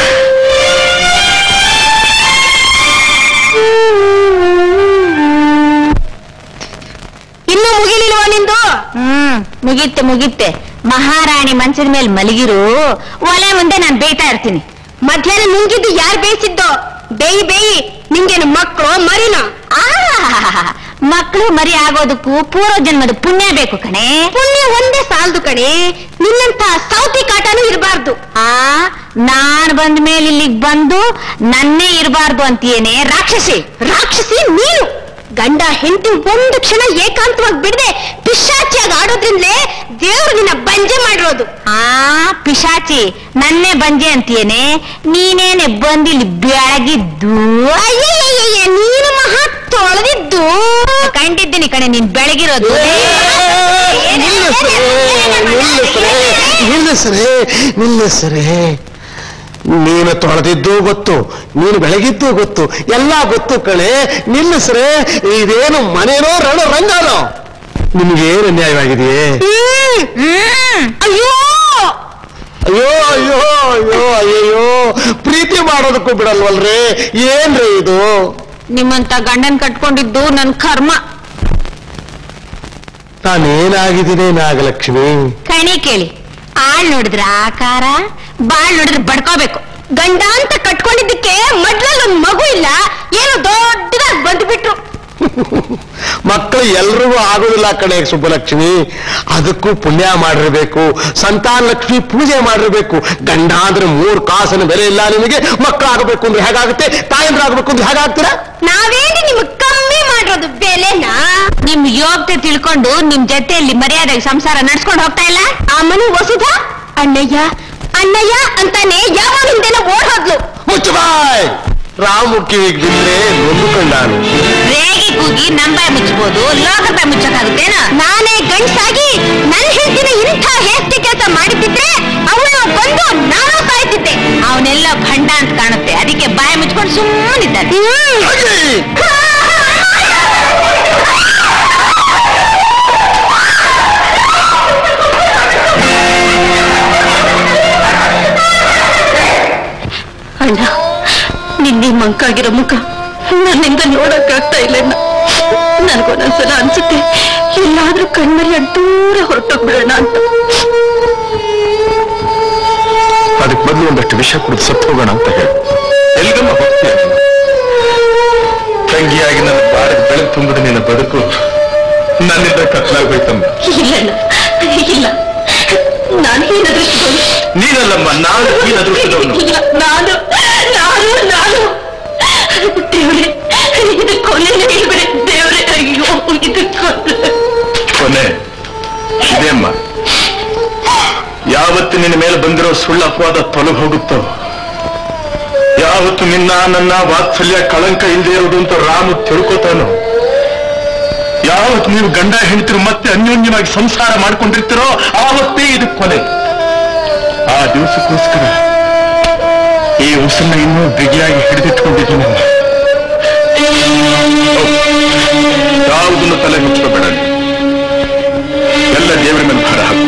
ಇನ್ನೂ ಮುಗಿಲಿಲ್ವಾ ನಿಂದು ಹ್ಮ್ ಮುಗಿತ್ತೆ ಮುಗಿತ್ತೆ ಮಹಾರಾಣಿ ಮಂಚದ ಮೇಲೆ ಮಲಗಿರು ಒಲೆ ಮುಂದೆ ನಾನು ಬೇಯ್ತಾ ಇರ್ತೀನಿ ಮಧ್ಯಾಹ್ನ ನುಂಗಿದ್ದು ಯಾರು ಬೇಯಿಸಿದ್ದು ಬೇಯಿ ಬೇಯಿ ನಿಂಗೇನು ಮಕ್ಕಳು ಮರಿನ ಮಕ್ಕಳು ಮರಿ ಆಗೋದಕ್ಕೂ ಪೂರ್ವ ಜನ್ಮದ ಪುಣ್ಯ ಬೇಕು ಕಣೆ ಪುಣ್ಯ ಒಂದೇ ಸಾಲದು ಕಣೆ ನಿನ್ನಂತ ಸೌತಿ ಕಾಟನೂ ಇರಬಾರ್ದು ಆ ನಾನ್ ಬಂದ ಮೇಲೆ ಇಲ್ಲಿಗೆ ಬಂದು ನನ್ನೇ ಇರಬಾರ್ದು ಅಂತೀಯೇನೆ ರಾಕ್ಷಸಿ ರಾಕ್ಷಸಿ ನೀನು ಗಂಡ ಹೆಂಡತಿ ಒಂದು ಕ್ಷಣ ಏಕಾಂತವಾಗಿ ಬಿಡದೆ ಪಿಶಾಚಿಯಾಗಿ ಆಡೋದ್ರಿಂದಲೇ ದೇವ್ರು ನಿನ್ನ ಬಂಜೆ ಮಾಡಿರೋದು ಆ ಪಿಶಾಚಿ ನನ್ನೇ ಬಂಜೆ ಅಂತೀಯೇನೆ ನೀನೇನೆ ಬಂದಿಲ್ಲಿ ಬೆಳಗಿದ್ದು ಅಯ್ಯಯ್ಯಯ್ಯ ನೀನು ಮಹಾ ತೊಳೆದಿದ್ದು ಕಂಡಿದ್ದೀನಿ ಕಣೆ ನೀನ್ ಬೆಳಗಿರೋದು ನಿಲ್ಲಿಸ್ರೆ ನಿಲ್ಲಿಸ್ರೆ ನೀನು ತೊಳೆದಿದ್ದು ಗೊತ್ತು ನೀನು ಬೆಳಗಿದ್ದು ಗೊತ್ತು ಎಲ್ಲ ಗೊತ್ತು ಕಣೆ ನಿಲ್ಲಿಸ್ರೆ ಇದೇನು ಮನೇನೋ ರಣ ರಂಗಾನೋ ನಿಮ್ಗೇನು ಅನ್ಯಾಯವಾಗಿದೆಯೇ ಅಯ್ಯೋ ಅಯ್ಯೋ ಅಯ್ಯೋ ಅಯ್ಯೋ ಅಯ್ಯಯ್ಯೋ ಪ್ರೀತಿ ಮಾಡೋದಕ್ಕೂ ಬಿಡಲ್ವಲ್ರಿ ಏನ್ರಿ ಇದು ನಿಮ್ಮಂತ ಗಂಡನ್ ಕಟ್ಕೊಂಡಿದ್ದು ನನ್ ಕರ್ಮ ತಾನೇನಾಗಿದ್ದೀನಿ ನಾಗಲಕ್ಷ್ಮಿ ಕಣಿ ಕೇಳಿ ಆಳ್ ನೋಡಿದ್ರೆ ಆಕಾರ ಬಾಳ್ ನೋಡಿದ್ರೆ ಬಡ್ಕೋಬೇಕು ಗಂಡ ಅಂತ ಕಟ್ಕೊಂಡಿದ್ದಕ್ಕೆ ಮಡ್ಲಲ್ಲಿ ಒಂದ್ ಮಗು ಇಲ್ಲ ಏನೋ ದೊಡ್ಡದಾಗಿ ಬಂದ್ಬಿಟ್ರು ಮಕ್ಕಳು ಎಲ್ರಿಗೂ ಆಗೋದಿಲ್ಲ ಕಣೆ ಸುಬ್ಬಲಕ್ಷ್ಮಿ ಅದಕ್ಕೂ ಪುಣ್ಯ ಮಾಡಿರ್ಬೇಕು ಸಂತಾನ ಲಕ್ಷ್ಮಿ ಪೂಜೆ ಮಾಡಿರ್ಬೇಕು ಗಂಡ ಅಂದ್ರೆ ಮೂರು ಕಾಸಿನ ಬೆಲೆ ಇಲ್ಲ ನಿಮಗೆ ಮಕ್ಕಳಾಗಬೇಕು ಅಂದ್ರೆ ಹೇಗಾಗುತ್ತೆ ತಾಯಂದ್ರಾಗಬೇಕು ಅಂದ್ರೆ ಹೇಗಾಗ್ತೀರಾ ನಾವೇನು ನಿಮ್ಗ್ ಕಮ್ಮಿ ಮಾಡಿರೋದು ಬೆಲೆನಾ ನಿಮ್ ಯೋಗ್ಯತೆ ತಿಳ್ಕೊಂಡು ನಿಮ್ ಜೊತೆಯಲ್ಲಿ ಮರ್ಯಾದೆಗೆ ಸಂಸಾರ ನಡ್ಸ್ಕೊಂಡು ಹೋಗ್ತಾ ಇಲ್ಲ ಆ ಮನೆ ವಸುಧ ಅಣ್ಣಯ್ಯ ಅಣ್ಣಯ್ಯ ಅಂತಾನೆ ಯಾವ ಹಿಂದೆಲ್ಲ ಓಡ್ ಹೋದ್ಲು ಮುಚ್ಚು ಬಾಯ್ ರಾಮು ಕಿವಿಗೆ ಬಿದ್ರೆ ನೊಂದುಕೊಂಡಾನು ರೇಗಿ ಕೂಗಿ ನಂಬಾಯ್ ಮುಚ್ಚಬಹುದು ಲೋಕದ ಮುಚ್ಚಕ್ಕಾಗುತ್ತೇನ ನಾನೇ ಗಂಡ್ಸಾಗಿ ನನ್ನ ಹೆಂಡತಿನ ಇಂಥ ಹೇಸ್ತಿ ಕೆಲಸ ಮಾಡಿದ್ದಿದ್ರೆ ಅವಳು ಬಂದು ನಾನು ಸಾಯ್ತಿದ್ದೆ ಅವನೆಲ್ಲ ಭಂಡ ಅಂತ ಕಾಣುತ್ತೆ ಅದಕ್ಕೆ ಬಾಯಿ ಮುಚ್ಕೊಂಡು ಸುಮ್ಮನಿದ್ದಾನೆ ಅಣ್ಣ ನಿನ್ನೆ ಮಂಕಾಗಿರೋ ಮುಖ ನನ್ನಿಂದ ನೋಡಕ್ ಆಗ್ತಾ ಇಲ್ಲ ನನಗೊಂದೊಂದ್ಸಲ ಅನ್ಸುತ್ತೆ ಎಲ್ಲಾದ್ರೂ ಕಣ್ಮರಿ ದೂರ ಹೊರಟೋಗ್ಬಿಡೋಣ ಅಂತ ಅದಕ್ಕೆ ಬದಲು ಒಂದಷ್ಟು ವಿಷ ಕುಡಿದು ಸತ್ತು ಹೋಗೋಣ ಅಂತ ಹೇಳಿ ಎಲ್ಗಮ್ಮ ಹೋಗ್ತೀಯ ತಂಗಿಯಾಗಿ ನನ್ನ ಬಾಡಿಗೆ ಬೆಳಕು ತುಂಬಿದ ನಿನ್ನ ಬದುಕು ನನ್ನಿಂದ ಕತ್ಲಾಗೋಯ್ತಮ್ಮ ಇಲ್ಲ ಇಲ್ಲ ನಾನು ಹೀನ ದೃಷ್ಟಿದವನು ನೀನಲ್ಲಮ್ಮ ನಾನು ಹೀನ ಅದೃಷ್ಟದವನು ಇಲ್ಲ ನಾನು ನಾನು ನಾನು ದೇವ್ರೆ ಇದು ಕೊನೆ ಹೇಳ್ಬೇಡಿ ದೇವ್ರೆ ಅಯ್ಯೋ ಇದು ಕೊನೆ ಕೊನೆ ಇದೇಮ್ಮ ಯಾವತ್ತು ನಿನ್ನ ಮೇಲೆ ಬಂದಿರೋ ಸುಳ್ಳು ಅಪವಾದ ತೊಲಗಿ ಹೋಗುತ್ತೋ ಯಾವತ್ತು ನಿನ್ನ ನನ್ನ ವಾತ್ಸಲ್ಯ ಕಳಂಕ ಇಲ್ಲದೆ ಇರೋದು ಅಂತ ರಾಮು ತಿಳ್ಕೊತಾನೋ ಯಾವತ್ತು ನೀವು ಗಂಡ ಹೆಂಡತಿರು ಮತ್ತೆ ಅನ್ಯೋನ್ಯವಾಗಿ ಸಂಸಾರ ಮಾಡ್ಕೊಂಡಿರ್ತೀರೋ ಆವತ್ತೇ ಇದು ಕೊನೆ ಆ ದಿವಸಕ್ಕೋಸ್ಕರ ಈ ಉಸಿರನ್ನ ಇನ್ನೂ ಬಿಗಿಯಾಗಿ ಹಿಡಿದಿಟ್ಕೊಂಡಿದ್ದೀನಮ್ಮ ಯಾವುದನ್ನು ತಲೆ ಮುಚ್ಕೋಬೇಡ ನೀನು. ಎಲ್ಲ ದೇವರ ಮೇಲೆ ಭಾರ ಹಾಕು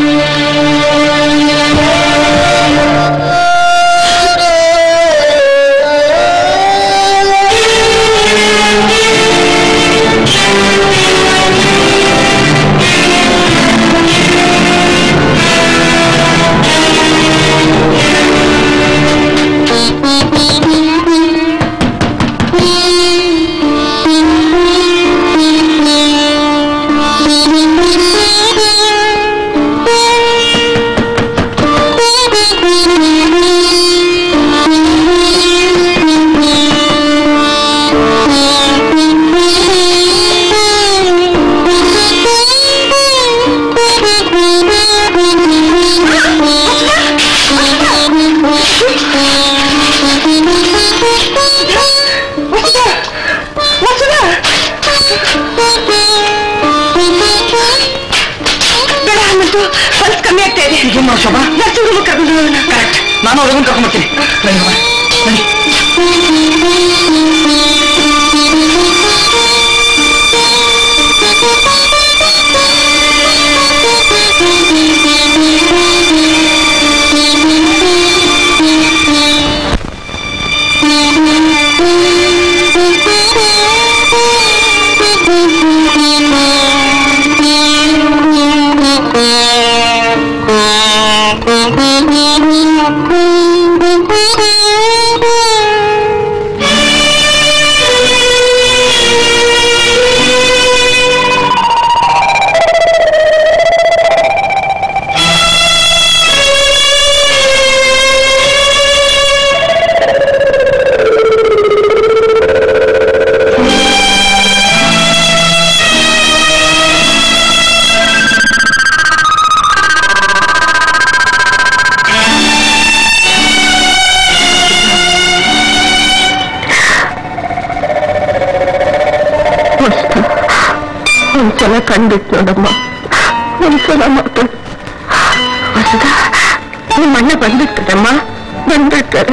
ಪಲ್ಸ್ ಕಮ್ಮಿ ಆಗ್ತಾ ಇದೆ ಏನ್ ಮಾಡೋ ಶೋಭಾ ನರ್ಸಿಂಗ್ ರೂಮ್ ಕರ್ಕೊಂಡು ಹೋಗೋಣ ಕರೆಕ್ಟ್ ನಾನು ಅವ್ರನ್ನ ಕರ್ಕೊಂಡ್ಬರ್ತೀನಿ ಬನ್ನಿ ಅಮ್ಮ, ಬನ್ನಿ ಒಂದ್ಸಲ ಕಂಡ್ಬಿಟ್ಟು ನೋಡಮ್ಮ ಒಂದ್ಸಲ ಮಾತಾಡು ಹೊಸದ ನಿಮ್ಮ ಅಣ್ಣ ಬಂದ್ಬಿಡ್ತಾರಮ್ಮ ಬಂದ್ಬಿಡ್ತಾರೆ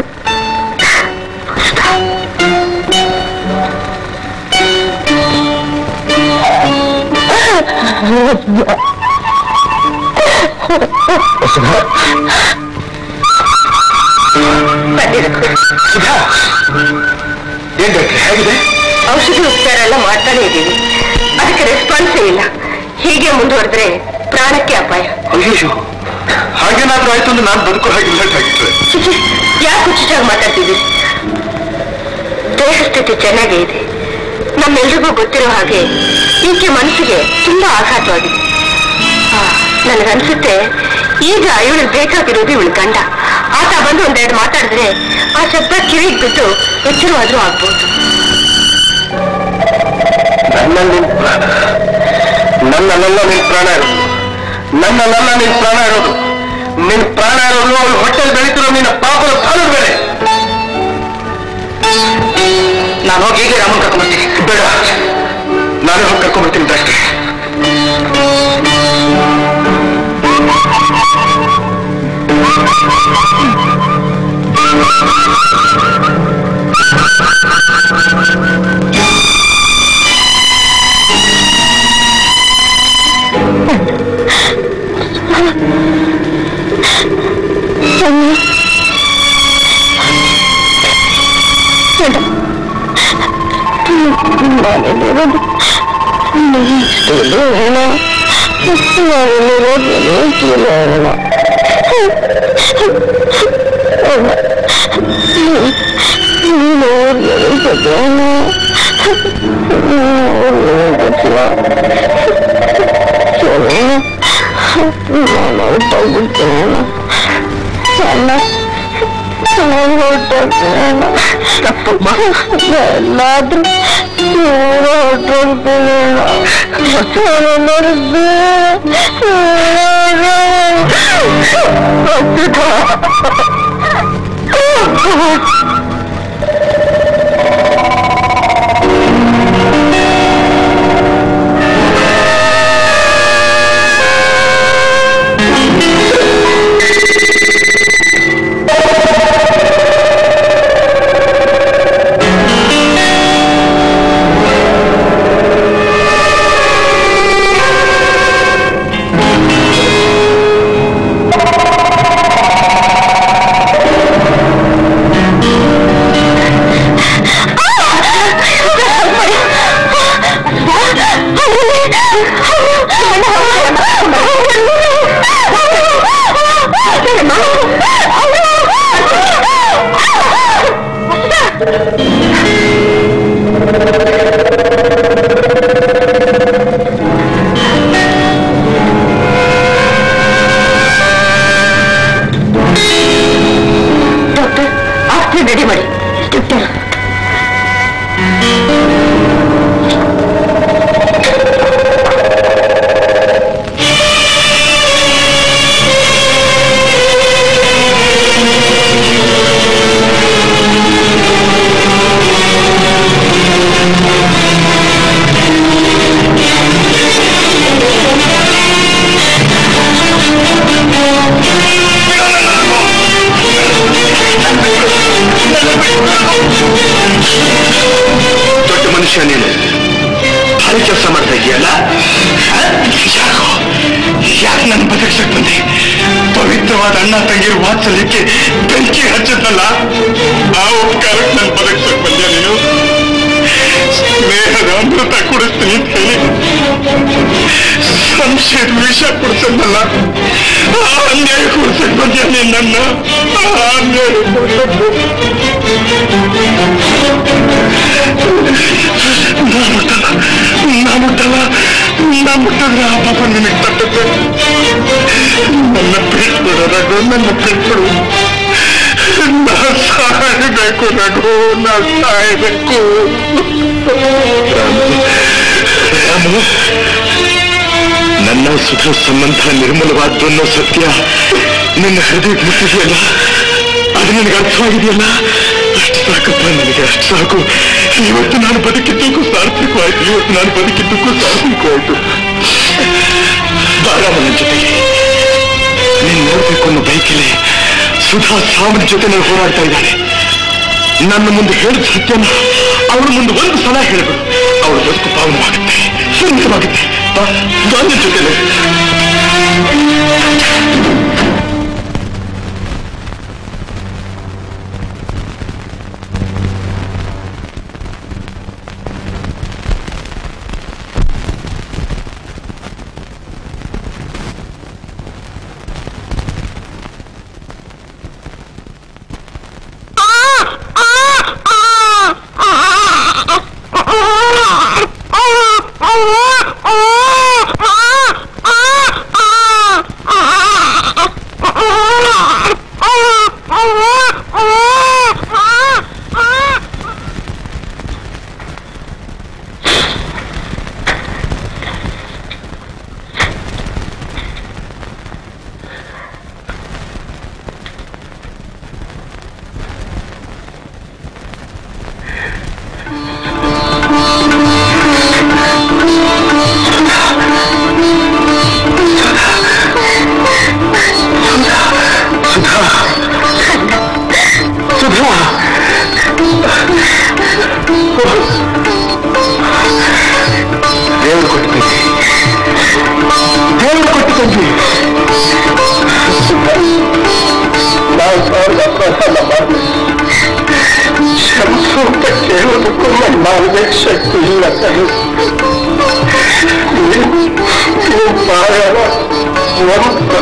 ಏನ್ ಡಾಕ್ಟ್ರೆ ಹೇಗಿದೆ ಔಷಧಿ ಉಪಚಾರ ಎಲ್ಲ ಮಾಡ್ತಾನೆ ಇದ್ದೀವಿ ಅದಕ್ಕೆ ರೆಸ್ಪಾನ್ಸೇ ಇಲ್ಲ ಹೀಗೆ ಮುಂದುವರೆದ್ರೆ ಪ್ರಾಣಕ್ಕೆ ಅಪಾಯ ಅಯ್ಯೋ ಹಾಗೇನಾದ್ರೂ ಆಯ್ತು ಅಂದ್ರೆ ನಾನು ಬದುಕೋ ಹಾಗಿಲ್ಲ ಹಾಗಿದ್ರೆ ಚಿಚಿ ಯಾಕೆ ಹುಚ್ಚಾಗಿ ಮಾತಾಡ್ತಿದ್ದೀರಿ ದೇಹ ಸ್ಥಿತಿ ಚೆನ್ನಾಗೇ ಇದೆ ನಮ್ಮೆಲ್ರಿಗೂ ಗೊತ್ತಿರೋ ಹಾಗೆ ಈಕೆ ಮನಸ್ಸಿಗೆ ತುಂಬಾ ಆಘಾತವಾಗಿದೆ ಆ, ನನಗನ್ಸುತ್ತೆ ಈಗ ಇವಳಿಗೆ ಬೇಕಾಗಿರೋದು ಇವಳು ಗಂಡ ಆತ ಬಂದು ಒಂದೆರಡು ಮಾತಾಡಿದ್ರೆ ಆ ಶಬ್ದ ಕಿವಿಗೆ ಬಿದ್ದು ಎಚ್ಚರವಾದ್ರೂ ಆಗ್ಬೋದು ನನ್ನಲ್ಲಿ ನನ್ನಲ್ಲೆಲ್ಲ ನಿನ್ ಪ್ರಾಣ ಇರೋದು ನನ್ನಲ್ಲೆಲ್ಲ ನಿನ್ ಪ್ರಾಣ ಇರೋದು ನಿನ್ ಪ್ರಾಣ ಇರೋದು ಅವಳು ಹೊಟ್ಟೆಲ್ ಬೆಳೀತಿರೋ ನಿನ್ನ ಪಾಪದ ಸಾಲದ ಬೆಳೆ ನಾನು ಹೋಗಿ ಈಗ ರಾಮನ್ ಕರ್ಕೊಂಡ್ಬರ್ತೀನಿ ಬೇಡ ನಾನೇ ಹೋಗಿ ಕರ್ಕೊಂಡ್ಬರ್ತೀನಿ ಡಾಕ್ಟ್ರೆ ಎಲ್ಲಾದ್ರೂ ಡಾಕ್ಟರ್ ಆಸ್ಪತ್ರೆ ರೆಡಿ ಮಾಡಿ ಡಾಕ್ಟರ್ ದೊಡ್ಡ ಮನುಷ್ಯ ನೀನು ಭಾರಿ ಕೆಲಸ ಮಾಡ್ತಾ ಇದೆಯಲ್ಲ ಯಾಕೋ ಯಾಕೆ ನನ್ನ ಬದುಕ್ಸಕ್ ಬಂದೆ ಪವಿತ್ರವಾದ ಅಣ್ಣ ತಂಗಿರ ವಾತ್ಸಲ್ಯಕ್ಕೆ ಬೆಂಕಿ ಹಚ್ಚದಲ್ಲ ಆ ಉಪಕಾರಕ್ಕೆ ನನ್ನ ಬದುಕ್ಸಕ್ ಬಂದ್ಯಾ ನೀನು ಸ್ನೇಹದ ಅಮೃತ ಕುಡಿಸ್ತೀನಿ ಅಂತ ಹೇಳಿ ಸಂಶಯದ ವಿಷ ಕುಡಿಸಲ್ಲ ಆ ಅನ್ಯಾಯ ಕುಡಿಸಕ್ ಬಂದ್ಯಾ ನೀನ್ ನನ್ನ ಆ ಅನ್ಯಾಯ ಕುಡ್ಸಕ್ ನಾನು ಮುಟ್ಟಲ್ಲ ನಾನು ಮುಟ್ಟಲ್ಲ ನಾನು ಮುಟ್ಟಿದ್ರೆ ಆ ಪಾಪ ನಿನಗೆ ತಟ್ಟುತ್ತೆ ನನ್ನ ಬಿಟ್ಬಿಡು ರಘು ನನ್ನ ಬಿಟ್ಬಿಡು ನಾ ಸಾಯಬೇಕು ರಘು ನಾ ಸಾಯಬೇಕು ರಾಮು ನನ್ನ ಸುಧಾ ಸಂಬಂಧ ನಿರ್ಮಲವಾದ್ದು ಅನ್ನೋ ಸತ್ಯ ನಿನ್ನ ಹೃದಯಕ್ಕೆ ಮುಟ್ಟಿದೆಯಲ್ಲ ಅದು ನಿನಗೆ ಅರ್ಥವಾಗಿದೆಯಲ್ಲ ಅಷ್ಟು ಸಾಕಪ್ಪ ನನಗೆ ಅಷ್ಟು ಸಾಕು ಇವತ್ತು ನಾನು ಬದುಕಿದ್ದಕ್ಕೂ ಸಾರ್ಥಕವಾಯ್ತು ಇವತ್ತು ನಾನು ಬದುಕಿದ್ದಕ್ಕೂ ಸಾರ್ಥಕವಾಯ್ತು ಬಾರಾಮನ ಜೊತೆಗೆ ನೀನ್ ನೋಡ್ಬೇಕು ಅನ್ನೋ ಬೈಕಲ್ಲಿ ಸುಧಾ ಸಾಮನ ಜೊತೆ ನಾನು ಹೋರಾಡ್ತಾ ಇದ್ದಾಳೆ ನನ್ನ ಮುಂದೆ ಹೇಳಿದ ಸತ್ಯನ ಅವಳ ಮುಂದೆ ಒಂದು ಸಲ ಹೇಳ್ಬಿಡು ಅವಳ ಬದುಕು ಪಾವನವಾಗುತ್ತೆ ಸುಂದರವಾಗುತ್ತೆ ಬಾ ನನ್ನ ಜೊತೆಲೆ ಸಮಾಧಾನ ಮಾಡಿ ಕ್ಷಮಿಸು ಅಂತ ಕೇಳೋದಕ್ಕೂ ನನ್ನ ಮಾನವೇ ಶಕ್ತಿ ಇಲ್ಲ ಕಣು ನೀವು ಬಾಯಾಗ ಒಂದ್ಸಲ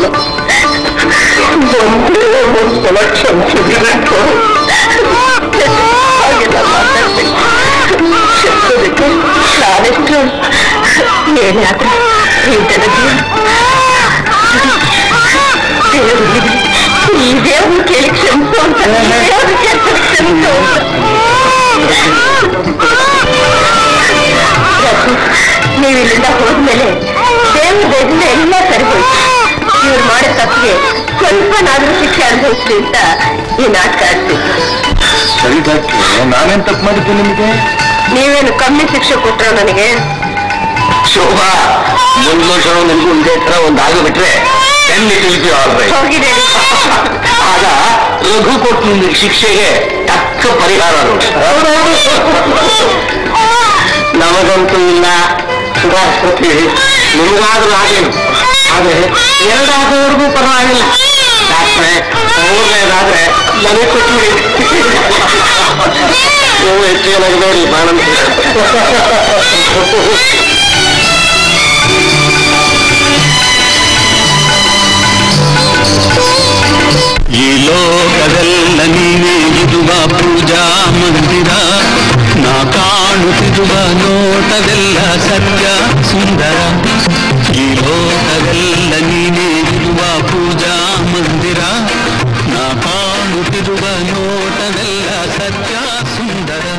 ಒಂದೇ ಒಂದ್ಸಲ ಕ್ಷಮಿಸಿದ್ರೆ ಹಾಗೆಲ್ಲ ಮಾತಾಡ್ಬೇಕು ಕ್ಷಮಿಸೋದಕ್ಕೆ ನಾನೆಷ್ಟು ಏನೇ ಆದ್ರೆ ಇಂಥದ ದೇವರಿಗೆ ಈ ದೇವ್ರನ್ನ ಕೇಳಿ ಕ್ಷಮಿಸು ಅಂತ ದೇವ್ರ ಕೇಳಿ ಕ್ಷಮಿಸು ರಘು, ನೀವು ಇಲ್ಲಿಂದ ಹೋದ್ಮೇಲೆ ದೇವ್ರ ದೇವರಿಂದ ಎಲ್ಲ ಸರಿ ಹೋಯ್ತು ಇವ್ರು ಮಾಡೋ ತಪ್ಪಿಗೆ ಸ್ವಲ್ಪನಾದ್ರೂ ಶಿಕ್ಷೆ ಅನುಭವಿಸ್ಲಿ ಅಂತ ಈ ನಾಟಕ ಆಡ್ತಿದ್ರು ಸರಿ ಡಾಕ್ಟ್ರೆ ನಾನೇನ್ ತಪ್ಪು ಮಾಡಿದ್ದೆ ನಿಮಗೆ ನೀವೇನು ಕಮ್ಮಿ ಶಿಕ್ಷೆ ಕೊಟ್ರ ನನಗೆ ಶೋಭಾ ಮುಂದಿನ ಸಲ ನಿಮ್ಗೂ ಇದೇ ತರ ಒಂದು ಆಗಿಬಿಟ್ರೆ ಎಲ್ಲಿ ತಿಳಿಸಿ ಆಲ್ರೈಟ್ ಹೋಗಿದೆ ಆಗ ರಘು ಕೊಟ್ಟು ನಿಮ್ಗೆ ಶಿಕ್ಷೆಗೆ ತಕ್ಕ ಪರಿಹಾರ ನೋಡಿ ನಮಗಂತೂ ಇಲ್ಲ ಸುಧಾರಿಸ್ಕೊತೀವಿ ನಿಮಗಾದ್ರೂ ಆಗೇನು ಆದ್ರೆ ಎರಡಾದವ್ರಿಗೂ ಪರವಾಗಿಲ್ಲ ಡಾಕ್ಟ್ರೆ ಮೂರನೇದಾದ್ರೆ ನನಗೆ ಕೊಟ್ಬಿಡಿ ನೀವು ಹೆಚ್ಚು ಏನಾಗಬೇಡಿ ಬಾಣಂತ ಈ ಲೋಕವೆಲ್ಲ ನೀನೇ ಇರುವ ಪೂಜಾ ಮಂದಿರ ನಾ ಕಾಣುತ್ತಿರುವ ನೋಟವೆಲ್ಲ ಸತ್ಯ ಸುಂದರ ಈ ಲೋಕವೆಲ್ಲ ನೀನೇ ಇರುವ ಪೂಜಾ ಮಂದಿರ ನಾ ಕಾಣುತ್ತಿರುವ ನೋಟವೆಲ್ಲ ಸತ್ಯ ಸುಂದರ